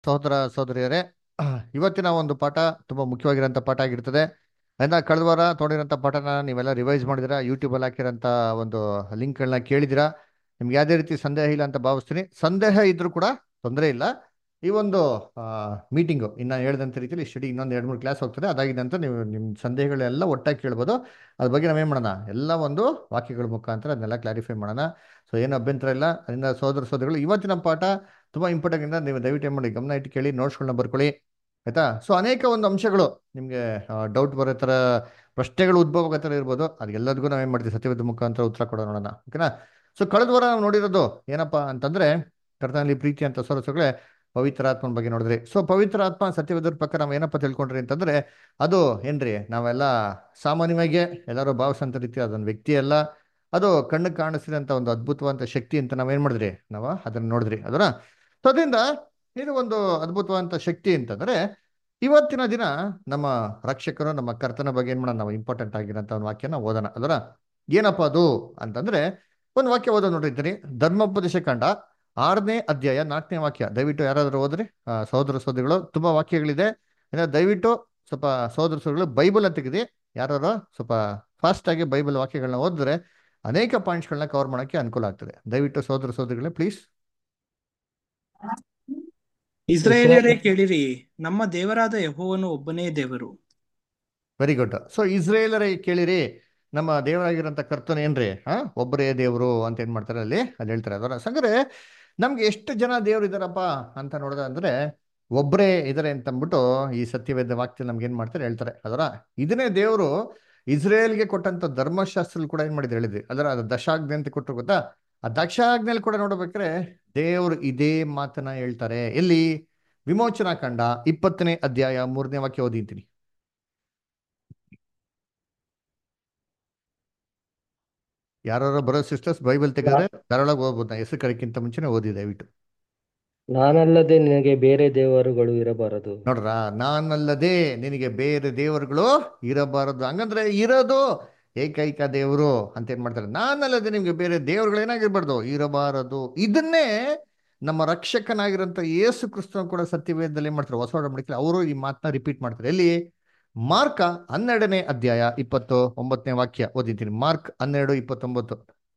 ಸಹೋದರ ಸಹೋದರಿಯರೇ ಇವತ್ತಿನ ಒಂದು ಪಾಠ ತುಂಬ ಮುಖ್ಯವಾಗಿರೋಂಥ ಪಾಠ ಆಗಿರ್ತದೆ ಅದನ್ನ ಕಳೆದ ವಾರ ತೊಗೊಂಡಿರೋಂಥ ಪಾಠನ ನೀವೆಲ್ಲ ರಿವೈಸ್ ಮಾಡಿದಿರಾ ಯೂಟ್ಯೂಬಲ್ಲಿ ಹಾಕಿರೋಂಥ ಒಂದು ಲಿಂಕ್ಗಳನ್ನ ಕೇಳಿದಿರಾ ನಿಮ್ಗೆ ಯಾವುದೇ ರೀತಿ ಸಂದೇಹ ಇಲ್ಲ ಅಂತ ಭಾವಿಸ್ತೀನಿ ಸಂದೇಹ ಇದ್ರೂ ಕೂಡ ತೊಂದರೆ ಇಲ್ಲ ಈ ಒಂದು ಮೀಟಿಂಗು ಇನ್ನು ಹೇಳಿದಂಥ ರೀತಿಯಲ್ಲಿ ಸ್ಟಡಿ ಇನ್ನೊಂದು ಎರಡು ಮೂರು ಕ್ಲಾಸ್ ಹೋಗ್ತದೆ ಅದಾಗಿದ ನಂತರ ನೀವು ನಿಮ್ಮ ಸಂದೇಹಗಳೆಲ್ಲ ಒಟ್ಟಾಗಿ ಕೇಳ್ಬೋದು ಅದ್ರ ಬಗ್ಗೆ ನಾವೇನು ಮಾಡೋಣ ಎಲ್ಲ ಒಂದು ವಾಕ್ಯಗಳ ಮುಖಾಂತರ ಅದನ್ನೆಲ್ಲ ಕ್ಲಾರಿಫೈ ಮಾಡೋಣ ಸೊ ಏನು ಅಭ್ಯಂತರ ಇಲ್ಲ ಅದರಿಂದ ಸೋದರ ಸೋದರಿಗಳು ಇವತ್ತಿನ ಪಾಠ ತುಂಬ ಇಂಪಾರ್ಟೆಂಟ್ ಇಂದ ನೀವು ದಯವಿಟ್ಟು ಏನು ಮಾಡಿ ಗಮನ ಇಟ್ಟು ಕೇಳಿ ನೋಟ್ಸ್ಗಳನ್ನ ಬರ್ಕೊಳ್ಳಿ ಆಯ್ತಾ ಸೊ ಅನೇಕ ಒಂದು ಅಂಶಗಳು ನಿಮಗೆ ಡೌಟ್ ಬರೋ ಥರ ಪ್ರಶ್ನೆಗಳು ಉದ್ಭವ ಆಗೋ ಥರ ಇರ್ಬೋದು ಅದೆಲ್ಲದಕ್ಕೂ ನಾವೇನು ಮಾಡ್ತೀವಿ ಸತ್ಯವಾದ ಮುಖಾಂತರ ಉತ್ತರ ಕೊಡೋಣ ನೋಡೋಣ ಓಕೆನಾ ಸೊ ಕಳೆದ ವಾರ ನಾವು ನೋಡಿರೋದು ಏನಪ್ಪ ಅಂತಂದ್ರೆ ಕರ್ತನಲ್ಲಿ ಪ್ರೀತಿ ಅಂತ ಸೊರಸುಗಳೇ ಪವಿತ್ರಾತ್ಮನ ಬಗ್ಗೆ ನೋಡಿದ್ರಿ ಸೊ ಪವಿತ್ರಾತ್ಮ ಸತ್ಯವಾದ ಪ್ರಕಾರ ನಾವು ಏನಪ್ಪ ತಿಳ್ಕೊಂಡ್ರಿ ಅಂತಂದ್ರೆ ಅದು ಏನ್ರಿ ನಾವೆಲ್ಲ ಸಾಮಾನ್ಯವಾಗಿ ಎಲ್ಲರೂ ಭಾವಿಸೋಂಥ ರೀತಿ ಅದೊಂದು ವ್ಯಕ್ತಿ ಅಲ್ಲ ಅದು ಕಣ್ಣು ಕಾಣಿಸಿದಂಥ ಒಂದು ಅದ್ಭುತವಾದ ಶಕ್ತಿ ಅಂತ ನಾವೇನು ಮಾಡಿದ್ರಿ ನಾವು ಅದನ್ನು ನೋಡಿದ್ರಿ ಅದರ ಸೊ ಅದರಿಂದ ಇದು ಒಂದು ಅದ್ಭುತವಾದಂಥ ಶಕ್ತಿ ಅಂತಂದ್ರೆ ಇವತ್ತಿನ ದಿನ ನಮ್ಮ ರಕ್ಷಕರು ನಮ್ಮ ಕರ್ತನ ಬಗ್ಗೆ ಏನು ಮಾಡೋಣ ನಾವು ಇಂಪಾರ್ಟೆಂಟ್ ಆಗಿರೋಂಥ ಒಂದು ವಾಕ್ಯನ ಓದೋಣ ಅದರ ಏನಪ್ಪ ಅದು ಅಂತಂದ್ರೆ ಒಂದು ವಾಕ್ಯ ಓದೋ ನೋಡಿರ್ತೀನಿ ಧರ್ಮೋಪದೇಶ ಕಂಡ ಆರನೇ ಅಧ್ಯಾಯ ನಾಲ್ಕನೇ ವಾಕ್ಯ ದಯವಿಟ್ಟು ಯಾರಾದರೂ ಓದ್ರಿ ಸಹೋದರ ಸಹೋದರಿಗಳು ತುಂಬಾ ವಾಕ್ಯಗಳಿದೆ ದಯವಿಟ್ಟು ಸ್ವಲ್ಪ ಸಹೋದರ ಸಹೋದರಿಗಳು ಬೈಬಲ್ ತೆಗೆದಿ ಯಾರು ಸ್ವಲ್ಪ ಫಾಸ್ಟ್ ಆಗಿ ಬೈಬಲ್ ವಾಕ್ಯಗಳನ್ನ ಓದಿದ್ರೆ ಅನೇಕ ಪಾಯಿಂಟ್ಸ್ಗಳನ್ನ ಕವರ್ ಮಾಡೋಕ್ಕೆ ಅನುಕೂಲ ಆಗ್ತದೆ ದಯವಿಟ್ಟು ಸಹೋದರ ಸಹೋದರಿಗಳೇ ಪ್ಲೀಸ್ ಇಸ್ರಾಯೇಲರೇ ಕೇಳಿರಿ ನಮ್ಮ ದೇವರಾದ ಯಹೋವನು ಒಬ್ಬನೇ ದೇವರು ವೆರಿ ಗುಡ್ ಸೊ ಇಸ್ರೇಲರೇ ಕೇಳಿರಿ ನಮ್ಮ ದೇವರಾಗಿರೋಂಥ ಕರ್ತನ ಏನ್ರಿ ಹಾ ಒಬ್ಬರೇ ದೇವರು ಅಂತ ಏನ್ ಮಾಡ್ತಾರೆ ಅಲ್ಲಿ ಅಲ್ಲಿ ಹೇಳ್ತಾರೆ ಅದರ ಸಂಗ್ರೆ ನಮ್ಗೆ ಎಷ್ಟು ಜನ ದೇವ್ರು ಇದಾರಪ್ಪ ಅಂತ ನೋಡೋದ ಅಂದ್ರೆ ಒಬ್ಬರೇ ಇದಾರೆ ಅಂತ ಅಂದ್ಬಿಟ್ಟು ಈ ಸತ್ಯವೇದ ವಾಕ್ಯ ನಮ್ಗೆ ಏನ್ ಮಾಡ್ತಾರೆ ಹೇಳ್ತಾರೆ ಅದರ ಇದನ್ನೇ ದೇವರು ಇಸ್ರೇಲ್ಗೆ ಕೊಟ್ಟಂತ ಧರ್ಮಶಾಸ್ತ್ರ ಕೂಡ ಏನ್ ಮಾಡಿದ್ರು ಹೇಳಿದ್ರಿ ಅದರ ಅದು ದಶಾಜ್ಞೆ ಅಂತ ಕೊಟ್ಟರು ಗೊತ್ತಾ ಆ ದಶಾಜ್ಞೆಯಲ್ಲಿ ಕೂಡ ನೋಡ್ಬೇಕಾದ್ರೆ ದೇವರು ಇದೇ ಮಾತನ್ನ ಹೇಳ್ತಾರೆ ಎಲ್ಲಿ ವಿಮೋಚನಾ ಕಂಡ ಇಪ್ಪತ್ತನೇ ಅಧ್ಯಾಯ ಮೂರನೇ ವಾಕ್ಯ ಓದಿದ್ದೀನಿ ಯಾರು ಬರೋ ಸಿಸ್ಟರ್ಸ್ ಬೈಬಲ್ ತೆಗೆದ್ರೆ ಧಾರಾಳವಾಗಿ ಓದ್ಬೋದು ನಾ ಹೆಸರು ಕರೆಕ್ಕಿಂತ ಮುಂಚೆನೆ ಓದಿ ದಯವಿಟ್ಟು ನಾನಲ್ಲದೆ ನಿನಗೆ ಬೇರೆ ದೇವರುಗಳು ಇರಬಾರದು ನೋಡ್ರ ನಾನಲ್ಲದೆ ನಿನಗೆ ಬೇರೆ ದೇವರುಗಳು ಇರಬಾರದು ಹಂಗಂದ್ರೆ ಇರೋದು ಏಕೈಕ ದೇವರು ಅಂತ ಏನ್ ಮಾಡ್ತಾರೆ ನಾನಲ್ಲದೆ ನಿಮ್ಗೆ ಬೇರೆ ದೇವರುಗಳು ಏನಾಗಿರ್ಬಾರ್ದು ಇರಬಾರದು ಇದನ್ನೇ ನಮ್ಮ ರಕ್ಷಕನಾಗಿರೋಂಥ ಯೇಸು ಕ್ರಿಸ್ತನ ಕೂಡ ಸತ್ಯವೇದದಲ್ಲಿ ಏನ್ ಮಾಡ್ತಾರೆ ಹೊಸ ಒಡಂಬಡಿಕೆ ಅವರು ಈ ಮಾತನ್ನ ರಿಪೀಟ್ ಮಾಡ್ತಾರೆ ಎಲ್ಲಿ ಮಾರ್ಕ ಹನ್ನೆರಡನೇ ಅಧ್ಯಾಯ ಇಪ್ಪತ್ತು ಒಂಬತ್ತನೇ ವಾಕ್ಯ ಓದಿದ್ದೀನಿ ಮಾರ್ಕ್ ಹನ್ನೆರಡು ಇಪ್ಪತ್ತೊಂಬತ್ತು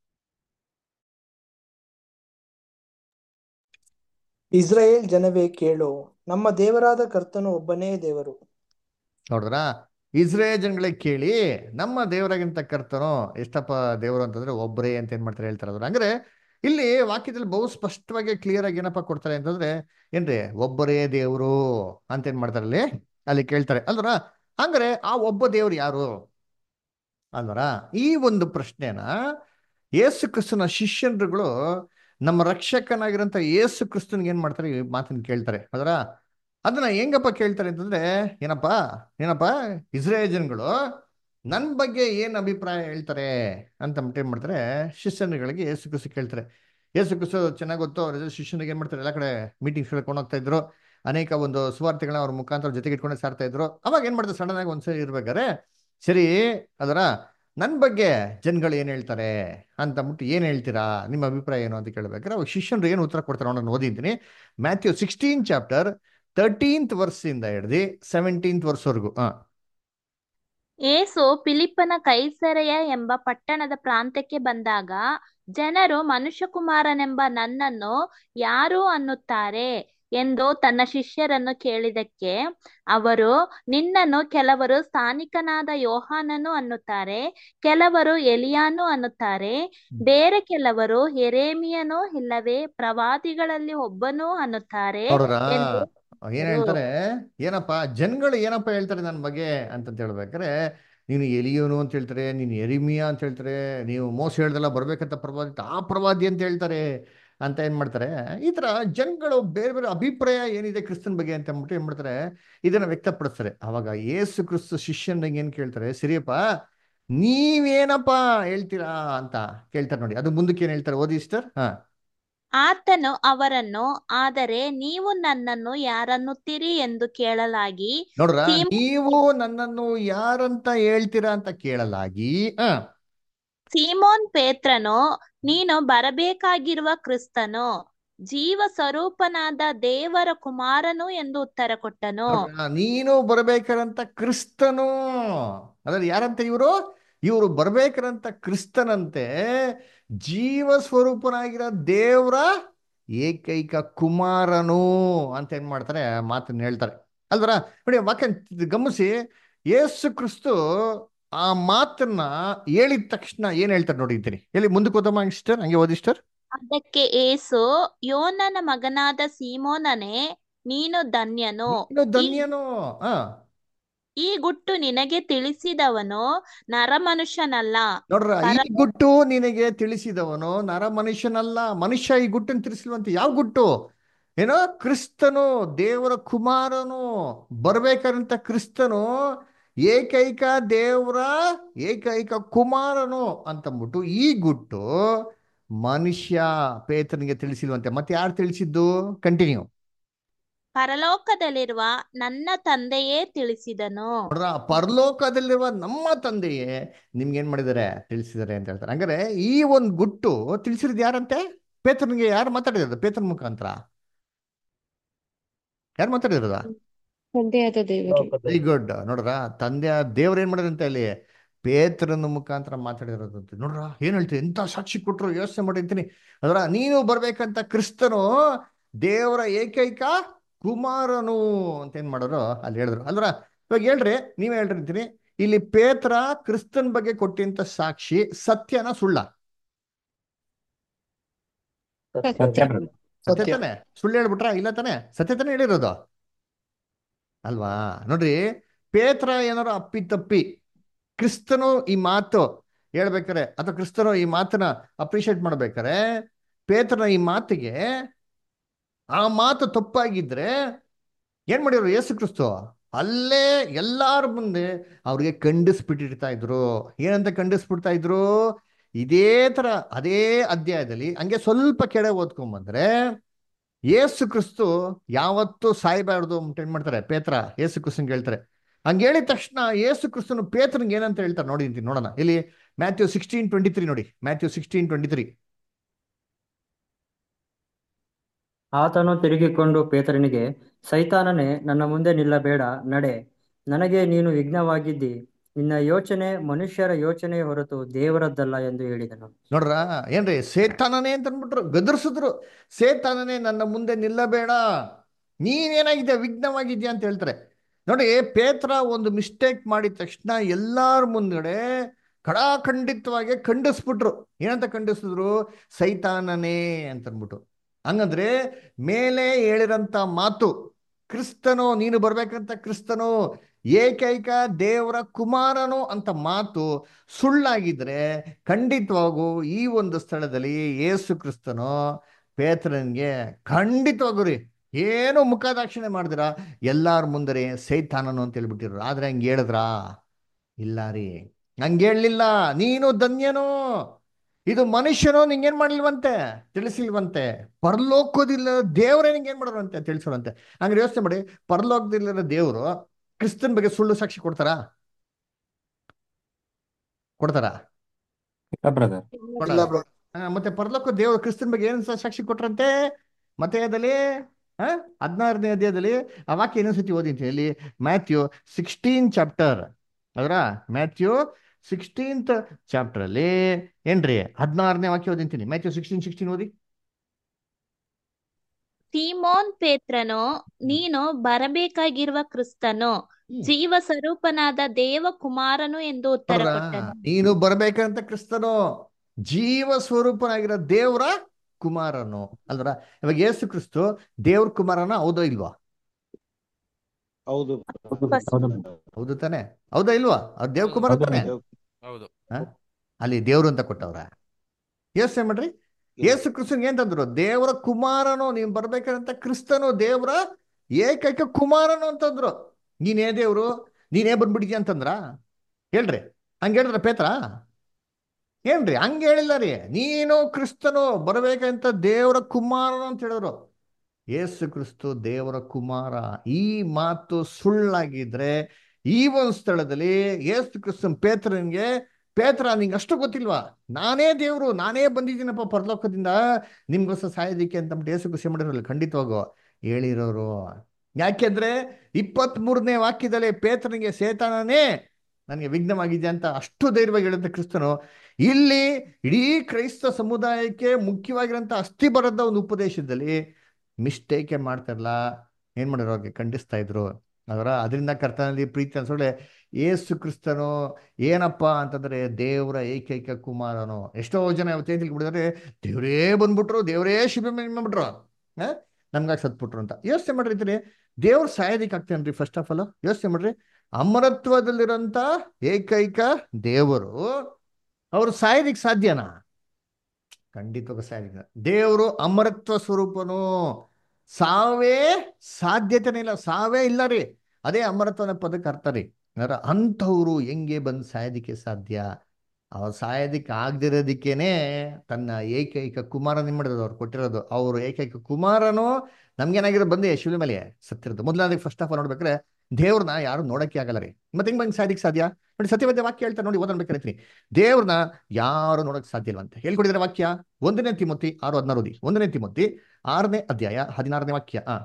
ಇಸ್ರಾಯೇಲ್ ಜನವೇ ಕೇಳು ನಮ್ಮ ದೇವರಾದ ಕರ್ತನು ಒಬ್ಬನೇ ದೇವರು ನೋಡಿದ್ರ ಇಸ್ರೇಲ್ ಜನಗಳೇ ಕೇಳಿ ನಮ್ಮ ದೇವರಾಗಿಂತ ಕರ್ತನು ಎಷ್ಟಪ್ಪ ದೇವರು ಅಂತಂದ್ರೆ ಒಬ್ಬರೇ ಅಂತ ಏನ್ ಮಾಡ್ತಾರೆ ಹೇಳ್ತಾರೆ ಅದ್ರ ಅಂದ್ರೆ ಇಲ್ಲಿ ವಾಕ್ಯದಲ್ಲಿ ಬಹು ಸ್ಪಷ್ಟವಾಗಿ ಕ್ಲಿಯರ್ ಆಗಿ ಏನಪ್ಪ ಕೊಡ್ತಾರೆ ಅಂತಂದ್ರೆ ಏನ್ರಿ ಒಬ್ಬರೇ ದೇವರು ಅಂತ ಏನ್ ಮಾಡ್ತಾರೆ ಅಲ್ಲಿ ಅಲ್ಲಿ ಕೇಳ್ತಾರೆ ಅಲ್ವರ ಹಂಗಾರೆ ಆ ಒಬ್ಬ ದೇವ್ರು ಯಾರು ಅಲ್ವರ ಈ ಒಂದು ಪ್ರಶ್ನೆನ ಯೇಸು ಕ್ರಿಸ್ತನ ಶಿಷ್ಯನ್ರುಗಳು ನಮ್ಮ ರಕ್ಷಕನಾಗಿರೋಂಥ ಯೇಸು ಕ್ರಿಸ್ತನ್ಗೆ ಏನ್ ಮಾಡ್ತಾರೆ ಈ ಮಾತನ್ನ ಕೇಳ್ತಾರೆ ಅದರ ಅದನ್ನ ಹೆಂಗಪ್ಪ ಕೇಳ್ತಾರೆ ಅಂತಂದ್ರೆ ಏನಪ್ಪ ಏನಪ್ಪ ಇಸ್ರೇಲ್ ಜನಗಳು ನನ್ನ ಬಗ್ಗೆ ಏನ್ ಅಭಿಪ್ರಾಯ ಹೇಳ್ತಾರೆ ಅಂತ ಏನ್ ಮಾಡ್ತಾರೆ ಶಿಷ್ಯನುಗಳಿಗೆ ಯೇಸು ಕ್ರಿಸ್ತು ಕೇಳ್ತಾರೆ ಯೇಸು ಕ್ರಿಸ್ತು ಚೆನ್ನಾಗಿ ಗೊತ್ತು ಅವ್ರ ಶಿಷ್ಯನಿಗೆ ಏನ್ ಮಾಡ್ತಾರೆ ಎಲ್ಲ ಕಡೆ ಮೀಟಿಂಗ್ಸ್ ಕೊಂಡು ಹೋಗ್ತಾ ಇದ್ರು ಅನೇಕ ಒಂದು ಸುವಾರ್ತೆಗಳನ್ನ ಅವ್ರ ಮುಖಾಂತರ ಜೊತೆಗೆ ಇಟ್ಕೊಂಡು ಸಾರ್ತಾ ಇದ್ರು ಅವಾಗ ಏನ್ ಮಾಡ್ತಾರೆ ಸಡನ್ ಆಗಿ ಒಂದ್ಸರಿ ಇರ್ಬೇಕಾರೆ ಸರಿ ಅದರ ನನ್ನ ಬಗ್ಗೆ ಜನಗಳು ಏನು ಹೇಳ್ತಾರೆ ಅಂತ ಅಂದ್ಬಿಟ್ಟು ಏನು ಹೇಳ್ತೀರಾ ನಿಮ್ಮ ಅಭಿಪ್ರಾಯ ಏನು ಅಂತ ಕೇಳ್ಬೇಕಾದ್ರೆ ಅವಾಗ ಶಿಷ್ಯನ್ರು ಏನು ಉತ್ತರ ಕೊಡ್ತಾರೆ ನಾನು ಓದಿದ್ದೀನಿ Matthew sixteen chapter thirteenth verse ಇಂದ ಹಿಡ್ದು ಸೆವೆಂಟೀನ್ತ್ ವರ್ಸ್ವರೆಗೂ ಹಾ ಏಸು ಫಿಲಿಪ್ಪನ ಕೈಸರೆಯ ಎಂಬ ಪಟ್ಟಣದ ಪ್ರಾಂತ್ಯಕ್ಕೆ ಬಂದಾಗ ಜನರು ಮನುಷ್ಯಕುಮಾರನೆಂಬ ನನ್ನನ್ನು ಯಾರು ಅನ್ನುತ್ತಾರೆ ಎಂದು ತನ್ನ ಶಿಷ್ಯರನ್ನು ಕೇಳಿದಕ್ಕೆ ಅವರು ನಿನ್ನನ್ನು ಕೆಲವರು ಸ್ಥಾನಿಕನಾದ ಯೋಹಾನನು ಅನ್ನುತ್ತಾರೆ ಕೆಲವರು ಎಲಿಯಾನು ಅನ್ನುತ್ತಾರೆ ಬೇರೆ ಕೆಲವರು ಎರೇಮಿಯನು ಇಲ್ಲವೇ ಪ್ರವಾದಿಗಳಲ್ಲಿ ಒಬ್ಬನು ಅನ್ನುತ್ತಾರೆ ನೋಡ್ರ ಎಂದು ಏನ್ ಹೇಳ್ತಾರೆ ಏನಪ್ಪ ಜನಗಳು ಏನಪ್ಪ ಹೇಳ್ತಾರೆ ನನ್ನ ಬಗ್ಗೆ ಅಂತ ಹೇಳ್ಬೇಕಾರೆ ನೀನು ಎಲಿಯೋನು ಅಂತ ಹೇಳ್ತಾರೆ ನೀನು ಎರಿಮಿಯಾ ಅಂತ ಹೇಳ್ತಾರೆ ನೀವು ಮೋಸ ಹೇಳ್ದಲ್ಲ ಬರ್ಬೇಕಂತ ಪ್ರವಾದಿ ಆ ಪ್ರವಾದಿ ಅಂತ ಹೇಳ್ತಾರೆ ಅಂತ ಏನ್ ಮಾಡ್ತಾರೆ ಈ ತರ ಜನಗಳು ಬೇರೆ ಬೇರೆ ಅಭಿಪ್ರಾಯ ಏನಿದೆ ಕ್ರಿಸ್ತನ್ ಬಗ್ಗೆ ಅಂತ ಅಂದ್ಬಿಟ್ಟು ಏನ್ ಮಾಡ್ತಾರೆ ಇದನ್ನ ವ್ಯಕ್ತಪಡಿಸ್ತಾರೆ ಅವಾಗ ಏಸು ಕ್ರಿಸ್ತು ಶಿಷ್ಯನಿಗೆ ಏನ್ ಕೇಳ್ತಾರೆ ಸರಿಯಪ್ಪ ನೀವೇನಪ್ಪ ಹೇಳ್ತೀರಾ ಅಂತ ಕೇಳ್ತಾರೆ ನೋಡಿ ಅದು ಮುಂದಕ್ಕೆ ಏನ್ ಹೇಳ್ತಾರೆ ಓದಿ ಸಿಸ್ಟರ್ ಹಾ ಆತನು ಅವರನ್ನು ಆದರೆ ನೀವು ನನ್ನನ್ನು ಯಾರನ್ನುತ್ತೀರಿ ಎಂದು ಕೇಳಲಾಗಿ ನೋಡ್ರ ಸೀಮೋನ್ ನೀವು ನನ್ನನ್ನು ಯಾರಂತ ಹೇಳ್ತೀರಾ ಅಂತ ಕೇಳಲಾಗಿ ಹ ಸೀಮೋನ್ ಪೇತ್ರನು ನೀನು ಬರಬೇಕಾಗಿರುವ ಕ್ರಿಸ್ತನು ಜೀವ ಸ್ವರೂಪನಾದ ದೇವರ ಕುಮಾರನು ಎಂದು ಉತ್ತರ ಕೊಟ್ಟನು ನೋಡ್ರಾ, ನೀನು ಬರ್ಬೇಕಾರಂತ ಕ್ರಿಸ್ತನು ಅದ್ರ ಯಾರಂತೆ ಇವರು ಇವರು ಬರ್ಬೇಕಾರಂತ ಕ್ರಿಸ್ತನಂತೆ ಜೀವ ಸ್ವರೂಪನಾಗಿರೋ ದೇವ್ರ ಏಕೈಕ ಕುಮಾರನು ಅಂತ ಏನ್ ಮಾಡ್ತಾರೆ ಮಾತನ್ನ ಹೇಳ್ತಾರೆ ಅಲ್ವರ ನೋಡಿ ವಾಕ್ಯ ಗಮನಿಸಿ ಯೇಸು ಕ್ರಿಸ್ತು ಆ ಮಾತನ್ನ ಹೇಳಿದ ತಕ್ಷಣ ಏನ್ ಹೇಳ್ತಾರೆ ನೋಡಿದ್ದೀನಿ ಎಲ್ಲಿ ಮುಂದಕ್ಕೆ ಓದಮ್ಮ ಸಿಸ್ಟರ್ ಹಂಗೆ ಓದಿ ಸಿಸ್ಟರ್ ಅದಕ್ಕೆ ಏಸು ಯೋನನ ಮಗನಾದ ಸೀಮೋನನೇ ನೀನು ಧನ್ಯನು ನೀನು ಧನ್ಯನು ಆ ಈ ಗುಟ್ಟು ನಿನಗೆ ತಿಳಿಸಿದವನು ನರಮನುಷ್ಯನಲ್ಲ ನೋಡ್ರ ಈ ಪರ- ಗುಟ್ಟು ನಿನಗೆ ತಿಳಿಸಿದವನು ನರ ಮನುಷ್ಯನಲ್ಲ ಮನುಷ್ಯ ಈ ಗುಟ್ಟನ್ನು ತಿಳಿಸಿಲ್ವಂತೆ ಯಾವ ಗುಟ್ಟು ಏನೋ ಕ್ರಿಸ್ತನು ದೇವರ ಕುಮಾರನು ಬರ್ಬೇಕಾದಂತ ಕ್ರಿಸ್ತನು ಏಕೈಕ ದೇವರ ಏಕೈಕ ಕುಮಾರನು ಅಂತಂದ್ಬಿಟ್ಟು ಈ ಗುಟ್ಟು ಮನುಷ್ಯ ಪೇತ್ರನಿಗೆ ತಿಳಿಸಿಲ್ವಂತೆ ಮತ್ತೆ ಯಾರು ತಿಳಿಸಿದ್ದು ಕಂಟಿನ್ಯೂ ಪರಲೋಕದಲ್ಲಿರುವ ನನ್ನ ತಂದೆಯೇ ತಿಳಿಸಿದನು ನೋಡ್ರ ಪರಲೋಕದಲ್ಲಿರುವ ನಮ್ಮ ತಂದೆಯೇ ನಿಮ್ಗೆ ಏನ್ ಮಾಡಿದ್ದಾರೆ ತಿಳಿಸಿದ್ದಾರೆ ಅಂತ ಹೇಳ್ತಾರೆ ಹಂಗಾರೆ ಈ ಒಂದು ಗುಟ್ಟು ತಿಳಿಸಿರೋದು ಯಾರಂತೆ ಪೇತ್ರನಿಗೆ ಯಾರು ಮಾತಾಡಿರೋದು ಪೇತ್ರನ ಮುಖಾಂತರ ಯಾರು ಮಾತಾಡಿರೋದ ತಂದೆಯಾದ ದೇವರು ವೆರಿ ಗುಡ್ ನೋಡ್ರ ತಂದೆ ದೇವ್ರ ಏನ್ ಮಾಡಿದಂತೆ ಅಲ್ಲಿ ಪೇತ್ರನ ಮುಖಾಂತರ ಮಾತಾಡಿರೋದಂತೆ ನೋಡ್ರ ಏನ್ ಹೇಳ್ತೀವಿ ಎಂತ ಸಾಕ್ಷಿ ಕೊಟ್ರು ಯೋಚನೆ ಮಾಡಿರ್ತೀನಿ ಅದರ ನೀನು ಬರ್ಬೇಕಂತ ಕ್ರಿಸ್ತನು ದೇವರ ಏಕೈಕ ಕುಮಾರನು ಅಂತ ಏನ್ ಮಾಡೋರು ಅಲ್ಲಿ ಹೇಳಿದ್ರು ಅಲ್ರ ಇವಾಗ ಹೇಳ್ರಿ ನೀವೇ ಹೇಳ್ರಿರ್ತೀನಿ ಇಲ್ಲಿ ಪೇತ್ರ ಕ್ರಿಸ್ತನ್ ಬಗ್ಗೆ ಕೊಟ್ಟಿಂತ ಸಾಕ್ಷಿ ಸತ್ಯನ ಸುಳ್ಳ ಸತ್ಯ ಸತ್ಯ ತಾನೆ ಸುಳ್ಳು ಹೇಳ್ಬಿಟ್ರ ಇಲ್ಲ ತಾನೆ ಸತ್ಯ ತಾನೆ ಹೇಳಿರೋದು ಅಲ್ವಾ ನೋಡ್ರಿ ಪೇತ್ರ ಏನಾರು ಅಪ್ಪಿ ತಪ್ಪಿ ಕ್ರಿಸ್ತನು ಈ ಮಾತು ಹೇಳ್ಬೇಕಾರೆ ಅಥವಾ ಕ್ರಿಸ್ತನು ಈ ಮಾತನ್ನ ಅಪ್ರಿಷಿಯೇಟ್ ಮಾಡ್ಬೇಕಾರೆ ಪೇತ್ರನ ಈ ಮಾತಿಗೆ ಆ ಮಾತು ತಪ್ಪಾಗಿದ್ರೆ ಏನ್ ಮಾಡಿದ್ರು ಯೇಸು ಕ್ರಿಸ್ತು ಅಲ್ಲೇ ಎಲ್ಲಾರ ಮುಂದೆ ಅವ್ರಿಗೆ ಖಂಡಿಸ್ಬಿಟ್ಟಿರ್ತಾ ಇದ್ರು ಏನಂತ ಖಂಡಿಸ್ಬಿಡ್ತಾ ಇದ್ರು ಇದೇ ತರ ಅದೇ ಅಧ್ಯಾಯದಲ್ಲಿ ಹಂಗೆ ಸ್ವಲ್ಪ ಕೆಡೆ ಓದ್ಕೊಂಬಂದ್ರೆ ಯೇಸು ಕ್ರಿಸ್ತು ಯಾವತ್ತೂ ಸಾಯ್ಬಾರ್ದು ಅಂತ ಏನ್ ಮಾಡ್ತಾರೆ ಪೇತ್ರ ಯೇಸು ಕ್ರಿಸ್ತನ್ಗೆ ಹೇಳ್ತಾರೆ ಹಂಗೆ ಹೇಳಿದ ತಕ್ಷಣ ಯೇಸು ಕ್ರಿಸ್ತನು ಪೇತ್ರನ್ಗೆ ಏನಂತ ಹೇಳ್ತಾರೆ ನೋಡಿ ಅಂತೀನಿ ನೋಡೋಣ ಇಲ್ಲಿ ಮ್ಯಾಥ್ಯೂ ಸಿಕ್ಸ್ಟೀನ್ ಟ್ವೆಂಟಿ ತ್ರೀ ನೋಡಿ ಮ್ಯಾಥ್ಯೂ ಸಿಕ್ಸ್ಟೀನ್ ಟ್ವೆಂಟಿ ತ್ರೀ ಆತನು ತಿರುಗಿಕೊಂಡು ಪೇತ್ರನಿಗೆ ಸೈತಾನನೇ ನನ್ನ ಮುಂದೆ ನಿಲ್ಲಬೇಡ ನಡೆ ನನಗೆ ನೀನು ವಿಘ್ನವಾಗಿದ್ದಿ ನಿನ್ನ ಯೋಚನೆ ಮನುಷ್ಯರ ಯೋಚನೆ ಹೊರತು ದೇವರದ್ದಲ್ಲ ಎಂದು ಹೇಳಿದನು ನೋಡ್ರ ಏನ್ರಿ ಸೇತಾನನೇ ಅಂತ ಅಂದ್ಬಿಟ್ರು ಗದರ್ಸಿದ್ರು ಸೇತಾನನೇ ನನ್ನ ಮುಂದೆ ನಿಲ್ಲಬೇಡ ನೀನೇನಾಗಿದ್ಯಾ ವಿಘ್ನವಾಗಿದ್ಯಾ ಅಂತ ಹೇಳ್ತಾರೆ ನೋಡಿ ಪೇತ್ರ ಒಂದು ಮಿಸ್ಟೇಕ್ ಮಾಡಿದ ತಕ್ಷಣ ಎಲ್ಲಾರ ಮುಂದ್ಗಡೆ ಕಡಾಖಂಡಿತವಾಗಿ ಖಂಡಿಸ್ಬಿಟ್ರು ಏನಂತ ಖಂಡಿಸಿದ್ರು ಸೈತಾನನೇ ಅಂತ ಅಂದ್ಬಿಟ್ಟು ಹಂಗಂದ್ರೆ ಮೇಲೆ ಹೇಳಿರಂತ ಮಾತು ಕ್ರಿಸ್ತನು ನೀನು ಬರ್ಬೇಕಂತ ಕ್ರಿಸ್ತನು ಏಕೈಕ ದೇವರ ಕುಮಾರನು ಅಂತ ಮಾತು ಸುಳ್ಳಾಗಿದ್ರೆ ಖಂಡಿತವಾಗೂ ಈ ಒಂದು ಸ್ಥಳದಲ್ಲಿ ಯೇಸು ಕ್ರಿಸ್ತನು ಪೇತ್ರನಿಗೆ ಖಂಡಿತವಾಗೂ ರೀ ಏನು ಮುಖದಾಕ್ಷಿಣೆ ಮಾಡಿದಿರ ಎಲ್ಲಾರ ಮುಂದರೆ ಸೈತಾನನು ಅಂತ ಹೇಳ್ಬಿಟ್ಟಿರು ಆದ್ರೆ ಹಂಗೆ ಹೇಳಿದ್ರಾ ಇಲ್ಲ ರೀ ಹಂಗೆ ಹೇಳಲಿಲ್ಲ ನೀನು ಧನ್ಯನು ಇದು ಮನುಷ್ಯನು ನಿಂಗೇನ್ ಮಾಡ್ಲಿಲ್ವಂತೆ ತಿಳಿಸಿಲ್ವಂತೆ ಪರಲೋಕದಿಲ್ಲ ದೇವರೇ ನಿಂಗೇನ್ ಮಾಡೋರಂತೆ ತಿಳಿಸೋರಂತೆ ಹಂಗ್ರೆ ಯೋಚನೆ ಮಾಡಿ ಪರಲೋಕದಿಲ್ಲ ದೇವರು ಕ್ರಿಸ್ತನ್ ಬಗ್ಗೆ ಸುಳ್ಳು ಸಾಕ್ಷಿ ಕೊಡ್ತಾರಾ ಕೊಡ್ತಾರಾ ಬ್ರದರ್ ಕೊಡಲ್ಲ. ಆ, ಮತ್ತೆ ಪರಲೋಕ ದೇವರು ಕ್ರಿಸ್ತನ್ ಬಗ್ಗೆ ಏನು ಸಾಕ್ಷಿ ಕೊಟ್ರಂತೆ ಮತ್ತೆ ಅದಲ್ಲಿ ಹದಿನಾರನೇ ಅಧ್ಯಾಯದಲ್ಲಿ ಆ ವಾಕ್ಯ ಇನ್ನೊಂದ್ಸತಿ ಓದಿಂತೀನಿ ಇಲ್ಲಿ ಮ್ಯಾಥ್ಯೂ ಸಿಕ್ಸ್ಟೀನ್ ಚಾಪ್ಟರ್ ಅದರ ಮ್ಯಾಥ್ಯೂ ಸಿಕ್ಸ್ಟೀನ್ತ್ ಚಾಪ್ಟರ್ ಅಲ್ಲಿ ಏನ್ರಿ ಹದಿನಾರನೇ ವಾಕ್ಯ ಓದಿಂತೀನಿ ಮ್ಯಾಥ್ಯೂ ಸಿಕ್ಸ್ಟೀನ್ ಸಿಕ್ಸ್ಟೀನ್ ಓದಿ ಸೀಮೋನ್ ಪೇತ್ರನು ನೀನು ಬರಬೇಕಾಗಿರುವ ಕ್ರಿಸ್ತನು ಹ್ಮ್. ಜೀವ ಸ್ವರೂಪನಾದ ದೇವ ಕುಮಾರನು ಎಂದು ಉತ್ತರ ನೋಡ್ರಾ? ಕೊಟ್ಟನು ನೀನು ಬರ್ಬೇಕಂತ ಕ್ರಿಸ್ತನು ಜೀವ ಸ್ವರೂಪನಾಗಿರೋ ದೇವರ ಕುಮಾರನು ಅಲ್ವರ ಇವಾಗ ಯೇಸು ಕ್ರಿಸ್ತು ದೇವ್ರ ಕುಮಾರನ ಹೌದೋ ಇಲ್ವಾ ಹೌದು ಹೌದು ತಾನೆ ಹೌದಾ ಇಲ್ವಾ ಅವ್ರು ದೇವ್ ಕುಮಾರ ಹೌದು. ತಾನೆ ಹೌದು ಅಲ್ಲಿ ದೇವ್ರು ಅಂತ ಕೊಟ್ಟವ್ರ ಯೋಚನೆ ಮಾಡ್ರಿ ಯೇಸು ಕ್ರಿಸ್ತನ್ ಏನ್ ತಂದ್ರು ದೇವರ ಕುಮಾರನು ನೀನ್ ಬರ್ಬೇಕಂತ ಕ್ರಿಸ್ತನು ದೇವರ ಏಕೈಕ ಕುಮಾರನು ಅಂತಂದ್ರು ನೀನೇ ದೇವ್ರು ನೀನೇ ಬಂದ್ಬಿಡ್ತೀಯ ಅಂತಂದ್ರ ಹೇಳ್ರಿ ಹಂಗ ಹೇಳಿದ್ರ ಪೇತ್ರ ಏನ್ರಿ ಹಂಗ ಹೇಳಿಲ್ಲ ರೀ ನೀನು ಕ್ರಿಸ್ತನು ಬರ್ಬೇಕಂತ ದೇವರ ಕುಮಾರನು ಅಂತ ಹೇಳಿದ್ರು ಯೇಸು ಕ್ರಿಸ್ತು ದೇವರ ಕುಮಾರ ಈ ಮಾತು ಸುಳ್ಳಾಗಿದ್ರೆ ಈ ಒಂದು ಸ್ಥಳದಲ್ಲಿ ಯೇಸು ಕ್ರಿಸ್ತನ್ ಪೇತ್ರನಿಗೆ ಪೇತ್ರ ನಿಂಗೆ ಅಷ್ಟು ಗೊತ್ತಿಲ್ವಾ ನಾನೇ ದೇವ್ರು ನಾನೇ ಬಂದಿದ್ದೀನಪ್ಪ ಪರಲೋಕದಿಂದ ನಿಮ್ಗೋಸ್ಕರ ಸಾಯೋದಿಕ್ಕೆ ಅಂತ ಅಂದ್ಬಿಟ್ಟು ಏಸು ಖುಷಿ ಮಾಡಿರಲ್ಲ ಖಂಡಿತವಾಗೋ ಹೇಳಿರೋರು ಯಾಕೆಂದ್ರೆ ಇಪ್ಪತ್ತ್ ಮೂರನೇ ವಾಕ್ಯದಲ್ಲಿ ಪೇತ್ರನಿಗೆ ಸೇತಾನನೇ ನನಗೆ ವಿಘ್ನವಾಗಿದೆ ಅಂತ ಅಷ್ಟು ಧೈರ್ಯವಾಗಿ ಹೇಳುತ್ತೆ ಕ್ರಿಸ್ತನು ಇಲ್ಲಿ ಇಡೀ ಕ್ರೈಸ್ತ ಸಮುದಾಯಕ್ಕೆ ಮುಖ್ಯವಾಗಿರೋಂಥ ಅಸ್ಥಿಬರದ ಒಂದು ಉಪದೇಶದಲ್ಲಿ ಮಿಸ್ಟೇಕೆ ಮಾಡ್ತಾರಲ್ಲ ಏನ್ ಮಾಡಿರೋ ಅವ್ರಿಗೆ ಖಂಡಿಸ್ತಾ ಇದ್ರು ಅದರ ಅದರಿಂದ ಕರ್ತನಲ್ಲಿ ಪ್ರೀತಿ ಅನ್ಸೋಳೆ ಏಸು ಕ್ರಿಸ್ತನು ಏನಪ್ಪ ಅಂತಂದ್ರೆ ದೇವರ ಏಕೈಕ ಕುಮಾರನು ಎಷ್ಟೋ ಜನ ಇವತ್ತು ಏನ್ ತಿಳ್ಕೊಂಡ್ಬಿಟ್ಟಿದ್ದಾರೆ ದೇವರೇ ಬಂದ್ಬಿಟ್ರು ದೇವರೇ ಶಿಬೆ ಮಾಡ್ಬಿಟ್ರು ನಮ್ಗಾಗಿ ಸತ್ಬಿಟ್ರು ಅಂತ ಯೋಚನೆ ಮಾಡಿರ್ತೀರಿ ದೇವ್ರ ಸಾಯೋದಿಕ್ ಆಗ್ತೇನ್ರಿ ಫಸ್ಟ್ ಆಫ್ ಆಲ್ ಯೋಚನೆ ಮಾಡ್ರಿ ಅಮರತ್ವದಲ್ಲಿರೋಂಥ ಏಕೈಕ ದೇವರು ಅವ್ರು ಸಾಯೋದಿಕ್ ಸಾಧ್ಯನಾ ಖಂಡಿತವಾಗ ಸಾಯೋದಿಲ್ಲ ದೇವರು ಅಮರತ್ವ ಸ್ವರೂಪನು ಸಾವೇ ಸಾಧ್ಯತೆನೇ ಇಲ್ಲ ಸಾವೇ ಇಲ್ಲ ರೀ ಅದೇ ಅಮರತ್ವನ ಪದಕ್ಕೆ ಅರ್ಥ ರೀ ಅಂದ್ರೆ ಅಂಥವ್ರು ಹೆಂಗೆ ಬಂದು ಸಾಯೋದಿಕ್ಕೆ ಸಾಧ್ಯ ಅವ್ರು ಸಾಯೋದಿಕ್ಕೆ ಆಗದಿರೋದಕ್ಕೇನೆ ತನ್ನ ಏಕೈಕ ಕುಮಾರನ ಮಾಡಿರೋದು ಅವ್ರು ಕೊಟ್ಟಿರೋದು ಅವರು ಏಕೈಕ ಕುಮಾರನು ನಮ್ಗೇನಾಗಿರೋ ಬಂದು ಶಿವನ ಮೇಲೆ ಸತ್ತಿರೋದು ಮೊದಲಾಗಿ ಫಸ್ಟ್ ಆಫ್ ಆಲ್ ನೋಡ್ಬೇಕಾದ್ರೆ ದೇವ್ರನ್ನ ಯಾರು ನೋಡಕ್ಕೆ ಆಗಲ್ಲ ರೀ ಮತ್ತೆ ಹೆಂಗ್ ಬಂದು ಸಾಯೋದಿಕ್ಕೆ ಸಾಧ್ಯ ನೋಡಿ ಸತ್ಯವಾದ ವಾಕ್ಯ ಹೇಳ್ತಾರೆ ನೋಡಿ ಓದನ್ ಬೇಕಾದ್ರೆ ದೇವ್ರನ್ನ ಯಾರು ನೋಡಕ್ ಸಾಧ್ಯ ಇಲ್ವಂತೆ ಹೇಳ್ಕೊಡಿದ್ರೆ ವಾಕ್ಯ ಒಂದನೇ ತಿಮೊತ್ತಿ ಆರು ಹದಿನಾರು ಓದಿ ಒಂದನೇ ತಿಮೊತ್ತಿ ಆರನೇ ಅಧ್ಯಾಯ ಹದಿನಾರನೇ ವಾಕ್ಯ ಆ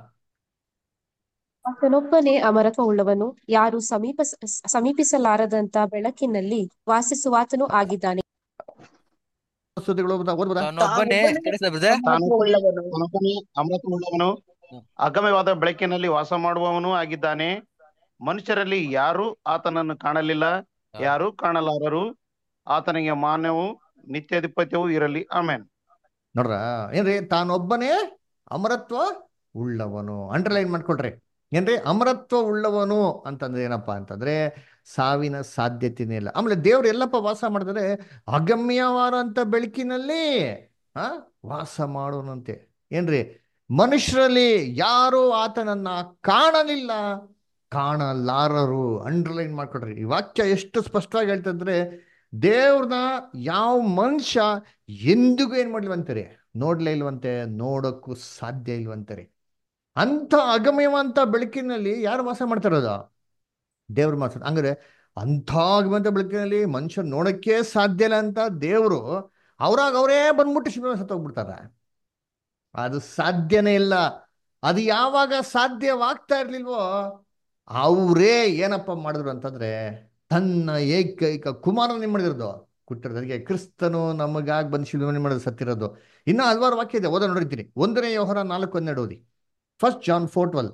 ಆತನೊಬ್ಬನೇ ಅಮರತ್ವ ಉಳ್ಳವನು ಯಾರು ಸಮೀಪ ಸಮೀಪಿಸಲಾರದಂತ ಬೆಳಕಿನಲ್ಲಿ ವಾಸಿಸುವಾತನೂ ಆಗಿದ್ದಾನೆ ಸುದ್ದಿಗಳು ಓದ್ಬೋದಾ ಓದ್ಬೋದಾ ತಾನೊಬ್ಬನೇ ಕೇಳಿಸ್ತಾ ಬ್ರದರ್ ತಾನೊಬ್ಬನೇ ತಾನೊಬ್ಬನೇ ಅಮೃತವುಳ್ಳವನು ಅಗಮ್ಯವಾದ ಬೆಳಕಿನಲ್ಲಿ ವಾಸ ಮಾಡುವವನು ಆಗಿದ್ದಾನೆ ಮನುಷ್ಯರಲ್ಲಿ ಯಾರೂ ಆತನನ್ನು ಕಾಣಲಿಲ್ಲ ಯಾರೂ ಕಾಣಲಾರರು ಆತನಿಗೆ ಮಾನ್ಯವು ನಿತ್ಯಾಧಿಪತ್ಯವೂ ಇರಲಿ ಆಮೇನ್ ನೋಡ್ರ ಏನ್ರಿ ತಾನೊಬ್ಬನೇ ಅಮರತ್ವ ಉಳ್ಳವನು ಅಂಡರ್ಲೈನ್ ಮಾಡ್ಕೊಳ್ರಿ ಏನ್ರಿ ಅಮರತ್ವ ಉಳ್ಳವನು ಅಂತಂದ್ರೆ ಏನಪ್ಪಾ ಅಂತಂದ್ರೆ ಸಾವಿನ ಸಾಧ್ಯತೆನೇ ಇಲ್ಲ ಆಮೇಲೆ ದೇವ್ರು ಎಲ್ಲಪ್ಪ ವಾಸ ಮಾಡಿದ್ರೆ ಅಗಮ್ಯವಾದಂತ ಬೆಳಕಿನಲ್ಲಿ ಆ ವಾಸ ಮಾಡೋನಂತೆ ಏನ್ರಿ ಮನುಷ್ಯರಲ್ಲಿ ಯಾರು ಆತನನ್ನ ಕಾಣಲಿಲ್ಲ ಕಾಣಲಾರರು ಅಂಡರ್ಲೈನ್ ಮಾಡ್ಕೊಡ್ರಿ ಈ ವಾಕ್ಯ ಎಷ್ಟು ಸ್ಪಷ್ಟವಾಗಿ ಹೇಳ್ತಂದ್ರೆ ದೇವ್ರನ್ನ ಯಾವ ಮನುಷ್ಯ ಎಂದಿಗೂ ಏನ್ ಮಾಡ್ಲಿವಂತಾರೆ ನೋಡ್ಲೇ ಇಲ್ವಂತೆ ನೋಡಕ್ಕೂ ಸಾಧ್ಯ ಇಲ್ವಂತಾರೆ ಅಂತ ಅಗಮ್ಯವಂತ ಬೆಳಕಿನಲ್ಲಿ ಯಾರು ವಾಸ ಮಾಡ್ತಾರೋದು ದೇವ್ರು ಮಾಸ ಹಂಗಾರೆ ಅಂಥ ಅಗಮ್ಯವಂತ ಬೆಳಕಿನಲ್ಲಿ ಮನುಷ್ಯ ನೋಡಕ್ಕೆ ಸಾಧ್ಯ ಇಲ್ಲ ಅಂತ ದೇವ್ರು ಅವ್ರಾಗ ಅವರೇ ಬಂದ್ಬಿಟ್ಟು ಶಿವ ಸತ್ತೋಗ್ಬಿಡ್ತಾರ ಅದು ಸಾಧ್ಯನೇ ಇಲ್ಲ ಅದು ಯಾವಾಗ ಸಾಧ್ಯವಾಗ್ತಾ ಇರ್ಲಿಲ್ವೋ ಅವರೇ ಏನಪ್ಪ ಮಾಡಿದ್ರು ಅಂತಂದ್ರೆ ತನ್ನ ಏಕೈಕ ಕುಮಾರನ ಏನ್ ಮಾಡಿರೋದು ಕೊಟ್ಟಿರೋದು ಅದಕ್ಕೆ ಕ್ರಿಸ್ತನು ನಮಗಾಗಿ ಬಂದು ಶಿಲುಮನೆ ಮಾಡೋದು ಸತ್ತಿರೋದು ಇನ್ನ ಹಲವಾರು ವಾಕ್ಯ ಇದೆ ಓದ ನೋಡಿರ್ತೀನಿ ಒಂದನೇ ವ್ಯವಹಾರ ನಾಲ್ಕು ಹನ್ನೆರಡು ಓದಿ ಫಸ್ಟ್ ಜಾನ್ ಫೋರ್ ಟ್ವೆಲ್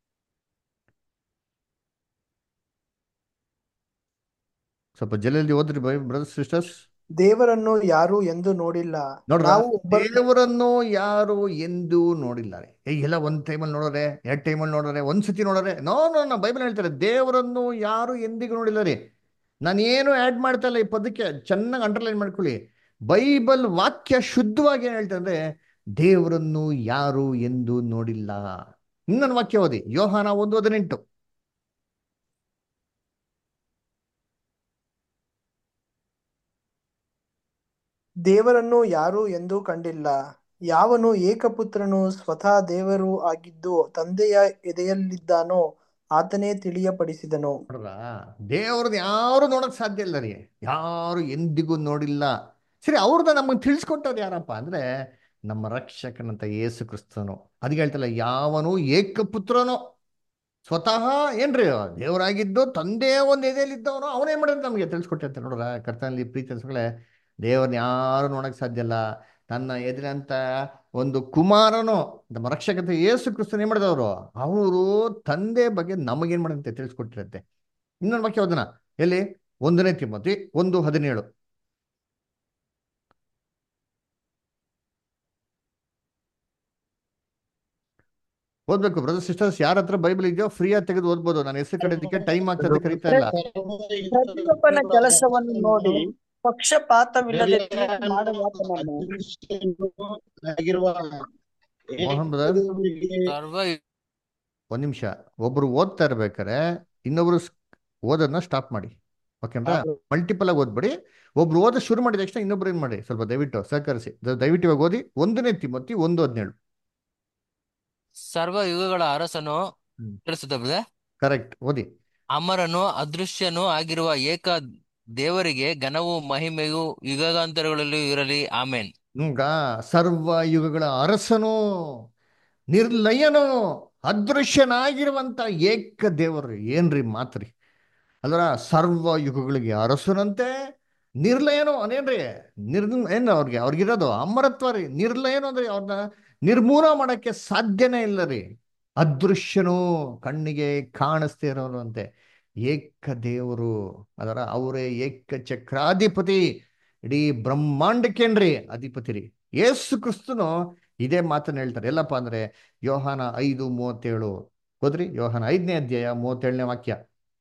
ಸ್ವಲ್ಪ ಜಲ್ದಿ ಓದ್ರಿ ಬೈ ಬ್ರದರ್ಸ್ ಸಿಸ್ಟರ್ಸ್ ದೇವರನ್ನು ಯಾರು ಎಂದು ನೋಡಿಲ್ಲ ನೋಡ್ರ ನಾವು ಒಬ್ಬ ದೇವರನ್ನು ಯಾರು ಎಂದೂ ನೋಡಿಲ್ಲ ರೀ ಏ ಎಲ್ಲ ಒಂದ್ ಟೈಮಲ್ಲಿ ನೋಡೋರೆ ಎರಡ್ ಟೈಮಲ್ಲಿ ನೋಡೋರೆ ಒಂದ್ ಸತಿ ನೋಡೋರೆ ನೋ ನೋ ನೋ ಬೈಬಲ್ ಹೇಳ್ತಾರೆ ದೇವರನ್ನು ಯಾರು ಎಂದಿಗೂ ನೋಡಿಲ್ಲ ರೀ ನಾನು ಏನು ಆಡ್ ಮಾಡ್ತಾ ಇಲ್ಲ ಈ ಪದಕ್ಕೆ ಚೆನ್ನಾಗಿ ಅಂಡರ್ಲೈನ್ ಮಾಡ್ಕೊಳ್ಳಿ ಬೈಬಲ್ ವಾಕ್ಯ ಶುದ್ಧವಾಗಿ ಏನ್ ಹೇಳ್ತಾ ಅಂದ್ರೆ ದೇವರನ್ನು ಯಾರು ಎಂದು ನೋಡಿಲ್ಲ ಇನ್ನೊಂದು ವಾಕ್ಯ ಓದಿ ಯೋಹಾನ ಒಂದು ಹದಿನೆಂಟು ದೇವರನ್ನು ಯಾರು ಎಂದೂ ಕಂಡಿಲ್ಲ ಯಾವನು ಏಕಪುತ್ರನು ಸ್ವತಃ ದೇವರು ಆಗಿದ್ದು ತಂದೆಯ ಎದೆಯಲ್ಲಿದ್ದಾನೋ ಆತನೇ ತಿಳಿಯಪಡಿಸಿದನು ನೋಡ್ರ ದೇವ್ರನ್ನ ಯಾರು ನೋಡಕ್ ಸಾಧ್ಯ ಇಲ್ಲ ರೀ ಯಾರು ಎಂದಿಗೂ ನೋಡಿಲ್ಲ ಸರಿ ಅವ್ರನ್ನ ನಮಗೆ ತಿಳಿಸ್ಕೊಟ್ಟವ್ರು ಯಾರಪ್ಪ ಅಂದ್ರೆ ನಮ್ಮ ರಕ್ಷಕನಂತ ಯೇಸು ಕ್ರಿಸ್ತನು ಅದಕ್ಕೆ ಹೇಳ್ತಲ್ಲ ಯಾವನು ಏಕಪುತ್ರನೋ ಸ್ವತಃ ಏನ್ರಿ ದೇವರಾಗಿದ್ದು ತಂದೆ ಒಂದು ಎದೆಯಲ್ಲಿದ್ದವನು ಅವನೇನ್ ಮಾಡಿದ್ರೆ ನಮಗೆ ತಿಳಿಸ್ಕೊಟ್ಟಿರ್ತಾರೆ ನೋಡ್ರ ಕರ್ತನಲ್ಲಿ ಪ್ರೀತಿ ಅನ್ಸ್ಕೊಳ್ಳೆ ದೇವ್ರನ್ನ ಯಾರು ನೋಡಕ್ ಸಾಧ್ಯ ಇಲ್ಲ ತನ್ನ ಎದುರಂತ ಒಂದು ಕುಮಾರನು ನಮ್ಮ ರಕ್ಷಕತೆ ಯೇಸು ಕ್ರಿಸ್ತನ್ ಏನ್ ಮಾಡಿದವರು ಅವರು ತಂದೆ ಬಗ್ಗೆ ನಮಗೇನ್ ಮಾಡಂತೆ ತಿಳಿಸ್ಕೊಟ್ಟಿರತ್ತೆ ಇನ್ನೊಂದು ವಾಕ್ಯ ಓದನ ಎಲ್ಲಿ ಒಂದನೇ ತಿಮ್ಮತಿ ಒಂದು ಹದಿನೇಳು ಓದ್ಬೇಕು ಬ್ರದರ್ ಸಿಸ್ಟರ್ಸ್ ಯಾರ ಹತ್ರ ಬೈಬಲ್ ಇದೆಯೋ ಫ್ರೀ ಆಗಿ ತೆಗೆದು ಓದ್ಬೋದು ನಾನು ಹೆಸರು ಕಡೆದಕ್ಕೆ ಟೈಮ್ ಆಗ್ತದೆ ಕರೀತಾ ಇಲ್ಲ ಪ್ರತಿಯೊಬ್ಬನ ಕೆಲಸವನ್ನು ನೋಡಿ ಪಕ್ಷಪಾತವಿಲ್ಲದೆ ತೀರ್ಪು ಮಾಡುವಾತನನ್ನು ಆಗಿರುವ ಮೋಹನ್ ಬ್ರದರ್ ಸರ್ವ ಒಂದ್ ನಿಮಿಷ ಒಬ್ರು ಓದ್ತಾ ಇರ್ಬೇಕಾರೆ ಇನ್ನೊಬ್ರು ಸ್- ಓದೋದನ್ನ ಸ್ಟಾಪ್ ಮಾಡಿ ಓಕೆನಾ ಮಲ್ಟಿಪಲ್ ಆಗಿ ಓದ್ಬೇಡಿ ಒಬ್ರು ಓದ ಶುರು ಮಾಡಿದ ತಕ್ಷಣ ಇನ್ನೊಬ್ರು ಏನ್ ಮಾಡಿ ಸ್ವಲ್ಪ ದಯವಿಟ್ಟು ಸಹಕರಿಸಿ ದ- ದಯವಿಟ್ಟು ಇವಾಗ ಓದಿ ಒಂದನೇ ತಿಮ್ಮತಿ ಒಂದು ಹದಿನೇಳು ಸರ್ವ ಯುಗಗಳ ಅರಸನು ಹ್ಮ್. ತಿಳಿಸುತ್ತ ಬ್ರದರ್ ಕರೆಕ್ಟ್ ಓದಿ ಅಮರನು ಅದೃಶ್ಯನೂ ಆಗಿರುವ ಏಕ ದೇವರಿಗೆ ಘನವು ಮಹಿಮೆಯು ಯುಗಾಂತರಗಳಲ್ಲೂ ಇರಲಿ ಆಮೇನ್ ಈಗ ಸರ್ವ ಯುಗಗಳ ಅರಸನು ನಿರ್ಲಯನು ಅದೃಶ್ಯನಾಗಿರುವಂತ ಏಕ ದೇವರು ಏನ್ರಿ ಮಾತ್ರಿ ಅಲ್ವರ ಸರ್ವ ಯುಗಗಳಿಗೆ ಅರಸನಂತೆ ನಿರ್ಲಯನು ಅದೇನ್ರಿ ನಿರ್ ಏನು ಅವ್ರಿಗೆ ಅವ್ರಿಗಿರೋದು ಅಮರತ್ವ ರೀ ನಿರ್ಲಯನು ಅಂದ್ರೆ ಅವ್ರನ್ನ ನಿರ್ಮೂಲ ಮಾಡಕ್ಕೆ ಸಾಧ್ಯನೇ ಇಲ್ಲ ರೀ ಅದೃಶ್ಯನು ಕಣ್ಣಿಗೆ ಕಾಣಿಸ್ದೇ ಇರೋನು ಅಂತೆ ಏಕ ದೇವರು ಅದರ ಅವರೇ ಏಕ ಚಕ್ರಾಧಿಪತಿ ಇಡೀ ಬ್ರಹ್ಮಾಂಡಕ್ಕೇನ್ರಿ ಅಧಿಪತಿ ರೀ ಯೇಸು ಕ್ರಿಸ್ತನು ಇದೇ ಮಾತನ್ನ ಹೇಳ್ತಾರೆ ಎಲ್ಲಪ್ಪ ಅಂದ್ರೆ ಯೋಹಾನ ಐದು ಮೂವತ್ತೇಳು ಹೋದ್ರಿ ಯೋಹಾನ ಐದನೇ ಅಧ್ಯಾಯ ಮೂವತ್ತೇಳನೇ ವಾಕ್ಯ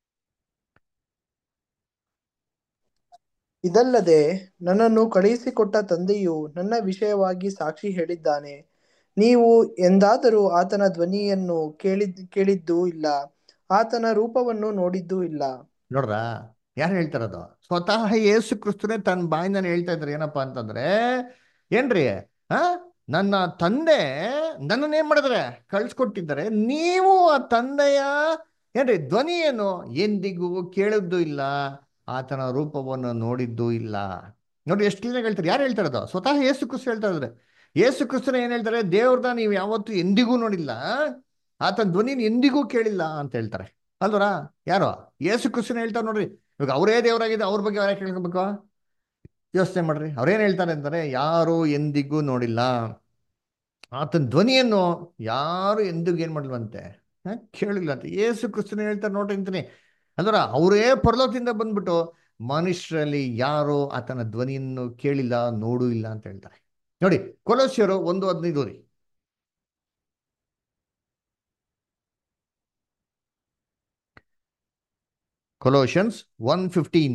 ಇದಲ್ಲದೆ ನನ್ನನ್ನು ಕಳುಹಿಸಿಕೊಟ್ಟ ತಂದೆಯು ನನ್ನ ವಿಷಯವಾಗಿ ಸಾಕ್ಷಿ ಹೇಳಿದ್ದಾನೆ ನೀವು ಎಂದಾದರೂ ಆತನ ಧ್ವನಿಯನ್ನು ಕೇಳಿದ್ ಕೇಳಿದ್ದೂ ಇಲ್ಲ ಆತನ ರೂಪವನ್ನು ನೋಡಿದ್ದೂ ಇಲ್ಲ ನೋಡ್ರ ಯಾರು ಹೇಳ್ತಾರದು ಸ್ವತಃ ಯೇಸು ಕ್ರಿಸ್ತನೇ ತನ್ನ ಬಾಯಿಂದ ಹೇಳ್ತಾ ಇದ್ದಾರೆ ಏನಪ್ಪಾ ಅಂತಂದ್ರೆ ಏನ್ರಿ ಆ ನನ್ನ ತಂದೆ ನನ್ನನ್ನು ಏನ್ ಮಾಡಿದ್ರೆ ಕಳ್ಸ್ಕೊಟ್ಟಿದ್ದಾರೆ ನೀವು ಆ ತಂದೆಯ ಏನ್ರಿ ಧ್ವನಿಯನ್ನು ಎಂದಿಗೂ ಕೇಳಿದ್ದು ಇಲ್ಲ ಆತನ ರೂಪವನ್ನು ನೋಡಿದ್ದೂ ಇಲ್ಲ ನೋಡಿ ಎಷ್ಟು ಕ್ಲೀನಾಗಿ ಹೇಳ್ತಾರೆ ಯಾರು ಹೇಳ್ತಾರದು ಸ್ವತಃ ಯೇಸು ಕ್ರಿಸ್ತ ಹೇಳ್ತಾ ಇದ್ದಾರೆ ಯೇಸು ಕ್ರಿಸ್ತನ ಏನ್ ಹೇಳ್ತಾರೆ ದೇವ್ರನ್ನ ನೀವು ಯಾವತ್ತೂ ಎಂದಿಗೂ ನೋಡಿಲ್ಲ ಆತನ ಧ್ವನಿನ ಎಂದಿಗೂ ಕೇಳಿಲ್ಲ ಅಂತ ಹೇಳ್ತಾರೆ ಅಲ್ವರ ಯಾರು ಯೇಸು ಕ್ರಿಸ್ತನ ಹೇಳ್ತಾರೆ ನೋಡ್ರಿ ಇವಾಗ ಅವರೇ ದೇವರಾಗಿದೆ ಅವ್ರ ಬಗ್ಗೆ ಯಾರು ಕೇಳ್ಕೊಬೇಕು ಯೋಚನೆ ಮಾಡ್ರಿ ಅವ್ರೇನ್ ಹೇಳ್ತಾರೆ ಅಂದರೆ ಯಾರು ಎಂದಿಗೂ ನೋಡಿಲ್ಲ ಆತನ ಧ್ವನಿಯನ್ನು ಯಾರು ಎಂದಿಗೂ ಏನ್ ಮಾಡ್ಲಂತೆ ಹ? ಕೇಳಿಲ್ಲ ಅಂತ ಯೇಸು ಕ್ರಿಸ್ತನ ಹೇಳ್ತಾರೆ ನೋಡ್ರಿ ಅಂತೀನಿ ಅಂದ್ರೆ ಅವರೇ ಪರಲೋಕದಿಂದ ಬಂದ್ಬಿಟ್ಟು ಮನುಷ್ಯರಲ್ಲಿ ಯಾರು ಆತನ ಧ್ವನಿಯನ್ನು ಕೇಳಿಲ್ಲ ನೋಡೂ ಇಲ್ಲ ಅಂತ ಹೇಳ್ತಾರೆ ನೋಡಿ ಕೊಲೋಸಿಯರು ಒಂದು ಹದಿನೈದು ರೀ ಕೊಲೋಷನ್ಸ್ ಒನ್ ಫಿಫ್ಟೀನ್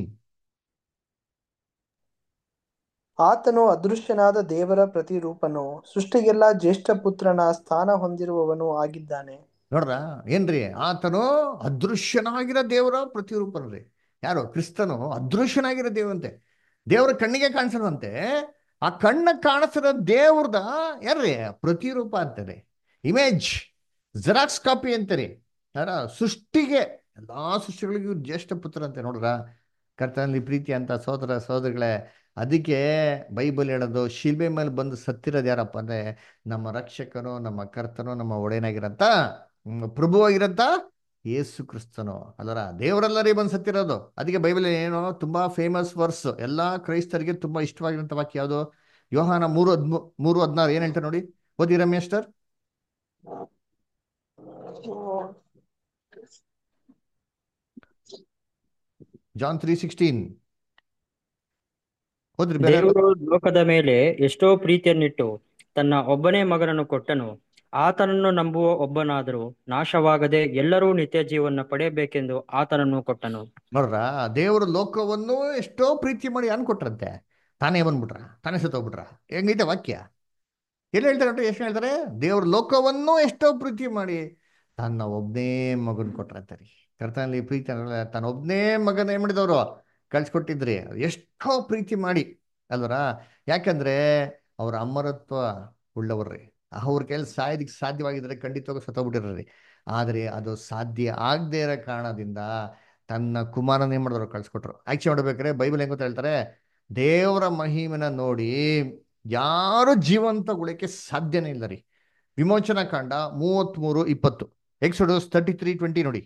ಆತನು ಅದೃಶ್ಯನಾದ ದೇವರ ಪ್ರತಿರೂಪನು ಸೃಷ್ಟಿಗೆಲ್ಲ ಜ್ಯೇಷ್ಠ ಪುತ್ರನ ಸ್ಥಾನ ಹೊಂದಿರುವವನು ಆಗಿದ್ದಾನೆ ನೋಡ್ರ ಏನ್ರಿ ಆತನು ಅದೃಶ್ಯನಾಗಿರೋ ದೇವರ ಪ್ರತಿರೂಪನ್ರಿ ಯಾರು ಕ್ರಿಸ್ತನು ಅದೃಶ್ಯನಾಗಿರೋ ದೇವಂತೆ ದೇವರ ಕಣ್ಣಿಗೆ ಕಾಣಿಸಲ್ವಂತೆ ಆ ಕಣ್ಣ ಕಾಣಿಸಿರೋ ದೇವ್ರದ ಯಾರ್ರಿ ಪ್ರತಿರೂಪ ಅಂತಾರೆ ಇಮೇಜ್ ಜೆರಾಕ್ಸ್ ಕಾಪಿ ಅಂತಾರೆ ಯಾರ ಸೃಷ್ಟಿಗೆ ಎಲ್ಲಾ ಸೃಷ್ಟಿಗಳಿಗೂ ಜ್ಯೇಷ್ಠ ಪುತ್ರ ಅಂತೆ ನೋಡ್ರ ಕರ್ತನಲ್ಲಿ ಪ್ರೀತಿ ಅಂತ ಸೋದರ ಸೋದರಿಗಳೇ ಅದಕ್ಕೆ ಬೈಬಲ್ ಹೇಳೋದು ಶಿಲ್ಬೆ ಮೇಲೆ ಬಂದು ಸತ್ತಿರೋದು ಯಾರಪ್ಪ ಅಂದ್ರೆ ನಮ್ಮ ರಕ್ಷಕನು ನಮ್ಮ ಕರ್ತನು ನಮ್ಮ ಒಡೆಯನಾಗಿರಂತ ಹ್ಮ್, ಪ್ರಭುವಾಗಿರಂತ ಯೇಸು ಕ್ರಿಸ್ತನು ಅದರ ದೇವರೆಲ್ಲರೇ ಬಂದು ಸತ್ತಿರೋದು ಅದಕ್ಕೆ ಬೈಬಲ್ ಏನೋ ತುಂಬಾ ಫೇಮಸ್ ವರ್ಸ್ ಎಲ್ಲಾ ಕ್ರೈಸ್ತರಿಗೆ ತುಂಬಾ ಇಷ್ಟವಾಗಿರಂತ ವಾಕ್ಯ ಯಾವುದು ಯೋಹಾನ ಮೂರು ಹದ್ಮೂ ಮೂರು ಹದಿನಾರು ಏನ್ ಹೇಳ್ತಾರೆ ನೋಡಿ ಓದಿ Ramesh sir John three sixteen ಓದ್ರಿ ಬೇರೆ ಯಾರು? ದೇವರು ಲೋಕದ ಮೇಲೆ ಎಷ್ಟೋ ಪ್ರೀತಿಯನ್ನಿಟ್ಟು ತನ್ನ ಒಬ್ಬನೇ ಮಗನನ್ನು ಕೊಟ್ಟನು ಆತನನ್ನು ನಂಬುವ ಒಬ್ಬನಾದರೂ ನಾಶವಾಗದೆ ಎಲ್ಲರೂ ನಿತ್ಯ ಜೀವನ ಪಡೆಯಬೇಕೆಂದು ಆತನನ್ನು ಕೊಟ್ಟನು ನೋಡ್ರ ದೇವರು ಲೋಕವನ್ನು ಎಷ್ಟೋ ಪ್ರೀತಿ ಮಾಡಿ ಯಾನ್ ಕೊಟ್ರಂತೆ ತಾನೇ ಬಂದ್ಬಿಟ್ರ ತಾನೇ ಸತ್ತೋಗ್ಬಿಟ್ರ ಹೆಂಗೈತೆ ವಾಕ್ಯ ಎಲ್ಲಿ ಹೇಳ್ತಾರೆ ನೋಡ್ರಿ ಎಷ್ಟು ಹೇಳ್ತಾರೆ ದೇವ್ರ ಲೋಕವನ್ನು ಎಷ್ಟೋ ಪ್ರೀತಿ ಮಾಡಿ ತನ್ನ ಒಬ್ಬನೇ ಮಗನ್ ಕೊಟ್ರಂತೆ ರೀ ಕರ್ತನಲ್ಲಿ ಪ್ರೀತಿ ಅಂದ್ರೆ ತನ್ನ ಒಬ್ಬನೇ ಮಗನ ಏನ್ ಮಾಡಿದವರು ಕಳ್ಸಿಕೊಟ್ಟಿದ್ರಿ ಎಷ್ಟೋ ಪ್ರೀತಿ ಮಾಡಿ ಅಲ್ವರ ಯಾಕಂದ್ರೆ ಅವ್ರ ಅಮರತ್ವ ಉಳ್ಳವರ್ರಿ ಅವ್ರ ಕೈಲಿ ಸಾಯೋದಕ್ಕೆ ಸಾಧ್ಯವಾಗಿದ್ರೆ ಖಂಡಿತವಾಗಿ ಸತ್ತೋಗ್ಬಿಟ್ಟಿರ್ರಿ ಆದರೆ ಅದು ಸಾಧ್ಯ ಆಗದೇ ಇರೋ ಕಾರಣದಿಂದ ತನ್ನ ಕುಮಾರನ ಏನ್ ಮಾಡಿದ್ರು ಕಳ್ಸಿಕೊಟ್ರು ಆಕ್ಚುಲಿ ನೋಡ್ಬೇಕಾದ್ರೆ ಬೈಬಲ್ ಹೆಂಗ್ ಗೊತ್ತಾ ಹೇಳ್ತಾರೆ ದೇವರ ಮಹಿಮನ ನೋಡಿ ಯಾರು ಜೀವಂತ ಉಳಿಕೆ ಸಾಧ್ಯನೇ ಇಲ್ಲ ರೀ ವಿಮೋಚನಾ ಕಾಂಡ ಮೂವತ್ಮೂರು ಇಪ್ಪತ್ತು ಎಕ್ಸೋಡೋಸ್ ತರ್ಟಿ ತ್ರೀ ಟ್ವೆಂಟಿ ನೋಡಿ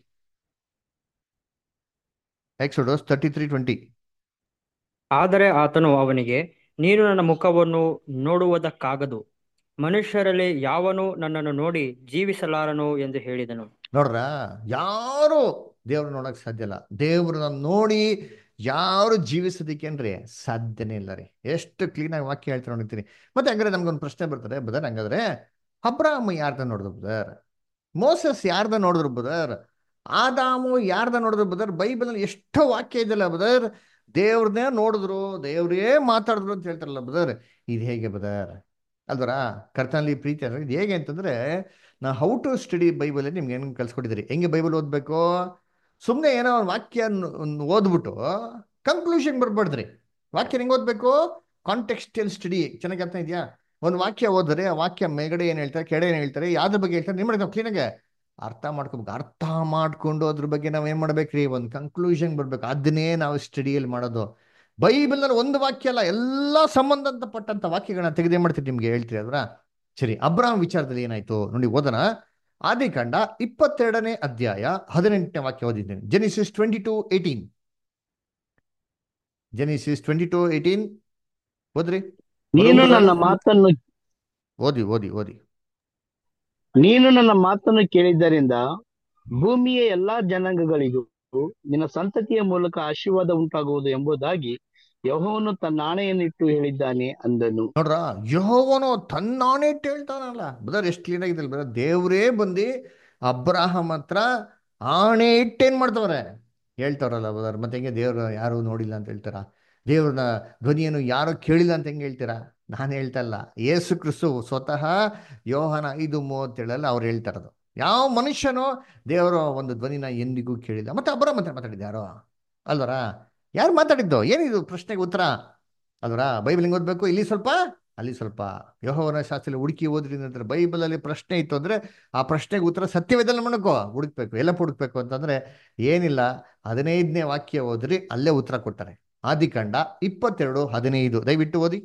ಎಕ್ಸೋಡೋಸ್ ತರ್ಟಿ ತ್ರೀ ಟ್ವೆಂಟಿ ಆದರೆ ಆತನು ಅವನಿಗೆ ನೀನು ನನ್ನ ಮುಖವನ್ನು ನೋಡುವುದಕ್ಕಾಗದು ಮನುಷ್ಯರಲ್ಲಿ ಯಾವನು ನನ್ನನ್ನು ನೋಡಿ ಜೀವಿಸಲಾರನು ಎಂದು ಹೇಳಿದನು ನೋಡ್ರ ಯಾರು ದೇವ್ರನ್ನ ನೋಡಕ್ ಸಾಧ್ಯ ಇಲ್ಲ ದೇವ್ರನ್ನ ನೋಡಿ ಯಾರು ಜೀವಿಸೋದಿಕ್ಕೇನ್ರಿ ಸಾಧ್ಯನೇ ಇಲ್ಲ ರೀ ಎಷ್ಟು ಕ್ಲೀನಾಗಿ ವಾಕ್ಯ ಹೇಳ್ತಾರೆ ನೋಡ್ತೀನಿ ಮತ್ತೆ ಹಂಗಾರೆ ನಮ್ಗೊಂದು ಪ್ರಶ್ನೆ ಬರ್ತದೆ ಬದರ್ ಹಂಗಾದ್ರೆ ಅಬ್ರಾಹ್ಮ ಯಾರ್ದ ನೋಡಿದ್ರು ಬದರ್ ಮೋಸಸ್ ಯಾರ್ದ ನೋಡಿದ್ರು ಬದರ್ ಆದಾಮು ಯಾರ್ದ ನೋಡಿದ್ರು ಬದರ್ ಬೈಬಲ್ ಎಷ್ಟೋ ವಾಕ್ಯ ಇದೆಯಲ್ಲ ಬದರ್ ದೇವ್ರನ್ನೇ ನೋಡಿದ್ರು ದೇವ್ರೇ ಮಾತಾಡಿದ್ರು ಅಂತ ಹೇಳ್ತಾರಲ್ಲ ಬದರ್ ಇದು ಹೇಗೆ ಬದರ್ ಅಲ್ವರ ಕರ್ತನಲ್ಲಿ ಪ್ರೀತಿ ಅಂದ್ರೆ ಇದು ಹೇಗೆ ಅಂತಂದ್ರೆ ನಾ ಹೌ ಟು ಸ್ಟಡಿ ಬೈಬಲ್ ನಿಮ್ಗೆ ಏನು ಕಲ್ಸ್ಕೊಟ್ಟಿದ್ದೀರಿ ಹೆಂಗೆ ಬೈಬಲ್ ಓದ್ಬೇಕು ಸುಮ್ಮನೆ ಏನೋ ಒಂದು ವಾಕ್ಯ ಓದ್ಬಿಟ್ಟು ಕನ್ಕ್ಲೂಷನ್ ಬರ್ಬಾರ್ದ್ರಿ ವಾಕ್ಯ ಹೆಂಗೆ ಓದ್ಬೇಕು ಕಾಂಟೆಕ್ಸ್ಟಲ್ ಸ್ಟಡಿ ಚೆನ್ನಾಗಿ ಅರ್ಥ ಇದೆಯಾ ಒಂದು ವಾಕ್ಯ ಓದಿದ್ರೆ ಆ ವಾಕ್ಯ ಮೇಗಡೆ ಏನು ಹೇಳ್ತಾರೆ ಕೆಡೆ ಏನು ಹೇಳ್ತಾರೆ ಯಾವ್ದ್ರ ಬಗ್ಗೆ ಹೇಳ್ತಾರೆ ನಿಮ್ಮ ನಾವು ಕ್ಲೀನಾಗೆ ಅರ್ಥ ಮಾಡ್ಕೋಬೇಕು ಅರ್ಥ ಮಾಡ್ಕೊಂಡು ಅದ್ರ ಬಗ್ಗೆ ನಾವ್ ಏನ್ ಮಾಡ್ಬೇಕ್ರಿ ಒಂದು ಕನ್ಕ್ಲೂಷನ್ ಬರ್ಬೇಕು ಅದನ್ನೇ ನಾವು ಸ್ಟಡಿಯಲ್ಲಿ ಮಾಡೋದು ಬೈಬಲ್ನಲ್ಲಿ ಒಂದು ವಾಕ್ಯ ಅಲ್ಲ ಎಲ್ಲ ಸಂಬಂಧಪಟ್ಟಂತ ವಾಕ್ಯಗಳನ್ನ ತೆಗೆದೇ ಮಾಡ್ತೀರಿ ನಿಮ್ಗೆ ಹೇಳ್ತೀರಿ ಅದ್ರ ಸರಿ ಅಬ್ರಾಹಂ ವಿಚಾರದಲ್ಲಿ ಏನಾಯ್ತು ನೋಡಿ ಓದನ ಆದಿಕಾಂಡ ಇಪ್ಪತ್ತೆರಡನೇ ಅಧ್ಯಾಯ ಹದಿನೆಂಟನೇ ವಾಕ್ಯ ಓದಿದ್ದೇನೆ Genesis twenty two eighteen Genesis twenty two eighteen ಓದ್ರಿ ನೀನು ನನ್ನ ಮಾತನ್ನು ಓದಿ ಓದಿ ಓದಿ ನೀನು ನನ್ನ ಮಾತನ್ನು ಕೇಳಿದ್ದರಿಂದ ಭೂಮಿಯ ಎಲ್ಲಾ ಜನಾಂಗಗಳಿಗೂ ನಿನ್ನ ಸಂತತಿಯ ಮೂಲಕ ಆಶೀರ್ವಾದ ಉಂಟಾಗುವುದು ಎಂಬುದಾಗಿ ಯಹೋವನು ತನ್ನ ಆಣೆಯನ್ನಿಟ್ಟು ಹೇಳಿದ್ದಾನೆ ಅಂದನು ನೋಡ್ರ ಯಹೋವನು ತನ್ನಾಣೆ ಇಟ್ಟು ಹೇಳ್ತಾನಲ್ಲ ಬ್ರದರ್ ಎಷ್ಟು ಕ್ಲೀನ್ ಆಗಿದೆ ಬ್ರದರ್ ದೇವರೇ ಬಂದು ಅಬ್ರಾಹಂ ಹತ್ರ ಆಣೆ ಇಟ್ಟೇನ್ ಮಾಡ್ತವ್ರೆ ಹೇಳ್ತಾರಲ್ಲ ಬ್ರದರ್ ಮತ್ತೆ ಹೆಂಗೆ ದೇವ್ರ ಯಾರು ನೋಡಿಲ್ಲ ಅಂತ ಹೇಳ್ತಾರ ದೇವ್ರನ್ನ ಧ್ವನಿಯನ್ನು ಯಾರು ಕೇಳಿಲ್ಲ ಅಂತ ಹೆಂಗೆ ಹೇಳ್ತೀರಾ ನಾನು ಹೇಳ್ತಾ ಇಲ್ಲ ಯೇಸು ಕ್ರಿಸ್ತು ಸ್ವತಃ ಯೋಹನ ಐದು ಮೂವತ್ತೇಳಲ್ಲಿ ಅವ್ರು ಹೇಳ್ತಾ ಇರೋದು ಯಾವ ಮನುಷ್ಯನೋ ದೇವರ ಒಂದು ಧ್ವನಿನ ಎಂದಿಗೂ ಕೇಳಿಲ್ಲ ಮತ್ತೆ ಅಬ್ರಾಹಂ ಹತ್ರ ಮಾತಾಡಿದ್ದು ಯಾರೋ ಅಲ್ವರ ಯಾರು ಮಾತಾಡಿದ್ದು ಏನಿದು ಪ್ರಶ್ನೆಗೆ ಉತ್ತರ ಅಲ್ವರ ಬೈಬಲ್ ಹಿಂಗೆ ಓದ್ಬೇಕು ಇಲ್ಲಿ ಸ್ವಲ್ಪ ಅಲ್ಲಿ ಸ್ವಲ್ಪ ಯಹೋವನ ಶಾಸ್ತ್ರ ಹುಡುಕಿ ಓದ್ರಿ ನಂತರ ಬೈಬಲಲ್ಲಿ ಪ್ರಶ್ನೆ ಇತ್ತು ಅಂದ್ರೆ ಆ ಪ್ರಶ್ನೆಗೆ ಉತ್ತರ ಸತ್ಯವೇದಲ್ಲ ಮಾಡಬೇಕು ಹುಡುಕ್ಬೇಕು ಎಲ್ಲ ಹುಡುಕ್ಬೇಕು ಅಂತಂದ್ರೆ ಏನಿಲ್ಲ ಹದಿನೈದನೇ ವಾಕ್ಯ ಓದ್ರಿ ಅಲ್ಲೇ ಉತ್ತರ ಕೊಡ್ತಾರೆ ಆದಿಕಾಂಡ ಇಪ್ಪತ್ತೆರಡು ಹದಿನೈದು ದಯವಿಟ್ಟು ಓದಿ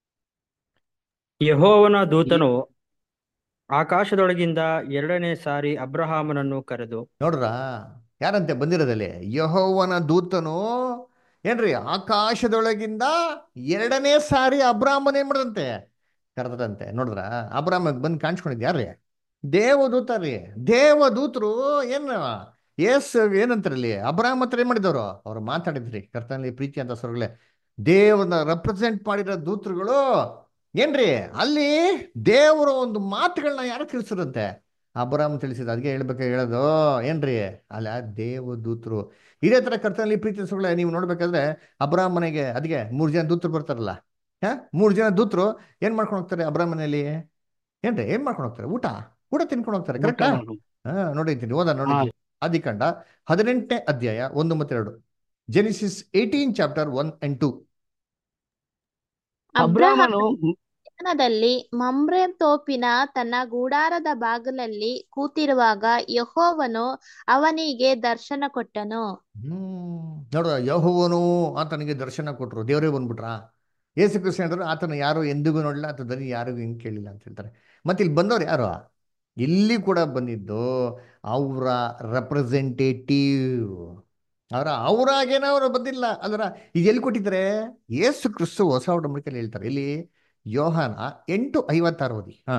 ಯಹೋವನ ದೂತನು ಆಕಾಶದೊಳಗಿಂದ ಎರಡನೇ ಸಾರಿ ಅಬ್ರಹಾಮನನ್ನು ಕರೆದು ನೋಡ್ರ ಯಾರಂತೆ ಬಂದಿರೋದಲ್ಲಿ ಯಹೋವನ ದೂತನು ಏನ್ರಿ ಆಕಾಶದೊಳಗಿಂದ ಎರಡನೇ ಸಾರಿ ಅಬ್ರಾಹ್ಮನ್ ಏನ್ ಮಾಡದಂತೆ ಕರೆದಂತೆ ನೋಡಿದ್ರ ಅಬ್ರಾಹ್ಮ ಬಂದು ಕಾಣಿಸ್ಕೊಂಡಿದ್ ಯಾರ್ರಿ ದೇವದೂತ ರೀ ದೇವದೂತರು ಏನ್ ಎಸ್ ಏನಂತಾರಲ್ಲಿ ಅಬ್ರಾಹ್ಮ ಹತ್ರ ಏನ್ ಮಾಡಿದವರು ಅವ್ರು ಮಾತಾಡಿದ್ರಿ ಕರ್ತನಲ್ಲಿ ಪ್ರೀತಿ ಅಂತ ಸ್ವರ್ಗಳೇ ದೇವನ ರೆಪ್ರೆಸೆಂಟ್ ಮಾಡಿರೋ ದೂತರುಗಳು ಏನ್ರಿ ಅಲ್ಲಿ ದೇವರ ಒಂದು ಮಾತುಗಳನ್ನ ಯಾರು ತಿಳಿಸಿರಂತೆ ಅಬ್ರಾಹ್ಮ ತಿಳಿಸಿದ ಅದಕ್ಕೆ ಹೇಳ್ಬೇಕು ಹೇಳೋದು ಏನ್ರಿ ಅಲ್ಲ ದೇವದೂತರು ಇದೇ ತರ ಕರ್ತನಲ್ಲಿ ಪ್ರೀತಿ ಸ್ವರ್ಗಳೇ ನೀವು ನೋಡ್ಬೇಕಾದ್ರೆ ಅಬ್ರಾಹ್ಮನೆಗೆ ಅದಕ್ಕೆ ಮೂರು ಜನ ದೂತರು ಬರ್ತಾರಲ್ಲ ಹಾ ಮೂರು ಜನ ದೂತರು ಏನ್ ಮಾಡ್ಕೊಂಡು ಹೋಗ್ತಾರೆ ಅಬ್ರಾಹ್ಮನಲ್ಲಿ ಏನ್ರಿ ಏನ್ ಮಾಡ್ಕೊಂಡು ಹೋಗ್ತಾರೆ ಊಟ ಊಟ ತಿನ್ಕೊಂಡು ಹೋಗ್ತಾರೆ ಕರೆಕ್ಟಾ ಹಾ ನೋಡಿದ್ದೀನಿ ಓದ ನೋಡಿದ್ದೀನಿ ಆದಿಕಾಂಡ ಹದಿನೆಂಟನೇ ಅಧ್ಯಾಯ ಒಂದು ಮತ್ತೆರಡು Genesis eighteen chapter one and two ಅಬ್ರಾಹ್ಮನು ದಲ್ಲಿ ಮಮ್ರೆ ತೋಪಿನ ತನ್ನ ಗೂಡಾರದ ಬಾಗಿಲಲ್ಲಿ ಕೂತಿರುವಾಗ ಯಹೋವನು ಅವನಿಗೆ ದರ್ಶನ ಕೊಟ್ಟನು ಹ್ಮ್ ನೋಡ್ರ ಯಹೋವನು ಆತನಿಗೆ ದರ್ಶನ ಕೊಟ್ರು ದೇವರೇ ಬಂದ್ಬಿಟ್ರಾ ಯೇಸು ಕೃಷ್ಣ ಹೇಳಿದ್ರು ಆತನ ಯಾರು ಎಂದಿಗೂ ನೋಡಲಿಲ್ಲ ಆತ ಧ್ವನಿ ಯಾರಿಗೂ ಹಿಂಗೆ ಕೇಳಿಲ್ಲ ಅಂತ ಹೇಳ್ತಾರೆ ಮತ್ತೆ ಇಲ್ಲಿ ಬಂದವ್ರು ಯಾರು ಇಲ್ಲಿ ಕೂಡ ಬಂದಿದ್ದು ಅವರ ರೆಪ್ರೆಸೆಂಟೇಟಿವ್ ಅವರ ಅವರಾಗೇನ ಅವರು ಬಂದಿಲ್ಲ ಅದರ ಇದು ಎಲ್ಲಿ ಕೊಟ್ಟಿದ್ದಾರೆ ಯೇಸು ಕ್ರಿಸ್ತು ಹೊಸ ಒಡಂಬಡಿಕೆಯಲ್ಲಿ ಹೇಳ್ತಾರೆ ಇಲ್ಲಿ ಯೋಹಾನ ಎಂಟು ಐವತ್ತಾರು ಓದಿ ಹಾ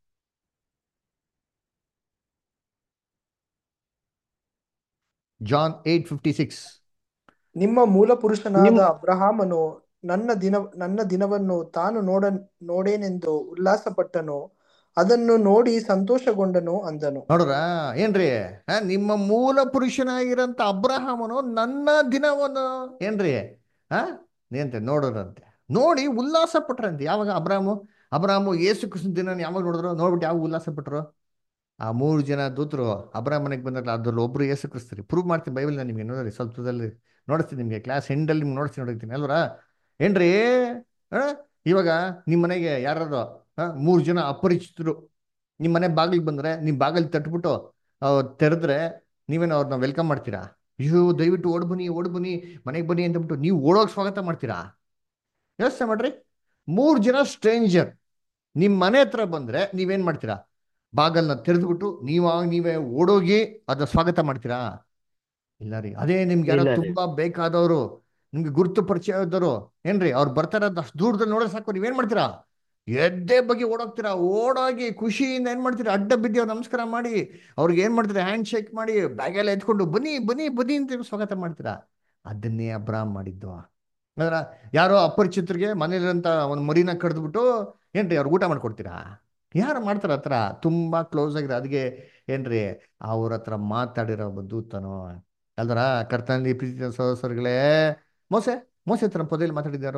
ಜಾನ್ ಏಟ್ ಫಿಫ್ಟಿ ಸಿಕ್ಸ್ ನಿಮ್ಮ ಮೂಲ ಪುರುಷನಾದ ನಿಮ್- ಅಬ್ರಹಾಮನು ನನ್ನ ದಿನ ನನ್ನ ದಿನವನ್ನು ತಾನು ನೋಡ ನೋಡೇನೆಂದು ಉಲ್ಲಾಸಪಟ್ಟನು ಅದನ್ನು ನೋಡಿ ಸಂತೋಷಗೊಂಡನು ಅಂದನು ನೋಡ್ರ ಏನ್ರಿ ಆ, ನಿಮ್ಮ ಮೂಲ ಪುರುಷನಾಗಿರಂತ ಅಬ್ರಹಾಮನು ನನ್ನ ದಿನವನ್ನು ಏನ್ರಿ ಆ ಏನ್ರಿ ನೋಡೋರಂತೆ ನೋಡಿ ಉಲ್ಲಾಸ ಪಟ್ರಂತೆ ಯಾವಾಗ ಅಬ್ರಾಮು ಅಬ್ರಾಮು ಯೇಸು ಕೃಷ್ಣ ದಿನ ಯಾವಾಗ ನೋಡಿದ್ರು ನೋಡ್ಬಿಟ್ಟು ಯಾವಾಗ ಉಲ್ಲಾಸ ಪಟ್ರು ಆ ಮೂರು ಜನ ದೂತರು ಅಬ್ರಾಹ್ಮನಿಗೆ ಬಂದ್ರಲ್ಲ ಅದ್ರಲ್ಲಿ ಒಬ್ರು ಯೇಸು ಕ್ರಿಸ್ತು ರೀ ಪ್ರೂವ್ ಮಾಡ್ತೀನಿ ಬೈಬಲ್ ನಿಮಗೆ ನೋಡ್ರಿ ಸ್ವಲ್ಪದಲ್ಲಿ ನೋಡಿಸ್ತೀನಿ ನಿಮಗೆ ಕ್ಲಾಸ್ ಎಂಡಲ್ಲಿ ನಿಮ್ಗೆ ನೋಡಿಸ್ತೀನಿ ನೋಡಿರ್ತೀನಿ ಅಲ್ವರ ಏನ್ರಿ ಆ? ಇವಾಗ ನಿಮ್ಮ ಮನೆಗೆ ಯಾರಾದ್ರು ಆ, ಮೂರು ಜನ ಅಪರಿಚಿತರು ನಿಮ್ಮ ಮನೆ ಬಾಗಿಲಿಗೆ ಬಂದ್ರೆ ನಿಮ್ಮ ಬಾಗಿಲು ತಟ್ಬಿಟ್ಟು ಅವ್ರು ತೆರೆದ್ರೆ ನೀವೇನು ಅವ್ರನ್ನ ವೆಲ್ಕಮ್ ಮಾಡ್ತೀರಾ ಅಯ್ಯೋ ದಯವಿಟ್ಟು ಓಡ್ ಬನ್ನಿ ಓಡ್ ಬನ್ನಿ ಮನೆಗೆ ಬನ್ನಿ ಅಂತಬಿಟ್ಟು ನೀವು ಓಡೋಗಿ ಸ್ವಾಗತ ಮಾಡ್ತೀರಾ ಯೋಚನೆ ಮಾಡ್ರಿ ಮೂರು ಜನ ಸ್ಟ್ರೇಂಜರ್ ನಿಮ್ಮ ಮನೆ ಹತ್ರ ಬಂದ್ರೆ ನೀವೇನ್ ಮಾಡ್ತೀರಾ ಬಾಗಲ್ನ ತೆರೆದ್ಬಿಟ್ಟು ನೀವಾಗ ನೀವೇ ಓಡೋಗಿ ಅದನ್ನ ಸ್ವಾಗತ ಮಾಡ್ತೀರಾ ಇಲ್ಲ ರೀ ಅದೇ ನಿಮ್ಗೆ ಯಾರೋ ಇಲ್ಲ ರೀ. ತುಂಬಾ ಬೇಕಾದವರು ನಿಮ್ಗೆ ಗುರುತು ಪರಿಚಯ ಇದ್ದವರು ಏನ್ರಿ ಅವ್ರು ಬರ್ತಾರ ಅಷ್ಟು ದೂರದಲ್ಲಿ ನೋಡೋ ಸಾಕು ನೀವೇನ್ ಮಾಡ್ತೀರಾ ಎದ್ದೇ ಬಗ್ಗೆ ಓಡೋಗ್ತೀರಾ ಓಡೋಗಿ ಖುಷಿಯಿಂದ ಏನ್ ಮಾಡ್ತೀರಾ ಅಡ್ಡ ಬಿದ್ದು ಅವ್ರ್ ನಮಸ್ಕಾರ ಮಾಡಿ ಅವ್ರಿಗೆ ಏನ್ ಮಾಡ್ತೀರಾ ಹ್ಯಾಂಡ್ ಶೇಕ್ ಮಾಡಿ ಬ್ಯಾಗೆಲ್ಲ ಎತ್ಕೊಂಡು ಬನ್ನಿ ಬನ್ನಿ ಬನ್ನಿ ಅಂತ ಸ್ವಾಗತ ಮಾಡ್ತೀರಾ ಅದನ್ನೇ ಅಬ್ರಾಮ್ ಮಾಡಿದ್ದು ಅಂದ್ರ ಯಾರೋ ಅಪರಿಚಿತರಿಗೆ ಮನೇಲಿರಂತ ಒಂದು ಮರಿನ ಕಡ್ದ್ಬಿಟ್ಟು ಏನ್ರಿ ಅವ್ರಿಗೆ ಊಟ ಮಾಡ್ಕೊಡ್ತೀರಾ ಯಾರು ಮಾಡ್ತಾರ ಹತ್ರ ತುಂಬಾ ಕ್ಲೋಸ್ ಆಗಿರೋ ಅದಕ್ಕೆ ಏನ್ರಿ ಅವ್ರ ಹತ್ರ ಮಾತಾಡಿರೋ ಒಬ್ಬ ದೂತನು ಅಲ್ದರ ಕರ್ತನಲ್ಲಿ ಪ್ರೀತಿ ಸಹೋದರಗಳೇ ಮೋಸೆ ಮೋಸೆ ಹತ್ರ ಪೊದೆಯಲ್ಲಿ ಮಾತಾಡಿದ್ದಾರೋ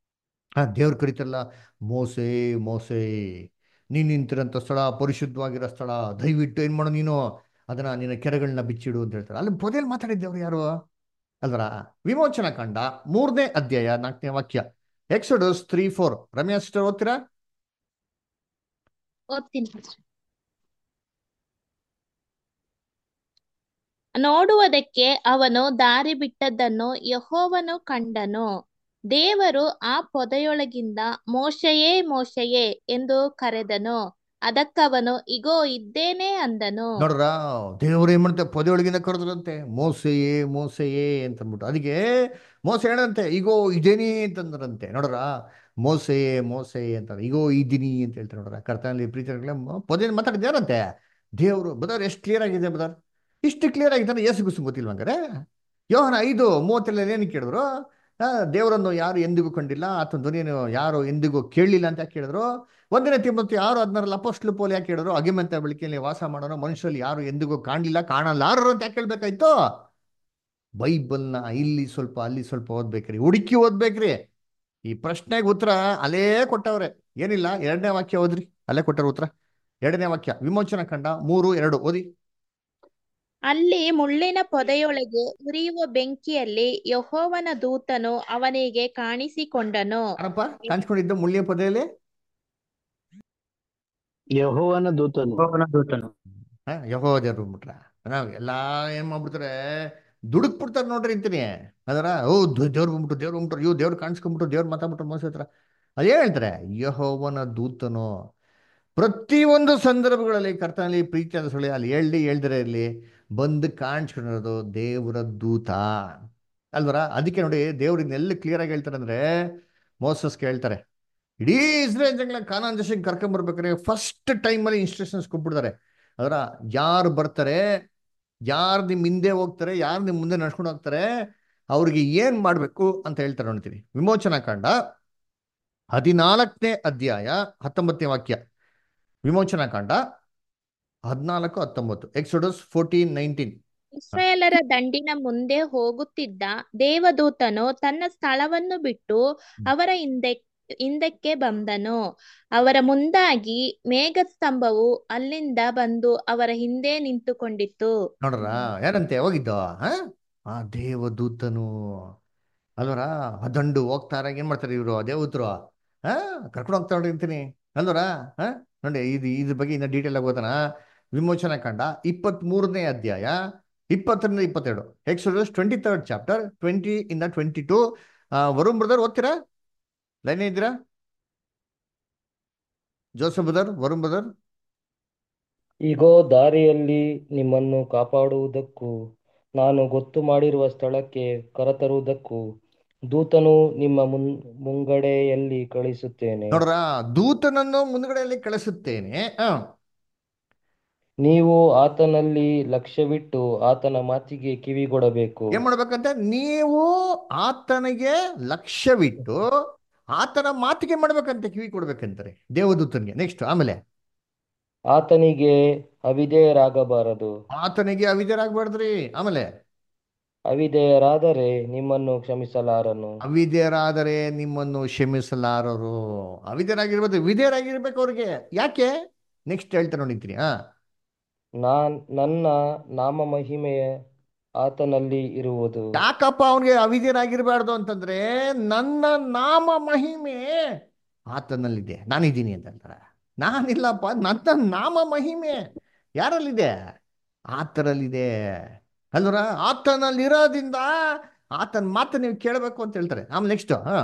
ಆ ದೇವ್ರ ಕರಿತಲ್ಲ ಮೋಸೆ ಮೋಸೆ ನೀನ್ ನಿಂತಿರಂತ ಸ್ಥಳ ಪರಿಶುದ್ಧವಾಗಿರೋ ಸ್ಥಳ ದಯವಿಟ್ಟು ಏನ್ ಮಾಡು ನೀನು ಅದನ್ನ ನಿನ್ನ ಕೆರೆಗಳನ್ನ ಬಿಚ್ಚಿಡು ಅಂತ ಹೇಳ್ತಾರೆ ಅಲ್ಲಿ ಪೊದೆಯಲ್ಲಿ ಮಾತಾಡಿದ್ದೇವ್ರು ಯಾರು ಅಲ್ವರ ವಿಮೋಚನಾ ಕಂಡ ಮೂರನೇ ಅಧ್ಯಾಯ ನಾಲ್ಕನೇ ವಾಕ್ಯ Exodus three four Ramya sister ಓದ್ತೀರಾ ಓದ್ತೀನಿ pastor. ನೋಡುವುದಕ್ಕೆ ಅವನು ದಾರಿ ಬಿಟ್ಟದ್ದನ್ನು ಯೆಹೋವನು ಕಂಡನು ದೇವರು ಆ ಪೊದೆಯೊಳಗಿಂದ ಮೋಶೆಯೇ ಮೋಶೆಯೇ ಎಂದು ಕರೆದನು ಅದಕ್ಕವನು ಇಗೋ ಇದ್ದೇನೆ ಅಂದನು ನೋಡ್ರ ದೇವ್ರು ಏನ್ ಮಾಡ್ತಾರೆ ಪೊದೆ ಒಳಗಿಂದ ಕರೆದ್ರಂತೆ ಮೋಸೆಯೇ ಮೋಸೆಯೇ ಅಂತ ಅಂದ್ಬಿಟ್ಟು ಅದಕ್ಕೆ ಮೋಸ ಹೇಳಂತೆ ಈಗೋ ಇದೇನಿ ಅಂತಂದ್ರಂತೆ ನೋಡ್ರ ಮೋಸೆಯೇ ಮೋಸೆಯೇ ಅಂತ ಈಗೋ ಇದ್ದೀನಿ ಅಂತ ಹೇಳ್ತಾರೆ ನೋಡ್ರ ಕರ್ತನಲ್ಲಿ ಪ್ರೀತಿಗಳೇ ಪೊದೆ ಮಾತಾಡಿದ ಯಾರಂತೆ ದೇವ್ರು ಬದರ್ ಎಷ್ಟು ಕ್ಲಿಯರ್ ಆಗಿದೆ ಬದರ್ ಇಷ್ಟು ಕ್ಲಿಯರ್ ಆಗಿದೆ ಯೇಸು ಗುಸು ಗೊತ್ತಿಲ್ವ ಹಂಗಾರೆ ಯೋಹನ ಐದು ಮೂವತ್ತೆಲ್ಲ ಏನು ಕೇಳಿದ್ರು ಆ, ದೇವರನ್ನು ಯಾರು ಎಂದಿಗೂ ಕಂಡಿಲ್ಲ ಆತನ ಧ್ವನಿಯನ್ನು ಯಾರು ಎಂದಿಗೂ ಕೇಳಲಿಲ್ಲ ಅಂತ ಯಾಕೆ ಕೇಳಿದ್ರು ಒಂದನೇ ತಿಮ್ಮತ್ತು ಯಾರು ಹದಿನಾರಲ್ಲಿ ಅಪೋಸ್ಟ್ಲು ಪೋಲ್ ಯಾಕೆ ಹೇಳಿದ್ರು ಅಗಿಮೆಂತ ಬೆಳಕಿನಲ್ಲಿ ವಾಸ ಮಾಡೋನು ಮನುಷ್ಯರಲ್ಲಿ ಯಾರು ಎಂದಿಗೂ ಕಾಣಲಿಲ್ಲ ಕಾಣಲಾರರು ಅಂತ ಯಾಕೆ ಹೇಳ್ಬೇಕಾಯ್ತು ಬೈಬಲ್ನ ಇಲ್ಲಿ ಸ್ವಲ್ಪ ಅಲ್ಲಿ ಸ್ವಲ್ಪ ಓದ್ಬೇಕ್ರಿ ಹುಡುಕಿ ಓದ್ಬೇಕ್ರಿ ಈ ಪ್ರಶ್ನೆಗೆ ಉತ್ತರ ಅಲ್ಲೇ ಕೊಟ್ಟವ್ರೆ ಏನಿಲ್ಲ ಎರಡನೇ ವಾಕ್ಯ ಓದ್ರಿ ಅಲ್ಲೇ ಕೊಟ್ಟವ್ರ ಉತ್ತರ ಎರಡನೇ ವಾಕ್ಯ ವಿಮೋಚನಾ ಕಂಡ ಮೂರು ಎರಡು ಓದಿ ಅಲ್ಲಿ ಮುಳ್ಳಿನ ಪೊದೆಯೊಳಗೆ ಉರಿಯುವ ಬೆಂಕಿಯಲ್ಲಿ ಯೆಹೋವನ ದೂತನು ಅವನಿಗೆ ಕಾಣಿಸಿಕೊಂಡನು ಯಾರಪ್ಪ ಕಾಣಿಸ್ಕೊಂಡಿದ್ದ ಮುಳ್ಳಿಯ ಪೊದೆಯಲ್ಲಿ ಯೆಹೋವನ ದೂತನು ಯೆಹೋವನ ದೂತನು ಹಾ ಯಹೋ ದೇವ್ರು ಬಂದ್ಬಿಟ್ರ ನಾವ್ ಎಲ್ಲಾ ಏನ್ ಮಾಡ್ಬಿಡ್ತಾರೆ ದುಡುಕ್ ಬಿಡ್ತಾರೆ ನೋಡ್ರಿ ಅಂತೀನಿ ಅದರ ಓ ದ- ದೇವ್ರು ಬಂದ್ಬಿಟ್ಟು ದೇವ್ರು ಬಂದ್ಬಿಟ್ರು ಇವ್ ದೇವ್ರು ಕಾಣಿಸ್ಕೊಂಡ್ಬಿಟ್ಟು ದೇವ್ರು ಮಾತಾಡ್ಬಿಟ್ರು ಮೋಸ ಹತ್ರ ಅದೇ ಹೇಳ್ತಾರೆ ಯಹೋವನ ದೂತನು ಪ್ರತಿಯೊಂದು ಸಂದರ್ಭಗಳಲ್ಲಿ ಕರ್ತನಲ್ಲಿ ಪ್ರೀತಿಯಾದ ಸುಳಿ ಅಲ್ಲಿ ಹೇಳ್ಲಿ ಹೇಳ್ದರೆ ಇರಲಿ ಬಂದು ಕಾಣಿಸ್ಕೊಂಡಿರೋದು ದೇವರ ದೂತ ಅಲ್ವರ ಅದಕ್ಕೆ ನೋಡಿ ದೇವ್ರು ಇನ್ನೆಲ್ಲ ಕ್ಲಿಯರ್ ಆಗಿ ಹೇಳ್ತಾರೆ ಅಂದ್ರೆ ಮೋಸಸ್ ಕೇಳ್ತಾರೆ ಇಡೀ ಇಸ್ರೇಲ್ ಜಗಳ ಕಾನಾನ್ ದೇಶಕ್ಕೆ ಕರ್ಕೊಂಬರ್ಬೇಕಾದ್ರೆ ಫಸ್ಟ್ ಟೈಮಲ್ಲಿ ಇನ್ಸ್ಟ್ರಕ್ಷನ್ಸ್ ಕೊಟ್ಬಿಡ್ತಾರೆ ಅದರ ಯಾರು ಬರ್ತಾರೆ ಯಾರು ನಿಮ್ಮ ಹಿಂದೆ ಹೋಗ್ತಾರೆ ಯಾರು ನಿಮ್ಮ ಮುಂದೆ ನಡ್ಸ್ಕೊಂಡು ಹೋಗ್ತಾರೆ ಅವ್ರಿಗೆ ಏನ್ ಮಾಡಬೇಕು ಅಂತ ಹೇಳ್ತಾರೆ ನೋಡ್ತೀವಿ ವಿಮೋಚನಾ ಕಾಂಡ ಹದಿನಾಲ್ಕನೇ ಅಧ್ಯಾಯ ಹತ್ತೊಂಬತ್ತನೇ ವಾಕ್ಯ ವಿಮೋಚನಾ ಕಾಂಡ ಹದಿನಾಲ್ಕು ಹತ್ತೊಂಬತ್ತು ಎಕ್ಸೋಡಸ್ ಫೋರ್ಟೀನ್ ನೈನ್ಟೀನ್ ಇಸ್ರಾಯೇಲರ ದಂಡಿನ ಮುಂದೆ ಹೋಗುತ್ತಿದ್ದ ದೇವದೂತನು ತನ್ನ ಸ್ಥಳವನ್ನು ಬಿಟ್ಟು ಅವರ ಹಿಂದೆ ಹಿಂದಕ್ಕೆ ಬಂದನು ಅವರ ಮುಂದಾಗಿ ಮೇಘಸ್ತಂಭವು ಅಲ್ಲಿಂದ ಬಂದು ಅವರ ಹಿಂದೆ ನಿಂತುಕೊಂಡಿತ್ತು ನೋಡ್ರ ಏನಂತೆ ಹೋಗಿದ್ದು ಹಾ ಆ ದೇವದೂತನು ಅಲ್ವರ ಆ ದಂಡು ಹೋಗ್ತಾರ ಏನ್ ಮಾಡ್ತಾರೆ ಇವರು ದೇವದೂತರು ಹಾ ಕರ್ಕೊಂಡು ಹೋಗ್ತಾ ನೋಡಿ ಅಂತೀನಿ ಅಲ್ವರ ಹಾ ನೋಡಿ ಇದು ಇದ್ರ ಬಗ್ಗೆ ಇನ್ನ ಡೀಟೇಲ್ ಆಗಿ ಓದೋಣ ವಿಮೋಚನಾ ಕಾಂಡ ಇಪ್ಪತ್ತ್ ಮೂರನೇ ಅಧ್ಯಾಯ ಇಪ್ಪತ್ತರಿಂದ ಇಪ್ಪತ್ತೆರಡು Exodus twenty third chapter twenty ಇಂದ ಟ್ವೆಂಟಿ ಟು ವರುಣ್ ಬ್ರದರ್ ಓದ್ತೀರಾ ಲೈನ್ ಇದ್ದೀರಾ ಜೋಸಫ್ ಬ್ರದರ್ ವರುಣ್ ಬ್ರದರ್ ಇಗೋ ದಾರಿಯಲ್ಲಿ ನಿಮ್ಮನ್ನು ಕಾಪಾಡುವುದಕ್ಕೂ ನಾನು ಗೊತ್ತು ಮಾಡಿರುವ ಸ್ಥಳಕ್ಕೆ ಕರೆತರುವುದಕ್ಕೂ ದೂತನು ನಿಮ್ಮ ಮುನ್ ಮುಂಗಡೆಯಲ್ಲಿ ಕಳಿಸುತ್ತೇನೆ ನೋಡ್ರ ದೂತನನ್ನು ಮುಂದ್ಗಡೆಯಲ್ಲಿ ಕಳಿಸುತ್ತೇನೆ ಆ ನೀವು ಆತನಲ್ಲಿ ಲಕ್ಷ್ಯವಿಟ್ಟು ಆತನ ಮಾತಿಗೆ ಕಿವಿಗೊಡಬೇಕು ಏನ್ ಮಾಡ್ಬೇಕಂತ ನೀವು ಆತನಿಗೆ ಲಕ್ಷ್ಯವಿಟ್ಟು ಆತನ ಮಾತಿಗೆ ಮಾಡ್ಬೇಕಂತ ಕಿವಿ ಕೊಡ್ಬೇಕಂತಾರೆ ದೇವದೂತನಿಗೆ ನೆಕ್ಸ್ಟ್ ಆಮೇಲೆ ಆತನಿಗೆ ಅವಿಧೇಯರಾಗಬಾರದು ಆತನಿಗೆ ಅವಿದ್ಯರಾಗ್ಬಾರ್ದ್ರಿ ಆಮೇಲೆ ಅವಿಧೇಯರಾದರೆ ನಿಮ್ಮನ್ನು ಕ್ಷಮಿಸಲಾರನು ಅವಿದ್ಯರಾದರೆ ನಿಮ್ಮನ್ನು ಕ್ಷಮಿಸಲಾರರು ಅವಿದ್ಯರಾಗಿರ್ಬೋದು ವಿಧೇಯರಾಗಿರ್ಬೇಕು ಅವ್ರಿಗೆ ಯಾಕೆ ನೆಕ್ಸ್ಟ್ ಹೇಳ್ತಾರೆ ನೋಡಿರ್ತೀನಿ ಹಾ ನಾನ್ ನನ್ನ ನಾಮ ಮಹಿಮೆಯ ಆತನಲ್ಲಿ ಇರುವುದು ಯಾಕಪ್ಪ ಅವನಿಗೆ ಅವಿದ್ಯರಾಗಿರ್ಬಾರ್ದು ಅಂತಂದ್ರೆ ನನ್ನ ನಾಮ ಮಹಿಮೆ ಆತನಲ್ಲಿದೆ ನಾನಿದ್ದೀನಿ ಅಂತ ಹೇಳ್ತಾರೆ ನಾನಿಲ್ಲಪ್ಪ ನನ್ನ ನಾಮ ಮಹಿಮೆ ಯಾರಲ್ಲಿದೆ ಆತನಲ್ಲಿದೆ ಅಲ್ವರ ಆತನಲ್ಲಿರೋದ್ರಿಂದ ಆತನ ಮಾತು ನೀವು ಕೇಳಬೇಕು ಅಂತ ಹೇಳ್ತಾರೆ ಆಮೇಲೆ ನೆಕ್ಸ್ಟ್ ಹಾ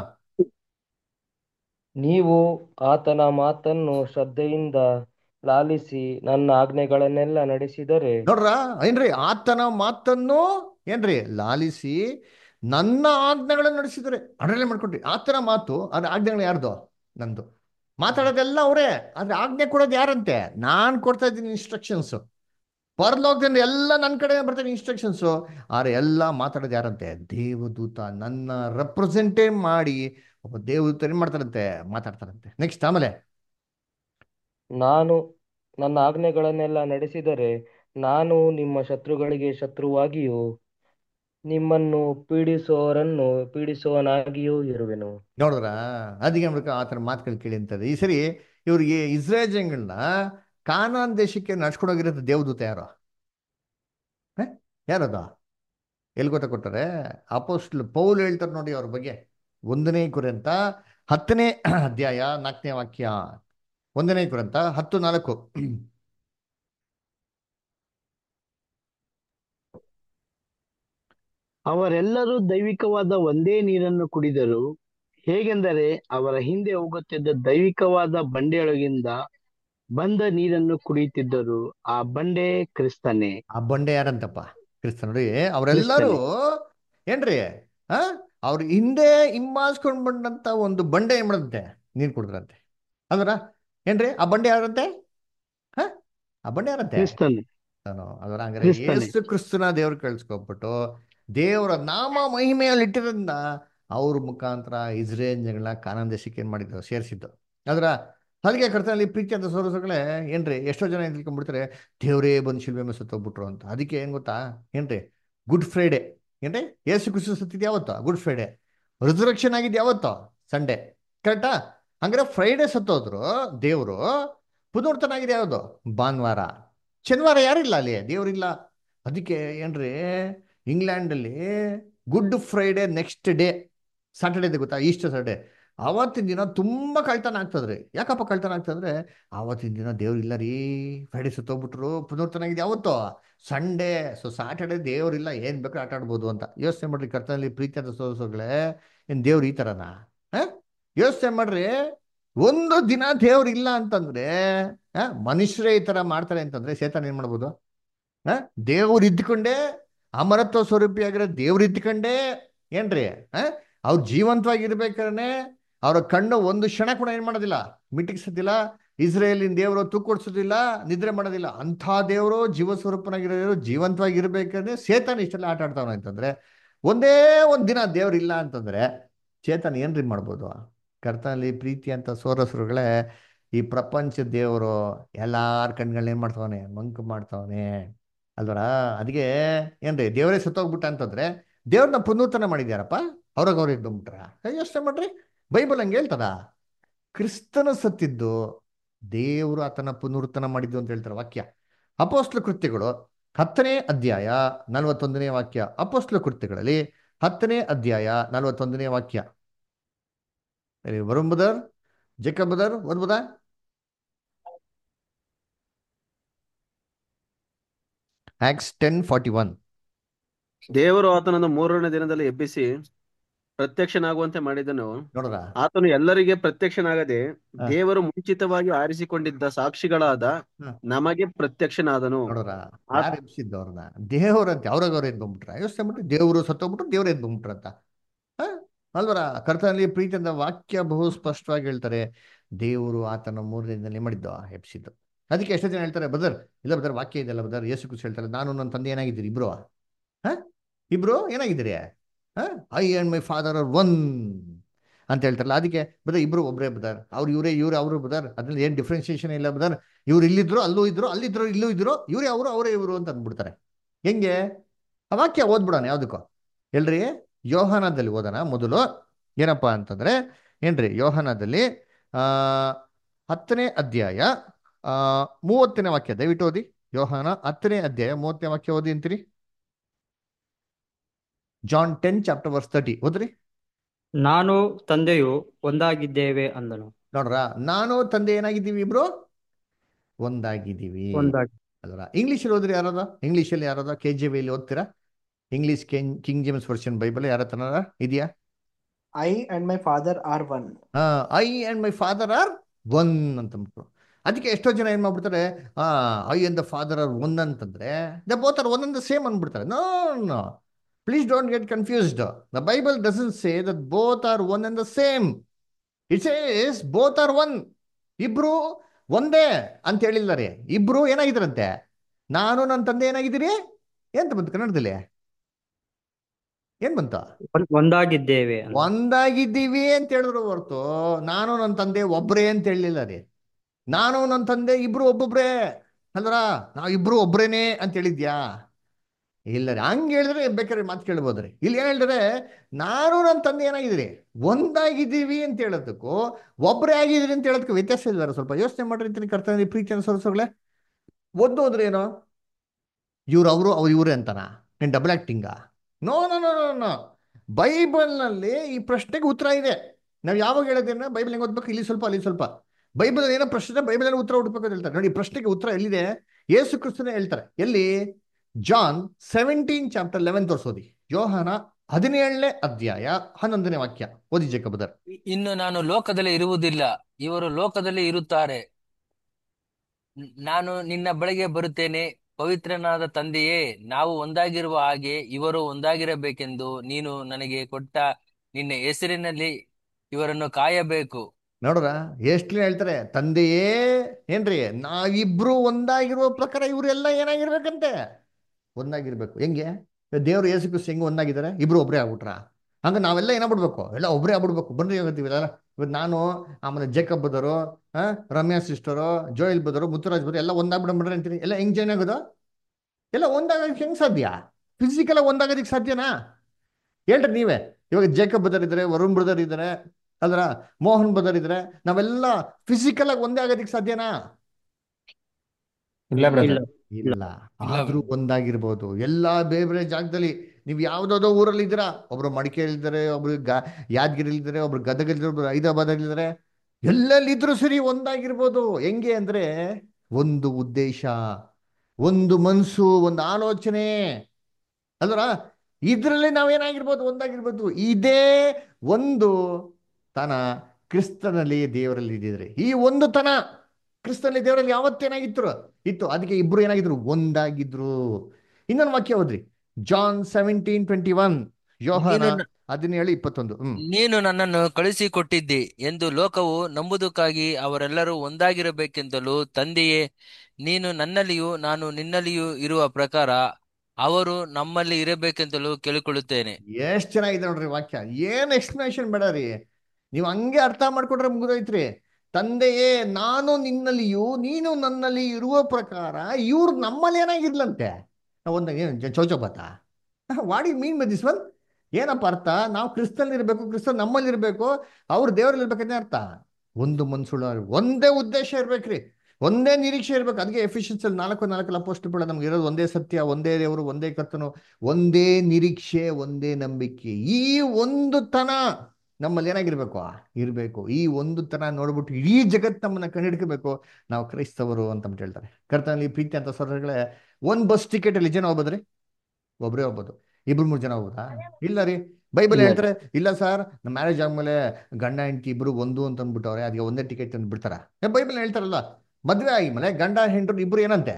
ನೀವು ಆತನ ಮಾತನ್ನು ಶ್ರದ್ಧೆಯಿಂದ ಲಾಲಿಸಿ ನನ್ನ ಆಜ್ಞೆಗಳನ್ನೆಲ್ಲ ನಡೆಸಿದರೆ ನೋಡ್ರ ಏನ್ರಿ ಆತನ ಮಾತನ್ನು ಏನ್ರಿ ಲಾಲಿಸಿ ನನ್ನ ಆಜ್ಞೆಗಳನ್ನು ನಡೆಸಿದರೆ ಅಡ್ರಲ್ಲೇ ಮಾಡ್ಕೊಟ್ರಿ ಆತನ ಮಾತು ಅದ್ರ ಆಜ್ಞೆಗಳು ಯಾರ್ದು ನಂದು ಮಾತಾಡೋದೆಲ್ಲ ಅವರೇ ಆದ್ರೆ ಆಜ್ಞೆ ಕೊಡೋದು ಯಾರಂತೆ ನಾನ್ ಕೊಡ್ತಾ ಇದ್ದೀನಿ ಇನ್ಸ್ಟ್ರಕ್ಷನ್ಸ್ ಪರಲೋಕದಿಂದ ಎಲ್ಲ ನನ್ನ ಕಡೆ ಬರ್ತಾರೆ ಇನ್ಸ್ಟ್ರಕ್ಷನ್ಸ್ ಆದ್ರೆ ಎಲ್ಲ ಮಾತಾಡೋದು ಯಾರಂತೆ ದೇವದೂತ ನನ್ನ ರೆಪ್ರೆಸೆಂಟೇ ಮಾಡಿ ಒಬ್ಬ ದೇವದೂತ ಏನ್ ಮಾಡ್ತಾರಂತೆ ಮಾತಾಡ್ತಾರಂತೆ ನೆಕ್ಸ್ಟ್ ಆಮೇಲೆ ನಾನು ನನ್ನ ಆಜ್ಞೆಗಳನ್ನೆಲ್ಲ ನಡೆಸಿದರೆ ನಾನು ನಿಮ್ಮ ಶತ್ರುಗಳಿಗೆ ಶತ್ರುವಾಗಿಯೂ ನಿಮ್ಮನ್ನು ಪೀಡಿಸುವವರನ್ನು ಪೀಡಿಸುವವನಾಗಿಯೂ ಇರುವೆನು ನೋಡಿದ್ರ ಅದಕ್ಕೆ ಮಾಡ್ಬೇಕು ಆತನ ಮಾತುಗಳು ಕೇಳಿ ಅಂತದೆ ಈ ಸರಿ ಇವ್ರಿಗೆ ಇಸ್ರೇಲ್ ಜನಗಳನ್ನ ಕಾನಾನ್ ದೇಶಕ್ಕೆ ನಡ್ಸ್ಕೊಂಡು ಹೋಗಿರೋದು ದೇವದೂತ ಯಾರು ಹ? ಯಾರದು ಎಲ್ಲಿ ಗೊತ್ತಾ ಕೊಟ್ಟಾರೆ ಅಪೋಸ್ಟ್ಲ್ ಪೌಲ್ ಹೇಳ್ತಾರೆ ನೋಡಿ ಅವ್ರ ಬಗ್ಗೆ ಒಂದನೇ ಕುರಿತ ಹತ್ತನೇ ಅಧ್ಯಾಯ ನಾಲ್ಕನೇ ವಾಕ್ಯ ಒಂದನೇ ಕುರಿತ ಹತ್ತು ನಾಲ್ಕು ಅವರೆಲ್ಲರೂ ದೈವಿಕವಾದ ಒಂದೇ ನೀರನ್ನು ಕುಡಿದರು ಹೇಗೆಂದರೆ ಅವರ ಹಿಂದೆ ಹೋಗುತ್ತಿದ್ದ ದೈವಿಕವಾದ ಬಂಡೆಯೊಳಗಿಂದ ಬಂದ ನೀರನ್ನು ಕುಡಿಯುತ್ತಿದ್ದರು ಆ ಬಂಡೆ ಕ್ರಿಸ್ತನೇ ಆ ಬಂಡೆ ಯಾರಂತಪ್ಪ ಕ್ರಿಸ್ತ ನೋಡಿ ಅವರೆಲ್ಲರೂ ಏನ್ರಿ ಆ ಅವ್ರ ಹಿಂದೆ ಹಿಂಬಾಲಿಸ್ಕೊಂಡ್ ಬಂದಂತ ಒಂದು ಬಂಡೆ ಏನ್ ಮಾಡದಂತೆ ನೀರ್ ಕುಡಿದ್ರಂತೆ ಅಲ್ವರ ಏನ್ರಿ ಆ ಬಂಡೆ ಯಾರಂತೆ ಹ ಆ ಬಂಡೆ ಯಾರಂತೆ ಕ್ರಿಸ್ತನು ನಾನು ಅದರ ಹಂಗಾರೆ ಕ್ರಿಸ್ತನೇ. ಯೇಸು ಕ್ರಿಸ್ತನ ದೇವ್ರು ಕಳ್ಸ್ಕೊಬಿಟ್ಟು ದೇವರ ನಾಮ ಮಹಿಮೆಯಲ್ಲಿ ಇಟ್ಟಿರೋದ್ರಿಂದ ಅವ್ರ ಮುಖಾಂತರ ಇಸ್ರೇಲ್ ಜನಗಳನ್ನ ಕಾನಾನ್ ದೇಶಕ್ಕೆ ಏನ್ ಮಾಡಿದ್ರು ಸೇರಿಸಿದ್ದು ಅದರ ಅದಕ್ಕೆ ಕರ್ತನಲ್ಲಿ ಪ್ರೀತಿ ಅಂತ ಸೋರಸಗಳೇ ಏನ್ರಿ ಎಷ್ಟೋ ಜನ ಏನ್ ತಿಳ್ಕೊಂಡ್ಬಿಡ್ತಾರೆ ದೇವರೇ ಬಂದು ಶಿಲ್ಬೆ ಮೇಲೆ ಸತ್ತೋಗ್ಬಿಟ್ರು ಅಂತ ಅದಕ್ಕೆ ಏನ್ ಗೊತ್ತಾ ಏನ್ರಿ ಗುಡ್ ಫ್ರೈಡೆ ಏನ್ರಿ ಯೇಸು ಕ್ರಿಸ್ತು ಸತ್ತಿದ್ ಯಾವತ್ತು ಗುಡ್ ಫ್ರೈಡೆ ರಿಸರ್ವೆಕ್ಷನ್ ಆಗಿದ್ದು ಯಾವತ್ತು ಸಂಡೇ ಕರೆಕ್ಟಾ ಹಂಗಾರೆ ಫ್ರೈಡೆ ಸತ್ತೋದ್ರು ದೇವರು ಪುನರ್ತನ ಆಗಿದೆ ಯಾವುದು ಭಾನುವಾರ ಶನಿವಾರ ಯಾರಿಲ್ಲ ಅಲ್ಲಿ ದೇವರಿಲ್ಲ ಅದಕ್ಕೆ ಏನ್ರಿ ಇಂಗ್ಲೆಂಡಲ್ಲಿ good Friday next day Saturday ಇದೆ ಗೊತ್ತಾ ಈಸ್ಟರ್ ಸಾಟರ್ಡೇ ಆವತ್ತಿನ ದಿನ ತುಂಬ ಕಳ್ತನ ಆಗ್ತದ್ರಿ ಯಾಕಪ್ಪ ಕಳ್ತನ ಆಗ್ತದಂದ್ರೆ ಆವತ್ತಿನ ದಿನ ದೇವ್ರು ಇಲ್ಲ ರೀ ಫ್ರೈಡೆ ಸುತ್ತೋಗ್ಬಿಟ್ರು ಪುನರ್ತನ ಆಗಿದೆ ಯಾವತ್ತು ಸಂಡೇ ಸೊ ಸಾಟರ್ಡೇ ದೇವ್ರಿಲ್ಲ ಏನ್ ಬೇಕಾದ್ರೆ ಆಟ ಆಡ್ಬೋದು ಅಂತ ಯೋಚನೆ ಮಾಡ್ರಿ ಕರ್ತನಲ್ಲಿ ಪ್ರೀತಿ ಅಂತ ಸೋಸೋಗಳೇ ಏನ್ ದೇವ್ರು ಈ ಥರನಾ ಯೋಚನೆ ಮಾಡ್ರಿ ಒಂದು ದಿನ ದೇವ್ರು ಇಲ್ಲ ಅಂತಂದ್ರೆ ಆ, ಮನುಷ್ಯರೇ ಈ ತರ ಮಾಡ್ತಾರೆ ಅಂತಂದ್ರೆ ಸೇತಾನ ಏನ್ ಮಾಡ್ಬೋದು ಆ ದೇವ್ರು ಇದ್ಕೊಂಡೇ ಅಮರತ್ವ ಸ್ವರೂಪಿಯಾಗಿರೋ ದೇವ್ರು ಇದ್ಕೊಂಡೇ ಏನ್ರಿ ಆ ಅವ್ರು ಜೀವಂತವಾಗಿರ್ಬೇಕಾದ್ರೆ ಅವ್ರ ಕಣ್ಣು ಒಂದು ಕ್ಷಣ ಕೂಡ ಏನ್ ಮಾಡೋದಿಲ್ಲ ಮಿಟಿಕ್ಸೋದಿಲ್ಲ ಇಸ್ರೇಲಿನ ದೇವರು ತೂಕೊಡ್ಸೋದಿಲ್ಲ ನಿದ್ರೆ ಮಾಡೋದಿಲ್ಲ ಅಂಥ ದೇವರು ಜೀವ ಸ್ವರೂಪನಾಗಿರೋ ಜೀವಂತವಾಗಿರ್ಬೇಕಾದ್ರೆ ಸೇತಾನ ಇಷ್ಟೆಲ್ಲ ಆಟ ಆಡ್ತಾವ ಅಂತಂದ್ರೆ ಒಂದೇ ಒಂದ್ ದಿನ ದೇವ್ರು ಇಲ್ಲ ಅಂತಂದ್ರೆ ಚೇತನ್ ಏನ್ರಿ ಮಾಡ್ಬೋದು ಕರ್ತನಲ್ಲಿ ಪ್ರೀತಿ ಅಂತ ಸೋರಸರುಗಳೇ ಈ ಪ್ರಪಂಚ ದೇವರು ಎಲ್ಲಾರ ಕಣ್ಗಳನ್ನ ಏನ್ ಮಾಡ್ತಾವನೆ ಮಂಕು ಮಾಡ್ತಾವನೆ ಅಲ್ವರ ಅದಕ್ಕೆ ಏನ್ರಿ ದೇವರೇ ಸತ್ತೋಗ್ಬಿಟ್ಟ ಅಂತಂದ್ರೆ ದೇವ್ರನ್ನ ಪುನೂತನ ಮಾಡಿದ್ಯಾರಪ್ಪ ಅವ್ರಾಗ ಅವ್ರಿಗೆ ಬಂದ್ಬಿಟ್ರ ಯೋಚನೆ ಮಾಡ್ರಿ ಬೈಬಲ್ ಹಂಗೆ ಹೇಳ್ತದ ಕ್ರಿಸ್ತನ ಸತ್ತಿದ್ದು ದೇವರು ಆತನ ಪುನರುತ್ಥಾನ ಮಾಡಿದ್ದು ಅಂತ ಹೇಳ್ತಾರೆ ವಾಕ್ಯ ಅಪೋಸ್ಲ ಕೃತ್ಯಗಳು ಹತ್ತನೇ ಅಧ್ಯಾಯ ನಲವತ್ತೊಂದನೇ ವಾಕ್ಯ ಅಪೋಸ್ಲ ಕೃತ್ಯಗಳಲ್ಲಿ ಹತ್ತನೇ ಅಧ್ಯಾಯ ನಲವತ್ತೊಂದನೇ ವಾಕ್ಯ ವರುಣ್ ಬದರ್ ಜೇಕಬ್ ಬದರ್ ಓದ್ಬೋದಾ ಆಕ್ಸ್ ಟೆನ್ ಫಾರ್ಟಿ ಒನ್ ದೇವರು ಆತನನ್ನು ಮೂರನೇ ದಿನದಲ್ಲಿ ಎಬ್ಬಿಸಿ ಪ್ರತ್ಯಕ್ಷನಾಗುವಂತೆ ಮಾಡಿದನು ನೋಡ್ರ ಆತನು ಎಲ್ಲರಿಗೆ ಪ್ರತ್ಯಕ್ಷನಾಗದೆ ಹಾ. ದೇವರು ಮುಂಚಿತವಾಗಿ ಆರಿಸಿಕೊಂಡಿದ್ದ ಸಾಕ್ಷಿಗಳಾದ ಹಾ. ನಮಗೆ ಪ್ರತ್ಯಕ್ಷನಾದನು ನೋಡ್ರ ಆತ- ಯಾರು ಎಬ್ಸಿದ್ದು ಅವ್ರನ್ನ ದೇವರಂತೆ ಅವ್ರಾಗ ಅವ್ರು ಎದ್ದು ಬಂದ್ಬಿಟ್ರ ಯೋಚನೆ ಮಾಡ್ರಿ ದೇವರು ಸತ್ತೋಗ್ಬಿಟ್ರು ದೇವ್ರ ಎದ್ದು ಬಂದ್ಬಿಟ್ರಂತ ಹ ಅಲ್ವರ ಕರ್ತನಲ್ಲಿ ಪ್ರೀತಿಯಿಂದ ವಾಕ್ಯ ಬಹು ಸ್ಪಷ್ಟವಾಗಿ ಹೇಳ್ತಾರೆ ದೇವರು ಆತನ ಮೂರನೇ ದಿನದಲ್ಲಿ ಮಾಡಿದ್ದು ಎಬ್ಸಿದ್ದು ಅದಕ್ಕೆ ಎಷ್ಟೋ ಜನ ಹೇಳ್ತಾರೆ ಬದರ್ ಇಲ್ಲ ಬದರ್ ವಾಕ್ಯ ಇದೆಯಲ್ಲ ಬದರ್ ಯೇಸು ಕುಸ್ ಹೇಳ್ತಾರೆ ನಾನು ನನ್ನ ತಂದೆ ಏನಾಗಿದ್ದೀರಿ ಇಬ್ರು ಹ ಇಬ್ರು ಏನಾಗಿದ್ದೀರಿ ಹ I and my father are one ಅಂತ ಹೇಳ್ತಾರಲ್ಲ ಅದಕ್ಕೆ ಬದರ್ ಇಬ್ರು ಒಬ್ರೇ ಬದರ್ ಅವ್ರು ಇವರೇ ಇವ್ರು ಅವರು ಬದರ್ ಅದ್ರಲ್ಲಿ ಏನ್ ಡಿಫ್ರೆನ್ಸಿಯೇಷನ್ ಇಲ್ಲ ಬದರ್ ಇವ್ರು ಇಲ್ಲಿದ್ರು ಅಲ್ಲೂ ಇದ್ರು ಅಲ್ಲಿದ್ರು ಇಲ್ಲೂ ಇದ್ರು ಇವರೇ ಅವರು ಅವರೇ ಇವರು ಅಂತ ಅಂದ್ಬಿಡ್ತಾರೆ ಹೆಂಗೆ ಆ ವಾಕ್ಯ ಓದ್ಬಿಡೋಣ ಯಾವ್ದಕ್ಕೋ ಎಲ್ರಿ ಯೋಹಾನದಲ್ಲಿ ಓದೋಣ ಮೊದಲು ಏನಪ್ಪಾ ಅಂತಂದ್ರೆ ಏನ್ರಿ ಯೋಹಾನದಲ್ಲಿ ಆ ಹತ್ತನೇ ಅಧ್ಯಾಯ ಆ ಮೂವತ್ತನೇ ವಾಕ್ಯ ದಯವಿಟ್ಟು ಓದಿ ಯೋಹಾನ ಹತ್ತನೇ ಅಧ್ಯಾಯ ಮೂವತ್ತನೇ ವಾಕ್ಯ ಓದಿ ಅಂತೀರಿ John ten chapter verse thirty ಓದ್ರಿ ನಾನು ತಂದೆಯು ಒಂದಾಗಿದ್ದೇವೆ ಅಂದನು ನೋಡ್ರ ನಾನು ತಂದೆ ಏನಾಗಿದ್ದೀವಿ ಇಬ್ರು ಒಂದಾಗಿದ್ದೀವಿ ಒಂದಾಗಿ ಅಲ್ರ ಇಂಗ್ಲೀಷ್ ಓದ್ರಿ ಯಾರದ ಇಂಗ್ಲೀಷಲ್ಲಿ ಯಾರದ ಕೆ ಜಿ ವಿಲಿ ಓದ್ತೀರಾ English King James version Bible ಯಾರ ತನ ಇದೆಯಾ I and my father are one I and my father are one ಅಂತ ಅಂದ್ಬಿಟ್ರು ಅದಕ್ಕೆ ಎಷ್ಟೋ ಜನ ಏನ್ ಮಾಡ್ಬಿಡ್ತಾರೆ ಆ I and the father are one ಅಂತಂದ್ರೆ the both are one and the same ಅಂದ್ಬಿಡ್ತಾರೆ no no please don't get confused the Bible doesn't say that both are one and the same it's as both are one ಇಬ್ರು ಒಂದೇ ಅಂತ ಹೇಳಿಲ್ಲ ರೀ ಇಬ್ರು ಏನಾಗಿದ್ರಂತೆ ನಾನು ನನ್ನ ತಂದೆ ಏನಾಗಿದ್ದೀರಿ ಎಂತ ಬಂತು ಕನ್ನಡದಲ್ಲಿ ಏನ್ ಬಂತ ಒಂದ್- ಒಂದಾಗಿದ್ದೇವೆ ಅಂದನು. ಒಂದಾಗಿದ್ದೀವಿ ಅಂತ ಹೇಳಿದ್ರು ಹೊರತು ನಾನು ನನ್ನ ತಂದೆ ಒಬ್ರೇ ಅಂತ ಹೇಳಲಿಲ್ಲ ರೀ ನಾನು ನನ್ನ ತಂದೆ ಇಬ್ರು ಒಬ್ಬೊಬ್ರೇ ಅಲ್ವರ ನಾವು ಇಬ್ರು ಒಬ್ರೇನೆ ಅಂತ ಹೇಳಿದ್ಯಾ ಇಲ್ಲ ರೀ ಹಂಗೆ ಹೇಳಿದ್ರೆ ಬೇಕಾದ್ರೆ ಮಾತು ಕೇಳ್ಬೋದ್ರಿ ಇಲ್ಲಿ ಏನ್ ಹೇಳಿದ್ರೆ ನಾನು ನನ್ನ ತಂದೆ ಏನಾಗಿದ್ದೀರಿ ಒಂದಾಗಿದ್ದೀವಿ ಅಂತ ಹೇಳೋದಕ್ಕೂ ಒಬ್ಬರೇ ಆಗಿದ್ದೀರಿ ಅಂತ ಹೇಳೋದಕ್ಕೂ ವ್ಯತ್ಯಾಸ ಇದ್ದಾರೆ ಸ್ವಲ್ಪ ಯೋಚನೆ ಮಾಡ್ರಿ ಕರ್ತವ್ಯ ಪ್ರೀತಿ ಅನುಸರಿಸೋಗಳೇ ಒಂದು ಅಂದ್ರೆ ಏನು ಇವ್ರು ಅವರು ಅವ್ರು ಇವ್ರೆ ಅಂತಾನ ಏನ್ ಡಬಲ್ ಆಕ್ಟಿಂಗ no no no no no ಬೈಬಲ್ನಲ್ಲಿ ಈ ಪ್ರಶ್ನೆಗೆ ಉತ್ತರ ಇದೆ ನಾವು ಯಾವಾಗ ಹೇಳೋದೇನ ಬೈಬಲ್ ಹೆಂಗೆ ಓದ್ಬೇಕು ಇಲ್ಲಿ ಸ್ವಲ್ಪ ಅಲ್ಲಿ ಸ್ವಲ್ಪ ಬೈಬಲ್ ಏನೋ ಪ್ರಶ್ನೆ ಬೈಬಲ್ ಉತ್ತರ ಹುಡ್ಬೇಕು ಅಂತ ಹೇಳ್ತಾರೆ ನೋಡಿ ಈ ಪ್ರಶ್ನೆಗೆ ಉತ್ತರ ಎಲ್ಲಿದೆ ಯೇಸು ಕ್ರಿಸ್ತನೇ ಹೇಳ್ತಾರೆ ಎಲ್ಲಿ ಜಾನ್ ಸೆವೆಂಟೀನ್ ಚಾಪ್ಟರ್ ಲೆವೆನ್ ತೋರಿಸೋದಿ ಯೋಹಾನ ಹದಿನೇಳನೇ ಅಧ್ಯಾಯ ಹನ್ನೊಂದನೇ ವಾಕ್ಯ ಓದಿ ಜೇಕಬದರ್ ಇನ್ನು ನಾನು ಲೋಕದಲ್ಲಿ ಇರುವುದಿಲ್ಲ ಇವರು ಲೋಕದಲ್ಲಿ ಇರುತ್ತಾರೆ ನ್- ನಾನು ನಿನ್ನ ಬಳಿಗೆ ಬರುತ್ತೇನೆ ಪವಿತ್ರನಾದ ತಂದೆಯೇ ನಾವು ಒಂದಾಗಿರುವ ಹಾಗೆ ಇವರು ಒಂದಾಗಿರಬೇಕೆಂದು ನೀನು ನನಗೆ ಕೊಟ್ಟ ನಿನ್ನ ಹೆಸರಿನಲ್ಲಿ ಇವರನ್ನು ಕಾಯಬೇಕು ನೋಡ್ರ ಎಷ್ಟು ಹೇಳ್ತಾರೆ ತಂದೆಯೇ ಏನ್ರಿ ನಾವಿಬ್ರು ಒಂದಾಗಿರುವ ಪ್ರಕಾರ ಇವರೆಲ್ಲ ಏನಾಗಿರ್ಬೇಕಂತೆ ಒಂದಾಗಿರ್ಬೇಕು ಹೆಂಗೆ ದೇವ್ರು ಯೇಸು ಕ್ರಿಸ್ತ ಹೆಂಗೆ ಒಂದಾಗಿದ್ದಾರೆ ಇಬ್ರು ಒಬ್ರೇ ಆಗ್ಬಿಟ್ರ ಹಂಗ ನಾವೆಲ್ಲ ಏನಾಗ್ಬಿಡ್ಬೇಕು ಎಲ್ಲ ಒಬ್ರೇ ಆಗ್ಬಿಡ್ಬೇಕು ಬನ್ರಿ ಹೋಗ್ತೀವಿಲ್ಲ ಇವತ್ತು ನಾನು ಆಮೇಲೆ ಜೇಕಬ್ ಬದರು ಆ Ramya sister Joel brother Muthuraj brother ಎಲ್ಲ ಒಂದಾಗ್ಬಿಡ್ಬಿಡ್ರಿ ಅಂತೀನಿ ಎಲ್ಲ ಹೆಂಗ್ ಜಾಯ್ನ್ ಆಗೋದು ಎಲ್ಲ ಒಂದಾಗೋದಕ್ಕೆ ಹೆಂಗ್ ಸಾಧ್ಯ ಫಿಸಿಕಲ್ ಒಂದಾಗೋದಕ್ಕೆ ಸಾಧ್ಯನಾ ಹೇಳ್ರಿ ನೀವೇ ಇವಾಗ ಜೇಕಬ್ ಬದರ್ ಇದ್ದಾರೆ ವರುಣ್ ಬ್ರದರ್ ಇದ್ದಾರೆ ಅಲ್ರ ಮೋಹನ್ ಬದರ್ ಇದ್ರೆ ನಾವೆಲ್ಲ ಫಿಸಿಕಲ್ ಆಗಿ ಒಂದೇ ಆಗೋದಕ್ಕೆ ಸಾಧ್ಯನಾ ಇಲ್ಲ ಬ್ರದರ್ ಇಲ್ಲ ಆದ್ರೂ ಒಂದಾಗಿರ್ಬೋದು ಎಲ್ಲಾ ಬೇರೆ ಬೇರೆ ಜಾಗದಲ್ಲಿ ನೀವು ಯಾವ್ದಾವ್ದೋ ಊರಲ್ಲಿ ಇದ್ದೀರಾ ಒಬ್ರು ಮಡಿಕೇರಿದ್ದಾರೆ ಒಬ್ರು ಗಾ ಯಾದಗಿರಿಲಿದ್ದಾರೆ ಒಬ್ರು ಗದಗಲ್ಲಿದ್ದಾರೆ ಒಬ್ರು ಹೈದರಾಬಾದಲ್ಲಿದ್ದಾರೆ ಎಲ್ಲೆಲ್ಲಿದ್ರು ಸರಿ ಒಂದಾಗಿರ್ಬೋದು ಹೆಂಗೆ ಅಂದ್ರೆ ಒಂದು ಉದ್ದೇಶ ಒಂದು ಮನ್ಸು ಒಂದು ಆಲೋಚನೆ ಅಲ್ವರ ಇದರಲ್ಲಿ ನಾವೇನಾಗಿರ್ಬೋದು ಒಂದಾಗಿರ್ಬೋದು ಇದೇ ಒಂದು ತನ ಕ್ರಿಸ್ತನಲ್ಲಿ ದೇವರಲ್ಲಿ ಇದ್ದಿದ್ರೆ ಈ ಒಂದು ತನ ಕ್ರಿಸ್ತನಲ್ಲಿ ದೇವರಲ್ಲಿ ಯಾವತ್ತೇನಾಗಿತ್ತು ಇತ್ತು ಅದಕ್ಕೆ ಇಬ್ರು ಏನಾಗಿದ್ರು ಒಂದಾಗಿದ್ರು ಇನ್ನೊಂದು ವಾಕ್ಯ ಹೋದ್ರಿ ಜಾನ್ ಸೆವೆಂಟೀನ್ ಟ್ವೆಂಟಿ ಒನ್ ಯೋಹಾನ ನೀನು ನ- ಹದಿನೇಳು ಇಪ್ಪತ್ತೊಂದು ಹ್ಮ್ ನೀನು ನನ್ನನ್ನು ಕಳುಹಿಸಿಕೊಟ್ಟಿದ್ದಿ ಎಂದು ಲೋಕವು ನಂಬುವುದಕ್ಕಾಗಿ ಅವರೆಲ್ಲರೂ ಒಂದಾಗಿರಬೇಕೆಂದಲೂ ತಂದೆಯೇ ನೀನು ನನ್ನಲ್ಲಿಯೂ ನಾನು ನಿನ್ನಲ್ಲಿಯೂ ಇರುವ ಪ್ರಕಾರ ಅವರು ನಮ್ಮಲ್ಲಿ ಇರಬೇಕೆಂತಲೂ ಕೇಳಿಕೊಳ್ಳುತ್ತೇನೆ ಎಷ್ಟ್ ಚೆನ್ನಾಗಿದೆ ನೋಡ್ರಿ ವಾಕ್ಯ ಏನ್ ಎಕ್ಸ್ಪ್ಲನೇಷನ್ ಬೇಡ ರೀ ನೀವು ಹಂಗೆ ಅರ್ಥ ಮಾಡ್ಕೊಂಡ್ರೆ ಮುಗಿದೋಯ್ತ್ರಿ ತಂದೆಯೇ ನಾನು ನಿನ್ನಲ್ಲಿಯೂ ನೀನು ನನ್ನಲ್ಲಿ ಇರುವ ಪ್ರಕಾರ ಇವ್ರು ನಮ್ಮಲ್ಲಿ ಏನಾಗಿರ್ಲಂತೆ ಒಂದ ಏನು ಚೌಚೌಬಾತ ವಾಡಿ ಮೀನ್ ಬೈ ದಿಸ್ ಒನ್ ಏನಪ್ಪ ಅರ್ಥ ನಾವು ಕ್ರಿಸ್ತಲ್ಲಿ ಇರಬೇಕು ಕ್ರಿಸ್ತ ನಮ್ಮಲ್ಲಿ ಇರಬೇಕು ಅವ್ರು ದೇವರಲ್ಲಿ ಇರ್ಬೇಕಂತ ಅರ್ಥ ಒಂದು ಮನ್ಸುಳ ಒಂದೇ ಉದ್ದೇಶ ಇರ್ಬೇಕ್ರಿ ಒಂದೇ ನಿರೀಕ್ಷೆ ಇರ್ಬೇಕು ಅದಕ್ಕೆ ಎಫಿಷಿಯನ್ಸ್ ಅಲ್ಲಿ ನಾಲ್ಕು ನಾಲ್ಕು ಅಪೋಸ್ಟ್ ನಮ್ಗೆ ಇರೋದು ಒಂದೇ ಸತ್ಯ ಒಂದೇ ದೇವರು ಒಂದೇ ಕರ್ತನು ಒಂದೇ ನಿರೀಕ್ಷೆ ಒಂದೇ ನಂಬಿಕೆ ಈ ಒಂದು ತನ ನಮ್ಮಲ್ಲಿ ಏನಾಗಿರ್ಬೇಕು ಇರಬೇಕು ಈ ಒಂದು ತನ ನೋಡ್ಬಿಟ್ಟು ಇಡೀ ಜಗತ್ ನಮ್ಮನ್ನ ಕಂಡಿಡ್ಕೋಬೇಕು ನಾವು ಕ್ರೈಸ್ತವರು ಅಂತ ಅಂದ್ಬಿಟ್ಟು ಹೇಳ್ತಾರೆ ಕರ್ತನಲ್ಲಿ ಪ್ರೀತಿ ಅಂತ ಸ್ವರಗಳೇ ಒಂದ್ ಬಸ್ ಟಿಕೆಟ್ ಅಲ್ಲಿ ಜನ ಹೋಗ್ಬೋದ್ರಿ ಒಬ್ರೇ ಹೋಗ್ಬೋದು ಇಬ್ರು ಮೂರು ಜನ ಹೋಗ್ಬೋದಾ ಇಲ್ಲ ರೀ ಬೈಬಲ್ ಇಲ್ಲ. ಹೇಳ್ತಾರೆ ಇಲ್ಲ ಸರ್ ನಮ್ಮ ಮ್ಯಾರೇಜ್ ಆದ್ಮೇಲೆ ಗಂಡ ಹೆಂಡತಿ ಇಬ್ರು ಒಂದು ಅಂತ ಅಂದ್ಬಿಟ್ಟವ್ರೆ ಅದಕ್ಕೆ ಒಂದೇ ಟಿಕೆಟ್ ತಂದು ಬಿಡ್ತಾರ ಬೈಬಲ್ ಹೇಳ್ತಾರಲ್ಲ ಮದ್ವೆ ಆಗಿದ್ಮೇಲೆ ಗಂಡ ಹೆಂಡ್ರು ಇಬ್ರು ಏನಂತೆ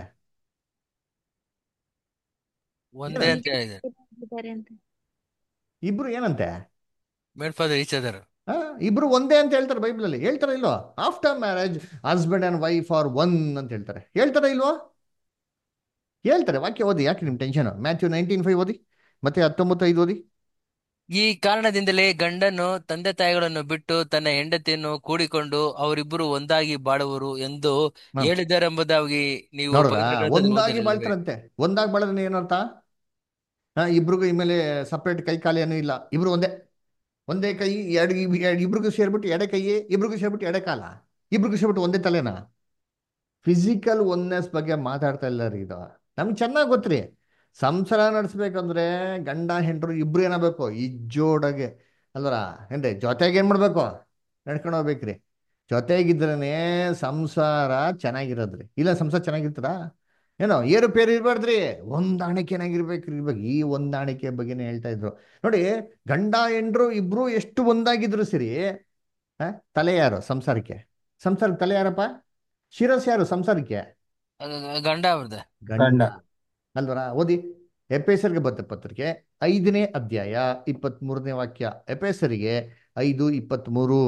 ಒಂದೇ ಅಂತ ಹೇಳಿದೆ ಇದ್ದಾರೆ ಅಂತ ಇಬ್ರು ಏನಂತೆ ಮೇಡ್ ಫಾದರ್ ಈಚ್ ಅದರ್ ಆ, ಇಬ್ರು ಒಂದೇ ಅಂತ ಹೇಳ್ತಾರೆ ಬೈಬಲ್ ಅಲ್ಲಿ ಹೇಳ್ತಾರ ಇಲ್ವೋ after marriage husband and wife are one ಅಂತ ಹೇಳ್ತಾರೆ ಹೇಳ್ತಾರ ಇಲ್ವೋ ಹೇಳ್ತಾರೆ ವಾಕ್ಯ ಓದಿ ಯಾಕೆ ನಿಮ್ ಟೆನ್ಷನ್ ಮ್ಯಾಥ್ಯೂ ನೈನ್ಟೀನ್ ಫೈವ್ ಓದಿ ಮತ್ತೆ ಹತ್ತೊಂಬತ್ತು ಐದು ಓದಿ ಈ ಕಾರಣದಿಂದಲೇ ಗಂಡನು ತಂದೆ ತಾಯಿಗಳನ್ನು ಬಿಟ್ಟು ತನ್ನ ಹೆಂಡತಿಯನ್ನು ಕೂಡಿಕೊಂಡು ಅವರಿಬ್ಬರು ಒಂದಾಗಿ ಬಾಳುವರು ಎಂದು ಹ. ಹೇಳಿದರೆಂಬುದಾಗಿ ನೀವು ನೋಡ್ರ ಪವಿತ್ರ ಗ್ರಂಥದಲ್ಲಿ ಒಂದಾಗಿ ಓದಿರಲಿಲ್ಲವೇ? ಬಾಳ್ತಾರಂತೆ ಒಂದಾಗಿ ಬಾಳೋದ್ರೆ ಏನರ್ಥ ಹಾ ಇಬ್ರಿಗೂ ಇಮೇಲೆ ಸಪ್ರೇಟ್ ಕೈ ಕಾಲು ಏನೂ ಇಲ್ಲ ಇಬ್ರು ಒಂದೇ ಒಂದೇ ಕೈ ಎರಡು ಎರಡು ಇಬ್ರಿಗೂ ಸೇರ್ಬಿಟ್ಟು ಎಡೆ ಕೈ ಇಬ್ರಿಗೂ ಸೇರ್ಬಿಟ್ಟು ಎಡೆ ಕಾಲ ಇಬ್ರಿಗೂ ಸೇರ್ಬಿಟ್ಟು ಒಂದೇ ತಲೆನಾ ಫಿಸಿಕಲ್ ಒನ್ನೆಸ್ ಬಗ್ಗೆ ಮಾತಾಡ್ತಾ ಇಲ್ಲ ರೀ ಇದು ನಮ್ಗೆ ಚೆನ್ನಾಗಿ ಗೊತ್ತ್ರಿ ಸಂಸಾರ ನಡೆಸ್ಬೇಕಂದ್ರೆ ಗಂಡ ಹೆಂಡರು ಇಬ್ರು ಏನಾಗಬೇಕು ಇಜ್ಜೋಡಗೆ ಅಲ್ವರ ಏನ್ರಿ ಜೊತೆಗೆ ಏನ್ ಮಾಡ್ಬೇಕು ನಡ್ಕೊಂಡು ಹೋಗ್ಬೇಕ್ರಿ ಜೊತೆಗಿದ್ರೇನೆ ಸಂಸಾರ ಚೆನ್ನಾಗಿರೋದ್ರಿ ಇಲ್ಲ ಸಂಸಾರ ಚೆನ್ನಾಗಿರ್ತದ ಏನೋ ಏರುಪೇರು ಇರ್ಬಾರ್ದ್ರಿ ಹೊಂದಾಣಿಕೆ ಏನಾಗಿರ್ಬೇಕ್ರಿ ಇರ್ಬೇಕು ಈ ಹೊಂದಾಣಿಕೆ ಬಗ್ಗೆನೇ ಹೇಳ್ತಾ ಇದ್ರು ನೋಡಿ ಗಂಡ ಹೆಂಡ್ರು ಇಬ್ರು ಎಷ್ಟು ಒಂದಾಗಿದ್ರು ಸರಿ ಆ, ತಲೆ ಯಾರು ಸಂಸಾರಕ್ಕೆ ಸಂಸಾರಕ್ಕೆ ತಲೆ ಯಾರಪ್ಪ ಶಿರಸ್ ಯಾರು ಸಂಸಾರಕ್ಕೆ ಅದು ಗಂಡ ಅವ್ರದ್ದು ಗಂಡ ಅಲ್ವರ ಓದಿ ಎಪೇಸರ್ಗೆ ಬತ್ತ ಪತ್ರಿಕೆ ಐದನೇ ಅಧ್ಯಾಯ ಇಪ್ಪತ್ತ್ ಮೂರನೇ ವಾಕ್ಯ ಎಪೇಸರಿಗೆ ಐದು ಇಪ್ಪತ್ತ್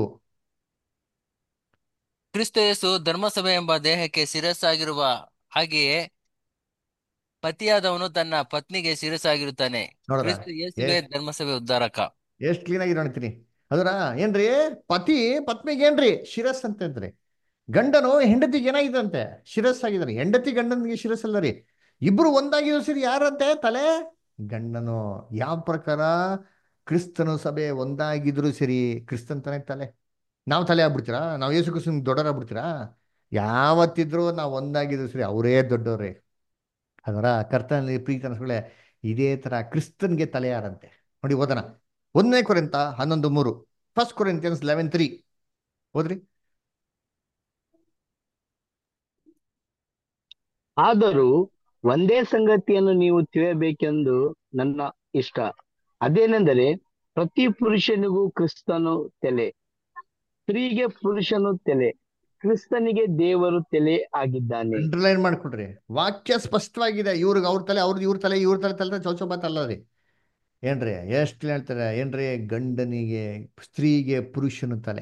ಕ್ರಿಸ್ತ ಯೇಸು ಧರ್ಮಸಭೆ ಎಂಬ ದೇಹಕ್ಕೆ ಶಿರಸ್ಸಾಗಿರುವ ಹಾಗೆಯೇ ಪತಿಯಾದವನು ತನ್ನ ಪತ್ನಿಗೆ ಶಿರಸ್ಸಾಗಿರುತ್ತಾನೆ ನೋಡ್ರ ಕ್ರಿಸ್ತ ಯೇಸುವೇ ಎಷ್ಟ್ ಧರ್ಮಸಭೆ ಉದ್ಧಾರಕ ಎಷ್ಟ್ ಕ್ಲೀನ್ ಆಗಿ ನೋಡ್ತೀನಿ ಅದರ ಏನ್ರಿ ಪತಿ ಪತ್ನಿಗೆ ಏನ್ರಿ ಶಿರಸ್ ಅಂತಂದ್ರಿ ಗಂಡನು ಹೆಂಡತಿಗೆ ಏನಾಗಿದಂತೆ ಶಿರಸ್ ಆಗಿದ್ದಾನೆ ಹೆಂಡತಿ ಗಂಡನಿಗೆ ಶಿರಸ್ ಅಲ್ಲ ರೀ ಇಬ್ರು ಒಂದಾಗಿರೋ ಸರಿ ಯಾರಂತೆ ತಲೆ ಗಂಡನು ಯಾವ ಪ್ರಕಾರ ಕ್ರಿಸ್ತನು ಸಭೆ ಒಂದಾಗಿದ್ರು ಸರಿ ಕ್ರಿಸ್ತನ್ ತಾನೇ ತಲೆ ನಾವು ತಲೆ ಆಗ್ಬಿಡ್ತೀರಾ ನಾವು ಯೇಸು ಕ್ರಿಸ್ತನ್ ದೊಡ್ಡರಾಗ್ಬಿಡ್ತೀರಾ ಯಾವತ್ತಿದ್ರು ನಾವು ಒಂದಾಗಿದ್ರು ಸರಿ ಅವರೇ ದೊಡ್ಡವ್ರೆ ಅದರ ಕರ್ತನಲ್ಲಿ ಪ್ರೀತಿ ಅನ್ಸ್ಕೊಳ್ಳೆ ಇದೇ ತರ ಕ್ರಿಸ್ತನ್ಗೆ ತಲೆ ಯಾರಂತೆ ನೋಡಿ ಓದೋಣ ಒಂದನೇ ಕೊರಿಂತ ಹನ್ನೊಂದು ಮೂರು ಫಸ್ಟ್ ಕೊರಿಂತಿಯನ್ಸ್ ಲೆವೆನ್ ತ್ರೀ ಓದ್ರಿ ಆದರೂ ಒಂದೇ ಸಂಗತಿಯನ್ನು ನೀವು ತಿಳಿಯಬೇಕೆಂದು ನನ್ನ ಇಷ್ಟ ಅದೇನೆಂದರೆ ಪ್ರತಿ ಪುರುಷನಿಗೂ ಕ್ರಿಸ್ತನು ತಲೆ ಸ್ತ್ರೀಗೆ ಪುರುಷನು ತಲೆ ಕ್ರಿಸ್ತನಿಗೆ ದೇವರು ತಲೆ ಆಗಿದ್ದಾನೆ ಅಂಡರ್ಲೈನ್ ಮಾಡ್ಕೊಡ್ರಿ ವಾಕ್ಯ ಸ್ಪಷ್ಟವಾಗಿದೆ ಇವ್ರಿಗೆ ಅವ್ರ ತಲೆ ಅವ್ರದ್ದು ಇವ್ರ ತಲೆ ಇವ್ರ ತಲೆ ತಲೆ ಚೌಚೌಬಾತ್ ಅಲ್ಲ ರೀ ಏನ್ರಿ ಎಷ್ಟು ಹೇಳ್ತಾರೆ ಏನ್ರಿ ಗಂಡನಿಗೆ ಸ್ತ್ರೀಗೆ ಪುರುಷನ ತಲೆ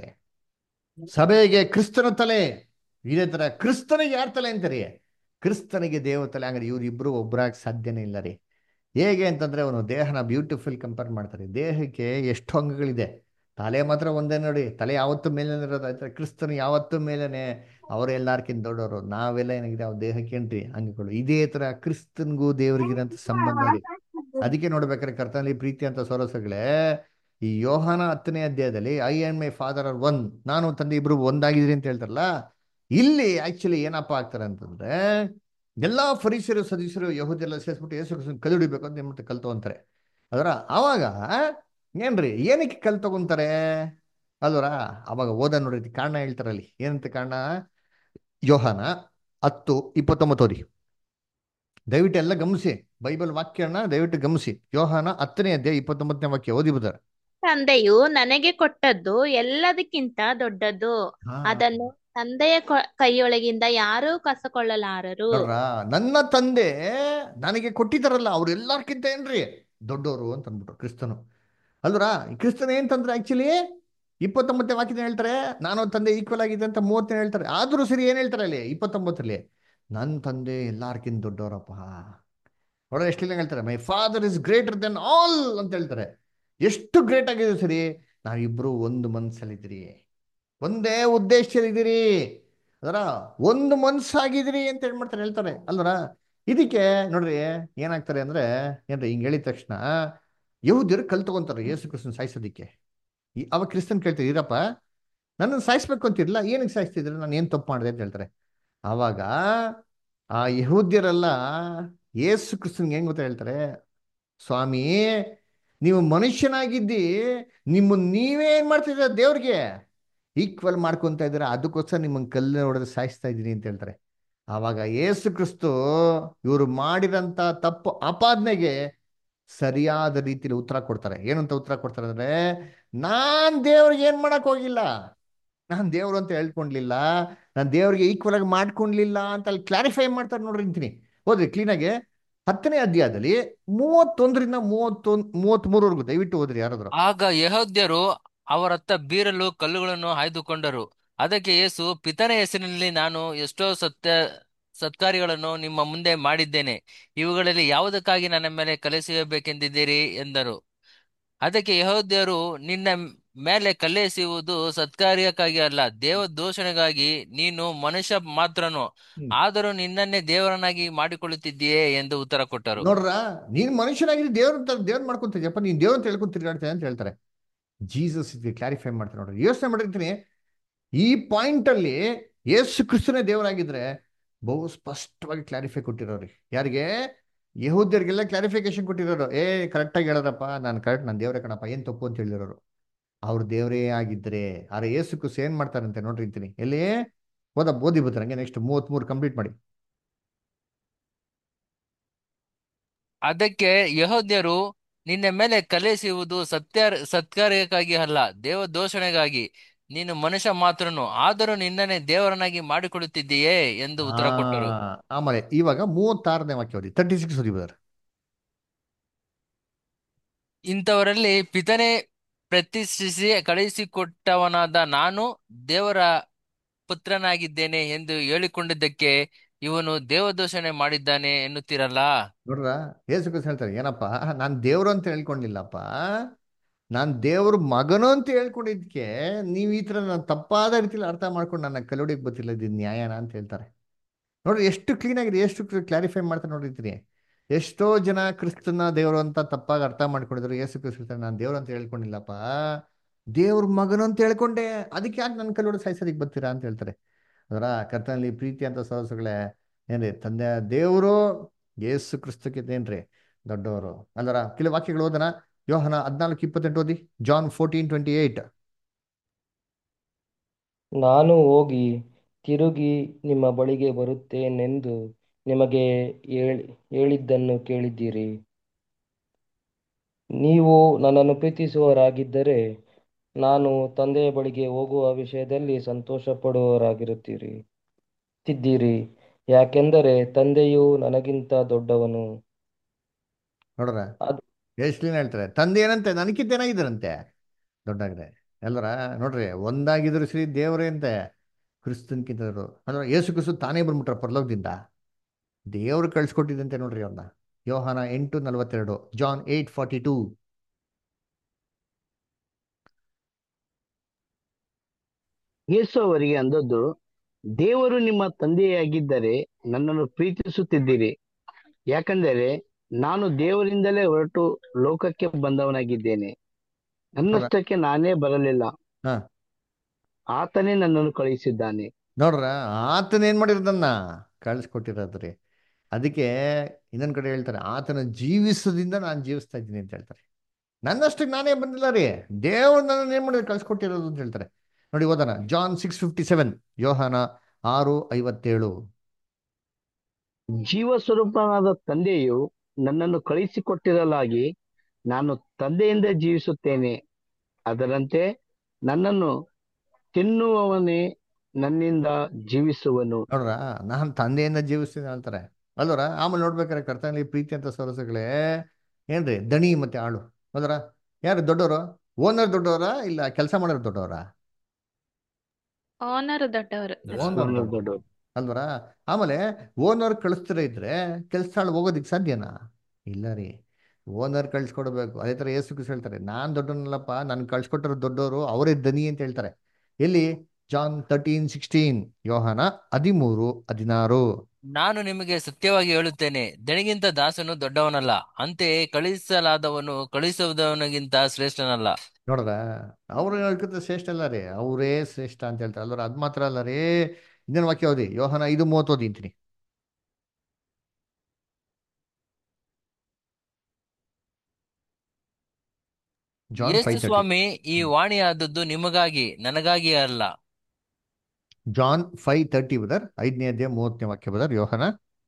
ಸಭೆಗೆ ಕ್ರಿಸ್ತನ ತಲೆ ಇದೇ ತರ ಕ್ರಿಸ್ತನಿಗೆ ಯಾರ ತಲೆ ಅಂತೀರಿ ಕ್ರಿಸ್ತನಿಗೆ ದೇವ ತಲೆ ಹಂಗಾರೆ ಇವ್ರಿಬ್ರು ಒಬ್ಬರಾಗ ಸಾಧ್ಯನೇ ಇಲ್ಲ ರೀ ಹೇಗೆ ಅಂತಂದ್ರೆ ಅವನು ದೇಹನ ಬ್ಯೂಟಿಫುಲ್ ಕಂಪೇರ್ ಮಾಡ್ತಾರೆ ದೇಹಕ್ಕೆ ಎಷ್ಟು ಅಂಗಗಳಿದೆ ತಲೆ ಮಾತ್ರ ಒಂದೇ ನೋಡಿ ತಲೆ ಯಾವತ್ತೂ ಮೇಲೆ ಇರೋದು ಆಯ್ತಾರೆ ಕ್ರಿಸ್ತನು ಯಾವತ್ತೂ ಮೇಲೇನೆ ಅವರು ಎಲ್ಲಾರ್ಕಿಂತ ದೊಡ್ಡವರು ನಾವೆಲ್ಲ ಏನಾಗಿದೆ ಅವ್ರ ದೇಹಕ್ಕೆ ಏನ್ರಿ ಅಂಗಗಳು ಇದೇ ತರ ಕ್ರಿಸ್ತನ್ಗೂ ದೇವರಿಗಿರಂತ ಸಂಬಂಧ ರೀ ಅದಕ್ಕೆ ನೋಡ್ಬೇಕಾದ್ರೆ ಕರ್ತನಲ್ಲಿ ಪ್ರೀತಿ ಅಂತ ಸೊರಸಗಳೇ ಈ ಯೋಹಾನ ಹತ್ತನೇ ಅಧ್ಯಾಯದಲ್ಲಿ I and my father are one ನಾನು ತಂದೆ ಇಬ್ರು ಒಂದಾಗಿದ್ರಿ ಅಂತ ಹೇಳ್ತಾರಲ್ಲ ಇಲ್ಲಿ ಆಕ್ಚುಲಿ ಏನಪ್ಪ ಆಗ್ತಾರೆ ಅಂತಂದ್ರೆ ಎಲ್ಲಾ ಫರೀಸರು ಸದಸ್ಯರು ಯಹೂದೆಲ್ಲ ಸೇರಿಸ್ಬಿಟ್ಟು ಯೇಸು ಕ್ರಿಸ್ತನ ಕಲ್ಲು ಹಿಡಿಬೇಕು ಅಂತ ಮತ್ತೆ ಕಲ್ ತಗೊಂತಾರೆ ಅದರ ಅವಾಗ ಏನ್ರಿ ಏನಕ್ಕೆ ಕಲ್ ತಗೊಂತಾರೆ ಅಲ್ವರ ಅವಾಗ ಓದ ನೋಡ್ರಿ ಕಾರಣ ಹೇಳ್ತಾರೆ ಅಲ್ಲಿ ಏನಂತ ಕಾರಣ ಯೋಹಾನ ಹತ್ತು ಇಪ್ಪತ್ತೊಂಬತ್ತು ಓದಿ ದಯವಿಟ್ಟು ಎಲ್ಲ ಗಮನಿಸಿ ಬೈಬಲ್ ವಾಕ್ಯನ ದಯವಿಟ್ಟು ಗಮನಿಸಿ ಯೋಹಾನ ಹತ್ತನೇ ಅಧ್ಯಾಯ ಇಪ್ಪತ್ತೊಂಬತ್ತನೇ ವಾಕ್ಯ ಓದಿ ಬುದಾರ ತಂದೆಯು ನನಗೆ ಕೊಟ್ಟದ್ದು ಎಲ್ಲದಕ್ಕಿಂತ ದೊಡ್ಡದು ಹಾ ಅದನ್ನು ತಂದೆಯ ಕೊ- ಕೈಯೊಳಗಿಂದ ಯಾರೂ ಕಸಕೊಳ್ಳಲಾರರು ನೋಡ್ರಾ ನನ್ನ ತಂದೆ ನನಗೆ ಕೊಟ್ಟಿದ್ದಾರಲ್ಲ ಅವ್ರು ಎಲ್ಲಾರ್ಕಿಂತ ಏನ್ರಿ ದೊಡ್ಡವರು ಅಂತ ಅಂದ್ಬಿಟ್ರು ಕ್ರಿಸ್ತನು ಅಲ್ವರಾ ಕ್ರಿಸ್ತನ್ ಏನ್ ತಂದ್ರೆ ಆಕ್ಚುಲಿ ಇಪ್ಪತ್ತೊಂಬತ್ತನೇ ವಾಕ್ಯದ ಹೇಳ್ತಾರೆ ನಾನು ತಂದೆ ಈಕ್ವಲ್ ಆಗಿದೆ ಅಂತ ಮೂವತ್ತನೇ ಹೇಳ್ತಾರೆ ಆದ್ರೂ ಸರಿ ಏನ್ ಹೇಳ್ತಾರೆ ಅಲ್ಲಿ ಇಪ್ಪತ್ತೊಂಬತ್ತರಲ್ಲಿ ನನ್ನ ತಂದೆ ಎಲ್ಲಾರ್ಕಿಂತ ದೊಡ್ಡವರಪ್ಪ ನೋಡೋ ಎಷ್ಟಿಲ್ಲ ಹೇಳ್ತಾರೆ my father is greater than all ಅಂತ ಹೇಳ್ತಾರೆ ಎಷ್ಟು ಗ್ರೇಟ್ ಆಗಿದೆ ಸರಿ ನಾವಿಬ್ರು ಒಂದು ಮನ್ಸಲ್ಲಿದ್ದೀರಿ ಒಂದೇ ಉದ್ದೇಶದಲ್ಲಿದ್ದೀರಿ ಅದರ ಒಂದು ಮನ್ಸಾಗಿದ್ದೀರಿ ಅಂತ ಏನ್ ಮಾಡ್ತಾರೆ ಹೇಳ್ತಾರೆ ಅಲ್ವರ ಇದಕ್ಕೆ ನೋಡ್ರಿ ಏನಾಗ್ತಾರೆ ಅಂದ್ರೆ ಏನ್ರಿ ಹಿಂಗ್ ಹೇಳಿದ ತಕ್ಷಣ ಯಹೂದ್ಯರು ಕಲ್ ತಗೊಂತಾರೆ ಯೇಸು ಕ್ರಿಸ್ತನ್ ಸಾಯಿಸೋದಿಕ್ಕೆ ಈ- ಅವಾಗ ಕ್ರಿಸ್ತನ್ ಕೇಳ್ತಾರೆ ಇರಪ್ಪ ನನ್ನನ್ನು ಸಾಯಿಸ್ಬೇಕು ಅಂತಿರಲ್ಲ ಏನಕ್ಕೆ ಸಾಯಿಸ್ತಿದ್ರೆ ನಾನು ಏನ್ ತಪ್ಪು ಮಾಡಿದೆ ಅಂತ ಹೇಳ್ತಾರೆ ಆವಾಗ ಆ ಯಹೂದ್ಯರೆಲ್ಲ ಯೇಸು ಕ್ರಿಸ್ತನ್ಗೆ ಹೆಂಗ್ ಗೊತ್ತಾ ಹೇಳ್ತಾರೆ ಸ್ವಾಮಿ ನೀವು ಮನುಷ್ಯನಾಗಿದ್ದಿ ನಿಮ್ಮ ನೀವೇ ಏನ್ ಮಾಡ್ತಿದ್ದೀರ ದೇವ್ರಿಗೆ ಈಕ್ವಲ್ ಮಾಡ್ಕೊಂತ ಇದ್ದೀರಾ ಅದಕ್ಕೋಸ್ಕರ ನಿಮ್ಮನ್ನ ಕಲ್ಲು ಹೊಡೆದು ಸಾಯಿಸ್ತಾ ಇದ್ದೀನಿ ಅಂತ ಹೇಳ್ತಾರೆ ಆವಾಗ ಯೇಸು ಕ್ರಿಸ್ತು ಇವರು ಮಾಡಿದಂತ ತಪ್ಪು ಆಪಾದನೆಗೆ ಸರಿಯಾದ ರೀತಿಯಲ್ಲಿ ಉತ್ತರ ಕೊಡ್ತಾರೆ ಏನಂತ ಉತ್ತರ ಕೊಡ್ತಾರೆ ಅಂದ್ರೆ ನಾನ್ ದೇವ್ರಿಗೆ ಏನ್ ಮಾಡಕ್ ಹೋಗಿಲ್ಲ ನಾನ್ ದೇವ್ರು ಅಂತ ಹೇಳ್ಕೊಂಡ್ಲಿಲ್ಲ ನಾನು ದೇವ್ರಿಗೆ ಈಕ್ವಲ್ ಆಗಿ ಮಾಡ್ಕೊಂಡ್ಲಿಲ್ಲ ಅಂತ ಅಲ್ಲಿ ಕ್ಲಾರಿಫೈ ಮಾಡ್ತಾರೆ ನೋಡ್ರಿ ಅಂತೀನಿ ಹೋದ್ರಿ ಕ್ಲೀನಾಗೆ ಹತ್ತನೇ ಅಧ್ಯಾಯದಲ್ಲಿ ಮೂವತ್ತೊಂದರಿಂದ ಮೂವತ್ತೊಂದ್ ಮೂವತ್ತ್ ಮೂರವರೆಗೂ ದಯವಿಟ್ಟು ಹೋದ್ರಿ ಯಾರಾದ್ರು ಆಗ ಯಹೋದ್ಯರು ಅವರತ್ತ ಬೀರಲು ಕಲ್ಲುಗಳನ್ನು ಆಯ್ದುಕೊಂಡರು ಅದಕ್ಕೆ ಯೇಸು ಪಿತನ ಹೆಸರಿನಲ್ಲಿ ನಾನು ಎಷ್ಟೋ ಸತ್ಯ ಸತ್ಕಾರ್ಯಗಳನ್ನು ನಿಮ್ಮ ಮುಂದೆ ಮಾಡಿದ್ದೇನೆ ಇವುಗಳಲ್ಲಿ ಯಾವುದಕ್ಕಾಗಿ ನನ್ನ ಮೇಲೆ ಕಲೆಸೆಯಬೇಕೆಂದಿದ್ದೀರಿ ಎಂದರು ಅದಕ್ಕೆ ಯಹೋದ್ಯರು ನಿನ್ನ ಮೇಲೆ ಕಲ್ಲೆಸೆಯುವುದು ಸತ್ಕಾರ್ಯಕ್ಕಾಗಿ ಅಲ್ಲ ದೇವ ದೂಷಣೆಗಾಗಿ ನೀನು ಮನುಷ್ಯ ಮಾತ್ರನು ಹ್ಮ್. ಆದರೂ ನಿನ್ನನ್ನೇ ದೇವರನ್ನಾಗಿ ಮಾಡಿಕೊಳ್ಳುತ್ತಿದ್ದೀಯೇ ಎಂದು ಉತ್ತರ ಕೊಟ್ಟರು ನೋಡ್ರ ನೀನ್ ಮನುಷ್ಯನಾಗಿ ದೇವ್ರ ದೇವ್ರ ಮಾಡ್ಕೊಂತಿದ್ಯಪ್ಪ ನೀನ್ ದೇವ್ರ ಅಂತ ಹೇಳ್ಕೊಂಡ್ ತಿರ್ಗಾಡ್ತೀಯ ಅಂತ ಹೇಳ್ತಾರೆ ಜೀಸಸ್ ಇದಕ್ಕೆ ಕ್ಲಾರಿಫೈ ಮಾಡ್ತಾರೆ ನೋಡ್ರಿ ಯೋಚನೆ ಮಾಡಿರ್ತೀನಿ ಈ ಪಾಯಿಂಟ್ ಅಲ್ಲಿ ಯೇಸು ಕ್ರಿಸ್ತನೇ ದೇವರಾಗಿದ್ರೆ ಬಹು ಸ್ಪಷ್ಟವಾಗಿ ಕ್ಲಾರಿಫೈ ಕೊಟ್ಟಿರೋರಿ ಯಾರಿಗೆ ಯಹೂದ್ಯರಿಗೆಲ್ಲ ಕ್ಲಾರಿಫಿಕೇಶನ್ ಕೊಟ್ಟಿರೋರು ಏ ಕರೆಕ್ಟಾಗಿ ಹೇಳೋದಪ್ಪ ನಾನು ಕರೆಕ್ಟ್ ನಾನು ದೇವರೇ ಕಣಪ್ಪ ಏನ್ ತಪ್ಪು ಅಂತ ಹೇಳಿರೋರು ಅವ್ರು ದೇವರೇ ಆಗಿದ್ರೆ ಆದ್ರೆ ಯೇಸು ಕ್ರಿಸ್ತು ಏನ್ ಮಾಡ್ತಾರಂತೆ ನೋಡ್ರಿ ಅಂತೀನಿ ಎಲ್ಲಿ ಓದ ಓದಿ ಬರ್ತಾರೆ ಹಂಗೆ ನೆಕ್ಸ್ಟ್ ಮೂವತ್ಮೂರು ಕಂಪ್ಲೀಟ್ ಮಾಡಿ ಅದಕ್ಕೆ ಯಹೋದ್ಯರು ನಿನ್ನ ಮೇಲೆ ಕಲೆಸೆಯುವುದು ಸತ್ಯ ಸತ್ಕಾರ್ಯಕ್ಕಾಗಿ ಅಲ್ಲ ದೇವ ದೂಷಣೆಗಾಗಿ ನೀನು ಮನುಷ್ಯ ಮಾತ್ರನು ಆದರೂ ನಿನ್ನನ್ನೇ ದೇವರನ್ನಾಗಿ ಮಾಡಿಕೊಳ್ಳುತ್ತಿದ್ದೀಯೇ ಎಂದು ಉತ್ತರ ಕೊಟ್ಟರು ಆ, ಆಮೇಲೆ ಇವಾಗ ಮೂವತ್ತಾರನೇ ವಾಕ್ಯ ಓದಿ ತರ್ಟಿ ಸಿಕ್ಸ್ ಓದಿ ಬ್ರದರ್ ಇಂಥವರಲ್ಲಿ ಪಿತನೇ ಪ್ರತಿಷ್ಠಿಸಿ ಕಳುಹಿಸಿಕೊಟ್ಟವನಾದ ನಾನು ದೇವರ ಪುತ್ರನಾಗಿದ್ದೇನೆ ಎಂದು ಹೇಳಿಕೊಂಡಿದ್ದಕ್ಕೆ ಇವನು ದೇವದೂಷಣೆ ಮಾಡಿದ್ದಾನೆ ಎನ್ನುತ್ತೀರಲ್ಲ ನೋಡ್ರ ಯೇಸು ಕ್ರಿಸ್ತ ಹೇಳ್ತಾರೆ ಏನಪ್ಪ ನಾನ್ ದೇವ್ರು ಅಂತ ಹೇಳ್ಕೊಂಡಿಲ್ಲಪ್ಪ ನಾನ್ ದೇವ್ರ ಮಗನು ಅಂತ ಹೇಳ್ಕೊಂಡಿದ್ಕೆ ನೀವು ಈ ತರ ನಾನು ತಪ್ಪಾದ ರೀತಿಯಲ್ಲಿ ಅರ್ಥ ಮಾಡ್ಕೊಂಡು ನನ್ನ ಕಲ್ಲುಡಿಗೆ ಗೊತ್ತಿಲ್ಲ ಇದು ನ್ಯಾಯನ ಅಂತ ಹೇಳ್ತಾರೆ ನೋಡ್ರಿ ಎಷ್ಟು ಕ್ಲೀನ್ ಆಗಿದೆ ಎಷ್ಟು ಕ್ಲಾರಿಫೈ ಮಾಡ್ತಾರೆ ನೋಡಿರ್ತೀನಿ ಎಷ್ಟೋ ಜನ ಕ್ರಿಸ್ತನ ದೇವರು ಅಂತ ತಪ್ಪಾಗಿ ಅರ್ಥ ಮಾಡ್ಕೊಂಡಿದ್ರು ಯೇಸು ಕ್ರಿಸ್ತ ನಾನು ದೇವ್ರು ಅಂತ ಹೇಳ್ಕೊಂಡಿಲ್ಲಪ್ಪ ದೇವ್ರ ಮಗನು ಅಂತ ಹೇಳ್ಕೊಂಡೆ ಅದಕ್ಕೆ ಯಾಕೆ ನನ್ನ ಕಲ್ಲುಡಿ ಸಾಯಿಸೋದಕ್ಕೆ ಬರ್ತೀರಾ ಅಂತ ಹೇಳ್ತಾರೆ ಅದರ ಕರ್ತನಲ್ಲಿ ಪ್ರೀತಿ ಅಂತ ಸಹಸಗಳೇ ಏನ್ರಿ ತಂದೆ ದೇವರು ಯೇಸು ಕ್ರಿಸ್ತಕ್ಕಿದ್ದೇನ್ರಿ ದೊಡ್ಡವರು ಅಲ್ಲರ ಕೆಲವು ವಾಕ್ಯಗಳು ಓದನ ಯೋಹನ ಹದಿನಾಲ್ಕು ಇಪ್ಪತ್ತೆಂಟು ಓದಿ ಜಾನ್ ಫೋರ್ಟೀನ್ ಟ್ವೆಂಟಿ ಏಯ್ಟ್ ನಾನು ಹೋಗಿ ತಿರುಗಿ ನಿಮ್ಮ ಬಳಿಗೆ ಬರುತ್ತೇನೆಂದು ನಿಮಗೆ ಹೇಳಿ ಹೇಳಿದ್ದನ್ನು ಕೇಳಿದ್ದೀರಿ ನೀವು ನನ್ನನ್ನು ಪ್ರೀತಿಸುವವರಾಗಿದ್ದರೆ ನಾನು ತಂದೆಯ ಬಳಿಗೆ ಹೋಗುವ ವಿಷಯದಲ್ಲಿ ಸಂತೋಷ ಪಡುವವರಾಗಿರುತ್ತೀರಿ ತಿದ್ದೀರಿ ಯಾಕೆಂದರೆ ತಂದೆಯು ನನಗಿಂತ ದೊಡ್ಡವನು ನೋಡ್ರ ಅದು ಯೇಸುಲಿನ ಹೇಳ್ತಾರೆ ತಂದೆ ಏನಂತೆ ನನಗಿಂತ ಏನಾಗಿದ್ದಾರಂತೆ ದೊಡ್ಡಾಗಿದೆ ಎಲ್ಲರ ನೋಡ್ರಿ ಒಂದಾಗಿದ್ರು ಶ್ರೀ ದೇವರೇ ಅಂತೆ ಕ್ರಿಸ್ತನ್ಕಿಂತ ಅಂದ್ರೆ ಯೇಸು ಕ್ರಿಸ್ತು ತಾನೇ ಬಂದ್ಬಿಟ್ರ ಪರಲೋಕದಿಂದ ದೇವ್ರು ಕಳ್ಸಿಕೊಟ್ಟಿದ್ದಂತೆ ನೋಡ್ರಿ ಅವ್ರನ್ನ ಯೋಹಾನ ಎಂಟು ನಲವತ್ತೆರಡು ಜಾನ್ ಏಟ್ ಫಾರ್ಟಿ ಟೂ ಯೇಸು ಅವರಿಗೆ ಅಂದದ್ದು ದೇವರು ನಿಮ್ಮ ತಂದೆಯಾಗಿದ್ದರೆ ನನ್ನನ್ನು ಪ್ರೀತಿಸುತ್ತಿದ್ದೀರಿ ಯಾಕಂದರೆ ನಾನು ದೇವರಿಂದಲೇ ಹೊರಟು ಲೋಕಕ್ಕೆ ಬಂದವನಾಗಿದ್ದೇನೆ ನನ್ನಷ್ಟಕ್ಕೆ ನಾನೇ ಬರಲಿಲ್ಲ ಹಾ ಆತನೇ ನನ್ನನ್ನು ಕಳುಹಿಸಿದ್ದಾನೆ ನೋಡ್ರ ಆತನ ಏನ್ ಮಾಡಿರೋದನ್ನ ಕಳಿಸ್ಕೊಟ್ಟಿರೋದ್ರಿ ಅದಕ್ಕೆ ಇನ್ನೊಂದ್ ಕಡೆ ಹೇಳ್ತಾರೆ ಆತನ ಜೀವಿಸೋದ್ರಿಂದ ನಾನು ಜೀವಿಸ್ತಾ ಇದ್ದೀನಿ ಅಂತ ಹೇಳ್ತಾರೆ ನನ್ನಷ್ಟಕ್ಕೆ ನಾನೇ ಬಂದಿಲ್ಲ ರೀ ದೇವ್ರು ನನ್ನ ಏನ್ ಮಾಡಿದ್ರೆ ಕಳ್ಸಿಕೊಟ್ಟಿರೋದು ಅಂತ ಹೇಳ್ತಾರೆ ನೋಡಿ ಓದೋಣ ಜಾನ್ ಸಿಕ್ಸ್ ಫಿಫ್ಟಿ ಸೆವೆನ್ ಯೋಹಾನ ಆರು ಐವತ್ತೇಳು ಜೀವ ಸ್ವರೂಪನಾದ ತಂದೆಯು ನನ್ನನ್ನು ಕಳುಹಿಸಿಕೊಟ್ಟಿರಲಾಗಿ ನಾನು ತಂದೆಯಿಂದ ಜೀವಿಸುತ್ತೇನೆ ಅದರಂತೆ ನನ್ನನ್ನು ತಿನ್ನುವವನೇ ನನ್ನಿಂದ ಜೀವಿಸುವನು ನೋಡ್ರ ನಾನು ತಂದೆಯಿಂದ ಜೀವಿಸ್ತೀನಿ ಅಂತಾರೆ ಅಲ್ವರ ಆಮೇಲೆ ನೋಡ್ಬೇಕಾರೆ ಕರ್ತನಲ್ಲಿ ಪ್ರೀತಿ ಅಂತ ಸರಸಗಳೇ ಏನ್ರಿ ದಣಿ ಮತ್ತೆ ಆಳು ಹೌದರ ಯಾರು ದೊಡ್ಡವರು ಓನರ್ ದೊಡ್ಡವರ ಇಲ್ಲ ಕೆಲಸ ಮಾಡೋರು ದೊಡ್ಡವರ ಓನರ್ ದೊಡ್ಡವರು ಓನರ್ ಓನರ್ ದೊಡ್ಡವರು ಅಲ್ವರ ಆಮೇಲೆ ಓನರ್ ಕಳಿಸ್ತಿರ ಇದ್ರೆ ಕೆಲಸ ಆಳು ಹೋಗೋದಿಕ್ ಸಾಧ್ಯನಾ ಇಲ್ಲ ರೀ ಓನರ್ ಕಳ್ಸ್ಕೊಡ್ಬೇಕು ಅದೇ ಥರ ಏಸು ಕ್ರಿಸ್ತ ಹೇಳ್ತಾರೆ ನಾನು ದೊಡ್ಡವನಲ್ಲಪ್ಪ ನಾನು ಕಳ್ಸ್ಕೊಟ್ಟಿರೋ ದೊಡ್ಡವರು ಅವರೇ ದನಿ ಅಂತ ಹೇಳ್ತಾರೆ ಎಲ್ಲಿ ಜಾನ್ ತರ್ಟೀನ್ ಸಿಕ್ಸ್ಟೀನ್ ಯೋಹಾನ ಹದಿಮೂರು ಹದಿನಾರು ನಾನು ನಿಮಗೆ ಸತ್ಯವಾಗಿ ಹೇಳುತ್ತೇನೆ ದಣಿಗಿಂತ ದಾಸನು ದೊಡ್ಡವನಲ್ಲ ಅಂತೆಯೇ ಕಳುಹಿಸಲಾದವನು ಕಳುಹಿಸುವುದವನಿಗಿಂತ ಶ್ರೇಷ್ಠನಲ್ಲ ನೋಡ್ರ ಅವ್ರು ಹೇಳ್ಕೊತ ಶ್ರೇಷ್ಠ ಅಲ್ಲ ರೀ ಅವರೇ ಶ್ರೇಷ್ಠ ಅಂತ ಹೇಳ್ತಾರೆ ಅಲ್ವರ ಅದು ಮಾತ್ರ ಅಲ್ಲ ರೀ ಇನ್ನೇನು ವಾಕ್ಯ ಓದಿ ಯೋಹಾನ ಐದು ಮೂವತ್ತು ಓದಿಂತೀನಿ ಜಾನ್ ಯೇಸು ಫೈವ್ ತರ್ಟಿ ಸ್ವಾಮಿ ಈ ವಾಣಿಯಾದದ್ದು ನಿಮಗಾಗಿ ನನಗಾಗಿ ಅಲ್ಲ ಜಾನ್ ಫೈವ್ ತರ್ಟಿ ಬದರ್ ಐದನೇ ಅಧ್ಯಾಯ ಮೂವತ್ತನೇ ವಾಕ್ಯ ಬದರ್ ಯೋಹಾನ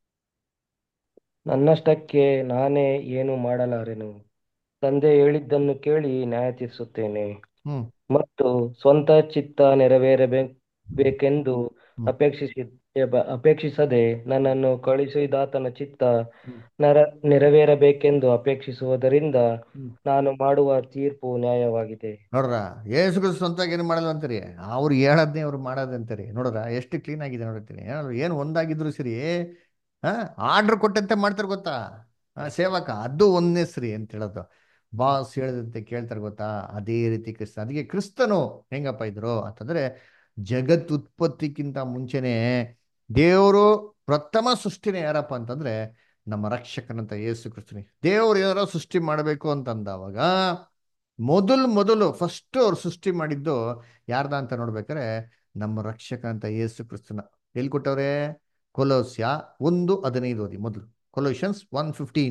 ನನ್ನಷ್ಟಕ್ಕೆ ನಾನೇ ಏನು ಮಾಡಲಾರೆನು ತಂದೆ ಹೇಳಿದ್ದನ್ನು ಕೇಳಿ ನ್ಯಾಯ ತೀರಿಸುತ್ತೇನೆ ಹ್ಮ್ ಮತ್ತು ಸ್ವಂತ ಚಿತ್ತ ನೆರವೇರಬೇಕೆಂದು ಹ್ಮ್ ಅಪೇಕ್ಷಿಸಿ ಅಪೇಕ್ಷಿಸದೆ ನನ್ನನ್ನು ಕಳುಹಿಸಿದಾತನ ಚಿತ್ತ ಹ್ಮ್ ನರ ನೆರವೇರಬೇಕೆಂದು ಅಪೇಕ್ಷಿಸುವುದರಿಂದ ಹ್ಮ್ ನಾನು ಮಾಡುವ ತೀರ್ಪು ನ್ಯಾಯವಾಗಿದೆ ನೋಡ್ರ ಏಸು ಕ್ರಿಸ್ತ ಸ್ವಂತಾಗಿ ಏನು ಮಾಡಲ್ಲ ಅಂತೀರಿ ಅವ್ರು ಹೇಳದ್ನೇ ಅವ್ರು ಮಾಡೋದಂತೀರಿ ನೋಡ್ರ ಎಷ್ಟು ಕ್ಲೀನ್ ಆಗಿದೆ ನೋಡ್ತೀನಿ ಏನು ಒಂದಾಗಿದ್ರು ಸರಿ ಹಾ ಆರ್ಡರ್ ಕೊಟ್ಟಂತೆ ಮಾಡ್ತಾರೆ ಗೊತ್ತಾ ಆ, ಸೇವಕ ಅದು ಒಂದೇ ಸರಿ ಅಂತ ಹೇಳೋದು ಬಾಸ್ ಹೇಳಿದಂತೆ ಕೇಳ್ತಾರೆ ಗೊತ್ತಾ ಅದೇ ರೀತಿ ಕ್ರಿಸ್ತ ಅದಕ್ಕೆ ಕ್ರಿಸ್ತನು ಹೆಂಗಪ್ಪ ಇದ್ರು ಅಂತಂದ್ರೆ ಜಗತ್ ಉತ್ಪತ್ತಿಕ್ಕಿಂತ ಮುಂಚೆನೆ ದೇವರು ಪ್ರಥಮ ಸೃಷ್ಟಿನೇ ಯಾರಪ್ಪ ಅಂತಂದ್ರೆ ನಮ್ಮ ರಕ್ಷಕನಂತ ಯೇಸು ಕ್ರಿಸ್ತನೇ ದೇವ್ರು ಏನಾರ ಸೃಷ್ಟಿ ಮಾಡಬೇಕು ಅಂತಂದವಾಗ ಮೊದಲು ಮೊದಲು ಫಸ್ಟ್ ಅವ್ರು ಸೃಷ್ಟಿ ಮಾಡಿದ್ದು ಯಾರ್ದ ಅಂತ ನೋಡ್ಬೇಕಾರೆ ನಮ್ಮ ರಕ್ಷಕ ಅಂತ ಯೇಸು ಕ್ರಿಸ್ತನ ಎಲ್ಲಿ ಕೊಟ್ಟವ್ರೆ ಕೊಲೋಸ್ಯ ಒಂದು ಹದಿನೈದು ಓದಿ ಮೊದಲು Colossians one fifteen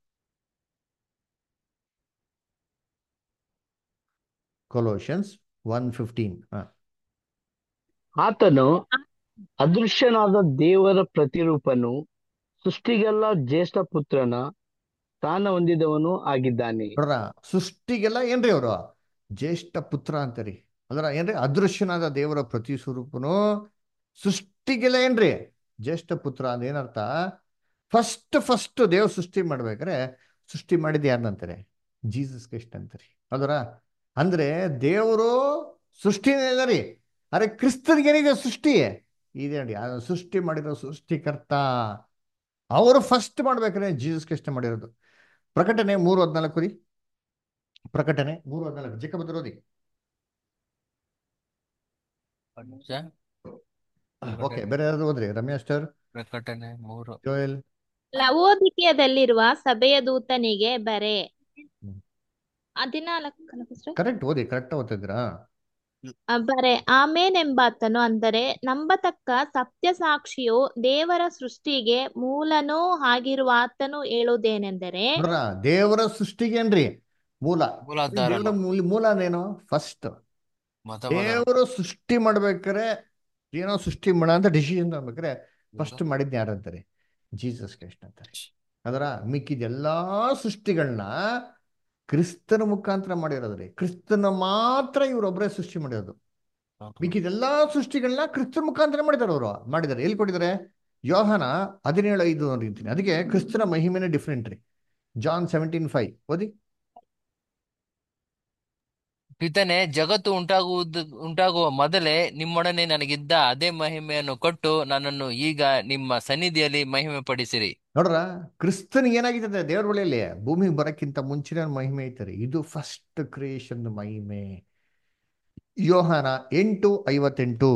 Colossians one fifteen ಹಾ ಆತನು ಅದೃಶ್ಯನಾದ ದೇವರ ಪ್ರತಿರೂಪನು ಸೃಷ್ಟಿಗೆಲ್ಲ ಜ್ಯೇಷ್ಠ ಪುತ್ರನ ಸ್ಥಾನ ಹೊಂದಿದವನು ಆಗಿದ್ದಾನೆ ನೋಡ್ರ ಸೃಷ್ಟಿಗೆಲ್ಲ ಏನ್ರಿ ಅವರು ಜ್ಯೇಷ್ಠ ಪುತ್ರ ಅಂತಾರಿ ಅದರ ಏನ್ರಿ ಅದೃಶ್ಯನಾದ ದೇವರ ಪ್ರತಿ ಸ್ವರೂಪನು ಸೃಷ್ಟಿಗೆಲ್ಲ ಏನ್ರಿ ಜ್ಯೇಷ್ಠ ಪುತ್ರ ಅಂದ್ರೆ ಏನರ್ಥ ಫಸ್ಟ್ ಫಸ್ಟ್ ದೇವ್ ಸೃಷ್ಟಿ ಮಾಡ್ಬೇಕಾರೆ ಸೃಷ್ಟಿ ಮಾಡಿದ ಯಾರನ್ನಂತಾರೆ ಜೀಸಸ್ ಕ್ರಿಸ್ಟ್ ಅಂತಾರೆ ಅದರ ಅಂದ್ರೆ ದೇವರು ಸೃಷ್ಟಿನೇ ಇಲ್ಲ ರೀ ಅರೆ ಕ್ರಿಸ್ತನಿಗೆ ಏನಿದೆ ಸೃಷ್ಟಿ ಇದೆ ನೋಡಿ ಆ ಸೃಷ್ಟಿ ಮಾಡಿರೋ ಸೃಷ್ಟಿಕರ್ತ ಅವರು ಫಸ್ಟ್ ಮಾಡ್ಬೇಕಾದ್ರೆ ಜೀಸಸ್ ಕ್ರಿಸ್ಟ್ ಮಾಡಿರೋದು ಪ್ರಕಟಣೆ ಮೂರು ಹದಿನಾಲ್ಕು ರೀ ಪ್ರಕಟಣೆ ಮೂರು ಹದಿನಾಲ್ಕು ಚಿಕ್ಕ ಓದಿ ನಿಮಿಷ. ಓಕೆ ಬೇರೆ ಯಾರಾದ್ರು ಓದ್ರಿ ರಮ್ಯಾ ಸ್ಟರ್ ಪ್ರಕಟಣೆ ಮೂರು ಜೋಯಲ್ ಲವೋದಿಕೆಯದಲ್ಲಿರುವ ಸಭೆಯ ದೂತನಿಗೆ ಬರೆ ಹದಿನಾಲ್ಕು ಕರೆಕ್ಟ್ ಓದಿ ಕರೆಕ್ಟ್ ಓದ್ತಿದ್ರಾ ಬರೆ ಆಮೇನೆಂಬಾತನು ಅಂದರೆ ನಂಬತಕ್ಕ ಸತ್ಯ ಸಾಕ್ಷಿಯು ದೇವರ ಸೃಷ್ಟಿಗೆ ಮೂಲನೂ ಆಗಿರುವ ಆತನು ಹೇಳುವುದೇನೆಂದರೆ ನೋಡ್ರ ದೇವರ ಸೃಷ್ಟಿಗೇನ್ರಿ ಮೂಲ ಮೂಲಾಧಾರ ದೇವರ ಮೂಲ ಮೂಲ ಅಂದ್ರೇನು ಫಸ್ಟ್ ಮೊದ ಮೊದಲ ದೇವರು ಸೃಷ್ಟಿ ಮಾಡ್ಬೇಕಾರೆ ಏನೋ ಸೃಷ್ಟಿ ಮಾಡ ಅಂತ ಡಿಸಿಷನ್ ಮಾಡ್ಬೇಕಾರೆ ಫಸ್ಟ್ ಮಾಡಿದ್ನ ಯಾರು ಅಂತಾರೆ ಜೀಸಸ್ ಕ್ರೈಸ್ಟ್ ಅಂತಾರೆ ಅದರ ಮಿಕ್ಕಿದ ಎಲ್ಲಾ ಸೃಷ್ಟಿಗಳನ್ನ ಕ್ರಿಸ್ತನ ಮುಖಾಂತರ ಮಾಡಿರೋದ್ರಿ ಕ್ರಿಸ್ತನ ಮಾತ್ರ ಇವರೊಬ್ಬರೇ ಸೃಷ್ಟಿ ಮಾಡಿರೋದು ಮಿಕ್ಕಿದ ಎಲ್ಲಾ ಸೃಷ್ಟಿಗಳನ್ನ ಕ್ರಿಸ್ತನ ಮುಖಾಂತರ ಮಾಡಿದ್ದಾರೆ ಅವರು ಮಾಡಿದ್ದಾರೆ ಎಲ್ಲಿ ಕೊಟ್ಟಿದ್ದಾರೆ ಯೋಹನ ಹದಿನೇಳು ಐದು ಅಂತೀನಿ ಅದಕ್ಕೆ ಕ್ರಿಸ್ತನ ಮಹಿಮೆನೇ ಡಿಫ್ರೆಂಟ್ ರೀ ಜಾನ್ ಸೆವೆಂಟೀನ್ ಫೈವ್ ಓದಿ ಪಿತನೆ ಜಗತ್ತು ಉಂಟಾಗುವುದು ಉಂಟಾಗುವ ಮೊದಲೇ ನಿಮ್ಮೊಡನೆ ನನಗಿದ್ದ ಅದೇ ಮಹಿಮೆಯನ್ನು ಕೊಟ್ಟು ನನ್ನನ್ನು ಈಗ ನಿಮ್ಮ ಸನ್ನಿಧಿಯಲ್ಲಿ ಮಹಿಮೆ ಪಡಿಸಿರಿ ನೋಡ್ರ ಕ್ರಿಸ್ತನಿಗೆ ಏನಾಗಿದೆ ದೇವ್ರ ಬಳಿಯಲ್ಲಿ ಭೂಮಿಗೆ ಬರಕ್ಕಿಂತ ಮುಂಚಿನ ಮಹಿಮೆ ಐತಾರೆ ಇದು ಫಸ್ಟ್ ಕ್ರಿಯೇಷನ್ ಮಹಿಮೆ ಯೋಹಾನ ಎಂಟು ಐವತ್ತೆಂಟು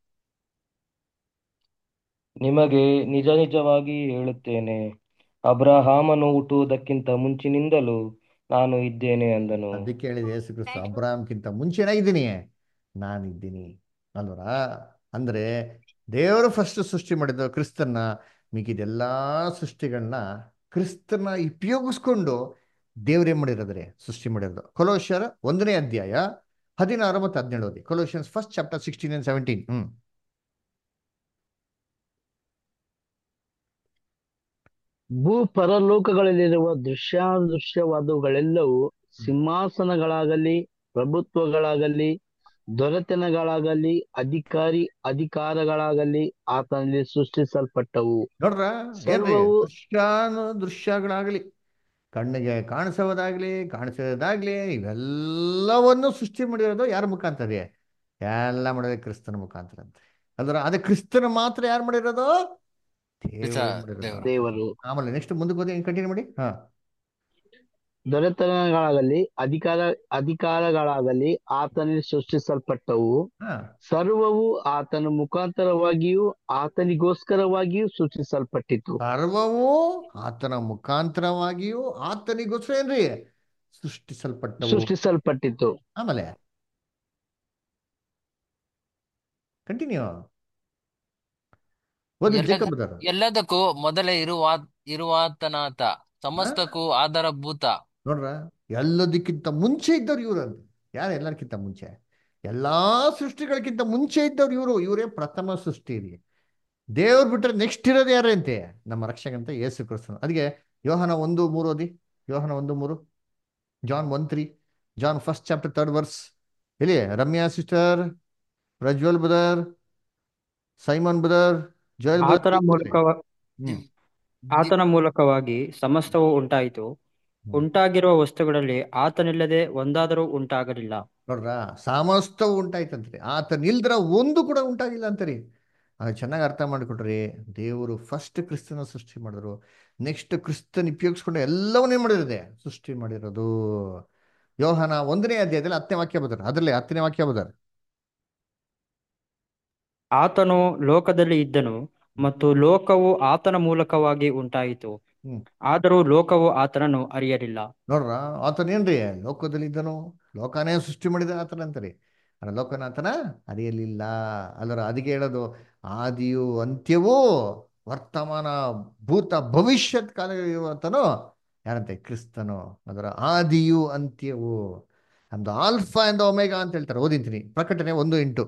ನಿಮಗೆ ನಿಜ ನಿಜವಾಗಿ ಹೇಳುತ್ತೇನೆ ಅಬ್ರಹಾಮನು ಹುಟ್ಟುವುದಕ್ಕಿಂತ ಮುಂಚಿನಿಂದಲೂ ನಾನು ಇದ್ದೇನೆ ಅಂದನು ಅದಕ್ಕೆ ಹೇಳಿದೆ ಯೇಸು ಕ್ರಿಸ್ತ ಅಬ್ರಾಹ್ಮ್ಕಿಂತ ಮುಂಚೆನಾಗಿದ್ದೀನಿ ನಾನಿದ್ದೀನಿ ಅಲ್ವರ ಅಂದ್ರೆ ದೇವರು ಫಸ್ಟ್ ಸೃಷ್ಟಿ ಮಾಡಿದ ಕ್ರಿಸ್ತನ್ನ ಮಿಕ್ಕಿದೆಲ್ಲ ಸೃಷ್ಟಿಗಳನ್ನ ಕ್ರಿಸ್ತನ ಉಪಯೋಗಿಸ್ಕೊಂಡು ದೇವ್ರೇನ್ ಮಾಡಿರೋದ್ರೆ ಸೃಷ್ಟಿ ಮಾಡಿರೋದು ಕೊಲೋಶ್ಯರ ಒಂದನೇ ಅಧ್ಯಾಯ ಹದಿನಾರು ಮತ್ತು ಹದಿನೇಳು ಓದಿ Colossians first chapter sixteen and seventeen hmm ಭೂ ಪರಲೋಕಗಳಲ್ಲಿರುವ ದೃಶ್ಯಾದೃಶ್ಯವಾದವುಗಳೆಲ್ಲವೂ ಸಿಂಹಾಸನಗಳಾಗಲಿ ಪ್ರಭುತ್ವಗಳಾಗಲಿ ದೊರೆತನಗಳಾಗಲಿ ಅಧಿಕಾರಿ ಅಧಿಕಾರಗಳಾಗಲಿ ಆತನಲ್ಲಿ ಸೃಷ್ಟಿಸಲ್ಪಟ್ಟವು ನೋಡ್ರ ಏನ್ರಿ ಸರ್ವವು ದೃಶ್ಯಾನು ದೃಶ್ಯಗಳಾಗ್ಲಿ ಕಣ್ಣಿಗೆ ಕಾಣಿಸೋದಾಗ್ಲಿ ಕಾಣಿಸೋದಾಗ್ಲಿ ಇವೆಲ್ಲವನ್ನು ಸೃಷ್ಟಿ ಮಾಡಿರೋದು ಯಾರ ಮುಖಾಂತರ ರೀ ಎಲ್ಲ ಮಾಡಿರೋದು ಕ್ರಿಸ್ತನ ಮುಖಾಂತರ ಅಂತ ಅಲ್ದ್ರ ಅದೇ ಕ್ರಿಸ್ತನ ಮಾತ್ರ ಯಾರು ಮಾಡಿರೋದು ಪಿತ ದೇವರು ಮಾಡಿರೋದು ದೇವರು ದೇವರು ಆಮೇಲೆ ನೆಕ್ಸ್ಟ್ ಮುಂದಕ್ಕೆ ಹೋಗಿ ಕಂಟಿನ್ಯೂ ಮಾಡಿ ಹಾ ದೊರೆತನಗಳಾಗಲಿ ಅಧಿಕಾರ ಅಧಿಕಾರಗಳಾಗಲಿ ಆತನಲ್ಲಿ ಸೃಷ್ಟಿಸಲ್ಪಟ್ಟವು ಹಾ ಸರ್ವವು ಆತನ ಮುಖಾಂತರವಾಗಿಯೂ ಆತನಿಗೋಸ್ಕರವಾಗಿಯೂ ಸೃಷ್ಟಿಸಲ್ಪಟ್ಟಿತು ಸರ್ವವು ಆತನ ಮುಖಾಂತರವಾಗಿಯೂ ಆತನಿಗೋಸ್ಕರ ಏನ್ರಿ ಸೃಷ್ಟಿಸಲ್ಪಟ್ಟವು ಸೃಷ್ಟಿಸಲ್ಪಟ್ಟಿತು ಆಮೇಲೆ ಕಂಟಿನ್ಯೂ ಓದಿ ಎಲ್ಲದ ಜೇಕಬ್ ಬ್ರದರ್ ಎಲ್ಲದಕ್ಕೂ ಮೊದಲೇ ಇರುವ ಇರುವಾತನಾತ ಸಮಸ್ತಕ್ಕೂ ಆಧಾರಭೂತ ನೋಡ್ರ ಎಲ್ಲದಕ್ಕಿಂತ ಮುಂಚೆ ಇದ್ದವ್ರು ಇವ್ರು ಅಂತ ಯಾರು ಎಲ್ಲರಿಗಿಂತ ಮುಂಚೆ ಎಲ್ಲಾ ಸೃಷ್ಟಿಗಳಿಗಿಂತ ಮುಂಚೆ ಇದ್ದವ್ರು ಇವರು ಇವರೇ ಪ್ರಥಮ ಸೃಷ್ಟಿ ರೀ ದೇವ್ರು ಬಿಟ್ರೆ ನೆಕ್ಸ್ಟ್ ಇರೋದು ಯಾರೇ ಅಂತೆ ನಮ್ಮ ರಕ್ಷಕಂತ ಯೇಸು ಕ್ರಿಸ್ತನು ಅದಕ್ಕೆ ಯೋಹನ ಒಂದು ಮೂರು ಓದಿ ಯೋಹನ ಒಂದು ಮೂರು John one three John first chapter third verse ಎಲ್ಲಿ Ramya sister Prajwal brother Simon brother Joel ಆತನ ಬ್ರದರ್ ಮೂಲಕ ಹ್ಮ್ ಆತನ ಮೂಲಕವಾಗಿ ಸಮಸ್ತವು ಉಂಟಾಯಿತು ಹ್ಮ್. ಉಂಟಾಗಿರುವ ವಸ್ತುಗಳಲ್ಲಿ ಆತನಿಲ್ಲದೆ ಒಂದಾದರೂ ಉಂಟಾಗಲಿಲ್ಲ ನೋಡ್ರ ಸಮಸ್ತವು ಉಂಟಾಯ್ತಂತ್ರಿ ಆತ ನಿಲ್ದ್ರ ಒಂದು ಕೂಡ ಉಂಟಾಗಿಲ್ಲ ಅಂತರಿ ಅದು ಚೆನ್ನಾಗಿ ಅರ್ಥ ಮಾಡಿಕೊಟ್ರಿ ದೇವರು ಫಸ್ಟ್ ಕ್ರಿಸ್ತನ ಸೃಷ್ಟಿ ಮಾಡಿದ್ರು ನೆಕ್ಸ್ಟ್ ಕ್ರಿಸ್ತನ್ ಉಪಯೋಗಿಸ್ಕೊಂಡು ಎಲ್ಲವನ್ನೇ ಮಾಡಿರೋದೆ ಸೃಷ್ಟಿ ಮಾಡಿರೋದು ಯೋಹನ ಒಂದನೇ ಅಧ್ಯಾಯದಲ್ಲಿ ಹತ್ತನೇ ವಾಕ್ಯ ಬರ್ತಾರೆ ಅದರಲ್ಲಿ ಹತ್ತನೇ ವಾಕ್ಯ ಬರ್ತಾರೆ ಆತನು ಲೋಕದಲ್ಲಿ ಇದ್ದನು ಮತ್ತು ಲೋಕವು ಆತನ ಮೂಲಕವಾಗಿ ಉಂಟಾಯಿತು ಹ್ಮ್ ಆದರೂ ಲೋಕವು ಆತನನ್ನು ಅರಿಯಲಿಲ್ಲ ನೋಡ್ರ ಆತನೇನ್ರಿ ಲೋಕದಲ್ಲಿ ಇದ್ದನು ಲೋಕನೇ ಸೃಷ್ಟಿ ಮಾಡಿದ ಆತನ ಅಂತಾರೆ ಆದ್ರೆ ಲೋಕನ ಆತನ ಅರಿಯಲಿಲ್ಲ ಅಲ್ಲರ ಅದಕ್ಕೆ ಹೇಳೋದು ಆದಿಯು ಅಂತ್ಯವೂ ವರ್ತಮಾನ ಭೂತ ಭವಿಷ್ಯತ್ ಕಾಲ ಇರುವಂತನು ಯಾರಂತೆ ಕ್ರಿಸ್ತನು ಅದರ ಆದಿಯು ಅಂತ್ಯವು ನಮ್ದು ಆಲ್ಫಾ ಎಂದ ಒಮೆಗಾ ಅಂತ ಹೇಳ್ತಾರೆ ಓದಿಂತೀನಿ ಪ್ರಕಟಣೆ ಒಂದು ಎಂಟು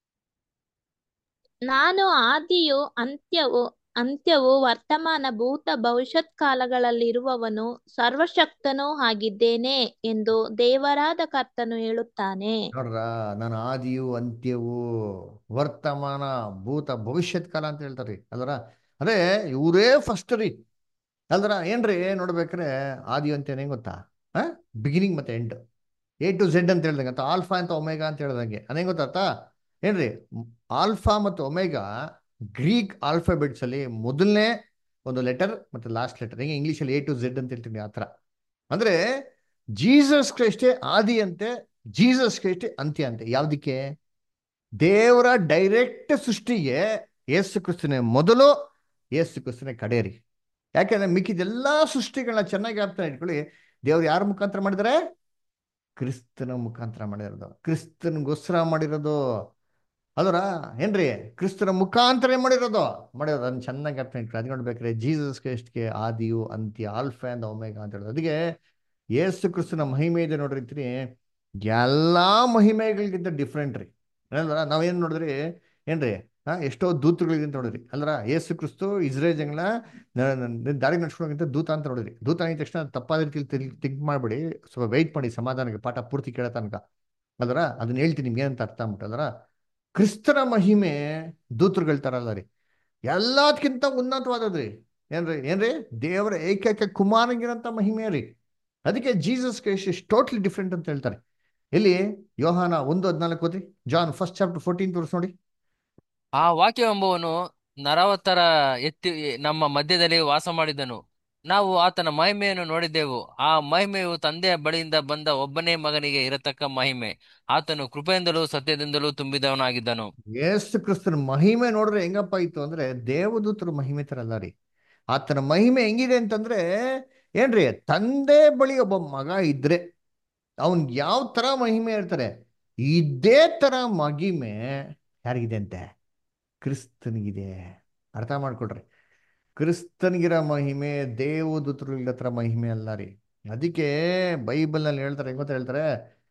ನಾನು ಆದಿಯು ಅಂತ್ಯವು ಅಂತ್ಯವು ವರ್ತಮಾನ ಭೂತ ಭವಿಷ್ಯತ್ ಕಾಲಗಳಲ್ಲಿರುವವನು ಸರ್ವಶಕ್ತನೂ ಆಗಿದ್ದೇನೆ ಎಂದು ದೇವರಾದ ಕರ್ತನು ಹೇಳುತ್ತಾನೆ ನೋಡ್ರ ನಾನು ಆದಿಯು ಅಂತ್ಯವು ವರ್ತಮಾನ ಭೂತ ಭವಿಷ್ಯತ್ ಕಾಲ ಅಂತ ಹೇಳ್ತಾರೆ ಅಲ್ವರ ಅದೇ ಇವರೇ ಫಸ್ಟ್ ರೀ ಅಲ್ದ್ರ ಏನ್ರಿ ನೋಡ್ಬೇಕ್ರೆ ಆದಿ ಅಂತ್ಯ ಹೆಂಗ್ ಗೊತ್ತಾ ಆ ಬಿಗಿನಿಂಗ್ ಮತ್ತೆ ಎಂಡ್ ಎ ಟು ಝೆಡ್ ಅಂತ ಹೇಳ್ದಂಗೆ ಅಥವಾ ಆಲ್ಫಾ ಅಂತ ಒಮೆಗಾ ಅಂತ ಹೇಳ್ದಂಗೆ ಅದೇನ್ ಗೊತ್ತಾತ ಏನ್ರಿ ಆಲ್ಫಾ ಮತ್ತು ಒಮೆಗಾ ಗ್ರೀಕ್ ಆಲ್ಫಾಬೆಟ್ಸ್ ಅಲ್ಲಿ ಮೊದಲನೇ ಒಂದು ಲೆಟರ್ ಮತ್ತೆ ಲಾಸ್ಟ್ ಲೆಟರ್ ಹೆಂಗೆ ಇಂಗ್ಲೀಷಲ್ಲಿ ಎ ಟು ಝೆಡ್ ಅಂತ ಹೇಳ್ತೀನಿ ಆ ಥರ ಅಂದ್ರೆ ಜೀಸಸ್ ಕ್ರೈಸ್ಟೇ ಆದಿ ಅಂತೆ ಜೀಸಸ್ ಕ್ರೈಸ್ಟೇ ಅಂತ್ಯ ಅಂತೆ ಯಾವ್ದಕ್ಕೆ ದೇವರ ಡೈರೆಕ್ಟ್ ಸೃಷ್ಟಿಗೆ ಯೇಸು ಕ್ರಿಸ್ತನೇ ಮೊದಲು ಯೇಸು ಕ್ರಿಸ್ತನೇ ಕಡೆರಿ ಯಾಕೆಂದ್ರೆ ಮಿಕ್ಕಿದೆಲ್ಲಾ ಸೃಷ್ಟಿಗಳನ್ನ ಚೆನ್ನಾಗಿ ಅರ್ಥ ಇಟ್ಕೊಳ್ಳಿ ದೇವ್ರು ಯಾರ ಮುಖಾಂತರ ಮಾಡಿದ್ದಾರೆ ಕ್ರಿಸ್ತನ ಮುಖಾಂತರ ಮಾಡಿರೋದು ಕ್ರಿಸ್ತನಿಗೋಸ್ಕರ ಮಾಡಿರೋದು ಅಲ್ವರ ಏನ್ರಿ ಕ್ರಿಸ್ತನ ಮುಖಾಂತರ ಮಾಡಿರೋದು ಮಾಡಿರೋದು ಅದನ್ನ ಚೆನ್ನಾಗಿ ಅರ್ಥ ಇಟ್ಕೊಳ್ಳಿ ಅದು ನೋಡ್ಬೇಕ್ರೆ ಜೀಸಸ್ ಕ್ರೈಸ್ಟ್ಗೆ ಆದಿಯು ಅಂತ್ಯ ಆಲ್ಫಾ ಅಂಡ್ ಒಮೆಗಾ ಅಂತ ಹೇಳೋದು ಅದಕ್ಕೆ ಯೇಸು ಕ್ರಿಸ್ತನ ಮಹಿಮೆ ಇದೆ ನೋಡ್ರಿ ಎಲ್ಲಾ ಮಹಿಮೆಗಳಿಗಿಂತ ಡಿಫ್ರೆಂಟ್ ರೀ ಏನಂದ್ರ ನಾವೇನ್ ನೋಡಿದ್ರಿ ಏನ್ರಿ ಹಾ ಎಷ್ಟೋ ದೂತರುಗಳಿದೆ ಅಂತ ನೋಡಿದ್ರಿ ಅಲ್ರ ಯೇಸು ಕ್ರಿಸ್ತು ಇಸ್ರೇಲ್ ಜಂಗ್ಲ ದಾರಿ ನಡ್ಸ್ಕೊಳಂತ ದೂತ ಅಂತ ನೋಡಿದ್ರಿ ದೂತ ಆಗಿದ ತಕ್ಷಣ ತಪ್ಪಾದ ರೀತಿಲಿ ಥಿಂಕ್ ಮಾಡ್ಬೇಡಿ ಸ್ವಲ್ಪ ವೆಯ್ಟ್ ಮಾಡಿ ಸಮಾಧಾನಕ್ಕೆ ಪಾಠ ಪೂರ್ತಿ ಕೇಳೋ ತನಕ ಅಲ್ರ ಅದನ್ನ ಹೇಳ್ತೀನಿ ನಿಮ್ಗೆ ಏನಂತ ಅರ್ಥ ಆಗ್ಬಿಟ್ಟು ಅಲ್ರ ಕ್ರಿಸ್ತನ ಮಹಿಮೆ ದೂತರುಗಳ ತರ ಅಲ್ಲ ರೀ ಎಲ್ಲದಕ್ಕಿಂತ ಉನ್ನತವಾದದ್ರಿ ಏನ್ರಿ ಏನ್ರಿ ದೇವರ ಏಕೈಕ ಕುಮಾರನಿಗಿರಂತ ಮಹಿಮೆ ರೀ ಅದಕ್ಕೆ Jesus Christ is totally different ಅಂತ ಹೇಳ್ತಾರೆ ಇಲ್ಲಿ ಯೋಹಾನ ಒಂದು ಹದಿನಾಲ್ಕು ಓದಿ ಜಾನ್ ಫಸ್ಟ್ ಚಾಪ್ಟರ್ ಫೋರ್ಟೀನ್ ತೋರಿಸ್ ನೋಡಿ ಆ ವಾಕ್ಯವೆಂಬವನು ನರವತ್ತರ ಎತ್ತಿ ನಮ್ಮ ಮಧ್ಯದಲ್ಲಿ ವಾಸ ಮಾಡಿದನು ನಾವು ಆತನ ಮಹಿಮೆಯನ್ನು ನೋಡಿದ್ದೆವು ಆ ಮಹಿಮೆಯು ತಂದೆಯ ಬಳಿಯಿಂದ ಬಂದ ಒಬ್ಬನೇ ಮಗನಿಗೆ ಇರತಕ್ಕ ಮಹಿಮೆ ಆತನು ಕೃಪೆಯಿಂದಲೂ ಸತ್ಯದಿಂದಲೂ ತುಂಬಿದವನಾಗಿದ್ದನು ಯೇಸು ಕ್ರಿಸ್ತನ ಮಹಿಮೆ ನೋಡ್ರೆ ಹೆಂಗಪ್ಪ ಇತ್ತು ಅಂದ್ರೆ ದೇವದೂತರ ಮಹಿಮೆ ತರ ಅಲ್ಲ ರೀ ಆತನ ಮಹಿಮೆ ಹೆಂಗಿದೆ ಅಂತಂದ್ರೆ ಏನ್ರಿ ತಂದೆ ಬಳಿ ಒಬ್ಬ ಮಗ ಇದ್ರೆ ಅವನ್ ಯಾವ ತರ ಮಹಿಮೆ ಇರ್ತಾರೆ ಇದೇ ತರ ಮಹಿಮೆ ಯಾರಿಗಿದೆ ಅಂತೆ ಕ್ರಿಸ್ತನಿಗಿದೆ ಅರ್ಥ ಮಾಡ್ಕೊಡ್ರಿ ಕ್ರಿಸ್ತನಿಗಿರೋ ಮಹಿಮೆ ದೇವದೂತರುಗಳ ಹತ್ರ ಮಹಿಮೆ ಅಲ್ಲ ರೀ ಅದಕ್ಕೆ ಬೈಬಲ್ನಲ್ಲಿ ಹೇಳ್ತಾರೆ ಹೆಂಗ್ ಗೊತ್ತಾ ಹೇಳ್ತಾರೆ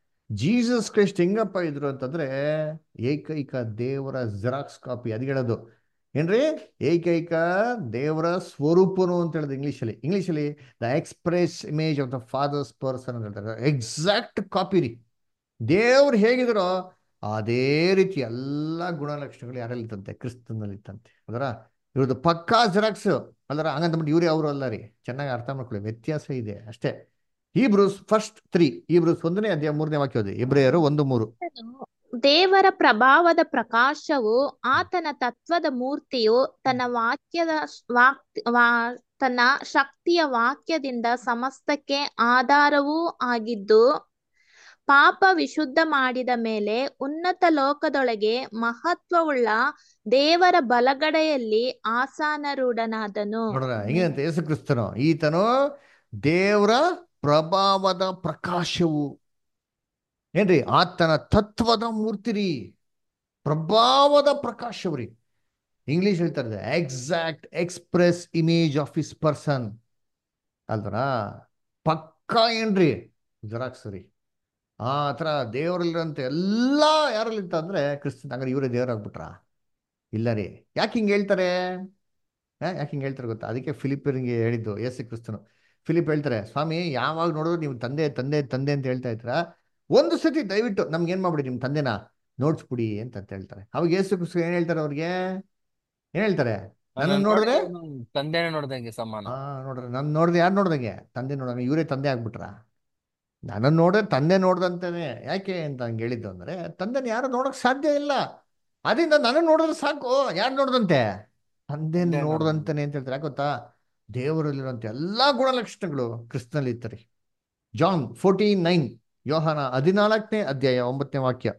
ಜೀಸಸ್ ಕ್ರೈಸ್ಟ್ ಹೆಂಗಪ್ಪ ಇದ್ರು ಅಂತಂದ್ರೆ ಏಕೈಕ ದೇವರ ಜೆರಾಕ್ಸ್ ಕಾಪಿ ಅದು ಹೇಳೋದು ಏನ್ರಿ ಏಕೈಕ ದೇವರ ಸ್ವರೂಪನು ಅಂತ ಹೇಳಿದ್ರು ಇಂಗ್ಲೀಷಲ್ಲಿ ಇಂಗ್ಲೀಷಲ್ಲಿ the express image of the father's person ಅಂತ ಹೇಳ್ತಾರೆ ಎಕ್ಸಾಕ್ಟ್ ಕಾಪಿ ರೀ ದೇವ್ರು ಹೇಗಿದ್ರೋ ಅದೇ ರೀತಿ ಎಲ್ಲ ಗುಣಲಕ್ಷಣಗಳು ಯಾರಲ್ಲಿ ಇತ್ತಂತೆ ಕ್ರಿಸ್ತನಲ್ಲಿ ಇತ್ತಂತೆ ಅದರ ಇವ್ರದ್ದು ಪಕ್ಕಾ ಜೆರಾಕ್ಸ್ ಅಲ್ಲರ ಹಂಗಂದ್ಬಿಟ್ಟು ಇವ್ರೇ ಅವರು ಅಲ್ಲ ರೀ ಚೆನ್ನಾಗಿ ಅರ್ಥ ಮಾಡ್ಕೊಳ್ಳಿ ವ್ಯತ್ಯಾಸ ಇದೆ ಅಷ್ಟೇ ಈ ಬ್ರೂಸ್ ಫಸ್ಟ್ ತ್ರೀ ಈ ಬ್ರೂಸ್ ಒಂದನೇ ಅಧ್ಯಾಯ ಮೂರನೇ ವಾಕ್ಯ ಓದಿ ಇಬ್ರಿಯರು ಒಂದು ಮೂರು ದೇವರ ಪ್ರಭಾವದ ಪ್ರಕಾಶವು ಆತನ ತತ್ವದ ಮೂರ್ತಿಯು ತನ್ನ ವಾಕ್ಯದ ವಾಕ್ ವಾ ತನ್ನ ಶಕ್ತಿಯ ವಾಕ್ಯದಿಂದ ಸಮಸ್ತಕ್ಕೆ ಆಧಾರವೂ ಆಗಿದ್ದು ಪಾಪ ವಿಶುದ್ಧ ಮಾಡಿದ ಮೇಲೆ ಉನ್ನತ ಲೋಕದೊಳಗೆ ಮಹತ್ವವುಳ್ಳ ದೇವರ ಬಲಗಡೆಯಲ್ಲಿ ಆಸಾನರೂಢನಾದನು ನೋಡ್ರ ಹೆಂಗಂತೆ ಯೇಸು ಕ್ರಿಸ್ತನು ಈತನು ದೇವರ ಪ್ರಭಾವದ ಪ್ರಕಾಶವು ಏನ್ರಿ ಆತನ ತತ್ವದ ಮೂರ್ತಿ ರೀ ಪ್ರಭಾವದ ಪ್ರಕಾಶವು ರೀ ಇಂಗ್ಲಿಷ್ ಹೇಳ್ತಾರೆ exact express image of is person ಅಲ್ದರ ಪಕ್ಕ ಏನ್ರಿ ಜೆರಾಕ್ಸ್ ರೀ ಆ ಥರ ದೇವರಲ್ಲಿರೋಂಥ ಎಲ್ಲ ಯಾರಲ್ಲಿಂತ ಅಂದ್ರೆ ಕ್ರಿಸ್ತನ್ ಹಂಗಾರೆ ಇವರೇ ದೇವರಾಗ್ಬಿಟ್ರ ಇಲ್ಲ ರೀ ಯಾಕೆ ಹಿಂಗೆ ಹೇಳ್ತಾರೆ ಯಾಕೆ ಹಿಂಗೆ ಹೇಳ್ತಾರೆ ಗೊತ್ತಾ ಅದಕ್ಕೆ ಫಿಲಿಪಿಯನ್ಗೆ ಹೇಳಿದ್ದು ಯೇಸು ಕ್ರಿಸ್ತನು ಫಿಲಿಪ್ ಹೇಳ್ತಾರೆ ಸ್ವಾಮಿ ಯಾವಾಗ ನೋಡಿದ್ರು ನೀವು ತಂದೆ ತಂದೆ ತಂದೆ ಅಂತ ಹೇಳ್ತಾ ಇದ್ರ ಒಂದು ಸತಿ ದಯವಿಟ್ಟು ನಮ್ಗೆ ಏನ್ ಮಾಡ್ಬಿಡಿ ನಿಮ್ಮ ತಂದೆನ ನೋಡ್ಸ್ಬಿಡಿ ಅಂತ ಅಂತ ಹೇಳ್ತಾರೆ ಅವಾಗ ಯೇಸು ಕ್ರಿಸ್ತ ಏನ್ ಹೇಳ್ತಾರೆ ಅವ್ರಿಗೆ ಏನ್ ಹೇಳ್ತಾರೆ ನನ್ನ ನೋಡಿದ್ರೆ ತಂದೆನೇ ನೋಡ್ದಂಗೆ ಸಮಾನ ಹಾ ನೋಡ್ರಿ ನನ್ ನೋಡಿದ್ರೆ ಯಾರು ನೋಡ್ದಂಗೆ ತಂದೆ ನೋಡಂಗೆ ಇವರೇ ತಂದೆ ಆಗ್ಬಿಟ್ರ ನನ್ನನ್ನು ನೋಡಿದ್ರೆ ತಂದೆ ನೋಡ್ದಂತಾನೆ ಯಾಕೆ ಅಂತ ಹಂಗೆ ಹೇಳಿದ್ದು ಅಂದ್ರೆ ತಂದೆನ ಯಾರು ನೋಡಕ್ ಸಾಧ್ಯ ಇಲ್ಲ ಅದರಿಂದ ನನ್ನ ನೋಡಿದ್ರೆ ಸಾಕು ಯಾರು ನೋಡ್ದಂತೆ ತಂದೆ ತಂದೆ ನೋಡ್ದಂತಾನೆ ಅಂತ ಹೇಳ್ತಾರೆ ಯಾಕೆ ಗೊತ್ತಾ ದೇವರಲ್ಲಿರುವಂತ ಎಲ್ಲಾ ಗುಣಲಕ್ಷಣಗಳು ಕ್ರಿಸ್ತನಲ್ಲಿ ಇರ್ತಾರೆ ಜಾನ್ ಫೋರ್ಟೀನ್ ನೈನ್ ಯೋಹಾನ ಹದಿನಾಲ್ಕನೇ ಅಧ್ಯಾಯ ಒಂಬತ್ತನೇ ವಾಕ್ಯ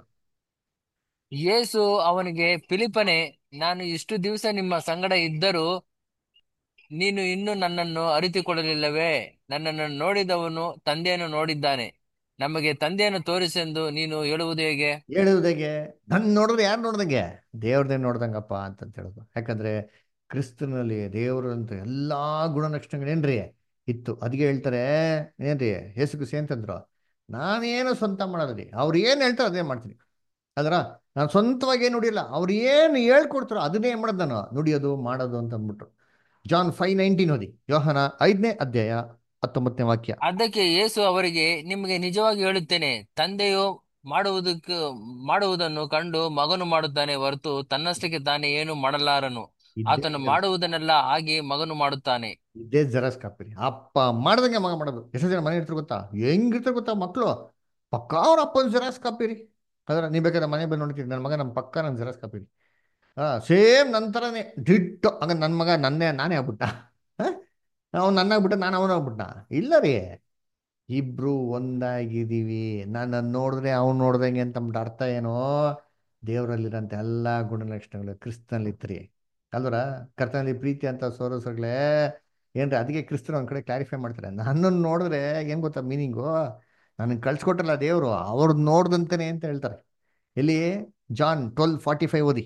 ಯೇಸು ಅವನಿಗೆ ಫಿಲಿಪನೇ ನಾನು ಇಷ್ಟು ದಿವಸ ನಿಮ್ಮ ಸಂಗಡ ಇದ್ದರೂ ನೀನು ಇನ್ನೂ ನನ್ನನ್ನು ಅರಿತುಕೊಳ್ಳಲಿಲ್ಲವೇ ನನ್ನನ್ನು ನೋಡಿದವನು ತಂದೆಯನ್ನು ನೋಡಿದ್ದಾನೆ ನಮಗೆ ತಂದೆಯನ್ನು ತೋರಿಸೆಂದು ನೀನು ಹೇಳುವುದು ಹೇಗೆ ಹೇಳುವುದಾಗೆ ನನ್ ನೋಡಿದ್ರೆ ಯಾರು ನೋಡ್ದಂಗೆ ದೇವ್ರದೇ ನೋಡ್ದಂಗಪ್ಪ ಅಂತಂತ ಹೇಳೋದು ಯಾಕಂದ್ರೆ ಕ್ರಿಸ್ತನಲ್ಲಿ ದೇವರು ಅಂತ ಎಲ್ಲಾ ಗುಣಲಕ್ಷಣಗಳೇನ್ರಿ ಇತ್ತು ಅದಕ್ಕೆ ಹೇಳ್ತಾರೆ ಏನ್ರಿ ಯೇಸು ಕ್ರಿಸ್ತ ಅಂತಂದ್ರು ನಾನೇನು ಸ್ವಂತ ಮಾಡೋದ್ರಿ ಅವ್ರು ಏನ್ ಹೇಳ್ತಾರೋ ಅದೇ ಮಾಡ್ತೀನಿ ಅದರ ನಾನು ಸ್ವಂತವಾಗಿ ಏನು ನುಡಿಯಲ್ಲ ಅವ್ರು ಏನು ಹೇಳ್ಕೊಡ್ತಾರೋ ಅದನ್ನೇ ಏನ್ ಮಾಡೋದು ನಾನು ನುಡಿಯೋದು ಮಾಡೋದು ಅಂತ ಅಂದ್ಬಿಟ್ರು ಜಾನ್ ಫೈವ್ ನೈನ್ಟೀನ್ ಓದಿ ಯೋಹನ ಐದನೇ ಅಧ್ಯಾಯ ಹತ್ತೊಂಬತ್ತನೇ ವಾಕ್ಯ ಅದಕ್ಕೆ ಯೇಸು ಅವರಿಗೆ ನಿಮಗೆ ನಿಜವಾಗಿ ಹೇಳುತ್ತೇನೆ ತಂದೆಯು ಮಾಡುವುದಕ್ಕೆ ಮಾಡುವುದನ್ನು ಕಂಡು ಮಗನು ಮಾಡುತ್ತಾನೆ ಹೊರತು ತನ್ನಷ್ಟಕ್ಕೆ ತಾನೇ ಏನು ಮಾಡಲಾರನು ಇದ್ದೇ ಆತನು ಮಾಡುವುದನ್ನೆಲ್ಲ ಹಾಗೆ ಮಗನು ಮಾಡುತ್ತಾನೆ ಇದೇ ಜೆರಾಕ್ಸ್ ಕಾಪಿ ರೀ ಅಪ್ಪ ಮಾಡ್ದಂಗೆ ಮಗ ಮಾಡೋದು ಎಷ್ಟೋ ಜನ ಮನೆ ಇರ್ತಾರೆ ಗೊತ್ತಾ ಹೆಂಗಿರ್ತಾರೆ ಗೊತ್ತಾ ಮಕ್ಕಳು ಪಕ್ಕ ಅವ್ರ ಅಪ್ಪನ ಜೆರಾಕ್ಸ್ ಕಾಪಿ ರೀ ಅದ್ರ ನೀವು ಬೇಕಾದ್ರೆ ಮನೆ ಬಂದು ನೋಡ್ತೀರಿ ನನ್ನ ಮಗ ನಮ್ಮ ಪಕ್ಕ ನನ್ನ ಜೆರಾಕ್ಸ್ ಕಾಪಿ ರೀ ಹಾ ಸೇಮ್ ನನ್ನ ಥರನೇ ಡಿಟ್ಟು ಹಂಗ ನನ್ನ ಮಗ ನನ್ನೇ ನಾನೇ ಆಗ್ಬಿಟ್ಟ ಅವ್ನು ನನ್ನ ಆಗ್ಬಿಟ್ಟ ನಾನು ಅವನು ಆಗ್ಬಿಟ್ಟ ಇಲ್ಲ ರೀ ಇಬ್ರು ಒಂದಾಗಿದ್ದೀವಿ ನನ್ನ ನೋಡಿದ್ರೆ ಅವ್ನು ನೋಡ್ದಂಗೆ ಅಂತ ಅಂದ್ಬಿಟ್ಟು ಅರ್ಥ ಏನೋ ದೇವರಲ್ಲಿರೋಂಥ ಎಲ್ಲ ಗುಣಲಕ್ಷಣಗಳು ಕ್ರಿಸ್ತನಲ್ಲಿ ಇತ್ರಿ ಅಲ್ವರ ಕರ್ತನಲ್ಲಿ ಪ್ರೀತಿ ಅಂತ ಸೋರಸಗಳೇ ಏನ್ರಿ ಅದಕ್ಕೆ ಕ್ರಿಸ್ತನ ಒಂದ್ ಕಡೆ ಕ್ಲಾರಿಫೈ ಮಾಡ್ತಾರೆ ನನ್ನನ್ನು ನೋಡಿದ್ರೆ ಏನ್ ಗೊತ್ತಾ ಮೀನಿಂಗು ನನಗೆ ಕಳ್ಸಿಕೊಟ್ಟಲ್ಲ ದೇವರು ಅವ್ರು ನೋಡ್ದಂತಾನೆ ಅಂತ ಹೇಳ್ತಾರೆ ಇಲ್ಲಿ ಜಾನ್ ಟ್ವೆಲ್ ಫಾರ್ಟಿ ಫೈವ್ ಓದಿ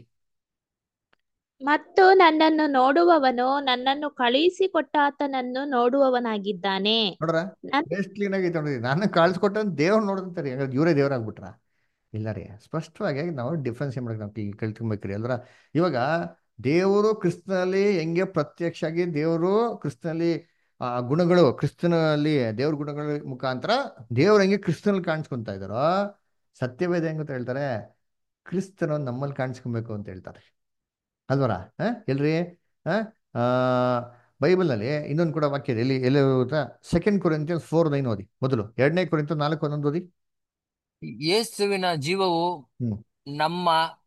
ಮತ್ತು ನನ್ನನ್ನು ನೋಡುವವನು ನನ್ನನ್ನು ಕಳುಹಿಸಿಕೊಟ್ಟಾತನನ್ನು ನೋಡುವವನಾಗಿದ್ದಾನೆ ನೋಡ್ರ ನನ್- ಎಷ್ಟು ಕ್ಲೀನ್ ಆಗೈತೆ ನೋಡ್ರಿ ನಾನು ಕಳ್ಸಿಕೊಟ್ಟ ದೇವ್ರು ನೋಡ್ದಂತಾರೆ ಹಂಗಾರೆ ಇವರೇ ದೇವ್ರಾಗ್ಬಿಟ್ರ ಇಲ್ಲ ರೀ ಸ್ಪಷ್ಟವಾಗಿ ನಾವು ಡಿಫ್ರೆನ್ಸ್ ಏನ್ ಮಾಡಬೇಕು ನಾವು ಕಲ್ತ್ಕೊಬೇಕ್ರಿ ಅಲ್ರ ಇವಾಗ ದೇವರು ಕ್ರಿಸ್ತನಲ್ಲಿ ಹೆಂಗೆ ಪ್ರತ್ಯಕ್ಷ ಆಗಿ ದೇವರು ಕ್ರಿಸ್ತನಲ್ಲಿ ಆ ಗುಣಗಳು ಕ್ರಿಸ್ತನಲ್ಲಿ ದೇವ್ರ ಗುಣಗಳ ಮುಖಾಂತರ ದೇವ್ರ ಹೆಂಗೆ ಕ್ರಿಸ್ತನಲ್ಲಿ ಕಾಣಿಸ್ಕೊಂತ ಇದಾರೋ ಸತ್ಯವೇದ ಹೆಂಗ್ ಅಂತ ಹೇಳ್ತಾರೆ ಕ್ರಿಸ್ತನ ನಮ್ಮಲ್ಲಿ ಕಾಣಿಸ್ಕೊಬೇಕು ಅಂತ ಹೇಳ್ತಾರೆ ಅಲ್ವರ ಹ ಎಲ್ರಿ ಹ ಆ ಬೈಬಲ್ನಲ್ಲಿ ಇನ್ನೊಂದು ಕೂಡ ವಾಕ್ಯ ಇದೆ ಎಲ್ಲಿ ಎಲ್ಲಿ ಗೊತ್ತಾ ಸೆಕೆಂಡ್ ಕೊರಿಂತಿಯನ್ಸ್ ಫೋರ್ ನೈನ್ ಓದಿ ಮೊದಲು ಎರಡನೇ ಕೊರಿಂತ ನಾಲ್ಕು ಒಂದೊಂದು ಓದಿ ಯೇಸುವಿನ ಜೀವವು ಹ್ಮ್ ನಮ್ಮ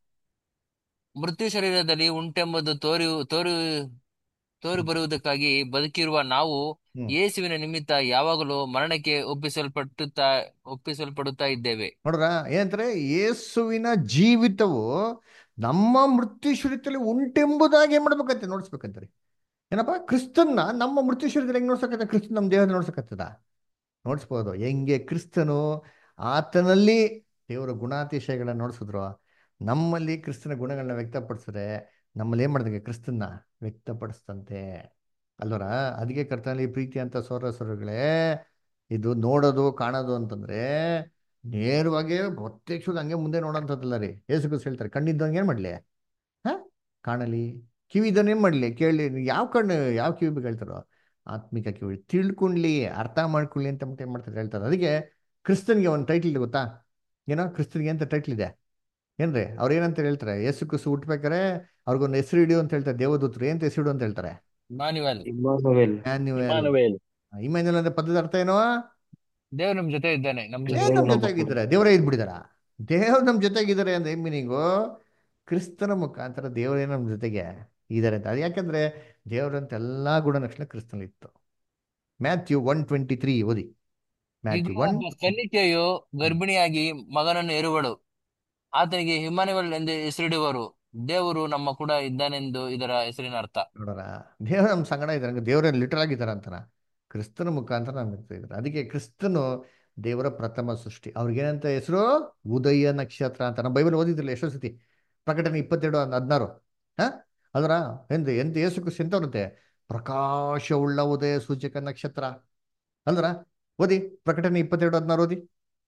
ಮೃತ್ಯು ಶರೀರದಲ್ಲಿ ಉಂಟೆಂಬುದು ತೋರಿ ತೋರಿ ತೋರಿ ಬರುವುದಕ್ಕಾಗಿ ಬದುಕಿರುವ ನಾವು ಹ್ಮ್ ಯೇಸುವಿನ ನಿಮಿತ್ತ ಯಾವಾಗಲೂ ಮರಣಕ್ಕೆ ಒಪ್ಪಿಸಲ್ಪಟ್ಟುತ್ತಾ ಒಪ್ಪಿಸಲ್ಪಡುತ್ತಾ ಇದ್ದೇವೆ ನೋಡ್ರ ಏನಂತಾರೆ ಯೇಸುವಿನ ಜೀವಿತವು ನಮ್ಮ ಮೃತ್ಯು ಶರೀರದಲ್ಲಿ ಉಂಟೆಂಬುದಾಗಿ ಏನ್ ಮಾಡ್ಬೇಕಂತೆ ನೋಡ್ಸ್ಬೇಕಂತಾರೆ ಏನಪ್ಪ ಕ್ರಿಸ್ತನ್ನ ನಮ್ಮ ಮೃತ್ಯು ಶರೀರದಲ್ಲಿ ಹೆಂಗ್ ನೋಡ್ಸಕತ್ತ ಕ್ರಿಸ್ತನ್ ನಮ್ಮ ದೇಹದಲ್ಲಿ ನೋಡ್ಸಕತ್ತದ ನೋಡಿಸ್ಬೋದು ಹೆಂಗೆ ಕ್ರಿಸ್ತನು ಆತನಲ್ಲಿ ದೇವರ ಗುಣಾತಿಶಯಗಳನ್ನ ನೋಡಿಸಿದ್ರು ನಮ್ಮಲ್ಲಿ ಕ್ರಿಸ್ತನ ಗುಣಗಳನ್ನ ವ್ಯಕ್ತಪಡಿಸಿದ್ರೆ ನಮ್ಮಲ್ಲಿ ಏನ್ ಮಾಡಿದಂಗೆ ಕ್ರಿಸ್ತನ್ನ ವ್ಯಕ್ತಪಡಿಸ್ತಂತೆ ಅಲ್ವರ ಅದಕ್ಕೆ ಕರ್ತನಲ್ಲಿ ಪ್ರೀತಿ ಅಂತ ಸೋರ ಸೋರಗಳೇ ಇದು ನೋಡೋದು ಕಾಣೋದು ಅಂತಂದ್ರೆ ನೇರವಾಗಿ ಪ್ರತ್ಯಕ್ಷವಾಗಿ ಹಂಗೆ ಮುಂದೆ ನೋಡೋಂಥದ್ದಲ್ಲ ರೀ ಯೇಸು ಕ್ರಿಸ್ತ ಹೇಳ್ತಾರೆ ಕಣ್ಣಿದ್ದಂಗೆ ಏನ್ ಮಾಡ್ಲಿ ಹಾ ಕಾಣಲಿ ಕಿವಿ ಇದ್ದವನ್ ಏನ್ ಮಾಡ್ಲಿ ಕೇಳಲಿ ಯಾವ ಕಣ್ಣು ಯಾವ ಕಿವಿ ಬೇಕು ಹೇಳ್ತಾರೋ ಆತ್ಮಿಕ ಕಿವಿ ತಿಳ್ಕೊಂಡ್ಲಿ ಅರ್ಥ ಮಾಡ್ಕೊಳ್ಳಿ ಅಂತ ಏನ್ ಮಾಡ್ತಾರೆ ಹೇಳ್ತಾರೆ ಅದಕ್ಕೆ ಕ್ರಿಸ್ತನ್ಗೆ ಒಂದು ಟೈಟ್ಲ್ ಇದೆ ಗೊತ್ತಾ ಏನೋ ಕ್ರಿಸ್ತನ್ಗೆ ಅಂತ ಟೈಟ್ಲ್ ಇದೆ ಏನ್ರಿ ಅವ್ರು ಏನಂತ ಹೇಳ್ತಾರೆ ಯೇಸು ಕ್ರಿಸ್ತು ಹುಟ್ಬೇಕಾರೆ ಅವ್ರಿಗೊಂದು ಹೆಸರು ಇಡು ಅಂತ ಹೇಳ್ತಾರೆ ದೇವದೂತರು ಏನಂತ ಹೆಸರು ಇಡು ಅಂತ ಹೇಳ್ತಾರೆ ಮಾನ್ಯುವಲ್ ಇಮ್ಮಾನುವೇಲ್ ಮ್ಯಾನ್ಯುವೆಲ್ ಇಮ್ಮಾನುವೇಲ್ ಇಮ್ಯಾನ್ಯುವೆಲ್ ಅಂದ್ರೆ ಪದದ ಅರ್ಥ ಏನೋ ದೇವ್ರು ನಮ್ ಜೊತೆ ಇದ್ದಾನೆ ನಮ್ ಜೊತೆ ದೇವ್ರು ನಮ್ ನಮ್ಮ ಜೊತೆಗಿದ್ದಾರೆ ದೇವರೇ ಇದ್ಬಿಟ್ಟಿದಾರ ದೇವ್ರು ನಮ್ ಜೊತೆಗಿದ್ದಾರೆ ಅಂದ್ರೆ ಏನ್ ಮೀನಿಂಗು ಕ್ರಿಸ್ತನ ಮುಖಾಂತರ ದೇವರೇ ನಮ್ ಜೊತೆಗೆ ಇದ್ದಾರೆ ಅಂತ ಅದು ಯಾಕಂದ್ರೆ ದೇವರಂತ ಎಲ್ಲಾ ಗುಣಲಕ್ಷಣ ಕ್ರಿಸ್ತನಲ್ಲಿ ಇತ್ತು ಮ್ಯಾಥ್ಯೂ ಒನ್ ಟ್ವೆಂಟಿ ತ್ರೀ ಓದಿ ಮ್ಯಾಥ್ಯೂ ಈಗ ಒನ್ ಒಬ್ಬ ಕನ್ನಿಕೆಯು ಗರ್ಭಿಣಿಯಾಗಿ ಮಗನನ್ನು ಹೆರುವಳು ಆತನಿಗೆ ಹಿಮಾನುವೆಲ್ ಎಂದು ಹೆಸರಿಡುವರು ದೇವರು ನಮ್ಮ ಕೂಡ ಇದ್ದಾನೆಂದು ಇದರ ಹೆಸರಿನ ಅರ್ಥ ನೋಡೋಣ ದೇವ್ರ ನಮ್ಮ ಸಂಗಡ ಇದ್ದಾರೆ ದೇವರ ಲಿಟರ್ ಆಗಿದ್ದಾರೆ ಅಂತಾನ ಕ್ರಿಸ್ತನ ಮುಖಾಂತರ ನಮ್ಗೆ ಇದ್ದಾರೆ ಅದಕ್ಕೆ ಕ್ರಿಸ್ತನು ದೇವರ ಪ್ರಥಮ ಸೃಷ್ಟಿ ಅವ್ರಿಗೇನಂತ ಹೆಸರು ಉದಯ ನಕ್ಷತ್ರ ಅಂತ ನಮ್ಮ ಬೈಬಲ್ ಓದಿದ್ರಲ್ಲ ಎಷ್ಟೋ ಸತಿ ಪ್ರಕಟಣೆ ಇಪ್ಪತ್ತೆರಡು ಹದಿನಾರು ಹಾ ಅದರ ಎಂತ ಎಂತ ಯೇಸು ಕ್ರಿಸ್ತ ಎಂತವನಂತೆ ಪ್ರಕಾಶವುಳ್ಳ ಉದಯ ಸೂಚಕ ನಕ್ಷತ್ರ ಅಲ್ದ್ರ ಓದಿ ಪ್ರಕಟಣೆ ಇಪ್ಪತ್ತೆರಡು ಹದಿನಾರು ಓದಿ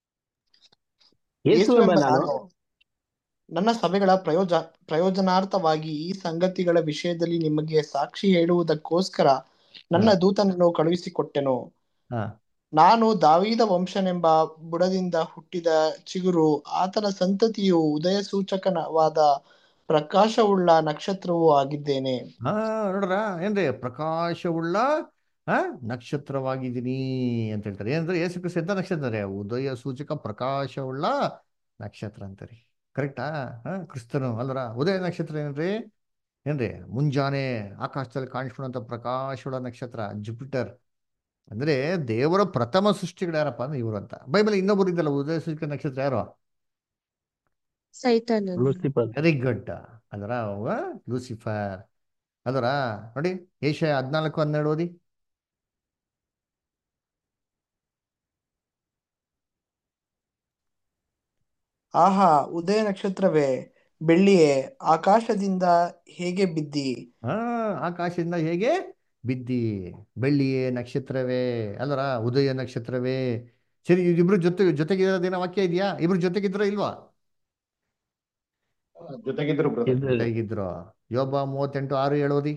ಯೇಸುವೆಂಬ ಯೇಸುವೆಂಬ ನಾನು ನಾನು ನನ್ನ ಸಭೆಗಳ ಪ್ರಯೋಜ ಪ್ರಯೋಜನಾರ್ಥವಾಗಿ ಈ ಸಂಗತಿಗಳ ವಿಷಯದಲ್ಲಿ ನಿಮಗೆ ಸಾಕ್ಷಿ ಹೇಳುವುದಕ್ಕೋಸ್ಕರ ನನ್ನ ದೂತನನ್ನು ಕಳುಹಿಸಿಕೊಟ್ಟೆನು ಹಾ ನಾನು ದಾವೀದ ವಂಶನೆಂಬ ಬುಡದಿಂದ ಹುಟ್ಟಿದ ಚಿಗುರು ಆತನ ಸಂತತಿಯು ಉದಯ ಸೂಚಕವಾದ ಪ್ರಕಾಶವುಳ್ಳ ನಕ್ಷತ್ರವೂ ಆಗಿದ್ದೇನೆ ಹಾ ನೋಡ್ರ ಏನ್ರಿ ಪ್ರಕಾಶವುಳ್ಳ ಆ ನಕ್ಷತ್ರವಾಗಿದ್ದೀನಿ ಅಂತ ಹೇಳ್ತಾರೆ ಏನಂದ್ರೆ ಯೇಸು ಕ್ರಿಸ್ತ ಎಂತ ನಕ್ಷತ್ರ ರೀ ಉದಯ ಸೂಚಕ ಪ್ರಕಾಶವುಳ್ಳ ನಕ್ಷತ್ರ ಅಂತಾರೆ ಕರೆಕ್ಟಾ ಹಾ ಕ್ರಿಸ್ತನು ಅಲ್ರ ಉದಯ ನಕ್ಷತ್ರ ಏನ್ರಿ ಏನ್ರಿ ಮುಂಜಾನೆ ಆಕಾಶದಲ್ಲಿ ಕಾಣಿಸ್ಕೊಳ್ಳುವಂತ ಪ್ರಕಾಶವುಳ್ಳ ನಕ್ಷತ್ರ ಜುಪಿಟರ್ ಅಂದ್ರೆ ದೇವರ ಪ್ರಥಮ ಸೃಷ್ಟಿಗಳು ಯಾರಪ್ಪ ಅಂದ್ರೆ ಇವರು ಅಂತ ಬೈಬಲ್ ಇನ್ನೊಬ್ಬರು ಇದ್ದಲ್ಲ ಉದಯ ಸೂಚಕ ನಕ್ಷತ್ರ ಯಾರು ಸೈತಾನನು ಲೂಸಿಫರ್ ವೆರಿ ಗುಡ್ ಅದರ ಲೂಸಿಫರ್ ಅದರ ನೋಡಿ ಏಷ್ಯಾ ಹದಿನಾಲ್ಕು ಹನ್ನೆರಡು ಓದಿ ಆಹಾ ಉದಯ ನಕ್ಷತ್ರವೇ ಬೆಳ್ಳಿಯೇ ಆಕಾಶದಿಂದ ಹೇಗೆ ಬಿದ್ದಿ ಹಾ ಆಕಾಶದಿಂದ ಹೇಗೆ ಬಿದ್ದಿ ಬೆಳ್ಳಿಯೇ ನಕ್ಷತ್ರವೇ ಅಲ್ಲರ ಉದಯ ನಕ್ಷತ್ರವೇ ಸರಿ ಇಬ್ರು ಜೊತೆ ಜೊತೆಗಿರೋದೇನೋ ವಾಕ್ಯ ಇದೆಯಾ ಇಬ್ರು ಜೊತೆಗಿದ್ರ ಇಲ್ವಾ ಜೊತೆಗಿದ್ರು ಬ್ರದರ್ ಇದು ಜೊತೆಗಿದ್ರು ಯೋಬ ಮೂವತ್ತೆಂಟು ಆರು ಏಳು ಓದಿ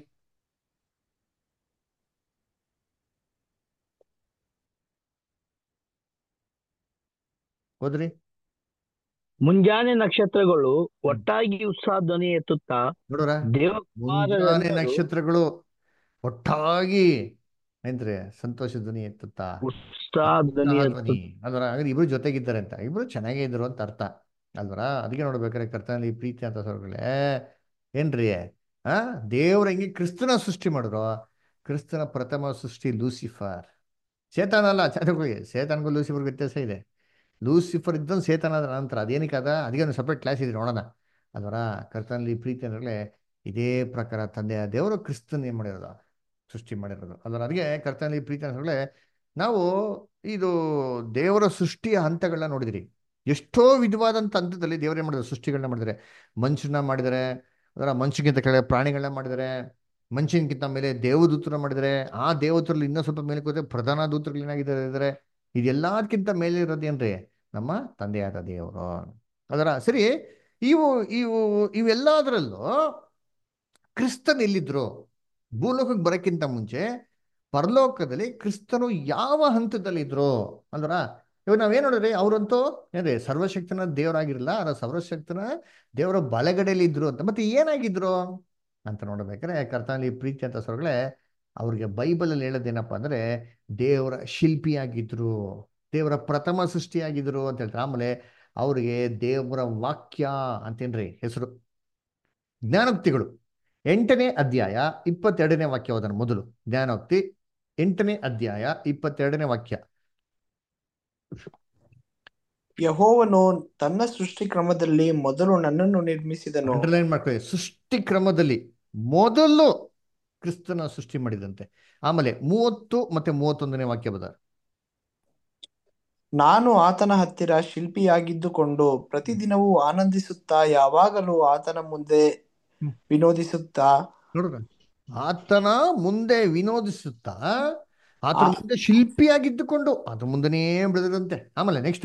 ಓದ್ರಿ ಮುಂಜಾನೆ ನಕ್ಷತ್ರಗಳು ಒಟ್ಟಾಗಿ ಉತ್ಸಾಹ ಧ್ವನಿ ಎತ್ತುತ್ತಾ ನೋಡ್ರ ಮುಂಜಾನೆ ದೇವಕುಮಾರರೆಲ್ಲರೂ ನಕ್ಷತ್ರಗಳು ಒಟ್ಟಾಗಿ ಏನ್ರಿ ಸಂತೋಷ ಧ್ವನಿ ಎತ್ತುತ್ತಾ ಉತ್ಸಾಹ ಧ್ವನಿ ಉತ್ಸಾಹ ಎತ್ತು ಧ್ವನಿ ಅಲ್ವರ ಹಾಗಾದ್ರೆ ಇಬ್ರು ಜೊತೆಗಿದ್ದಾರೆ ಅಂತ ಇಬ್ರು ಚೆನ್ನಾಗೇ ಇದ್ರು ಅಂತ ಅರ್ಥ ಅಲ್ವರ ಅದಕ್ಕೆ ನೋಡ್ಬೇಕಾದ್ರೆ ಕರ್ತನಲ್ಲಿ ಪ್ರೀತಿ ಅಂತ ಸ್ವರ್ಗಳೇ ಏನ್ರಿ ಆ ದೇವ್ರ ಹೆಂಗೆ ಕ್ರಿಸ್ತನ ಸೃಷ್ಟಿ ಮಾಡಿದ್ರು ಕ್ರಿಸ್ತನ ಪ್ರಥಮ ಸೃಷ್ಟಿ ಲೂಸಿಫರ್ ಸೇತಾನ ಅಲ್ಲ ಚೆನ್ನಾಗಿ ಸೇತಾನ್ಗೂ ಲೂಸಿಫರ್ ವ್ಯತ್ಯಾಸ ಇದೆ ಲೂಸಿಫರ್ ಇದ್ದೊಂದು ಸೇತಾನ ಅದ್ರ ನಂತರ ಅದೇನಕ್ಕೆ ಅದ ಅದಕ್ಕೆ ಒಂದು ಸಪ್ರೇಟ್ ಕ್ಲಾಸ್ ಇದೆ ನೋಡೋಣ ಅಲ್ವರ ಕರ್ತನಲ್ಲಿ ಪ್ರೀತಿ ಅಂದ್ರೆ ಇದೇ ಪ್ರಕಾರ ತಂದೆಯ ದೇವರು ಕ್ರಿಸ್ತನ್ ಏನ್ ಮಾಡಿರೋದು ಸೃಷ್ಟಿ ಮಾಡಿರೋದು ಅಲ್ವರ ಅದಕ್ಕೆ ಕರ್ತನಲ್ಲಿ ಪ್ರೀತಿ ಅಂದ್ರೆ ನಾವು ಇದು ದೇವರ ಸೃಷ್ಟಿಯ ಹಂತಗಳನ್ನ ನೋಡಿದಿರಿ ಎಷ್ಟೋ ವಿಧವಾದಂಥ ಹಂತದಲ್ಲಿ ದೇವರೇ ಮಾಡಿದ್ರು ಸೃಷ್ಟಿಗಳನ್ನ ಮಾಡಿದ್ದಾರೆ ಮನುಷ್ಯನ ಮಾಡಿದ್ದಾರೆ ಅದರ ಮನುಷ್ಯಗಿಂತ ಕೆಳಗೆ ಪ್ರಾಣಿಗಳನ್ನ ಮಾಡಿದ್ದಾರೆ ಮನುಷ್ಯನಿಗಿಂತ ಮೇಲೆ ದೇವದೂತರನ್ನ ಮಾಡಿದ್ದಾರೆ ಆ ದೇವದೂತರಲ್ಲಿ ಇನ್ನೂ ಸ್ವಲ್ಪ ಮೇಲೆ ಹೋದ್ರೆ ಪ್ರಧಾನ ದೂತರುಗಳು ಏನಾಗಿದ್ದಾರೆ ಇದ್ದಾರೆ ಇದೆಲ್ಲದಕ್ಕಿಂತ ಮೇಲೆ ಇರೋದೇನ್ರಿ ನಮ್ಮ ತಂದೆಯಾದ ದೇವರು ಅದರ ಸರಿ ಇವು ಇವು ಇವೆಲ್ಲದರಲ್ಲೂ ಕ್ರಿಸ್ತನ್ ಎಲ್ಲಿದ್ರು ಭೂಲೋಕಕ್ಕೆ ಬರೋಕ್ಕಿಂತ ಮುಂಚೆ ಪರಲೋಕದಲ್ಲಿ ಕ್ರಿಸ್ತನು ಯಾವ ಹಂತದಲ್ಲಿದ್ರು ಅಂದ್ರ ಇವಾಗ ನಾವೇನ್ ನೋಡಿದ್ರಿ ಅವರಂತೂ ಏನ್ರಿ ಸರ್ವಶಕ್ತನ ದೇವರಾಗಿರಲ್ಲ ಅದರ ಸರ್ವಶಕ್ತನ ದೇವರ ಬಲಗಡೆಯಲ್ಲಿ ಇದ್ರು ಅಂತ ಮತ್ತೆ ಏನಾಗಿದ್ರು ಅಂತ ನೋಡ್ಬೇಕಾದ್ರೆ ಕರ್ತನಲ್ಲಿ ಪ್ರೀತಿ ಅಂತ ಸ್ವರ್ಗಳೇ ಅವ್ರಿಗೆ ಬೈಬಲಲ್ಲಿ ಹೇಳೋದೇನಪ್ಪ ಅಂದ್ರೆ ದೇವರ ಶಿಲ್ಪಿಯಾಗಿದ್ರು ದೇವರ ಪ್ರಥಮ ಸೃಷ್ಟಿಯಾಗಿದ್ರು ಅಂತ ಹೇಳ್ತಾರೆ ಆಮೇಲೆ ಅವ್ರಿಗೆ ದೇವರ ವಾಕ್ಯ ಅಂತೇನ್ರಿ ಹೆಸರು ಜ್ಞಾನೋಕ್ತಿಗಳು ಎಂಟನೇ ಅಧ್ಯಾಯ ಇಪ್ಪತ್ತೆರಡನೇ ವಾಕ್ಯ ಓದೋಣ ಮೊದಲು ಜ್ಞಾನೋಕ್ತಿ ಎಂಟನೇ ಅಧ್ಯಾಯ ಇಪ್ಪತ್ತೆರಡನೇ ವಾಕ್ಯ ಯಹೋವನು ತನ್ನ ಸೃಷ್ಟಿ ಕ್ರಮದಲ್ಲಿ ಮೊದಲು ನನ್ನನ್ನು ನಿರ್ಮಿಸಿದನು ಅಂಡರ್ಲೈನ್ ಮಾಡ್ಕೊಳ್ಳಿ ಸೃಷ್ಟಿ ಕ್ರಮದಲ್ಲಿ ಮೊದಲು ಕ್ರಿಸ್ತನ ಸೃಷ್ಟಿ ಮಾಡಿದಂತೆ ಆಮೇಲೆ ಮೂವತ್ತು ಮತ್ತೆ ಮೂವತ್ತೊಂದನೇ ವಾಕ್ಯ ಬದ ನಾನು ಆತನ ಹತ್ತಿರ ಶಿಲ್ಪಿಯಾಗಿದ್ದುಕೊಂಡು ಪ್ರತಿದಿನವೂ ಆನಂದಿಸುತ್ತಾ ಯಾವಾಗಲೂ ಆತನ ಮುಂದೆ ವಿನೋದಿಸುತ್ತಾ ನೋಡ್ರ ಆತನ ಮುಂದೆ ವಿನೋದಿಸುತ್ತಾ ಆತನ ಮುಂದೆ ಶಿಲ್ಪಿಯಾಗಿದ್ದುಕೊಂಡು ಅದ್ರ ಮುಂದೆನೇ ಬೆಳೆದಂತೆ ಆಮೇಲೆ ನೆಕ್ಸ್ಟ್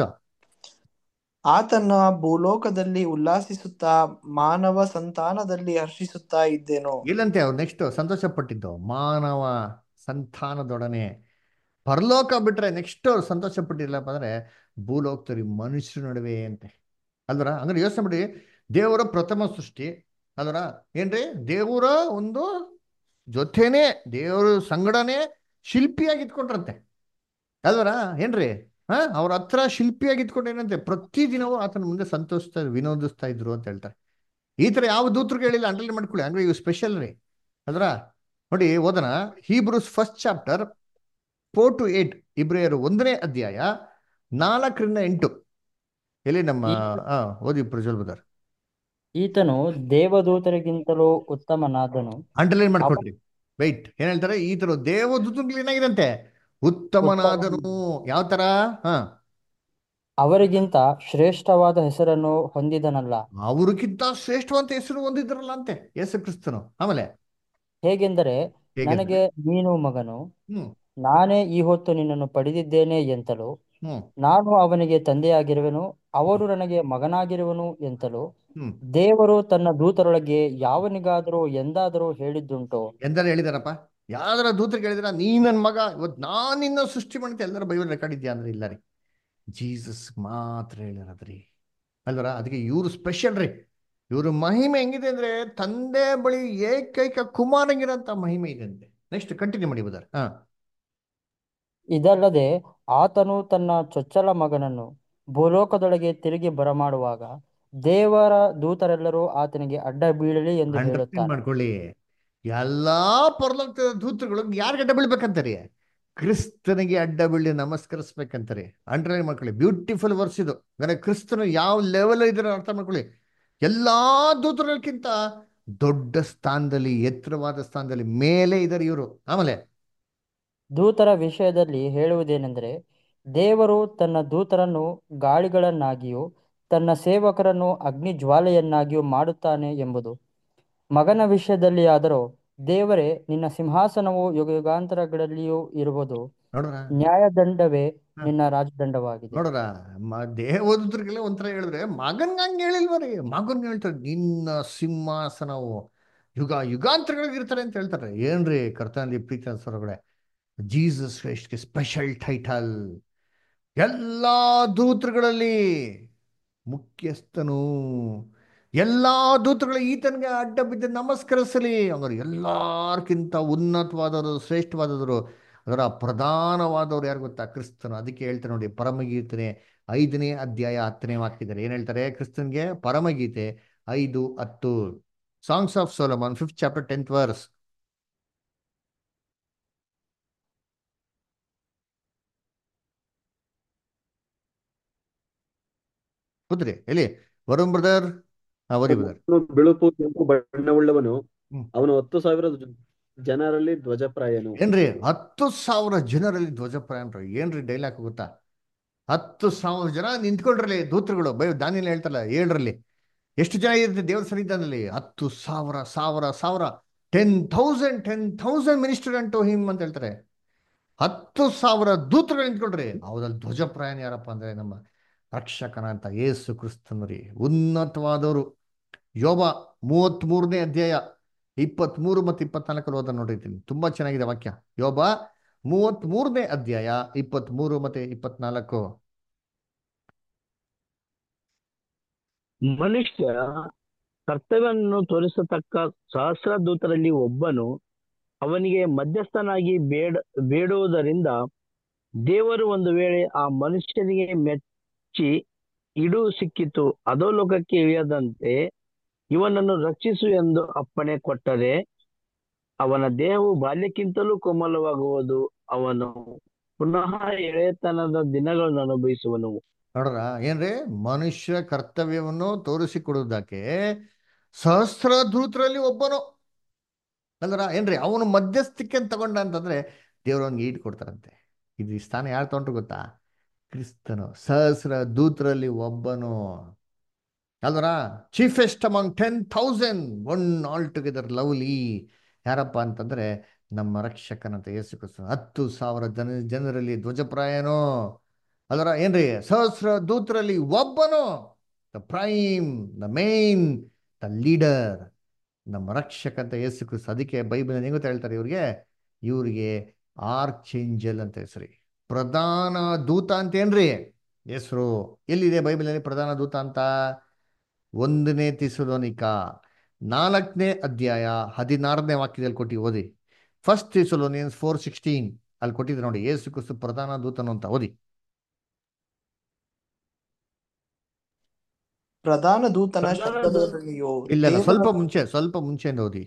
ಆತನ ಭೂಲೋಕದಲ್ಲಿ ಉಲ್ಲಾಸಿಸುತ್ತಾ ಮಾನವ ಸಂತಾನದಲ್ಲಿ ಹರ್ಷಿಸುತ್ತಾ ಇದ್ದೆನು ಇಲ್ಲಂತೆ ಅವ್ರು ನೆಕ್ಸ್ಟ್ ಸಂತೋಷ ಪಟ್ಟಿದ್ದು ಮಾನವ ಸಂತಾನದೊಡನೆ ಪರಲೋಕ ಬಿಟ್ರೆ ನೆಕ್ಸ್ಟ್ ಅವ್ರು ಸಂತೋಷ ಪಟ್ಟಿಲ್ಲಪ್ಪ ಅಂದ್ರೆ ಭೂಲೋಕದಲ್ಲಿ ಮನುಷ್ಯರ ನಡುವೆ ಅಂತೆ ಅಲ್ವರ ಅಂದ್ರೆ ಯೋಚನೆ ಮಾಡಿ ದೇವರ ಪ್ರಥಮ ಸೃಷ್ಟಿ ಅಲ್ವರ ಏನ್ರಿ ದೇವರ ಒಂದು ಜೊತೆನೆ ದೇವರ ಸಂಗಡನೆ ಶಿಲ್ಪಿಯಾಗಿ ಇಟ್ಕೊಂಡ್ರಂತೆ ಅಲ್ವರ ಏನ್ರಿ ಹಾ ಅವ್ರ ಹತ್ರ ಶಿಲ್ಪಿಯಾಗಿ ಇಟ್ಕೊಂಡು ಏನಂತೆ ಪ್ರತಿದಿನವೂ ಆತನ ಮುಂದೆ ಸಂತೋಷಿಸ್ತಾ ವಿನೋದಿಸ್ತಾ ಇದ್ರು ಅಂತ ಹೇಳ್ತಾರೆ ಈ ತರ ಯಾವ ದೂತರಿಗೆ ಹೇಳಿಲ್ಲ ಅಂಡರ್ಲೈನ್ ಮಾಡ್ಕೊಳ್ಳಿ ಅಂದ್ರೆ ಇವು ಸ್ಪೆಷಲ್ ರೀ ಅಲ್ರ ನೋಡಿ ಓದನ Hebrews first chapter four to eight ಇಬ್ರಿಯರು ಒಂದನೇ ಅಧ್ಯಾಯ ನಾಲ್ಕರಿಂದ ಎಂಟು ಎಲ್ಲಿ ನಮ್ಮ ಆ ಓದಿ ಪ್ರಜ್ವಲ್ ಬದರ್ ಈತನು ದೇವದೂತರಿಗಿಂತಲೂ ಉತ್ತಮನಾದನು ಅಂಡರ್ಲೈನ್ ಮಾಡ್ಕೊಳ್ರಿ ವೈಟ್ ಏನ್ ಹೇಳ್ತಾರೆ ಈ ತರ ದೇವದೂತಗಳು ಏನಾಗಿದಂತೆ ಉತ್ತಮನಾದನು ಯಾವ ತರ ಹಾ ಅವರಿಗಿಂತ ಶ್ರೇಷ್ಠವಾದ ಹೆಸರನ್ನು ಹೊಂದಿದನಲ್ಲ ಅವ್ರಿಗಿಂತ ಶ್ರೇಷ್ಠವಂತ ಹೆಸರು ಹೊಂದಿದ್ರಲ್ಲ ಅಂತೆ ಯೇಸು ಕ್ರಿಸ್ತನು ಆಮೇಲೆ ಹೇಗೆಂದರೆ ಹೇಗೆಂದರೆ? ನನಗೆ ನೀನು ಮಗನು ಹ್ಮ್ ನಾನೇ ಈ ಹೊತ್ತು ನಿನ್ನನ್ನು ಪಡೆದಿದ್ದೇನೆ ಎಂತಲೂ ಹ್ಮ್ ನಾನು ಅವನಿಗೆ ತಂದೆಯಾಗಿರುವೆನು ಅವರು ನನಗೆ ಮಗನಾಗಿರುವನು ಎಂತಲೂ ಹ್ಮ್ ದೇವರು ತನ್ನ ದೂತರೊಳಗೆ ಯಾವನಿಗಾದರೂ ಎಂದಾದರೂ ಹೇಳಿದ್ದುಂಟೋ ಎಂದಾರು ಹೇಳಿದಾರಪ್ಪ ಯಾವ್ದಾರ ದೂತರಿಗೆ ಹೇಳಿದಾರ ನೀ ನನ್ನ ಮಗ ಇವತ್ತು ನಾನು ನಿನ್ನ ಸೃಷ್ಟಿ ಮಾಡಿದ್ದೆ ಎಲ್ಲರ ಬೈಬಲ್ ರೆಕಾರ್ಡ್ ಇದೆಯಾ ಅಂದ್ರೆ ಇಲ್ಲ ರೀ ಜೀಸಸ್ ಮಾತ್ರ ಹೇಳಿರೋದ್ರಿ ಅಲ್ವರ ಅದಕ್ಕೆ ಇವರು ಸ್ಪೆಷಲ್ ರೀ ಇವ್ರ ಮಹಿಮೆ ಹೆಂಗಿದೆ ಅಂದ್ರೆ ತಂದೆ ಬಳಿ ಏಕೈಕ ಕುಮಾರಂಗಿರಂತ ಮಹಿಮೆ ಇದೆ ಅಂತೆ ನೆಕ್ಸ್ಟ್ ಕಂಟಿನ್ಯೂ ಮಾಡಿ ಬದರ್ ಹಾ ಇದಲ್ಲದೆ ಆತನು ತನ್ನ ಚೊಚ್ಚಲ ಮಗನನ್ನು ಭೂಲೋಕದೊಳಗೆ ತಿರುಗಿ ಬರಮಾಡುವಾಗ ದೇವರ ದೂತರೆಲ್ಲರೂ ಆತನಿಗೆ ಅಡ್ಡ ಬೀಳಲಿ ಎಂದು ಅಂಡರ್ಸ್ಟ್ಯಾಂಡ್ ಹೇಳುತ್ತಾರೆ ಮಾಡ್ಕೊಳ್ಳಿ ಎಲ್ಲಾ ಪರಲೋಕದ ದೂತರುಗಳು ಯಾರಿಗೆ ಅಡ್ಡ ಬೀಳ್ಬೇಕಂತಾರೆ ಕ್ರಿಸ್ತನಿಗೆ ಅಡ್ಡ ಬೀಳಿ ನಮಸ್ಕರಿಸ್ಬೇಕಂತಾರೆ ಅಂಡರ್ಲೈನ್ ಮಾಡ್ಕೊಳ್ಳಿ ಬ್ಯೂಟಿಫುಲ್ ವರ್ಸ್ ಇದು ಅಂದ್ರೆ ಕ್ರಿಸ್ತನು ಯಾವ ಲೆವೆಲ್ ಇದ್ರೆ ಅರ್ಥ ಮಾಡ್ಕೊಳ್ಳಿ ಎಲ್ಲಾ ದೂತರುಗಳಕ್ಕಿಂತ ದೊಡ್ಡ ಸ್ಥಾನದಲ್ಲಿ ಎತ್ತರವಾದ ಸ್ಥಾನದಲ್ಲಿ ಮೇಲೆ ಇದ್ದಾರೆ ಇವರು ಆಮೇಲೆ ದೂತರ ವಿಷಯದಲ್ಲಿ ಹೇಳುವುದೇನೆಂದರೆ ದೇವರು ತನ್ನ ದೂತರನ್ನು ಗಾಳಿಗಳನ್ನಾಗಿಯೂ ತನ್ನ ಸೇವಕರನ್ನು ಅಗ್ನಿ ಜ್ವಾಲೆಯನ್ನಾಗಿಯೂ ಮಾಡುತ್ತಾನೆ ಎಂಬುದು ಮಗನ ವಿಷಯದಲ್ಲಿ ಆದರೂ ದೇವರೇ ನಿನ್ನ ಸಿಂಹಾಸನವು ಯುಗಯುಗಾಂತರಗಳಲ್ಲಿಯೂ ಇರುವುದು ನೋಡ್ರ ನ್ಯಾಯದಂಡವೇ ನಿನ್ನ ರಾಜದಂಡವಾಗಿದೆ ನೋಡ್ರ ಮ ದೇವದೂತರಿಗೆಲ್ಲ ಒಂಥರ ಹೇಳಿದ್ರೆ ಮಗನ್ಗೆ ಹಂಗೆ ಹೇಳಿಲ್ವರಿ ಮಗನ್ಗೆ ಹೇಳ್ತಾರೆ ನಿನ್ನ ಸಿಂಹಾಸನವು ಯುಗ ಯುಗಾಂತರಗಳಿಗೆ ಇರ್ತಾರೆ ಅಂತ ಹೇಳ್ತಾರೆ ಏನ್ರಿ ಕರ್ತನಲ್ಲಿ ಪ್ರೀತಿ ಸ್ವರಗಳೇ ಜೀಸಸ್ ಕ್ರೈಸ್ಟ್ಗೆ ಸ್ಪೆಷಲ್ ಟೈಟಲ್ ಎಲ್ಲಾ ದೂತರುಗಳಲ್ಲಿ ಮುಖ್ಯಸ್ಥನು ಎಲ್ಲಾ ದೂತರುಗಳು ಈತನಿಗೆ ಅಡ್ಡ ಬಿದ್ದು ನಮಸ್ಕರಿಸಲಿ ಅವರು ಎಲ್ಲಾರ್ಕಿಂತ ಉನ್ನತವಾದವರು ಶ್ರೇಷ್ಠವಾದವರು ಅದರ ಪ್ರಧಾನವಾದವ್ರು ಯಾರು ಗೊತ್ತಾ ಕ್ರಿಸ್ತನು ಅದಕ್ಕೆ ಹೇಳ್ತಾರೆ ನೋಡಿ ಪರಮಗೀತನೆ ಐದನೇ ಅಧ್ಯಾಯ ಹತ್ತನೇ ವಾಕ್ಯದಲ್ಲಿ ಏನ್ ಹೇಳ್ತಾರೆ ಕ್ರಿಸ್ತನ್ಗೆ ಪರಮಗೀತೆ ಐದು ಹತ್ತು songs of Solomon fifth chapter tenth verse ಕೂತ್ರಿ ಎಲ್ಲಿ ವರುಣ್ ಬ್ರದರ್ ಓದಿ ಬ್ರದರ್ ಅವನು ಬಿಳುಪು ಕೆಂಪು ಬಣ್ಣವುಳ್ಳವನು ಹ್ಮ್. ಅವನು ಹತ್ತು ಸಾವಿರ ಜ- ಜನರಲ್ಲಿ ಧ್ವಜಪ್ರಾಯನು ಏನ್ರಿ ಹತ್ತು ಸಾವಿರ ಜನರಲ್ಲಿ ಧ್ವಜಪ್ರಾಯನ್ರು ಏನ್ರಿ ಡೈಲಾಗ್ ಗೊತ್ತಾ ಹತ್ತು ಸಾವಿರ ಜನ ನಿಂತ್ಕೊಂಡ್ರಲ್ಲಿ ದೂತರುಗಳು ಬೈ ದಾನಿಯಲ್ಲಿ ಹೇಳ್ತಾರಲ್ಲ ಏಳರಲ್ಲಿ ಎಷ್ಟು ಜನ ಇರುತ್ತೆ ದೇವ್ರ ಸನ್ನಿಧಾನದಲ್ಲಿ ಹತ್ತು ಸಾವಿರ ಸಾವಿರ ಸಾವಿರ ten thousand ten thousand minister unto him ಅಂತ ಹೇಳ್ತಾರೆ ಹತ್ತು ಸಾವಿರ ದೂತರುಗಳು ನಿಂತ್ಕೊಂಡ್ರಿ ಹೌದಲ್ಲಿ ಧ್ವಜಪ್ರಾಯನ ಯಾರಪ್ಪ ಅಂದ್ರೆ ನಮ್ಮ ರಕ್ಷಕನಂತ ಯೇಸು ಕ್ರಿಸ್ತನರಿ ಉನ್ನತವಾದವರು ಯೋಬ ಮೂವತ್ತ್ಮೂರನೇ ಅಧ್ಯಾಯ ಇಪ್ಪತ್ತ್ಮೂರು ಮತ್ತು ಇಪ್ಪತ್ನಾಲ್ಕಲ್ಲಿ ಓದ ನೋಡಿರ್ತೀನಿ ತುಂಬ ಚೆನ್ನಾಗಿದೆ ವಾಕ್ಯ ಯೋಬ ಮೂವತ್ತ್ಮೂರನೇ ಅಧ್ಯಾಯ ಇಪ್ಪತ್ತ್ಮೂರು ಮತ್ತು ಇಪ್ಪತ್ನಾಲ್ಕು ಮನುಷ್ಯ ಕರ್ತವ್ಯವನ್ನು ತೋರಿಸತಕ್ಕ ಸಹಸ್ರದೂತರಲ್ಲಿ ಒಬ್ಬನು ಅವನಿಗೆ ಮಧ್ಯಸ್ಥನಾಗಿ ಬೇಡ ಬೇಡುವುದರಿಂದ ದೇವರು ಒಂದು ವೇಳೆ ಆ ಮನುಷ್ಯನಿಗೆ ಮೆಚ್ಚಿ ಇಡು ಸಿಕ್ಕಿತು ಅಧೋಲೋಕಕ್ಕೆ ಇಳಿಯದಂತೆ ಇವನನ್ನು ರಕ್ಷಿಸು ಎಂದು ಅಪ್ಪಣೆ ಕೊಟ್ಟರೆ ಅವನ ದೇಹವು ಬಾಲ್ಯಕ್ಕಿಂತಲೂ ಕೋಮಲವಾಗುವುದು ಅವನು ಪುನಃ ಎಳೆತನದ ದಿನಗಳನ್ನು ಅನುಭವಿಸುವನು ನೋಡ್ರ ಏನ್ರಿ ಮನುಷ್ಯ ಕರ್ತವ್ಯವನ್ನು ತೋರಿಸಿಕೊಡುವುದಕ್ಕೆ ಸಹಸ್ರ ದೂತರಲ್ಲಿ ಒಬ್ಬನು ಅಲ್ಲರ ಏನ್ರಿ ಅವನು ಮಧ್ಯಸ್ಥಿಕೆ ತಗೊಂಡ ಅಂತಂದ್ರೆ ದೇವ್ರವನ್ಗೆ ಈಡ್ ಕೊಡ್ತಾರಂತೆ ಇದು ಈ ಸ್ಥಾನ ಯಾರು ತಗೊಂಡ್ರು ಗೊತ್ತಾ ಕ್ರಿಸ್ತನು ಸಹಸ್ರ ದೂತರಲ್ಲಿ ಒಬ್ಬನು ಅಲ್ವರ chiefest among ten thousand one all together lovely ಯಾರಪ್ಪ ಅಂತಂದ್ರೆ ನಮ್ಮ ರಕ್ಷಕನಂತ ಯೇಸು ಕ್ರಿಸ್ತ ಹತ್ತು ಸಾವಿರ ಜನ ಜನರಲ್ಲಿ ಧ್ವಜಪ್ರಾಯನೋ ಅದರ ಏನ್ರಿ ಸಹಸ್ರ ದೂತರಲ್ಲಿ ಒಬ್ಬನು the prime the main the leader ನಮ್ಮ ರಕ್ಷಕ ಅಂತ ಯೇಸು ಕ್ರಿಸ್ತ ಅದಕ್ಕೆ ಬೈಬಲ್ ಹೆಂಗೋ ಹೇಳ್ತಾರೆ ಇವ್ರಿಗೆ ಇವ್ರಿಗೆ ಆರ್ಚ್ ಏಂಜಲ್ ಅಂತ ಹೆಸರಿ ಪ್ರಧಾನ ದೂತ ಅಂತೇನ್ರಿ ಹೆಸರು ಎಲ್ಲಿದೆ ಬೈಬಲಲ್ಲಿ ಪ್ರಧಾನ ದೂತ ಅಂತ ಒಂದನೇ ತಿಸುಲೋನಿಕ ನಾಲ್ಕನೇ ಅಧ್ಯಾಯ ಹದಿನಾರನೇ ವಾಕ್ಯದಲ್ಲಿ ಕೊಟ್ಟು ಓದಿ ಫಸ್ಟ್ ತಿಸುಲೋನಿಯನ್ಸ್ ಫೋರ್ ಸಿಕ್ಸ್ಟೀನ್ ಅಲ್ಲಿ ಕೊಟ್ಟಿದ್ರೆ ನೋಡಿ ಯೇಸು ಕ್ರಿಸ್ತು ಪ್ರಧಾನ ದೂತನು ಅಂತ ಓದಿ ಪ್ರಧಾನ ದೂತನ ಪ್ರಧಾನ ದೂ- ಶಬ್ದದೊಡನೆಯೂ ಇಲ್ಲ ಇಲ್ಲ ದೇವರ ಸ್ವಲ್ಪ ಮುಂಚೆ ಸ್ವಲ್ಪ ಮುಂಚೆಯಿಂದ ಓದಿ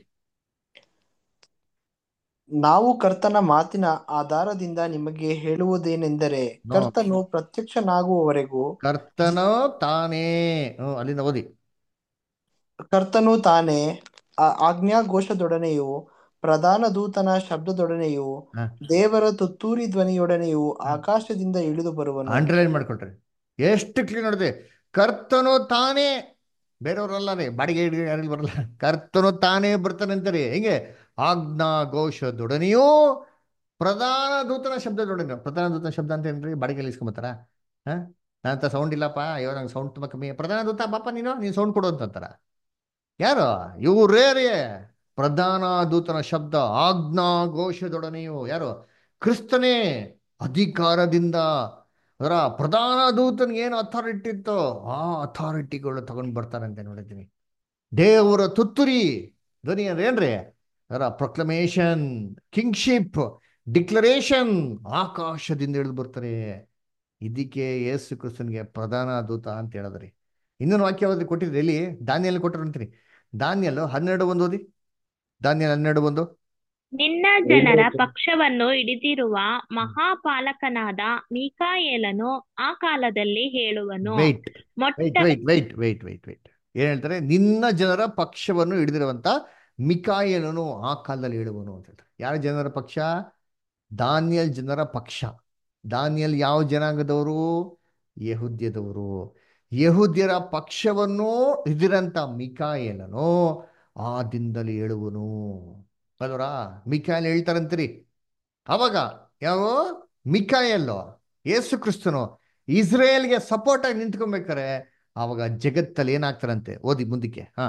ನಾವು ಕರ್ತನ ಮಾತಿನ ಆಧಾರದಿಂದ ನಿಮಗೆ ಹೇಳುವುದೇನೆಂದರೆ ನೋ ಕರ್ತನು ಪ್ರತ್ಯಕ್ಷನಾಗುವವರೆಗೂ ಕರ್ತನೋ ತಾನೇ ಹ್ಮ್ ಅಲ್ಲಿಂದ ಓದಿ ಕರ್ತನು ತಾನೇ ಆ- ಆಜ್ಞಾಘೋಷದೊಡನೆಯೂ ಪ್ರಧಾನ ದೂತನ ಶಬ್ದದೊಡನೆಯೂ ಹ ದೇವರ ತುತ್ತೂರಿ ಧ್ವನಿಯೊಡನೆಯೂ ಆಕಾಶದಿಂದ ಇಳಿದು ಬರುವನು ಅಂಡರ್ಲೈನ್ ಮಾಡ್ಕೊಳ್ರಿ ಎಷ್ಟು ಕ್ಲೀನ್ ನೋಡಿದೆ ಕರ್ತನು ತಾನೇ ಬೇರೆಯವ್ರಲ್ಲ ರೀ ಬಾಡಿಗೆ ಹಿಡಿದು ಯಾರಿಗೂ ಬರಲ್ಲ ಕರ್ತನು ತಾನೇ ಬರ್ತಾನೆ ಅಂತಾರೆ ಹೆಂಗೆ ಆಜ್ಞಾ ಘೋಷದೊಡನೆಯೂ ಪ್ರಧಾನ ದೂತನ ಶಬ್ದದೊಡನೆ ಪ್ರಧಾನ ದೂತನ ಶಬ್ದ ಅಂತ ಏನ್ರಿ ಬಾಡಿಗೆ ಇಸ್ಕೊಂಬತ್ತಾರ ಹಾ ನಾನಂತ ಸೌಂಡ್ ಇಲ್ಲಪ್ಪ ಅಯ್ಯೋ ನಂಗೆ ಸೌಂಡ್ ತುಂಬ ಕಮ್ಮಿ ಪ್ರಧಾನ ದೂತ ಬಾಪ ನೀನು ನೀನು ಸೌಂಡ್ ಕೊಡು ಅಂತಾರ ಯಾರು ಇವರೇ ರೀ ಪ್ರಧಾನ ದೂತನ ಶಬ್ದ ಆಜ್ಞಾ ಘೋಷದೊಡನೆಯೂ ಯಾರು ಕ್ರಿಸ್ತನೇ ಅಧಿಕಾರದಿಂದ ಅದರ ಪ್ರಧಾನ ದೂತನಿಗೆ ಏನು ಅಥಾರಿಟಿ ಇತ್ತೋ ಆ ಅಥಾರಿಟಿಗಳು ತಗೊಂಡು ಬರ್ತಾರಂತೆ ನೋಡಿದ್ದೀನಿ ದೇವರ ತುತ್ತುರಿ ಧ್ವನಿ ಅಂದ್ರೆ ಏನ್ರಿ ಅದರ ಪ್ರೊಕ್ಲಮೇಶನ್ ಕಿಂಗ್ಶಿಪ್ ಡಿಕ್ಲರೇಷನ್ ಆಕಾಶದಿಂದ ಇಳಿದು ಬರ್ತಾರೆ ಇದಕ್ಕೆ ಯೇಸು ಕ್ರಿಸ್ತನಿಗೆ ಪ್ರಧಾನ ದೂತ ಅಂತ ಹೇಳಿದ್ರಿ ಇನ್ನೊಂದು ವಾಕ್ಯ ಓದಿ ಕೊಟ್ಟಿದ್ರಿ ಎಲ್ಲಿ ದಾನಿಯಲ್ಲಿ ಕೊಟ್ಟರು ಅಂತೀನಿ ದಾನಿಯಲ್ಲು ಹನ್ನೆರಡು ಒಂದು ಓದಿ ದಾನಿಯಲ್ ಹನ್ನೆರಡು ಒಂದು ನಿನ್ನ ಜನರ ಪಕ್ಷವನ್ನು ಹಿಡಿದಿರುವ ಮಹಾಪಾಲಕನಾದ ಮೀಕಾಯೇಲನು ಆ ಕಾಲದಲ್ಲಿ ಹೇಳುವನು ವೆಯ್ಟ್ ಮೊಟ್ಟ wait wait wait wait wait wait ಏನ್ ಹೇಳ್ತಾರೆ ನಿನ್ನ ಜನರ ಪಕ್ಷವನ್ನು ಹಿಡಿದಿರುವಂತ ಮಿಕಾಯೇಲನು ಆ ಕಾಲದಲ್ಲಿ ಹೇಳುವನು ಅಂತ ಹೇಳ್ತಾರೆ ಯಾರ ಜನರ ಪಕ್ಷ ದಾನಿಯಲ್ ಜನರ ಪಕ್ಷ ದಾನಿಯಲ್ ಯಾವ ಜನಾಂಗದವರು ಯಹುದ್ಯದವರು ಯಹುದ್ಯರ ಪಕ್ಷವನ್ನು ಹಿಡಿದಿರಂತ ಮಿಕಾಯೇಲನು ಆ ದಿನದಲ್ಲಿ ಹೇಳುವನು ಅಲ್ವರ ಮಿಕಾಯಲ್ ಹೇಳ್ತಾರಂತೀರಿ ಅವಾಗ ಯಾವ ಮಿಕಾಯಲ್ಲೋ ಯೇಸು ಕ್ರಿಸ್ತನು ಇಸ್ರೇಲ್ಗೆ ಸಪೋರ್ಟ್ ಆಗಿ ನಿಂತ್ಕೊಬೇಕಾರೆ ಆವಾಗ ಜಗತ್ತಲ್ಲಿ ಏನಾಗ್ತಾರಂತೆ ಓದಿ ಮುಂದಕ್ಕೆ ಹಾ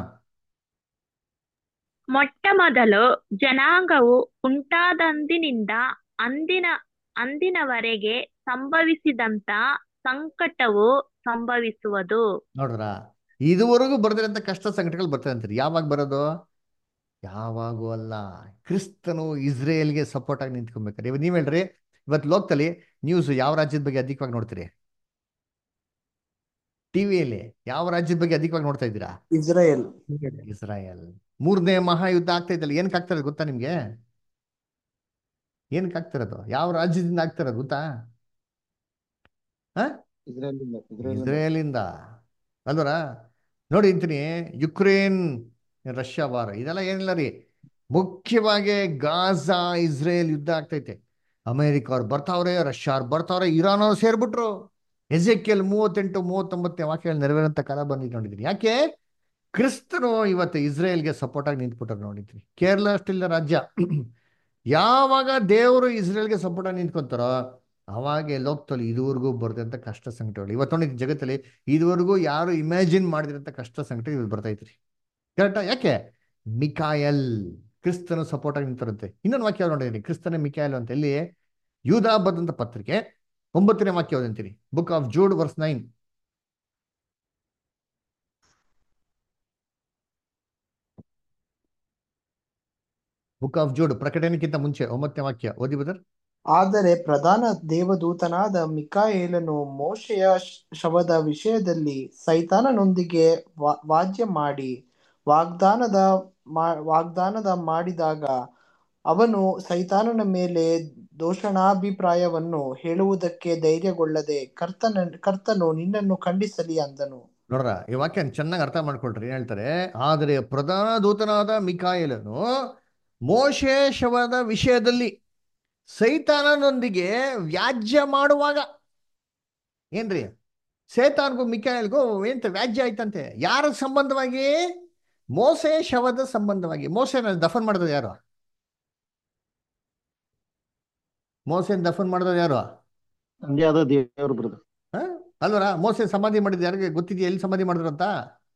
ಮೊಟ್ಟ ಮೊದಲು ಜನಾಂಗವು ಉಂಟಾದಂದಿನಿಂದ ಅಂದಿನ ಅಂದಿನವರೆಗೆ ಸಂಭವಿಸಿದಂತ ಸಂಕಟವು ಸಂಭವಿಸುವುದು ನೋಡ್ರ ಇದುವರೆಗೂ ಬರ್ದಿರಂತ ಕಷ್ಟ ಸಂಕಟಗಳು ಬರ್ತದೆ ಅಂತೀರಿ ಯಾವಾಗ ಬರೋದು ಯಾವಾಗೂ ಅಲ್ಲ ಕ್ರಿಸ್ತನು ಇಸ್ರೇಲ್ಗೆ ಸಪೋರ್ಟ್ ಆಗಿ ನಿಂತ್ಕೊಬೇಕಾರೆ ಇವಾಗ ನೀವ್ ಹೇಳ್ರಿ ಇವತ್ತು ಲೋಕದಲ್ಲಿ ನ್ಯೂಸ್ ಯಾವ ರಾಜ್ಯದ ಬಗ್ಗೆ ಅಧಿಕವಾಗಿ ನೋಡ್ತೀರಿ ಟಿವಿಯಲ್ಲಿ ಯಾವ ರಾಜ್ಯದ ಬಗ್ಗೆ ಅಧಿಕವಾಗಿ ನೋಡ್ತಾ ಇದ್ದೀರಾ ಇಸ್ರಾಯೇಲ್ ಇಸ್ರಾಯೇಲ್ ಮೂರನೇ ಮಹಾಯುದ್ಧ ಆಗ್ತಾ ಇದ್ದಲ್ಲ ಏನಕ್ಕೆ ಆಗ್ತಾ ಇರೋದು ಗೊತ್ತಾ ನಿಮ್ಗೆ ಏನಕ್ಕೆ ಆಗ್ತಾ ಇರೋದು ಯಾವ ರಾಜ್ಯದಿಂದ ಆಗ್ತಾ ಇರೋದು ಗೊತ್ತಾ ಹ ಇಸ್ರೇಲಿಂದ ಅಲ್ವರ ನೋಡಿ ಅಂತೀನಿ ಯುಕ್ರೇನ್ ರಷ್ಯಾ ವಾರ ಇದೆಲ್ಲ ಏನಿಲ್ಲ ರೀ ಮುಖ್ಯವಾಗಿ ಗಾಜಾ ಇಸ್ರೇಲ್ ಯುದ್ಧ ಆಗ್ತೈತೆ ಅಮೇರಿಕ ಅವ್ರು ಬರ್ತಾವ್ರೆ ರಷ್ಯಾ ಅವ್ರು ಬರ್ತಾವ್ರೆ ಇರಾನ್ ಅವ್ರು ಸೇರ್ಬಿಟ್ರು ಎಜೆಕೆಲ್ ಮೂವತ್ತೆಂಟು ಮೂವತ್ತೊಂಬತ್ತನೇ ವಾಕ್ಯಗಳು ನೆರವೇರಂತ ಕಾಲ ಬಂದಿದ್ದು ನೋಡಿದ್ದೀನಿ ಯಾಕೆ ಕ್ರಿಸ್ತನು ಇವತ್ತು ಇಸ್ರೇಲ್ಗೆ ಸಪೋರ್ಟ್ ಆಗಿ ನಿಂತ್ಬಿಟ್ಟಾರೆ ನೋಡಿದ್ದೀನಿ ಕೇರಳ ಅಷ್ಟಿಲ್ಲ ರಾಜ್ಯ ಯಾವಾಗ ದೇವರು ಇಸ್ರೇಲ್ಗೆ ಸಪೋರ್ಟ್ ಆಗಿ ನಿಂತ್ಕೊಂತಾರೋ ಅವಾಗೆ ಲೋಕದಲ್ಲಿ ಇದುವರೆಗೂ ಬರ್ದಂಥ ಕಷ್ಟ ಸಂಕಟಗಳು ಇವತ್ತು ನೋಡಿ ಜಗತ್ತಲ್ಲಿ ಇದುವರೆಗೂ ಯಾರು ಇಮ್ಯಾಜಿನ್ ಮಾಡಿದಿರಂಥ ಕಷ್ಟ ಸಂಕಟ ಇವತ್ತು ಬರ್ತೈತ್ರಿ ಕರೆಕ್ಟಾ ಯಾಕೆ ಮಿಕಾಯಲ್ ಕ್ರಿಸ್ತನ ಸಪೋರ್ಟ್ ಆಗಿ ನಿಂತಿರುತ್ತೆ ಇನ್ನೊಂದು ವಾಕ್ಯ ನೋಡಿದೀನಿ ಕ್ರಿಸ್ತನ ಮಿಕಾಯಲ್ ಅಂತ ಎಲ್ಲಿ ಯೂದಾ ಬರೆದಂಥ ಪತ್ರಿಕೆ ಒಂಬತ್ತನೇ ವಾಕ್ಯ ಓದಂತೀರಿ book of Jude verse nine book of Jude ಪ್ರಕಟಣೆಗಿಂತ ಮುಂಚೆ ಒಂಬತ್ತನೇ ವಾಕ್ಯ ಓದಿ ಬದರ್ ಆದರೆ ಪ್ರಧಾನ ದೇವದೂತನಾದ ಮಿಕಾಯೇಲನು ಮೋಶೆಯ ಶ- ಶವದ ವಿಷಯದಲ್ಲಿ ಸೈತಾನನೊಂದಿಗೆ ವಾ- ವಾದ್ಯ ಮಾಡಿ ವಾಗ್ದಾನದ ಮಾ- ವಾಗ್ದಾನದ ಮಾಡಿದಾಗ ಅವನು ಸೈತಾನನ ಮೇಲೆ ದೂಷಣಾಭಿಪ್ರಾಯವನ್ನು ಹೇಳುವುದಕ್ಕೆ ಧೈರ್ಯಗೊಳ್ಳದೆ ಕರ್ತನ ಕರ್ತನು ನಿನ್ನನ್ನು ಖಂಡಿಸಲಿ ಅಂದನು ನೋಡ್ರ ಈ ವಾಕ್ಯ ಚೆನ್ನಾಗಿ ಅರ್ಥ ಮಾಡ್ಕೊಳ್ರಿ ಏನ್ ಹೇಳ್ತಾರೆ ಆದರೆ ಪ್ರಧಾನ ದೂತನಾದ ಮಿಕಾಯಲನು ಮೋಶೆ ಶವದ ವಿಷಯದಲ್ಲಿ ಸೈತಾನನೊಂದಿಗೆ ವ್ಯಾಜ್ಯ ಮಾಡುವಾಗ ಏನ್ರಿ ಸೇತಾನ್ಗೂ ಮಿಕಾಯಲ್ಗೂ ಎಂತ ವ್ಯಾಜ್ಯ ಆಯ್ತಂತೆ ಯಾರ ಸಂಬಂಧವಾಗಿ ಮೋಸೆ ಶವದ ಸಂಬಂಧವಾಗಿ ಮೋಸೆನ ದಫನ್ ಮಾಡಿದ್ರು ಯಾರು ಮೋಸೆನ ದಫನ್ ಮಾಡಿದ್ರು ಯಾರು ಹಂಗೆ ಅದ ದೇವ್ರ ಬ್ರದರ್ ಹ? ಅಲ್ವರ ಮೋಸೆ ಸಮಾಧಿ ಮಾಡಿದ್ದು ಯಾರಿಗೆ ಗೊತ್ತಿದೆಯಾ ಎಲ್ಲಿ ಸಮಾಧಿ ಮಾಡಿದ್ರು ಅಂತ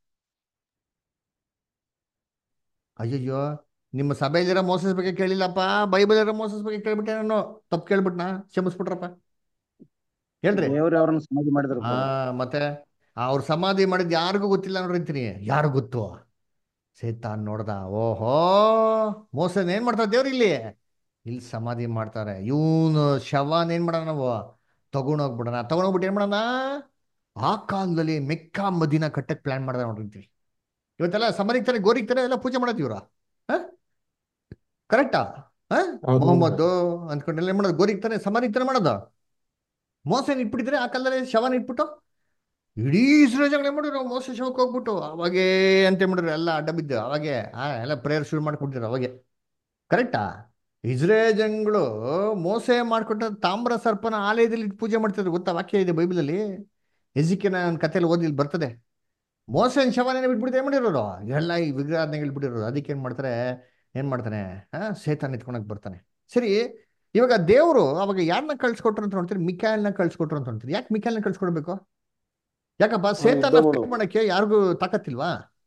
ಅಯ್ಯಯ್ಯೋ ನಿಮ್ಮ ಸಭೆಯಲ್ಲಿರೋ ಮೋಸಸ್ ಬಗ್ಗೆ ಕೇಳಿಲ್ಲಪ್ಪ ಬೈಬಲ್ ಇರೋ ಮೋಸಸ್ ಬಗ್ಗೆ ಕೇಳ್ಬಿಟ್ಟೆ ನಾನು ತಪ್ಪು ಕೇಳ್ಬಿಟ್ನಾ ಕ್ಷಮಿಸ್ಬಿಟ್ರಪ್ಪ ಹೇಳ್ರಿ ದೇವ್ರ ಅವ್ರನ್ನ ಸಮಾಧಿ ಮಾಡಿದ್ರು ಹಾ ಮತ್ತೆ ಅವ್ರ ಸಮಾಧಿ ಮಾಡಿದ್ ಯಾರಿಗೂ ಗೊತ್ತಿಲ್ಲ ನೋಡ್ರಿ ಅಂತೀನಿ ಯಾರು ಗೊತ್ತು ಸೇತಾನ್ ನೋಡ್ದ ಓಹೋ ಮೋಸನ್ ಏನ್ ಮಾಡ್ತಾರೆ ದೇವ್ರು ಇಲ್ಲಿ ಇಲ್ಲಿ ಸಮಾಧಿ ಮಾಡ್ತಾರೆ ಇವನು ಶವನ್ ಏನ್ ಮಾಡೋಣ ನಾವು ತಗೊಂಡೋಗ್ಬಿಡೋಣ ತಗೊಂಡೋಗ್ಬಿಟ್ಟು ಏನ್ ಮಾಡೋಣ ಆ ಕಾಲದಲ್ಲಿ ಮೆಕ್ಕಾ ಮದಿನ ಕಟ್ಟಕ್ ಪ್ಲಾನ್ ಮಾಡ್ದ ನೋಡ್ರಿ ಅಂತೀನಿ ಇವತ್ತೆಲ್ಲ ಸಮಾಧಿಗೆ ತಾರೆ ಗೋರಿಗೆ ತಾರೆ ಎಲ್ಲ ಪೂಜೆ ಮಾಡೋದು ಇವ್ರ ಕರೆಕ್ಟಾ ಹೌದು ಮೊಹಮ್ಮದ್ದು ಅಂದ್ಕೊಂಡೆಲ್ಲ ಏನ್ ಮಾಡೋದು ಗೋರಿಗೆ ತಾನೆ ಸಮಾಧಿಗೆ ತಾನೆ ಮಾಡೋದು ಮೋಸನ ಇಟ್ಬಿಟ್ಟಿದ್ರೆ ಆ ಕಾಲದಲ್ಲಿ ಶವನ ಇಟ್ಬಿಟ್ಟು ಇಡೀ ಇಸ್ರೇಜಗಳು ಏನ್ ಮಾಡಿದ್ರು ಮೋಸ ಶವಕ್ಕೆ ಹೋಗ್ಬಿಟ್ಟು ಅವಾಗೇ ಅಂತ ಮಾಡಿದ್ರು ಎಲ್ಲ ಅಡ್ಡ ಬಿದ್ದು ಅವಾಗೆ ಆ ಎಲ್ಲ ಪ್ರೇಯರ್ ಶುರು ಮಾಡ್ಕೊಟ್ಟಿದ್ರು ಅವಾಗೆ ಕರೆಕ್ಟಾ ಇಸ್ರೇಜನ್ಗಳು ಮೋಸ ಮಾಡ್ಕೊಟ್ಟ ತಾಮ್ರ ಸರ್ಪನ ಆಲಯದಲ್ಲಿ ಇಟ್ಟು ಪೂಜೆ ಮಾಡ್ತಿದ್ರು ಗೊತ್ತಾ ವಾಕ್ಯ ಇದೆ ಬೈಬಲಲ್ಲಿ ಎಜಿಕಿನ ಕಥೆಯಲ್ಲಿ ಓದಿ ಇಲ್ಲಿ ಬರ್ತದೆ ಮೋಸನ್ ಶವನೇ ಬಿಟ್ಬಿಟ್ಟು ಏನ್ ಮಾಡಿರೋರು ಎಲ್ಲ ಈ ವಿಗ್ರಹಾಧನೆಗಳು ಬಿಟ್ಟಿರೋರು ಅದಕ್ಕೆ ಏನ್ ಮಾಡ್ತಾರೆ ಏನ್ ಮಾಡ್ತಾನೆ ಆ ಸೇತಾನ್ ಎತ್ಕೊಳಕ್ ಬರ್ತಾನೆ ಸರಿ ಇವಾಗ ದೇವರು ಅವಾಗ ಯಾರನ್ನ ಕಳ್ಸಿಕೊಟ್ರು ಅಂತ ನೋಡ್ತೀರಿ ಮಿಕಾಯಲ್ನ ಕಳ್ಸಿಕೊಟ್ರು ಅಂತ ನೋಡ್ತೀರಿ ಯಾಕೆ ಮಿಕಾಯಲ್ನ ಕಳ್ಸಿಕೊಡ್ಬೇಕು ಯಾಕಪ್ಪ ಸೇತಾನ ಯುದ್ಧ ಫೈಟ್ ಮಾಡಕ್ಕೆ ಯಾರಿಗೂ ತಾಕತ್ತಿಲ್ವಾ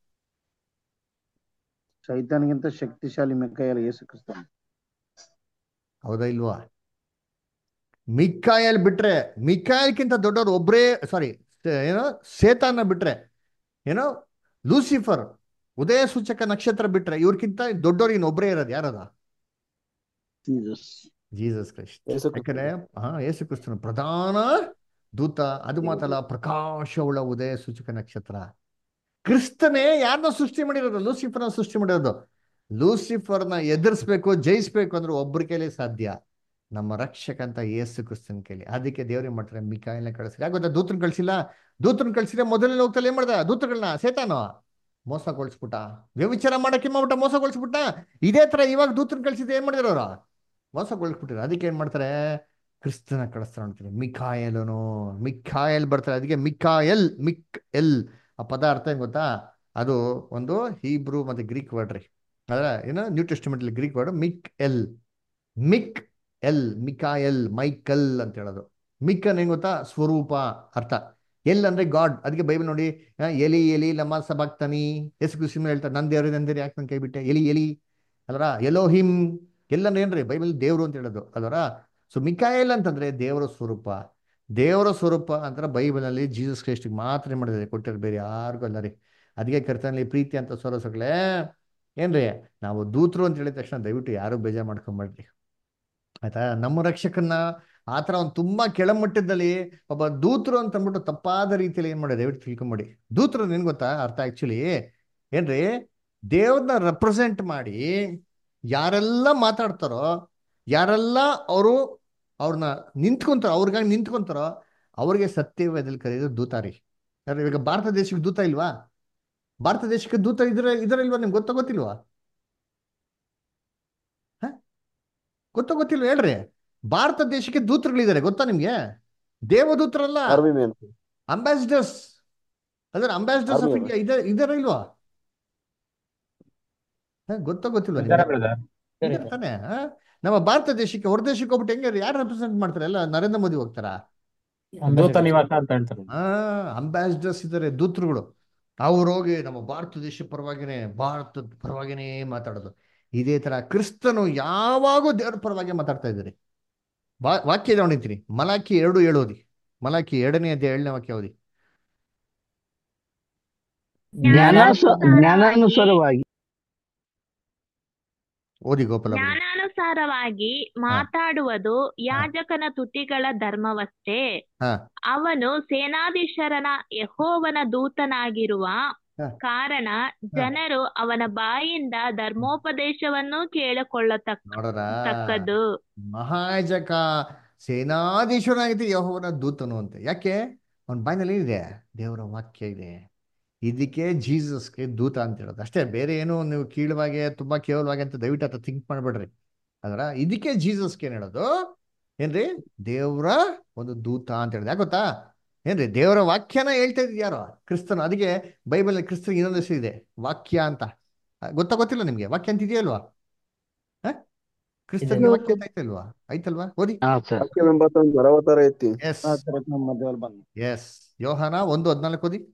ಸೈತಾನಿಗಿಂತ ಶಕ್ತಿಶಾಲಿ ಮೆಕ್ಕಾಯಲ್ಲ ಯೇಸು ಕ್ರಿಸ್ತ ಹೌದಾ ಇಲ್ವಾ ಮಿಕ್ಕಾಯಲ್ ಬಿಟ್ರೆ ಮಿಕ್ಕಾಯಲ್ಕಿಂತ ದೊಡ್ಡವ್ರು ಒಬ್ರೇ ಸಾರಿ ಏನೋ ಸೇತಾನ ಬಿಟ್ರೆ ಏನೋ ಲೂಸಿಫರ್ ಉದಯ ಸೂಚಕ ನಕ್ಷತ್ರ ಬಿಟ್ರೆ ಇವ್ರಕ್ಕಿಂತ ದೊಡ್ಡವ್ರು ಇನ್ನು ಒಬ್ರೇ ಇರೋದು ಯಾರದ ಜೀಸಸ್ ಜೀಸಸ್ ಕ್ರೈಸ್ಟ್ ಯೇಸು ಕ್ರಿಸ್ತ ಯಾಕಂದ್ರೆ ಹಾ ಯೇಸು ಕ್ರಿಸ್ತನ ಪ್ರಧಾನ ದೂತ ಅದು ಮಾತಲ್ಲ ಪ್ರಕಾಶವುಳ್ಳ ಉದಯ ಸೂಚಕ ನಕ್ಷತ್ರ ಕ್ರಿಸ್ತನೇ ಯಾರನ್ನ ಸೃಷ್ಟಿ ಮಾಡಿರೋದು ಲೂಸಿಫರ್ನ ಸೃಷ್ಟಿ ಮಾಡಿರೋದು ಲೂಸಿಫರ್ನ ಎದುರಿಸ್ಬೇಕು ಜಯಿಸ್ಬೇಕು ಅಂದ್ರೆ ಒಬ್ಬರ ಕೈಲಿ ಸಾಧ್ಯ ನಮ್ಮ ರಕ್ಷಕ ಅಂತ ಯೇಸು ಕ್ರಿಸ್ತನ ಕೈಲಿ ಅದಕ್ಕೆ ದೇವ್ರೇನ್ ಮಾಡ್ತಾರೆ ಮಿಕಾಯಿಲ್ನ ಕಳಿಸ್ರಿ ಯಾಕೆ ಗೊತ್ತಾ ದೂತನ್ ಕಳ್ಸಿಲ್ಲ ದೂತನ್ ಕಳ್ಸಿದ್ರೆ ಮೊದಲನೇ ಹೋಗ್ತಲ್ಲ ಏನ್ ಮಾಡ್ದ ದೂತಗಳನ್ನ ಸೇತಾನೋ ಮೋಸಗೊಳಿಸ್ಬಿಟ್ಟ ವ್ಯವಿಚಾರ ಮಾಡಕ್ಕೆ ಮಾಡ್ಬಿಟ್ಟ ಮೋಸಗೊಳಿಸ್ಬಿಟ್ಟ ಇದೇ ತರ ಇವಾಗ ದೂತನ್ ಕಳ್ಸಿದ್ರೆ ಏನ್ ಮಾಡಿದ್ರು ಅವ್ರು ಮೋಸಗೊಳಿಸ್ಬಿಟ್ಟಿರು ಅದಕ್ಕೆ ಏನ್ ಮಾಡ್ತಾರೆ ಕ್ರಿಸ್ತನ ಕಳಿಸ್ತಾರೆ ಅಂತಾರೆ ಮಿಕಾಯಲನು ಮಿಕಾಯಲ್ ಬರ್ತಾರೆ ಅದಕ್ಕೆ ಮಿಕಾಯಲ್ ಮಿಕ್ ಎಲ್ ಆ ಪದ ಅರ್ಥ ಏನ್ ಗೊತ್ತಾ ಅದು ಒಂದು ಹೀಬ್ರೂ ಮತ್ತೆ ಗ್ರೀಕ್ ವರ್ಡ್ ರೀ ಅದ್ರ ಏನು ನ್ಯೂ ಟೆಸ್ಟಿಮೆಂಟ್ ಅಲ್ಲಿ Greek word Michael Michael ಮಿಕಾಯಲ್ ಮೈಕಲ್ ಅಂತ ಹೇಳೋದು ಮಿಕ್ ಅಂದ್ರೆ ಏನ್ ಗೊತ್ತಾ ಸ್ವರೂಪ ಅರ್ಥ ಎಲ್ ಅಂದ್ರೆ ಗಾಡ್ ಅದಕ್ಕೆ ಬೈಬಲ್ ನೋಡಿ ಆ, ಎಲಿ ಎಲಿ ಲಮ್ಮ ಸಬಾಕ್ತಾನಿ ಎಸ್ ಕೃಷಿ ಹೇಳ್ತಾರೆ ನನ್ ದೇವ್ರಿ ನನ್ ದೇವ್ರಿ ಯಾಕೆ ನನ್ ಕೈ ಬಿಟ್ಟೆ ಎಲಿ ಎಲಿ ಅಲ್ರ ಎಲ್ಲೋ ಹಿಮ್ ಎಲ್ಲಂದ್ರೆ ಏನ್ರಿ ಬೈಬಲ್ ದೇವ್ರು ಅಂತ ಹೇಳೋದು ಅಲ್ವರ ಸೊ ಮಿಕಾಯಲ್ ಅಂತಂದ್ರೆ ದೇವರ ಸ್ವರೂಪ ದೇವರ ಸ್ವರೂಪ ಅಂತ ಬೈಬಲಲ್ಲಿ ಜೀಸಸ್ ಕ್ರೈಸ್ಟಿಗೆ ಮಾತ್ರ ಏನ್ ಮಾಡಿದ್ದಾರೆ ಕೊಟ್ಟಿರೋ ಬೇರೆ ಯಾರಿಗೂ ಅಲ್ಲ ರೀ ಅದಕ್ಕೆ ಕರ್ತನಲ್ಲಿ ಪ್ರೀತಿ ಅಂತ ಸೊರಸಗಳೇ ಏನ್ರಿ ನಾವು ದೂತರು ಅಂತ ಹೇಳಿದ ತಕ್ಷಣ ದಯವಿಟ್ಟು ಯಾರು ಬೇಜಾರು ಮಾಡ್ಕೊಂಬೇಡ್ರಿ ಆಯ್ತಾ ನಮ್ಮ ರಕ್ಷಕನ್ನ ಆ ಥರ ಒಂದು ತುಂಬಾ ಕೆಳಮಟ್ಟದಲ್ಲಿ ಒಬ್ಬ ದೂತರು ಅಂತ ಅಂದ್ಬಿಟ್ಟು ತಪ್ಪಾದ ರೀತಿಯಲ್ಲಿ ಏನ್ ಮಾಡಿ ದಯವಿಟ್ಟು ತಿಳ್ಕೊಂಬೇಡಿ ದೂತರು ನಿನ್ ಗೊತ್ತಾ ಅರ್ಥ ಆಕ್ಚುಲಿ ಏನ್ರಿ ದೇವ್ರನ್ನ ರೆಪ್ರೆಸೆಂಟ್ ಮಾಡಿ ಯಾರೆಲ್ಲ ಮಾತಾಡ್ತಾರೋ ಯಾರೆಲ್ಲ ಅವರು ಅವ್ರನ್ನ ನಿಂತ್ಕೊಂತಾರೋ ಅವ್ರಿಗಾಗಿ ನಿಂತ್ಕೊಂತಾರೋ ಅವ್ರಿಗೆ ಸತ್ಯವೇದಲ್ಲಿ ಕರೆಯೋದು ದೂತ ರೀ ಯಾರು ಇವಾಗ ಭಾರತ ದೇಶಕ್ಕೆ ದೂತ ಇಲ್ವಾ ಭಾರತ ದೇಶಕ್ಕೆ ದೂತ ಇದ್ರೆ ಇದರ ಇಲ್ವಾ ನಿಮ್ಗೆ ಗೊತ್ತಾ ಗೊತ್ತಿಲ್ವಾ ಹ? ಗೊತ್ತಾ ಗೊತ್ತಿಲ್ವಾ ಹೇಳ್ರಿ ಭಾರತ ದೇಶಕ್ಕೆ ದೂತರುಗಳಿದ್ದಾರೆ ಗೊತ್ತಾ ನಿಮ್ಗೆ ದೇವದೂತರಲ್ಲ ಆರ್ಮಿ ಮ್ಯಾನ್ ಅಂಬಾಸಿಡರ್ಸ್ ಅಂದ್ರೆ ಅಂಬಾಸಿಡರ್ಸ್ ಆಫ್ Army ಇಂಡಿಯಾ ಇದೆ ಇದಾರ ಇಲ್ವಾ ಹ, ಗೊತ್ತಾ ಗೊತ್ತಿಲ್ವಾ ಇದ್ದಾರೆ ನಿಮ್ಗೆ ಬ್ರದರ್ ಇದಾರೆ ತಾನೆ ಹ? ನಮ್ಮ ಭಾರತ ದೇಶಕ್ಕೆ ಹೊರ ದೇಶಕ್ಕೆ ಹೋಗ್ಬಿಟ್ಟು ಹೆಂಗೆ ಯಾರು ರೆಪ್ರೆಸೆಂಟ್ ಮಾಡ್ತಾರೆ ಎಲ್ಲ ನರೇಂದ್ರ ಮೋದಿ ಹೋಗ್ತಾರಾ ದೂತ ನಿವಾಸ ಅಂತ ಹೇಳ್ತಾರೆ ಆ ಅಂಬಾಸಿಡರ್ಸ್ ಇದ್ದಾರೆ ದೂತರುಗಳು ಅವ್ರು ಹೋಗಿ ನಮ್ಮ ಭಾರತ ದೇಶ ಪರವಾಗಿನೇ ಭಾರತದ ಪರವಾಗಿನೇ ಮಾತಾಡೋದು ಇದೇ ತರ ಕ್ರಿಸ್ತನು ಯಾವಾಗೂ ದೇವ್ರ ಪರವಾಗಿ ಮಾತಾಡ್ತಾ ಇದ್ದಾರೆ ಬಾ ವಾಕ್ಯ ನೋಡಿರ್ತೀನಿ ಮಲಾಕಿ ಎರಡು ಏಳು ಓದಿ ಮಲಾಕಿ ಎರಡನೇ ಅಧ್ಯಾಯ ಏಳನೇ ವಾಕ್ಯ ಓದಿ ಜ್ಞಾನಾಸ ಜ್ಞಾನಾನುಸಾರವಾಗಿ ಓದಿ ಗೋಪಾಲ ಬಿಡಿ. ಜ್ಞಾನಾನುಸಾರವಾಗಿ ಮಾತಾಡುವುದು ಯಾಜಕನ ತುಟಿಗಳ ಧರ್ಮವಷ್ಟೇ ಹಾ ಅವನು ಸೇನಾಧೀಶರನ ಯೆಹೋವನ ದೂತನಾಗಿರುವ ಹ. ಕಾರಣ ಜನರು ಅವನ ಬಾಯಿಂದ ಧರ್ಮೋಪದೇಶವನ್ನು ಕೇಳಿಕೊಳ್ಳತಕ್ಕ ನೋಡರ ತಕ್ಕದ್ದು ಮಹಾಜಕ ಸೇನಾಧೀಶನಾಗಿದ್ದು ಯಹೋವನ ದೂತನು ಅಂತ ಯಾಕೆ ಅವನ ಬಾಯಿನಲ್ಲಿ ಏನಿದೆ ದೇವರ ವಾಕ್ಯ ಇದೆ ಇದಕ್ಕೆ ಜೀಸಸ್ಗೆ ದೂತ ಅಂತ ಹೇಳೋದು ಅಷ್ಟೇ ಬೇರೆ ಏನು ನೀವು ಕೀಳುವಾಗೆ ತುಂಬಾ ಕೇವಲವಾಗಿ ಅಂತ ದಯವಿಟ್ಟು ಅಥವಾ ಥಿಂಕ್ ಮಾಡ್ಬೇಡ್ರಿ ಅದರ ಇದಕ್ಕೆ ಜೀಸಸ್ಗೆ ಏನ್ ಹೇಳೋದು ಏನ್ರಿ ದೇವರ ಒಂದು ದೂತ ಅಂತ ಹೇಳಿದೆ ಯಾಕೆ ಗೊತ್ತಾ ಏನ್ರಿ ದೇವರ ವಾಕ್ಯನ ಹೇಳ್ತಾ ಇದ್ ಯಾರೋ ಕ್ರಿಸ್ತನು ಅದಕ್ಕೆ ಬೈಬಲ್ ಕ್ರಿಸ್ತನ್ ಇನ್ನೊಂದು ಹೆಸರು ಇದೆ ವಾಕ್ಯ ಅಂತ ಆ, ಗೊತ್ತಾ ಗೊತ್ತಿಲ್ಲ ನಿಮ್ಗೆ ವಾಕ್ಯ ಅಂತ ಇದೆಯಲ್ವಾ ಹ? ಕ್ರಿಸ್ತನ್ಗೆ ವಾಕ್ಯ ಅಂತ ಐತಲ್ವಾ ಐತಲ್ವಾ ಓದಿ ಹಾ ಸರ್ ವಾಕ್ಯವೆಂಬತ್ತೊಂದು ಬರವತರ ಐತಿ ಎಸ್ ಆ ತರ ನಮ್ಮ ಮಧ್ಯದಲ್ಲಿ ಬಂದ ಎಸ್ ಯೋಹಾನ ಒಂದು ಹದ್ನಾಲ್ಕು ಓದಿ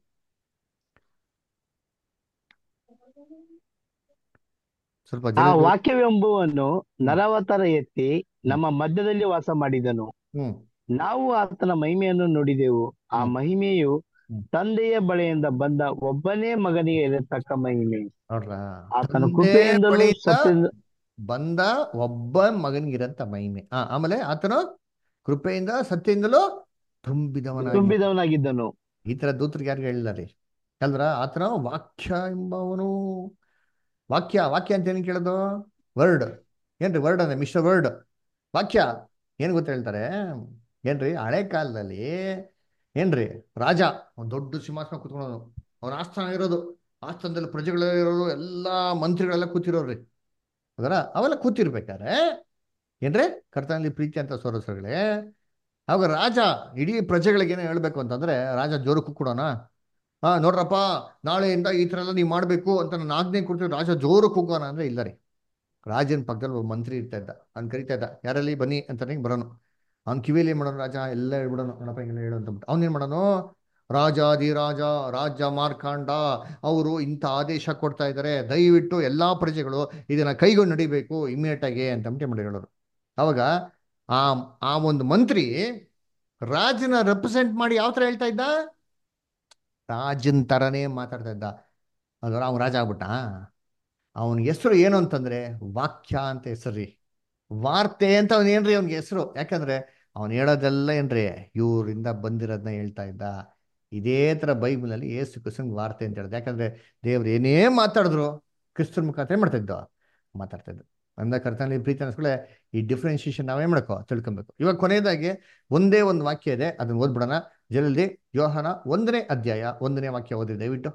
ಸ್ವಲ್ಪ ಆ ಜಲ್ದಿ ವಾಕ್ಯವೆಂಬುವನ್ನು ನರವತರ ಎತ್ತಿ ನಮ್ಮ ಮಧ್ಯದಲ್ಲಿ ವಾಸ ಮಾಡಿದನು ಹ್ಮ್ ನಾವು ಆತನ ಮಹಿಮೆಯನ್ನು ನೋಡಿದೆವು ಆ ಹ್ಮ್. ಮಹಿಮೆಯು ಹ್ಮ್. ತಂದೆಯ ಬಳಿಯಿಂದ ಬಂದ ಒಬ್ಬನೇ ಮಗನಿಗೆ ಇರತಕ್ಕ ಮಹಿಮೆ ನೋಡ್ರ ಆತನ ತಂದೆ ಕೃಪೆಯಿಂದಲೂ ಬಳಿಯಿಂದ ಸತ್ಯದಿಂದ ಬಂದ ಒಬ್ಬ ಮಗನಿಗಿರಂತ ಮಹಿಮೆ ಆ ಆಮೇಲೆ ಆತನು ಕೃಪೆಯಿಂದ ಸತ್ಯದಿಂದಲೂ ತುಂಬಿದವನಾಗಿ ತುಂಬಿದವನಾಗಿದ್ದನು ಈ ತರ ದೂತರಿಗೆ ಯಾರಿಗೂ ಹೇಳಿಲ್ಲ ರೀ ಅಲ್ದ್ರ ಆತನ ವಾಕ್ಯ ಎಂಬವನು ವಾಕ್ಯ ವಾಕ್ಯ ಅಂತ ಏನು ಕೇಳೋದು ವರ್ಡ್ ಏನ್ರಿ ವರ್ಡ್ ಅಂದ್ರೆ ಮಿಸ್ಟರ್ ವರ್ಡ್ ವಾಕ್ಯ ಏನ್ ಗೊತ್ತ ಹೇಳ್ತಾರೆ ಏನ್ರಿ ಹಳೆ ಕಾಲದಲ್ಲಿ ಏನ್ರಿ ರಾಜ ಒಂದು ದೊಡ್ಡ ಸಿಂಹಾಸನ ಕೂತ್ಕೊಳ್ಳೋನು ಅವನ ಆಸ್ಥಾನ ಇರೋದು ಆಸ್ಥಾನದಲ್ಲಿ ಪ್ರಜೆಗಳೆಲ್ಲ ಇರೋರು ಎಲ್ಲಾ ಮಂತ್ರಿಗಳೆಲ್ಲ ಕೂತಿರೋರ್ರಿ ಅದರ ಅವೆಲ್ಲ ಕೂತಿರ್ಬೇಕಾದ್ರೆ ಏನ್ರಿ ಕರ್ತನಲ್ಲಿ ಪ್ರೀತಿ ಅಂತ ಸೋರಸಗಳೇ ಅವಾಗ ರಾಜ ಇಡೀ ಪ್ರಜೆಗಳಿಗೆ ಏನೋ ಹೇಳ್ಬೇಕು ಅಂತಂದ್ರೆ ರಾಜ ಜೋರು ಕೂಡೋಣ ಹಾ ನೋಡ್ರಪ್ಪ ನಾಳೆಯಿಂದ ಈ ತರ ಎಲ್ಲ ನೀವು ಮಾಡ್ಬೇಕು ಅಂತ ನಾನು ಆಜ್ಞೆ ಕೊಡ್ತೀವಿ ರಾಜ ಜೋರು ಕೂಗೋಣ ಅಂದ್ರೆ ಇಲ್ಲ ರೀ ರಾಜನ ಪಕ್ಕದಲ್ಲಿ ಒಬ್ಬ ಮಂತ್ರಿ ಇರ್ತಾ ಇದ್ದ ಅವ್ನು ಕರಿತಾ ಇದ್ದ ಯಾರಲ್ಲಿ ಬನ್ನಿ ಅಂತಾನೆ ಬರೋನು ಅವ್ನ ಕಿವಿಯಲ್ಲಿ ಏನ್ ಮಾಡೋನು ರಾಜ ಎಲ್ಲ ಹೇಳ್ಬಿಡೋನು ನೋಡಪ್ಪ ಹಿಂಗೆಲ್ಲ ಹೇಳು ಅಂತ ಬಿಟ್ಟು ಅವ್ನೇನ್ ಮಾಡೋನು ರಾಜಾಧಿರಾಜ ರಾಜ ಮಾರ್ಕಾಂಡ ಅವರು ಇಂಥ ಆದೇಶ ಕೊಡ್ತಾ ಇದ್ದಾರೆ ದಯವಿಟ್ಟು ಎಲ್ಲಾ ಪ್ರಜೆಗಳು ಇದನ್ನ ಕೈಗೊಂಡು ನಡಿಬೇಕು ಇಮಿಡಿಯೇಟ್ ಆಗಿ ಅಂತ ಅಂಬಿಟ್ಟು ಮಾಡಿ ಹೇಳೋರು ಅವಾಗ ಆ ಆ ಒಂದು ಮಂತ್ರಿ ರಾಜನ ರೆಪ್ರೆಸೆಂಟ್ ಮಾಡಿ ಯಾವ ತರ ಹೇಳ್ತಾ ಇದ್ದ ರಾಜನ್ ತರನೇ ಮಾತಾಡ್ತಾ ಇದ್ದ ಅದರ ಅವ್ನು ರಾಜ ಆಗ್ಬಿಟ್ಟ ಅವನ ಹೆಸರು ಏನು ಅಂತಂದ್ರೆ ವಾಕ್ಯ ಅಂತ ಹೆಸರು ರೀ ವಾರ್ತೆ ಅಂತ ಅವನ್ ಏನ್ರಿ ಅವ್ನಿಗೆ ಹೆಸರು ಯಾಕಂದ್ರೆ ಅವನು ಹೇಳೋದೆಲ್ಲ ಏನ್ರಿ ಇವರಿಂದ ಬಂದಿರೋದನ್ನ ಹೇಳ್ತಾ ಇದ್ದ ಇದೇ ತರ ಬೈಬಲ್ ಅಲ್ಲಿ ಏಸು ಕ್ರಿಸ್ತನ್ ವಾರ್ತೆ ಅಂತ ಹೇಳಿದ ಯಾಕಂದ್ರೆ ದೇವ್ರು ಏನೇ ಮಾತಾಡಿದ್ರು ಕ್ರಿಸ್ತನ್ ಮುಖಾಂತರ ಏನ್ ಮಾಡ್ತಾ ಇದ್ದ ಮಾತಾಡ್ತಾ ಇದ್ದು ಅಂದ ಕರ್ತನಲ್ಲಿ ಪ್ರೀತಿ ಅನ್ಸ್ಕೊಳ್ಳೆ ಈ ಡಿಫ್ರೆನ್ಸಿಯೇಷನ್ ನಾವೇನ್ ಮಾಡ್ಕೋ ತಿಳ್ಕೊಬೇಕು ಇವಾಗ ಕೊನೆಯದಾಗಿ ಒಂದೇ ಒಂದು ವಾಕ್ಯ ಇದೆ ಅದನ್ನ ಓದ್ಬಿಡೋಣ ಜಲ್ದಿ ಯೋಹನ ಒಂದನೇ ಅಧ್ಯಾಯ ಒಂದನೇ ವಾಕ್ಯ ಓದಿ ದಯವಿಟ್ಟು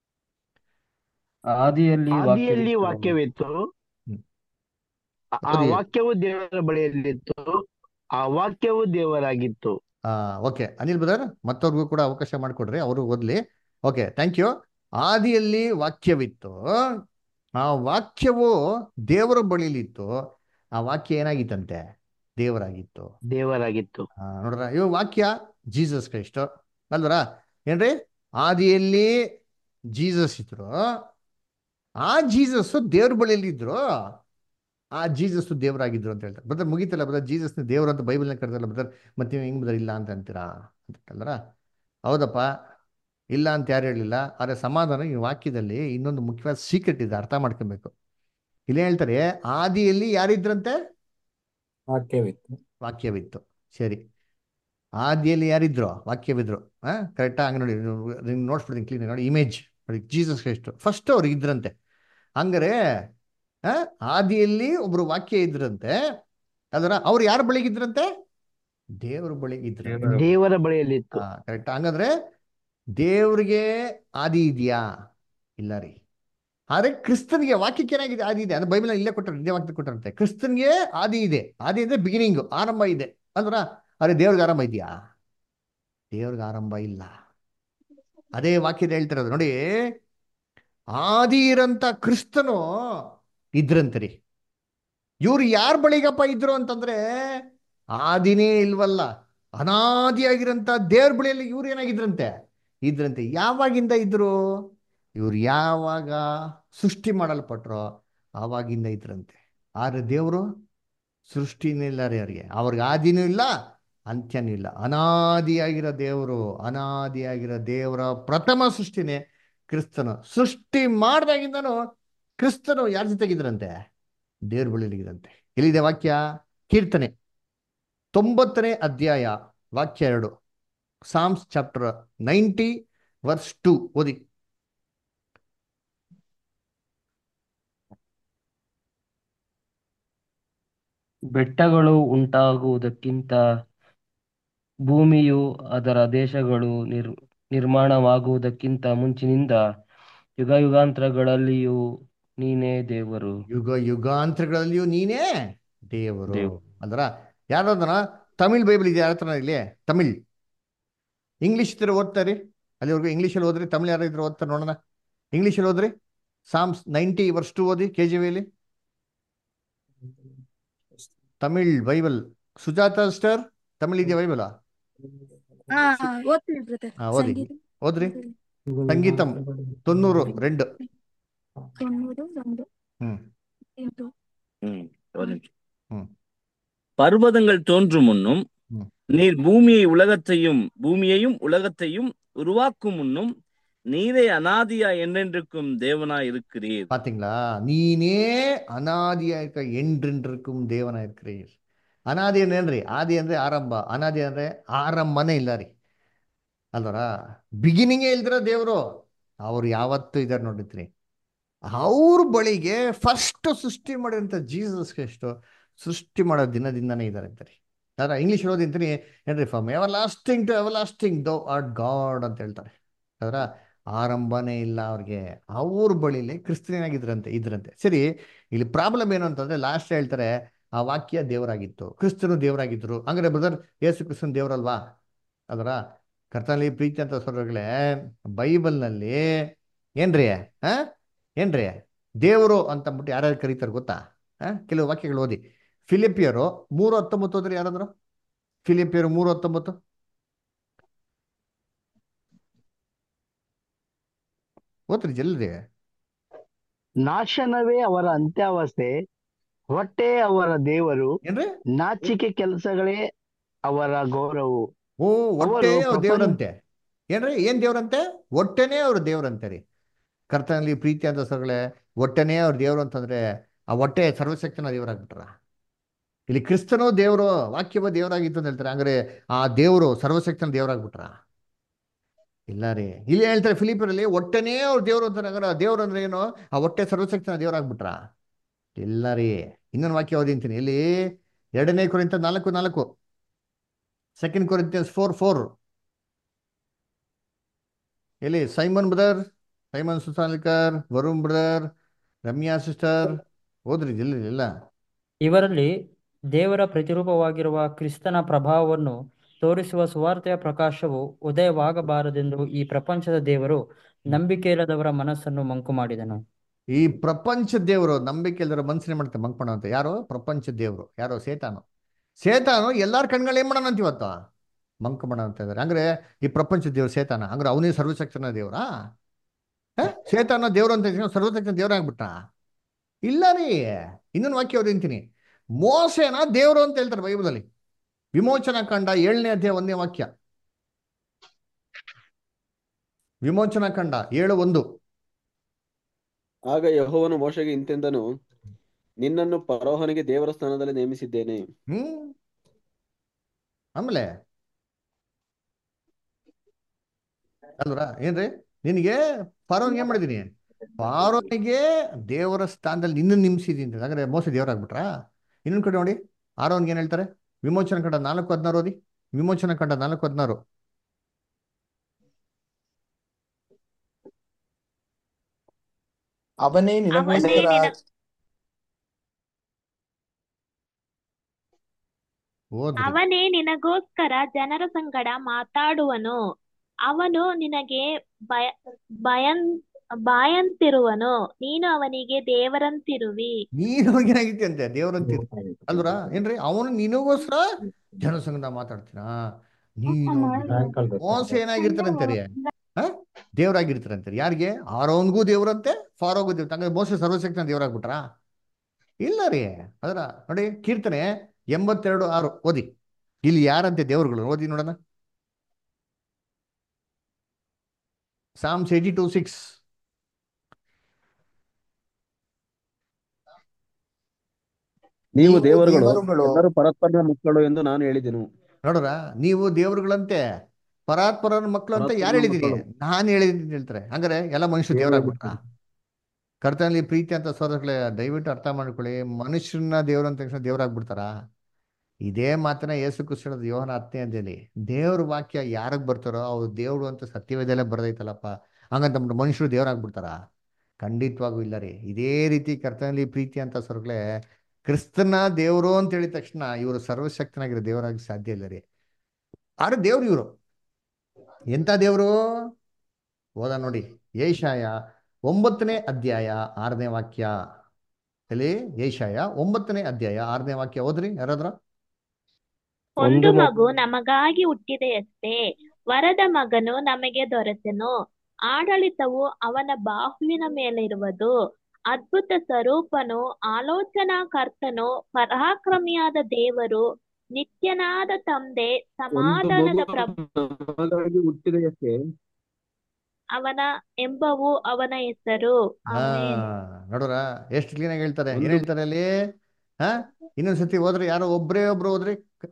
ಆದಿಯಲ್ಲಿ ಆದಿಯಲ್ಲಿ ವಾಕ್ಯವಿತ್ತು ವಾಕ್ಯವಿತ್ತು ಹ್ಮ್. ಆ- ಆ ಓದಿ. ವಾಕ್ಯವು ದೇವರ ಬಳಿಯಲ್ಲಿತ್ತು ಆ ವಾಕ್ಯವು ದೇವರಾಗಿತ್ತು ಆ ಓಕೆ ಅನಿಲ್ ಬ್ರದರ್ ಮತ್ತವ್ರಿಗೂ ಕೂಡ ಅವಕಾಶ ಮಾಡಿಕೊಡ್ರಿ ಅವರು ಓದ್ಲಿ ಓಕೆ ಥ್ಯಾಂಕ್ ಯು ಆದಿಯಲ್ಲಿ ವಾಕ್ಯವಿತ್ತು ಆ ವಾಕ್ಯವು ದೇವರ ಬಳಿಲಿತ್ತು ಆ ವಾಕ್ಯ ಏನಾಗಿತ್ತಂತೆ ದೇವರಾಗಿತ್ತು ದೇವರಾಗಿತ್ತು ಆ, ನೋಡ್ರ ಇವ ವಾಕ್ಯ ಜೀಸಸ್ ಕ್ರೈಸ್ಟ್ ಅಲ್ವರ ಏನ್ರಿ ಆದಿಯಲ್ಲಿ ಜೀಸಸ್ ಇದ್ರು ಆ ಜೀಸಸ್ ದೇವ್ರ ಬಳಿಯಲ್ಲಿ ಇದ್ರು ಆ ಜೀಸಸ್ ದೇವರಾಗಿದ್ರು ಅಂತ ಹೇಳ್ತಾರೆ ಬ್ರದರ್ ಮುಗೀತಲ್ಲ ಬ್ರದರ್ ಜೀಸಸ್ನ ದೇವ್ರು ಅಂತ ಬೈಬಲ್ನ ಕರೆದಲ್ಲ ಬ್ರದರ್ ಮತ್ತೆ ನೀವು ಹಿಂಗ್ ಬ್ರದರ್ ಇಲ್ಲ ಅಂತ ಅಂತೀರಾ ಅಂತ ಅಲ್ವರ ಹೌದಪ್ಪ ಇಲ್ಲ ಅಂತ ಯಾರು ಹೇಳಿಲ್ಲ ಆದರೆ ಸಮಾಧಾನ ಈ ವಾಕ್ಯದಲ್ಲಿ ಇನ್ನೊಂದು ಮುಖ್ಯವಾದ ಸೀಕ್ರೆಟ್ ಇದೆ ಅರ್ಥ ಮಾಡ್ಕೊಬೇಕು ಇಲ್ಲಿ ಹೇಳ್ತಾರೆ ಆದಿಯಲ್ಲಿ ಯಾರಿದ್ರಂತೆ ವಾಕ್ಯವಿತ್ತು ವಾಕ್ಯವಿತ್ತು ಸರಿ ಆದಿಯಲ್ಲಿ ಯಾರಿದ್ರು ವಾಕ್ಯವಿದ್ರು ಹಾ ಕರೆಕ್ಟಾ ಹಂಗೆ ನೋಡಿ ನೀವು ನೋಡ್ಸ್ಬಿಡ್ತೀನಿ ಕ್ಲೀನ್ ನೋಡಿ ಇಮೇಜ್ ನೋಡಿ ಜೀಸಸ್ ಕ್ರೈಸ್ಟ್ ಫಸ್ಟ್ ಅವ್ರಿಗೆ ಇದ್ರಂತೆ ಹಂಗಾರೆ ಆ ಆದಿಯಲ್ಲಿ ಒಬ್ರು ವಾಕ್ಯ ಇದ್ರಂತೆ ಅದರ ಅವ್ರು ಯಾರ ಬಳಿಗಿದ್ರಂತೆ ದೇವ್ರ ಬಳಿಗಿದ್ರಂತೆ ದೇವರ ದೇವರ ಬಳಿಯಲ್ಲಿತ್ತು ಕರೆಕ್ಟ್ ಹಂಗಂದ್ರೆ ದೇವ್ರಿಗೆ ಆದಿ ಇದೆಯಾ ಇಲ್ಲ ರೀ ಆದ್ರೆ ಕ್ರಿಸ್ತನ್ಗೆ ವಾಕ್ಯಕ್ಕೆ ಏನಾಗಿದೆ ಆದಿ ಇದೆ ಅಂದ್ರೆ ಬೈಬಲ್ ಇಲ್ಲೇ ಕೊಟ್ಟರು ಇದೇ ವಾಕ್ಯ ಕೊಟ್ಟರಂತೆ ಕ್ರಿಸ್ತನ್ಗೆ ಆದಿ ಇದೆ ಆದಿ ಅಂದ್ರೆ ಬಿಗಿನಿಂಗ್ ಆರಂಭ ಇದೆ ಅಂದ್ರ ಅರೆ ದೇವ್ರಿಗೆ ಆರಂಭ ಇದೆಯಾ ದೇವ್ರಿಗೆ ಆರಂಭ ಇಲ್ಲ ಅದೇ ವಾಕ್ಯದ ಹೇಳ್ತಿರೋದು ನೋಡಿ ಆದಿ ಇರಂತ ಕ್ರಿಸ್ತನು ಇದ್ರಂತೆ ರೀ ಇವ್ರು ಯಾರ ಬಳಿಗಪ್ಪ ಇದ್ರು ಅಂತಂದ್ರೆ ಆದಿನೇ ಇಲ್ವಲ್ಲ ಅನಾದಿಯಾಗಿರಂತ ದೇವ್ರ ಬಳಿಯಲ್ಲಿ ಇವ್ರು ಏನಾಗಿದ್ರಂತೆ ಇದ್ರಂತೆ ಯಾವಾಗಿಂದ ಇದ್ರು ಇವ್ರು ಯಾವಾಗ ಸೃಷ್ಟಿ ಮಾಡಲ್ಪಟ್ರೋ ಆವಾಗಿಂದ ಇದ್ರಂತೆ ಆದ್ರೆ ದೇವರು ಸೃಷ್ಟಿನಿಲ್ಲ ರೀ ಅವ್ರಿಗೆ ಅವ್ರಿಗೆ ಆದಿನೂ ಇಲ್ಲ ಅಂತ್ಯನೂ ಇಲ್ಲ ಅನಾದಿಯಾಗಿರೋ ದೇವರು ಅನಾದಿಯಾಗಿರೋ ದೇವರ ಪ್ರಥಮ ಸೃಷ್ಟಿನೇ ಕ್ರಿಸ್ತನು ಸೃಷ್ಟಿ ಮಾಡ್ದಾಗಿಂದನು ಕ್ರಿಸ್ತನು ಯಾರ ಜೊತೆಗಿದ್ರಂತೆ ದೇವ್ರ ಬಳಿಲಿಗಿದಂತೆ ಎಲ್ಲಿದೆ ವಾಕ್ಯ ಕೀರ್ತನೆ ತೊಂಬತ್ತನೇ ಅಧ್ಯಾಯ ವಾಕ್ಯ ಎರಡು Psalms chapter ninety verse two ಓದಿ ಬೆಟ್ಟಗಳು ಉಂಟಾಗುವುದಕ್ಕಿಂತ ಭೂಮಿಯು ಅದರ ದೇಶಗಳು ನಿರ್ ನಿರ್ಮಾಣವಾಗುವುದಕ್ಕಿಂತ ಮುಂಚಿನಿಂದ ಯುಗಯುಗಾಂತರಗಳಲ್ಲಿಯೂ ನೀನೇ ದೇವರು ಯುಗ ಯುಗಾಂತರಗಳಲ್ಲಿಯೂ ನೀನೇ ದೇವರು ದೇವರು. ಅಂದ್ರ ಯಾರಾದನ ತಮಿಳ್ ಬೈಬಲ್ ಇದೆ ಯಾರ ಹತ್ರ ಇಲ್ಲಿ ತಮಿಳ್ ಇಂಗ್ಲಿಷ್ ಇದ್ರೆ ಓದ್ತಾರೆ ಅಲ್ಲಿವರೆಗೂ ಇಂಗ್ಲೀಷಲ್ಲಿ ಓದ್ರಿ ತಮಿಳ್ ಯಾರು ಇದ್ರೆ ಓದ್ತಾರೆ ನೋಡೋಣ ಇಂಗ್ಲೀಷಲ್ಲಿ ಓದ್ರಿ ಸಾಮ್ಸ್ ನೈಂಟಿ ವರ್ಸ್ ಟು ಓದಿ ಕೆ ಜಿ ವಿಲಿ ತಮಿಳ್ ಬೈಬಲ್ ಸುಜಾತ ಸ್ಟರ್ ತಮಿಳ್ ಇದೆಯಾ ಬೈಬಲ್ ಹಾ ಓದ್ತೀನಿ ಬ್ರದರ್ ಹಾ ಓದಿ ಸಂಗೀತ ಓದ್ರಿ ಸಂಗೀತಂ ತೊನ್ನೂರು ரெண்டு தொண்ணூறு ரெண்டு ம் ಇದು ம், ஒரு நிமிஷம். ம் பர்வதங்கள் தோன்றும் முன்னும் ம் நீர் பூமியை உலகத்தையும் பூமியையும் உலகத்தையும் உருவாக்கும் முன்னும் நீரே அனாதியா என்றென்றுக்கும் தேவனாய் இருக்கிறீர் பாத்தீங்களா நீனே ಅನಾದಿಯಾಗ ಎಂಡ್ರಿಂಡ್ರಕ್ಕೂ ದೇವನ ಇರ್ಕ್ರೀರ್ ಅನಾದಿ ಅಂದ್ರೆ ಏನ್ರಿ ಆದಿ ಅಂದ್ರೆ ಆರಂಭ ಅನಾದಿ ಅಂದ್ರೆ ಆರಂಭನೇ ಇಲ್ಲ ರೀ ಅಲ್ವರ ಬಿಗಿನಿಂಗೇ ಇಲ್ದಿರೋ ದೇವರು ಅವ್ರು ಯಾವತ್ತೂ ಇದಾರೆ ನೋಡಿದ್ರಿ ಅವ್ರ ಬಳಿಗೆ ಫಸ್ಟ್ ಸೃಷ್ಟಿ ಮಾಡಿದಂಥ ಜೀಸಸ್ ಎಷ್ಟು ಸೃಷ್ಟಿ ಮಾಡೋ ದಿನದಿಂದನೇ ಇದ್ದಾರೆ ಅಂತಾರೆ ಅದರ ಇಂಗ್ಲೀಷ್ ಓದಿಂತೀನಿ ಏನ್ರಿ from everlasting to everlasting thou art God ಅಂತ ಹೇಳ್ತಾರೆ ಅದರ ಆರಂಭನೇ ಇಲ್ಲ ಅವ್ರಿಗೆ ಅವ್ರ ಬಳಿಲಿ ಕ್ರಿಸ್ತನಾಗಿದ್ರಂತೆ ಇದ್ರಂತೆ ಸರಿ ಇಲ್ಲಿ ಪ್ರಾಬ್ಲಮ್ ಏನು ಅಂತಂದ್ರೆ ಲಾಸ್ಟ್ ಹೇಳ್ತಾರೆ ಆ ವಾಕ್ಯ ದೇವರಾಗಿತ್ತು ಕ್ರಿಸ್ತನು ದೇವರಾಗಿದ್ರು ಹಂಗಾರೆ ಬ್ರದರ್ ಯೇಸು ಕ್ರಿಸ್ತನ್ ದೇವರಲ್ವಾ ಅದರ ಕರ್ತನಲ್ಲಿ ಪ್ರೀತಿ ಅಂತ ಸ್ವರಗಳೇ ಬೈಬಲ್ನಲ್ಲಿ ಏನ್ರಿ ಆ ಏನ್ರಿ ದೇವರು ಅಂತಂದ್ಬಿಟ್ಟು ಯಾರ್ಯಾರು ಕರೀತಾರೆ ಗೊತ್ತಾ ಆ ಕೆಲವು ವಾಕ್ಯಗಳು ಓದಿ ಫಿಲಿಪಿಯರು ಮೂರು ಹತ್ತೊಂಬತ್ತು ಹೋದ್ರಿ ಯಾರಾದ್ರು ಫಿಲಿಪಿಯರು ಮೂರು ಹತ್ತೊಂಬತ್ತು ಓದ್ರಿ ಜಲ್ದಿ ನಾಶನವೇ ಅವರ ಅಂತ್ಯಾವಸ್ಥೆ ಹೊಟ್ಟೆ ಅವರ ದೇವರು ಏನ್ರಿ ನಾಚಿಕೆ ಕೆಲಸಗಳೇ ಅವರ ಗೌರವವು ಓ ಹೊಟ್ಟೆ ಅವರು ಅವ್ರ ಪ್ರಪಂಚ ದೇವ್ರಂತೆ ಏನ್ರಿ ಏನ್ ದೇವ್ರಂತೆ ಹೊಟ್ಟೆನೇ ಅವ್ರ ದೇವ್ರಂತೆ ರೀ ಕರ್ತನಲ್ಲಿ ಪ್ರೀತಿ ಅಂತ ಸೊಗಳೆ ಹೊಟ್ಟೆನೇ ಅವ್ರ ದೇವ್ರು ಅಂತಂದ್ರೆ ಆ ಹೊಟ್ಟೆ ಸರ್ವಶಕ್ತನ ದೇವರಾಗ್ಬಿಟ್ರ ಇಲ್ಲಿ ಕ್ರಿಸ್ತನೋ ದೇವರು ವಾಕ್ಯವ ದೇವರಾಗಿತ್ತು ಅಂತ ಹೇಳ್ತಾರೆ ಹಂಗಾರೆ ಆ ದೇವರು ಸರ್ವಶಕ್ತನ ದೇವರಾಗ್ಬಿಟ್ರ ಇಲ್ಲ ರೀ ಇಲ್ಲಿ ಹೇಳ್ತಾರೆ ಫಿಲಿಪರಲ್ಲಿ ಹೊಟ್ಟೆನೇ ಅವ್ರ ದೇವ್ರು ಅಂತಾರೆ ಹಂಗಾರೆ ಆ ದೇವ್ರು ಅಂದ್ರೆ ಏನು ಆ ಹೊಟ್ಟೆ ಸರ್ವಶಕ್ತನ ದೇವರಾಗ್ಬಿಟ್ರ ಇಲ್ಲ ರೀ ಇನ್ನೊಂದು ವಾಕ್ಯ ಓದಿಂತೀನಿ ಇಲ್ಲಿ ಎರಡನೇ ಕುರಿತ ನಾಲ್ಕು ನಾಲ್ಕು ಸೆಕೆಂಡ್ ಕೊರಿಂತಿಯನ್ಸ್ ಫೋರ್ ಫೋರ್ ಎಲ್ಲಿ Simon brother Simon Susalkar Varun brother Ramya sister ಓದ್ರಿ ಜಲ್ದಿ ಇಲ್ಲ ಇವರಲ್ಲಿ ದೇವರ ಪ್ರತಿರೂಪವಾಗಿರುವ ಕ್ರಿಸ್ತನ ಪ್ರಭಾವವನ್ನು ತೋರಿಸುವ ಸುವಾರ್ತೆಯ ಪ್ರಕಾಶವು ಉದಯವಾಗಬಾರದೆಂದು ಈ ಪ್ರಪಂಚದ ದೇವರು ನಂಬಿಕೆಯಿಲ್ಲದವರ ಮನಸ್ಸನ್ನು ಮಂಕು ಮಾಡಿದನು ಈ ಪ್ರಪಂಚ ದೇವರು ನಂಬಿಕೆ ಇಲ್ದರ ಮನ್ಸನೆ ಮಾಡ್ತಾರೆ ಮಂಕ್ಪಣ ಅಂತ ಯಾರು ಪ್ರಪಂಚ ದೇವರು ಯಾರು ಸೇತಾನು ಸೇತಾನು ಎಲ್ಲಾರ ಕಣ್ಗಳು ಏನ್ ಮಾಡೋಣ ಅಂತ ಇವತ್ತು ಮಂಕಮಣ ಅಂತ ಇದಾರೆ ಅಂದ್ರೆ ಈ ಪ್ರಪಂಚ ದೇವ್ರು ಸೇತಾನ ಅಂದ್ರೆ ಅವನೇ ಸರ್ವಶಕ್ತನ ದೇವ್ರಾ ಹ? ಸೇತಾನ ದೇವ್ರು ಅಂತ ಹೇಳ್ಕೊಂಡು ಸರ್ವಶಕ್ತನ ದೇವ್ರಾಗ್ಬಿಟ್ಟ ಇಲ್ಲ ರೀ ಇನ್ನೊಂದು ವಾಕ್ಯ ಓದಿಂತೀನಿ ಮೋಸೇನ ದೇವರು ಅಂತ ಹೇಳ್ತಾರೆ ಬೈಬಲಲ್ಲಿ ವಿಮೋಚನಾ ಕಂಡ ಏಳನೇ ಅಧ್ಯಾಯ ಒಂದನೇ ವಾಕ್ಯ ವಿಮೋಚನಾ ಕಂಡ ಏಳು ಒಂದು ಆಗ ಯೆಹೋವನು ಮೋಶೆಗೆ ಇಂತೆಂದನು ನಿನ್ನನ್ನು ಫರೋಹನಿಗೆ ದೇವರ ಸ್ಥಾನದಲ್ಲಿ ನೇಮಿಸಿದ್ದೇನೆ ಹ್ಮ್ ಆಮೇಲೆ ಅಲ್ವರ ಏನ್ರಿ ನಿನಗೆ ಫಾರೋನ್ಗೆ ಏನ್ ಮಾಡಿದೀನಿ ಫಾರೋನಿಗೆ ದೇವರ ಸ್ಥಾನದಲ್ಲಿ ನಿನ್ನ ನಿಮ್ಸಿದೀನಿ ಅಂತ ಹಾಗಾದ್ರೆ ಮೋಸ ದೇವರಾಗ್ಬಿಟ್ರಾ ಇನ್ನೊಂದ್ ಕಡೆ ನೋಡಿ ಆರೋನ್ಗೆ ಏನ್ ಹೇಳ್ತಾರೆ ವಿಮೋಚನ ಕಂಡ ನಾಲ್ಕು ಹದಿನಾರು ಓದಿ ವಿಮೋಚನ ಕಂಡ ನಾಲ್ಕು ಹದಿನಾರು ಅವನೇ ಅವನೇ ನಿನಗೋಸ್ಕರ ನಿನ ಓದ್ರಿ ಅವನೇ ನಿನಗೋಸ್ಕರ ಜನರ ಸಂಗಡ ಮಾತಾಡುವನು ಅವನು ನಿನಗೆ ಭಯ ಭಯನ್ ಬಾಯಂತಿರುವನು ನೀನು ಅವನಿಗೆ ದೇವರಂತಿರುವಿ ನೀನು ಏನಾಗಿತ್ತಿ ಅಂತೆ ದೇವ್ರಂತೀರಿ ಅಲ್ವರ ಏನ್ರಿ ಅವನು ನಿನಗೋಸ್ಕರ ಜನಸಂಘದ ಮಾತಾಡ್ತೀನ ನೀನು ಮೋಸ ಏನಾಗಿರ್ತಾರಂತೀರಿ ಹ ದೇವ್ರಾಗಿರ್ತಾರಂತೀರಿ ಯಾರಿಗೆ ಆರೋನ್ಗೂ ದೇವ್ರಂತೆ ಫಾರೋಗೂ ದೇವ್ರ ಹಂಗಾರೆ ಮೋಸ ಸರ್ವಶಕ್ತನ ದೇವ್ರಾಗ್ಬಿಟ್ರಾ ಇಲ್ಲ ರೀ ಅದರ ನೋಡಿ ಕೀರ್ತನೆ ಎಂಬತ್ತೆರಡು ಆರು ಓದಿ ಇಲ್ಲಿ ಯಾರಂತೆ ದೇವರುಗಳು ಓದಿ ನೋಡೋಣ ಸಾಮ್ಸ್ ಏಯ್ಟಿ ಟು ಸಿಕ್ಸ್ ನೀವು ನೀವು ದೇವರುಗಳು ದೇವರುಗಳು ಎಲ್ಲರೂ ಪರಸ್ಪರ ಮಕ್ಕಳು ಎಂದು ನಾನು ಹೇಳಿದೆನು ನೋಡ್ರ ನೀವು ದೇವರುಗಳಂತೆ ಪರಾತ್ಪರನ ಮಕ್ಕಳು ಅಂತ ಯಾರು ಪರಾತ್ಪರನ ಹೇಳಿದೀನಿ ಮಕ್ಕಳು. ನಾನು ಹೇಳಿದ್ದೀನಿ ಹೇಳ್ತಾರೆ ಹಂಗಾರೆ ಎಲ್ಲ ಮನುಷ್ಯರು ದೇವರಾಗ್ಬಿಟ್ರ ಕರ್ತನಲ್ಲಿ ಪ್ರೀತಿ ಅಂತ ಸೋದರಗಳೇ ದಯವಿಟ್ಟು ಅರ್ಥ ಮಾಡ್ಕೊಳ್ಳಿ ಮನುಷ್ಯರನ್ನ ದೇವ್ರು ಅಂತ ತಕ್ಷಣ ದೇವ್ರಾಗ್ಬಿಡ್ತಾರ ಇದೇ ಮಾತನ್ನ ಯೇಸು ಕ್ರಿಸ್ತನದ ಯೋಹನ ಹತ್ತನೇ ಅಧ್ಯಾಯದಲ್ಲಿ ದೇವ್ರ ವಾಕ್ಯ ಯಾರಿಗೆ ಬರ್ತಾರೋ ಅವ್ರು ದೇವ್ರು ಅಂತ ಸತ್ಯವೇದಲ್ಲೇ ಬರ್ದೈತಲ್ಲಪ್ಪ ಹಂಗಂತ ಮನುಷ್ಯರು ದೇವ್ರಾಗ್ಬಿಡ್ತಾರ ಖಂಡಿತವಾಗೂ ಇಲ್ಲ ರೀ ಇದೇ ರೀತಿ ಕರ್ತನಲ್ಲಿ ಪ್ರೀತಿ ಅಂತ ಸ್ವರ್ಗಳೇ ಕ್ರಿಸ್ತನ ದೇವರು ಅಂತ ಹೇಳಿದ ತಕ್ಷಣ ಇವರು ಸರ್ವಶಕ್ತನಾಗಿರೋ ದೇವರಾಗಿ ಸಾಧ್ಯ ಇಲ್ಲ ರೀ ಆದ್ರೆ ದೇವ್ರು ಇವರು ಎಂತ ದೇವರು ಓದ ನೋಡಿ ಏಷಾಯ ಒಂಬತ್ತನೇ ಅಧ್ಯಾಯ ಆರನೇ ವಾಕ್ಯ ಎಲ್ಲಿ ಏಷಾಯ ಒಂಬತ್ತನೇ ಅಧ್ಯಾಯ ಆರನೇ ವಾಕ್ಯ ಓದ್ರಿ ಯಾರಾದ್ರ ಒಂದು ಮಗು ನಮಗಾಗಿ ಹುಟ್ಟಿದೆಯಷ್ಟೇ ವರದ ಮಗನು ನಮಗೆ ದೊರೆತನು ಆಡಳಿತವು ಅವನ ಬಾಹುವಿನ ಮೇಲಿರುವುದು ಅದ್ಭುತ ಸ್ವರೂಪನು ಆಲೋಚನಾ ಕರ್ತನು ಪರಾಕ್ರಮಿಯಾದ ದೇವರು ನಿತ್ಯನಾದ ತಂದೆ ಒಂದು ಸಮಾಧಾನದ ಮಗು ಪ್ರಭು ನಮಗಾಗಿ ಹುಟ್ಟಿದೆಯಷ್ಟೇ ಅವನ ಎಂಬವು ಅವನ ಹೆಸರು ಹಾ ಆಮೇನ್ ನೋಡ್ರ ಎಷ್ಟು ಕ್ಲೀನ್ ಆಗಿ ಹೇಳ್ತಾರೆ ಏನ್ ಒಂದು ಹೇಳ್ತಾರೆ ಅಲ್ಲಿ ಹಾ ಇನ್ನೊಂದ್ಸತಿ ಹೋದ್ರಿ ಯಾರೋ ಒಬ್ರೇ ಒಬ್ರು ಹೋದ್ರಿ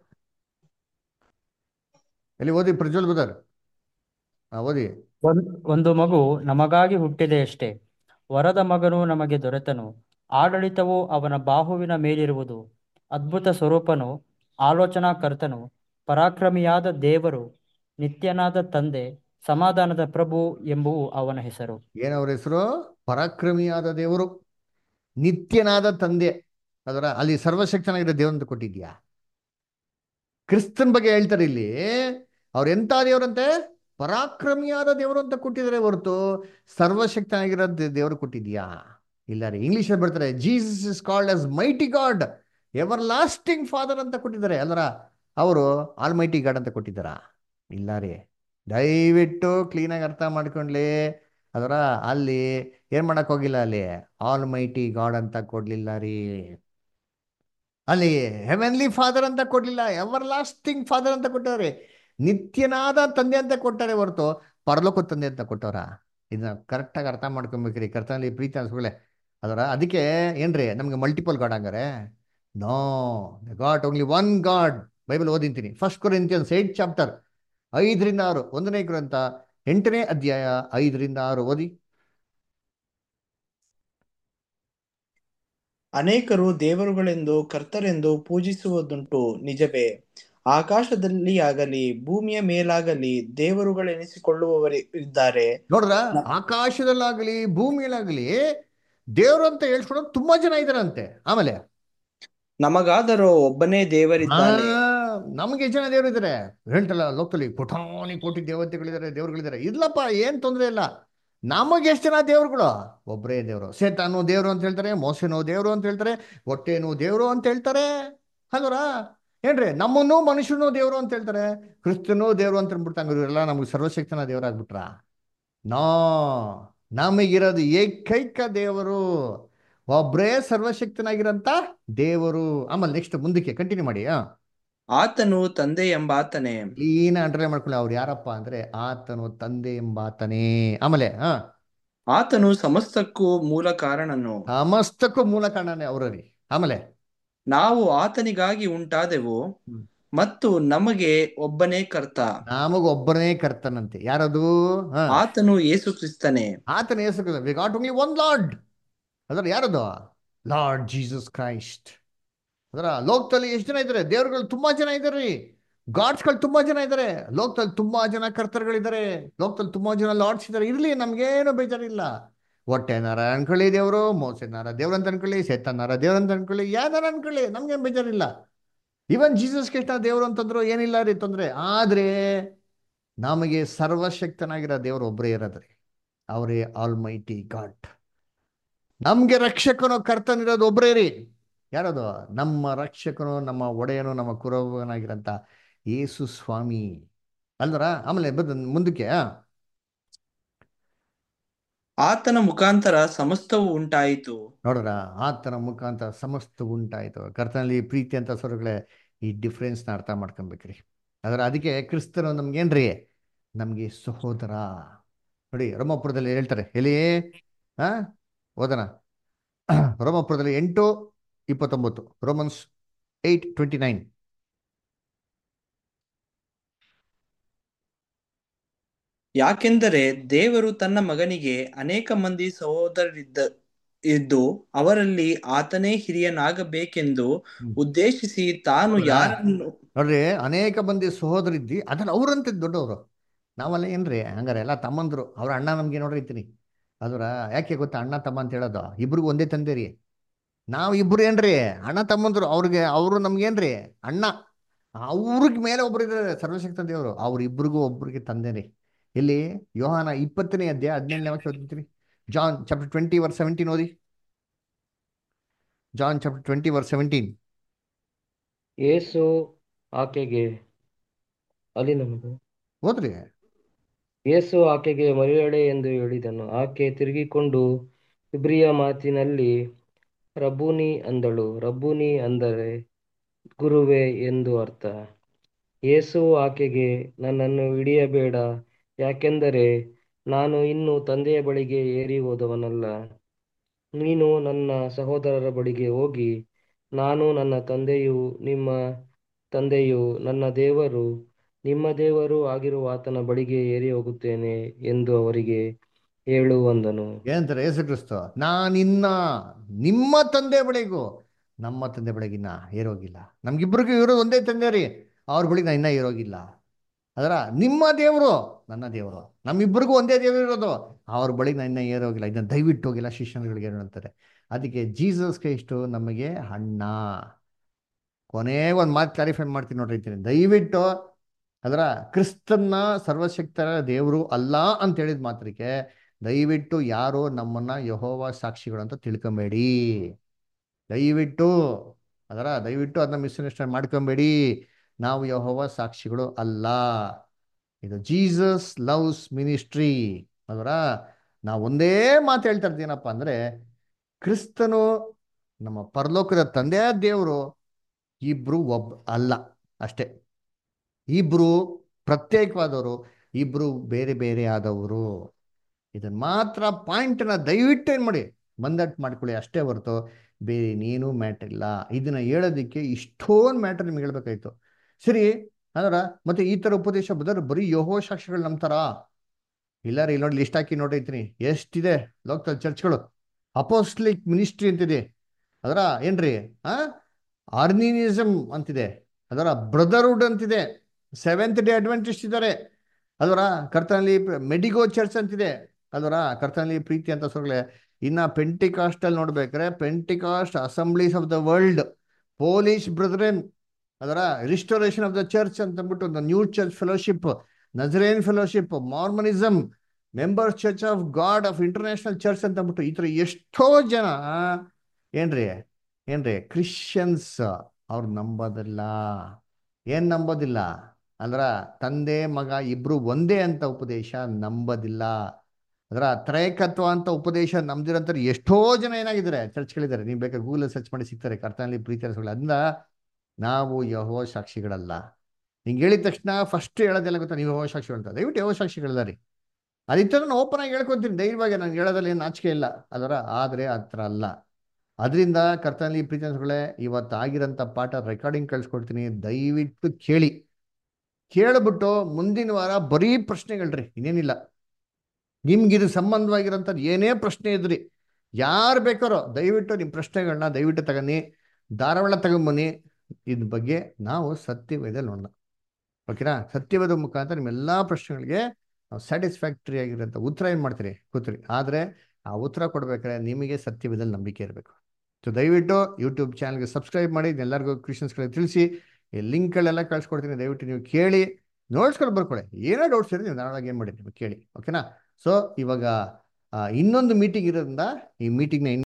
ಎಲ್ಲಿ ಓದಿ ಪ್ರಜ್ವಲ್ ಬದರ್ ಹಾ ಓದಿ ಒಂದ್- ಒಂದು ಮಗು ನಮಗಾಗಿ ಹುಟ್ಟಿದೆಯಷ್ಟೇ ವರದ ಮಗನು ನಮಗೆ ದೊರೆತನು ಆಡಳಿತವು ಅವನ ಬಾಹುವಿನ ಮೇಲಿರುವುದು ಅದ್ಭುತ ಸ್ವರೂಪನು ಆಲೋಚನಾ ಕರ್ತನು ಪರಾಕ್ರಮಿಯಾದ ದೇವರು ನಿತ್ಯನಾದ ತಂದೆ ಸಮಾಧಾನದ ಪ್ರಭು ಎಂಬುವು ಅವನ ಹೆಸರು ಏನವ್ರ ಹೆಸರು ಪರಾಕ್ರಮಿಯಾದ ದೇವರು ನಿತ್ಯನಾದ ತಂದೆ ಅದರ ಅಲ್ಲಿ ಸರ್ವಶಕ್ತನಾಗಿರೋ ದೇವ್ರ ಅಂತ ಕೊಟ್ಟಿದ್ಯಾ ಕ್ರಿಸ್ತನ್ ಬಗ್ಗೆ ಹೇಳ್ತಾರೆ ಇಲ್ಲಿ ಅವ್ರ ಎಂತ ದೇವ್ರಂತೆ ಪರಾಕ್ರಮಿಯಾದ ದೇವರು ಅಂತ ಕೊಟ್ಟಿದ್ದಾರೆ ಹೊರತು ಸರ್ವಶಕ್ತನಾಗಿರೋ ದೇ- ದೇವರು ಕೊಟ್ಟಿದ್ಯಾ ಇಲ್ಲ ರೀ ಇಂಗ್ಲಿಷ್ ಬರ್ತಾರೆ Jesus is called as mighty God everlasting father ಅಂತ ಕೊಟ್ಟಿದ್ದಾರೆ ಅಲ್ಲರ ಅವರು ಆಲ್ ಮೈಟಿ ಗಾಡ್ ಅಂತ ಕೊಟ್ಟಿದ್ದಾರ ಇಲ್ಲ ರೀ ದಯವಿಟ್ಟು ಕ್ಲೀನಾಗಿ ಅರ್ಥ ಮಾಡ್ಕೊಂಡ್ಲಿ ಅದರ ಅಲ್ಲಿ ಏನ್ ಮಾಡಕ್ ಹೋಗಿಲ್ಲ ಅಲ್ಲಿ ಆಲ್ ಮೈಟಿ ಗಾಡ್ ಅಂತ ಕೊಡ್ಲಿಲ್ಲ ರೀ ಅಲ್ಲಿ ಹೆವೆನ್ಲಿ ಫಾದರ್ ಅಂತ ಕೊಡ್ಲಿಲ್ಲ ಎವರ್ ಲಾಸ್ಟಿಂಗ್ ಫಾದರ್ ಅಂತ ಕೊಟ್ಟವ್ರೆ ನಿತ್ಯನಾದ ತಂದೆ ಅಂತ ಕೊಟ್ಟಾರೆ ಹೊರತು ಪರಲೋಕ ತಂದೆ ಅಂತ ಕೊಟ್ಟವ್ರ ಇದನ್ನ ಕರೆಕ್ಟಾಗಿ ಅರ್ಥ ಮಾಡ್ಕೊಬೇಕ್ರಿ ಕರ್ತನಲ್ಲಿ ಪ್ರೀತಿ ಅನ್ಸ್ಕೊಳ್ಳೆ ಅದರ ಅದಕ್ಕೆ ಏನ್ರಿ ನಮ್ಗೆ ಮಲ್ಟಿಪಲ್ ಗಾಡ್ ಹಂಗಾರೆ no God only one God Bible ಓದಿಂತೀನಿ ಫಸ್ಟ್ ಕೊರಿಂತಿಯನ್ಸ್ ಏಟ್ ಚಾಪ್ಟರ್ ಐದರಿಂದ ಆರು ಒಂದನೇ ಗ್ರಂಥ ಎಂಟನೇ ಅಧ್ಯಾಯ ಐದರಿಂದ ಆರು ಓದಿ ಅನೇಕರು ದೇವರುಗಳೆಂದು ಕರ್ತರೆಂದು ಪೂಜಿಸುವುದುಂಟು ನಿಜವೇ ಆಕಾಶದಲ್ಲಿ ಆಗಲಿ ಭೂಮಿಯ ಮೇಲಾಗಲಿ ದೇವರುಗಳೆನಿಸಿಕೊಳ್ಳುವವರು ಇದ್ದಾರೆ ನೋಡ್ರ ಆಕಾಶದಲ್ಲಾಗಲಿ ಭೂಮಿಯಲ್ಲಾಗಲಿ ದೇವ್ರು ಅಂತ ಹೇಳ್ಸ್ಕೊಡೋರು ತುಂಬಾ ಜನ ಇದಾರಂತೆ ಆಮೇಲೆ ನಮಗಾದರೋ ಒಬ್ಬನೇ ಆ ದೇವರಿದ್ದಾನೆ ನಮಗೆ ಜನ ದೇವ್ರು ಇದಾರೆ ಹೇಳ್ತಲ್ಲ ಲೋಕದಲ್ಲಿ ಕೋಟಾನಿ ಕೋಟಿ ದೇವತೆಗಳಿದ್ದಾರೆ ದೇವ್ರುಗಳಿದ್ದಾರೆ ಇಲ್ಲಪ್ಪ ಏನ್ ತೊಂದ್ರೆ ಇಲ್ಲ ನಮಗೆ ಎಷ್ಟು ಜನ ದೇವ್ರುಗಳು ಒಬ್ಬರೇ ದೇವ್ರು ಸೇತಾನು ದೇವ್ರು ಅಂತ ಹೇಳ್ತಾರೆ ಮೋಸೆನೋ ದೇವ್ರು ಅಂತ ಹೇಳ್ತಾರೆ ಹೊಟ್ಟೆನು ದೇವ್ರು ಅಂತ ಹೇಳ್ತಾರೆ ಹೌದರ ಏನ್ರಿ ನಮ್ಮನ್ನು ಮನುಷ್ಯನು ದೇವ್ರು ಅಂತ ಹೇಳ್ತಾರೆ ಕ್ರಿಸ್ತನು ದೇವ್ರು ಅಂತ ಅಂದ್ಬಿಡ್ತಂಗ ಇವರೆಲ್ಲ ನಮ್ಗೆ ಸರ್ವಶಕ್ತನ ದೇವರಾಗ್ಬಿಟ್ರ ನೋ ನಮಗಿರೋದು ಏಕೈಕ ದೇವರು ಒಬ್ಬರೇ ಸರ್ವಶಕ್ತನಾಗಿರಂತ ದೇವರು ಆಮೇಲೆ ನೆಕ್ಸ್ಟ್ ಮುಂದಕ್ಕೆ ಕಂಟಿನ್ಯೂ ಮಾಡಿ ಆ ಆತನು ತಂದೆ ಎಂಬಾತನೇ ಕ್ಲೀನ್ ಅಂಡರ್ಲೈನ್ ಮಾಡ್ಕೊಳ್ಳಿ ಅವ್ರು ಯಾರಪ್ಪ ಅಂದ್ರೆ ಆತನು ತಂದೆ ಎಂಬಾತನೇ ಆಮೇಲೆ ಹಾ ಆತನು ಸಮಸ್ತಕ್ಕೂ ಮೂಲ ಕಾರಣನು ಸಮಸ್ತಕ್ಕೂ ಮೂಲ ಕಾರಣನೇ ಅವರಲ್ಲಿ ಆಮೇಲೆ ನಾವು ಆತನಿಗಾಗಿ ಉಂಟಾದೆವು ಮತ್ತು ನಮಗೆ ಒಬ್ಬನೇ ಕರ್ತ ನಮಗ ಒಬ್ಬನೇ ಕರ್ತನಂತೆ ಯಾರದು ಹಾ ಆತನು ಯೇಸು ಕ್ರಿಸ್ತನೇ ಆತನ ಹೆಸರು we got only one Lord ಅದರ ಯಾರದು ಲಾರ್ಡ್ ಜೀಸಸ್ ಕ್ರೈಸ್ಟ್ ಅದರ ಲೋಕದಲ್ಲಿ ಎಷ್ಟು ಜನ ಇದ್ದಾರೆ ದೇವರುಗಳು ತುಂಬಾ ಜನ ಇದ್ದಾರೆ ಗಾಡ್ಸ್ಗಳು ತುಂಬಾ ಜನ ಇದ್ದಾರೆ ಲೋಕದಲ್ಲಿ ತುಂಬಾ ಜನ ಕರ್ತರುಗಳಿದ್ದಾರೆ ಲೋಕದಲ್ಲಿ ತುಂಬಾ ಜನ ಲಾರ್ಡ್ಸ್ ಇದ್ದಾರೆ ಇರ್ಲಿ ನಮ್ಗೇನು ಬೇಜಾರಿಲ್ಲ ಹೊಟ್ಟೆನಾರ ಅನ್ಕೊಳ್ಳಿ ದೇವರು ಮೋಸನಾರ ದೇವ್ರ ಅಂತ ಅನ್ಕೊಳ್ಳಿ ಸೆತ್ತನಾರ ದೇವ್ರ ಅಂತ ಅನ್ಕೊಳ್ಳಿ ಯಾವ್ದಾರ ಅನ್ಕೊಳ್ಳಿ ನಮ್ಗೇನು ಬೇಜಾರಿಲ್ಲ ಇವನ್ ಜೀಸಸ್ ಕೃಷ್ಣ ದೇವ್ರು ಅಂತಂದ್ರು ಏನಿಲ್ಲ ರೀ ತೊಂದ್ರೆ ಆದ್ರೆ ನಮಗೆ ಸರ್ವಶಕ್ತನಾಗಿರೋ ದೇವ್ರು ಒಬ್ಬರೇ ಇರೋದ್ರಿ ಅವರೇ ಆಲ್ ಮೈಟಿ ಗಾಡ್ ನಮ್ಗೆ ರಕ್ಷಕನು ಕರ್ತನಿರೋದು ಒಬ್ಬರೇ ರೀ ಯಾರದು ನಮ್ಮ ರಕ್ಷಕನು ನಮ್ಮ ಒಡೆಯನು ನಮ್ಮ ಕುರವನಾಗಿರಂತ ಯೇಸು ಸ್ವಾಮಿ ಅಲ್ವರ ಆಮೇಲೆ ಬದ್ ಮುಂದಕ್ಕೆ ಆ, ಆತನ ಮುಖಾಂತರ ಸಮಸ್ತವು ಉಂಟಾಯಿತು ನೋಡ್ರ ಆತನ ಮುಖಾಂತರ ಸಮಸ್ತ ಉಂಟಾಯ್ತು ಕರ್ತನಲ್ಲಿ ಪ್ರೀತಿ ಅಂತ ಸ್ವರಗಳೇ ಈ ಡಿಫ್ರೆನ್ಸ್ನ ಅರ್ಥ ಮಾಡ್ಕೊಬೇಕ್ರಿ ಅದರ ಅದಕ್ಕೆ ಕ್ರಿಸ್ತನು ನಮ್ಗೇನ್ರಿ ನಮಗೆ ಸಹೋದರ ನೋಡಿ ರೋಮಪುರದಲ್ಲಿ ಹೇಳ್ತಾರೆ ಎಲ್ಲಿ ಹಾ ಓದನ ರೋಮಪುರದಲ್ಲಿ ಎಂಟು ಇಪ್ಪತ್ತೊಂಬತ್ತು ರೋಮನ್ಸ್ ಏಯ್ಟ್ ಟ್ವೆಂಟಿ ನೈನ್ ಯಾಕೆಂದರೆ ದೇವರು ತನ್ನ ಮಗನಿಗೆ ಅನೇಕ ಮಂದಿ ಸಹೋದರರಿದ್ದ ಇದ್ದು ಅವರಲ್ಲಿ ಆತನೇ ಹಿರಿಯನಾಗಬೇಕೆಂದು ಉದ್ದೇಶಿಸಿ ತಾನು ಹೌದಾ? ಯಾರನ್ನು ನೋಡ್ರಿ ಅನೇಕ ಮಂದಿ ಸಹೋದರಿದ್ದಿ ಅದ್ರಲ್ಲಿ ಅವ್ರಂತೆ ದೊಡ್ಡವರು ನಾವಲ್ಲ ಏನ್ರಿ ಹಂಗಾರೆ ಎಲ್ಲ ತಮ್ಮಂದ್ರು ಅವ್ರ ಅಣ್ಣ ನಮ್ಗೆ ನೋಡ್ರಿ ಇರ್ತೀನಿ ಅದರ ಯಾಕೆ ಗೊತ್ತಾ ಅಣ್ಣ ತಮ್ಮ ಅಂತ ಹೇಳೋದು ಇಬ್ರಿಗೂ ಒಂದೇ ತಂದೆ ರೀ ನಾವು ಇಬ್ರು ಏನ್ರಿ ಅಣ್ಣ ತಮ್ಮಂದ್ರು ಅವ್ರಿಗೆ ಅವರು ನಮ್ಗೇನ್ರಿ ಅಣ್ಣ ಅವ್ರಿಗೆ ಮೇಲೆ ಒಬ್ರು ಇದ್ದಾರೆ ಸರ್ವಶಕ್ತ ದೇವರು ಅವ್ರಿಬ್ರಿಗೂ ಒಬ್ರಿಗೆ ತಂದೆ ರೀ ಇಲ್ಲಿ ಯೋಹಾನ ಇಪ್ಪತ್ತನೇ ಅಧ್ಯಾಯ ಹದಿನೇಳನೇ ವಾಕ್ಯ ಓದ್ತೀನಿ John chapter twenty verse seventeen ಓದಿ John chapter twenty verse seventeen ಯೇಸು ಆಕೆಗೆ ಅಲ್ಲಿ ನಮಗೆ ಓದ್ರಿ ಯೇಸು ಆಕೆಗೆ ಮರಿಯಳೆ ಎಂದು ಹೇಳಿದನು ಆಕೆ ತಿರುಗಿಕೊಂಡು ಇಬ್ರಿಯ ಮಾತಿನಲ್ಲಿ ರಬ್ಬೂನಿ ಅಂದಳು ರಬ್ಬೂನಿ ಅಂದರೆ ಗುರುವೇ ಎಂದು ಅರ್ಥ ಯೇಸು ಆಕೆಗೆ ನನ್ನನ್ನು ಹಿಡಿಯಬೇಡ ಯಾಕೆಂದರೆ ನಾನು ಇನ್ನು ತಂದೆಯ ಬಳಿಗೆ ಏರಿ ಹೋದವನಲ್ಲ ನೀನು ನನ್ನ ಸಹೋದರರ ಬಳಿಗೆ ಹೋಗಿ ನಾನು ನನ್ನ ತಂದೆಯು ನಿಮ್ಮ ತಂದೆಯು ನನ್ನ ದೇವರು ನಿಮ್ಮ ದೇವರು ಆಗಿರುವ ಆತನ ಬಳಿಗೆ ಏರಿ ಹೋಗುತ್ತೇನೆ ಎಂದು ಅವರಿಗೆ ಹೇಳು ಅಂದನು ಏನಂತಾರೆ ಯೇಸು ಕ್ರಿಸ್ತ ನಾನಿನ್ನ ನಿಮ್ಮ ತಂದೆ ಬಳಿಗೂ ನಮ್ಮ ತಂದೆ ಬಳಿಗಿನ್ನ ಏರೋಗಿಲ್ಲ ನಮ್ಗಿಬ್ರಿಗೂ ಇರೋದು ಒಂದೇ ತಂದೆ ರೀ ಅವ್ರ ಬಳಿಗೆ ನಾ ಇನ್ನ ಏರೋಗಿಲ್ಲ ಅದರ ನಿಮ್ಮ ದೇವರು ನನ್ನ ದೇವರು ನಮ್ಮಿಬ್ಬರಿಗೂ ಒಂದೇ ದೇವರು ಇರೋದು ಅವ್ರ ಬಳಿಗೆ ನಾ ಇನ್ನ ಏರೋಗಿಲ್ಲ ಇದನ್ನ ದಯವಿಟ್ಟು ಹೋಗಿಲ್ಲ ಶಿಷ್ಯನುಗಳಿಗೆ ಏನು ಅಂತಾರೆ ಅದಕ್ಕೆ ಜೀಸಸ್ ಕ್ರೈಸ್ಟು ನಮಗೆ ಅಣ್ಣ ಕೊನೆಗೆ ಒಂದು ಮಾತು ಕ್ಲಾರಿಫೈ ಮಾಡ್ತೀನಿ ನೋಡ್ರಿ ಇದ್ದೀನಿ ದಯವಿಟ್ಟು ಅದರ ಕ್ರಿಸ್ತನ್ನ ಸರ್ವಶಕ್ತರ ದೇವರು ಅಲ್ಲ ಅಂತ ಹೇಳಿದ ಮಾತ್ರಕ್ಕೆ ದಯವಿಟ್ಟು ಯಾರು ನಮ್ಮನ್ನ ಯಹೋವ ಸಾಕ್ಷಿಗಳು ಅಂತ ತಿಳ್ಕೊಬೇಡಿ ದಯವಿಟ್ಟು ಅದರ ದಯವಿಟ್ಟು ಅದನ್ನ ಮಿಸ್ಅಂಡರ್ಸ್ಟ್ಯಾಂಡ್ ಮಾಡ್ಕೊಬೇಡಿ ನಾವು ಯಹೋವ ಸಾಕ್ಷಿಗಳು ಅಲ್ಲ ಇದು ಜೀಸಸ್ ಲವ್ಸ್ ಮಿನಿಸ್ಟ್ರಿ ಅದರ ನಾವು ಒಂದೇ ಮಾತು ಹೇಳ್ತಾ ಇರ್ತೀನಪ್ಪ ಅಂದ್ರೆ ಕ್ರಿಸ್ತನು ನಮ್ಮ ಪರಲೋಕದ ತಂದೆಯ ದೇವರು ಇಬ್ರು ಒಬ್ಬ ಅಲ್ಲ ಅಷ್ಟೇ ಇಬ್ರು ಪ್ರತ್ಯೇಕವಾದವರು ಇಬ್ರು ಬೇರೆ ಬೇರೆ ಆದವರು ಇದನ್ನ ಮಾತ್ರ ಪಾಯಿಂಟ್ನ ದಯವಿಟ್ಟು ಏನು ಮಾಡಿ ಮಂದಟ್ ಮಾಡ್ಕೊಳ್ಳಿ ಅಷ್ಟೇ ಹೊರತು ಬೇರೆ ನೀನು ಮ್ಯಾಟರ್ ಇಲ್ಲ ಇದನ್ನ ಹೇಳೋದಕ್ಕೆ ಇಷ್ಟೊಂದು ಮ್ಯಾಟರ್ ನಿಮ್ಗೆ ಹೇಳ್ಬೇಕಾಯ್ತು ಸರಿ ಅದರ ಮತ್ತೆ ಈ ಥರ ಉಪದೇಶ ಬದಲು ಬರೀ ಯೋಹೋ ಸಾಕ್ಷಿಗಳು ನಂಬ್ತಾರ ಇಲ್ಲ ರೀ ಇಲ್ಲಿ ನೋಡಿ ಲಿಸ್ಟ್ ಹಾಕಿ ನೋಡಿರ್ತೀನಿ ಎಷ್ಟಿದೆ ಲೋಕಲ್ ಚರ್ಚ್ಗಳು ಅಪೋಸ್ಲಿಕ್ ಮಿನಿಸ್ಟ್ರಿ ಅಂತಿದೆ ಅದರ ಏನ್ರಿ ಆ ಆರ್ನಿನಿಸಮ್ ಅಂತಿದೆ ಅದರ ಬ್ರದರ್ಹುಡ್ ಅಂತಿದೆ ಸೆವೆಂತ್ ಡೇ ಅಡ್ವೆಂಟಿಸ್ಟ್ ಇದ್ದಾರೆ ಅದರ ಕರ್ತನಲ್ಲಿ ಮೆಡಿಗೋ ಚರ್ಚ್ ಅಂತಿದೆ ಅದರ ಕರ್ತನಲ್ಲಿ ಪ್ರೀತಿ ಅಂತ ಸೊಗಳೆ ಇನ್ನ ಪೆಂಟಿಕಾಸ್ಟ್ ಅಲ್ಲಿ ನೋಡ್ಬೇಕಾರೆ Pentecost assemblies of the world Polish brethren ಅದರ ರಿಸ್ಟೋರೇಷನ್ ಆಫ್ ದ ಚರ್ಚ್ ಅಂತ ಅಂದ್ಬಿಟ್ಟು ಒಂದು new church fellowship Nazarene fellowship Mormonism members church of God of international church ಅಂತ ಅಂದ್ಬಿಟ್ಟು ಈ ಥರ ಎಷ್ಟೋ ಜನ ಏನ್ರಿ ಏನ್ರಿ ಕ್ರಿಶ್ಚಿಯನ್ಸ್ ಅವ್ರು ನಂಬೋದಿಲ್ಲ ಏನ್ ನಂಬೋದಿಲ್ಲ ಅಂದ್ರ ತಂದೆ ಮಗ ಇಬ್ರು ಒಂದೇ ಅಂತ ಉಪದೇಶ ನಂಬೋದಿಲ್ಲ ಅದರ ತ್ರೈಕತ್ವ ಅಂತ ಉಪದೇಶ ನಂಬ್ದಿರಂತಾರೆ ಎಷ್ಟೋ ಜನ ಏನಾಗಿದ್ದಾರೆ ಚರ್ಚ್ಗಳಿದ್ದಾರೆ ನೀವು ಬೇಕಾದ್ರೆ ಗೂಗಲ್ ಸರ್ಚ್ ಮಾಡಿ ಸಿಗ್ತಾರೆ ಕರ್ತನಲ್ಲಿ ಪ್ರೀತಿ ಅದರಿಂದ ನಾವು ಯಹೋ ಸಾಕ್ಷಿಗಳಲ್ಲ ಹಿಂಗೆ ಹೇಳಿದ ತಕ್ಷಣ ಫಸ್ಟ್ ಹೇಳೋದೆಲ್ಲ ಗೊತ್ತಾ ನೀವು ಯಹೋ ಸಾಕ್ಷಿಗಳು ಅಂತ ದಯವಿಟ್ಟು ಯಹೋ ಸಾಕ್ಷಿಗಳದ ರೀ ಅದಿತ್ತ ನಾನು ಓಪನ್ ಆಗಿ ಹೇಳ್ಕೊತೀನಿ ಧೈರ್ಯವಾಗಿ ನಾನು ಹೇಳೋದ್ರಲ್ಲಿ ಏನು ನಾಚಿಕೆ ಇಲ್ಲ ಅದರ ಆದರೆ ಆ ಥರ ಅಲ್ಲ ಅದರಿಂದ ಕರ್ತನಲ್ಲಿ ಪ್ರೀತಿ ಅನ್ಸ್ಗಳೇ ಇವತ್ತು ಆಗಿರೋಂಥ ಪಾಠ ರೆಕಾರ್ಡಿಂಗ್ ಕಳ್ಸ್ಕೊಡ್ತೀನಿ ದಯವಿಟ್ಟು ಕೇಳಿ ಕೇಳ್ಬಿಟ್ಟು ಮುಂದಿನ ವಾರ ಬರೀ ಪ್ರಶ್ನೆಗಳ್ರಿ ಇನ್ನೇನಿಲ್ಲ ನಿಮ್ಗಿದು ಸಂಬಂಧವಾಗಿರೋಂಥದ್ದು ಏನೇ ಪ್ರಶ್ನೆ ಇದ್ರಿ ಯಾರು ಬೇಕಾರೋ ದಯವಿಟ್ಟು ನಿಮ್ಮ ಪ್ರಶ್ನೆಗಳನ್ನ ದಯವಿಟ್ಟು ತಗೊಂಡು ಧಾರಾವಾಳ ತಗೊಂಬನ್ನಿ ಇದ್ರ ಬಗ್ಗೆ ನಾವು ಸತ್ಯವೇದಲ್ಲಿ ನೋಡೋಣ ಓಕೆನಾ ಸತ್ಯವೇದ ಮುಖಾಂತರ ನಿಮ್ಮೆಲ್ಲ ಪ್ರಶ್ನೆಗಳಿಗೆ ನಾವು ಸ್ಯಾಟಿಸ್ಫ್ಯಾಕ್ಟರಿ ಆಗಿರೋಂಥ ಉತ್ತರ ಏನು ಮಾಡ್ತೀರಿ ಕೂತ್ರಿ ಆದರೆ ಆ ಉತ್ತರ ಕೊಡ್ಬೇಕಾದ್ರೆ ನಿಮಗೆ ಸತ್ಯವೇದಲ್ಲಿ ನಂಬಿಕೆ ಇರಬೇಕು ಸೊ ದಯವಿಟ್ಟು ಯೂಟ್ಯೂಬ್ ಚಾನಲ್ಗೆ ಸಬ್ಸ್ಕ್ರೈಬ್ ಮಾಡಿ ಎಲ್ಲರಿಗೂ ಕ್ರಿಶ್ಚಿಯನ್ಸ್ಗಳಿಗೆ ತಿಳಿಸಿ ಈ ಲಿಂಕ್ಗಳೆಲ್ಲ ಕಳ್ಸ್ಕೊಡ್ತೀನಿ ದಯವಿಟ್ಟು ನೀವು ಕೇಳಿ ನೋಟ್ಸ್ಗಳು ಬರ್ಕೊಳ್ಳಿ ಏನೋ ಡೌಟ್ಸ್ ಇರುತ್ತೆ ನೀವು ನಾಳೆ ಏನು ಮಾಡಿ ನೀವು ಕೇಳಿ ಓಕೆನಾ ಸೊ ಇವಾಗ ಆ, ಇನ್ನೊಂದು ಮೀಟಿಂಗ್ ಇರೋದ್ರಿಂದ ಈ ಮೀಟಿಂಗ್ನ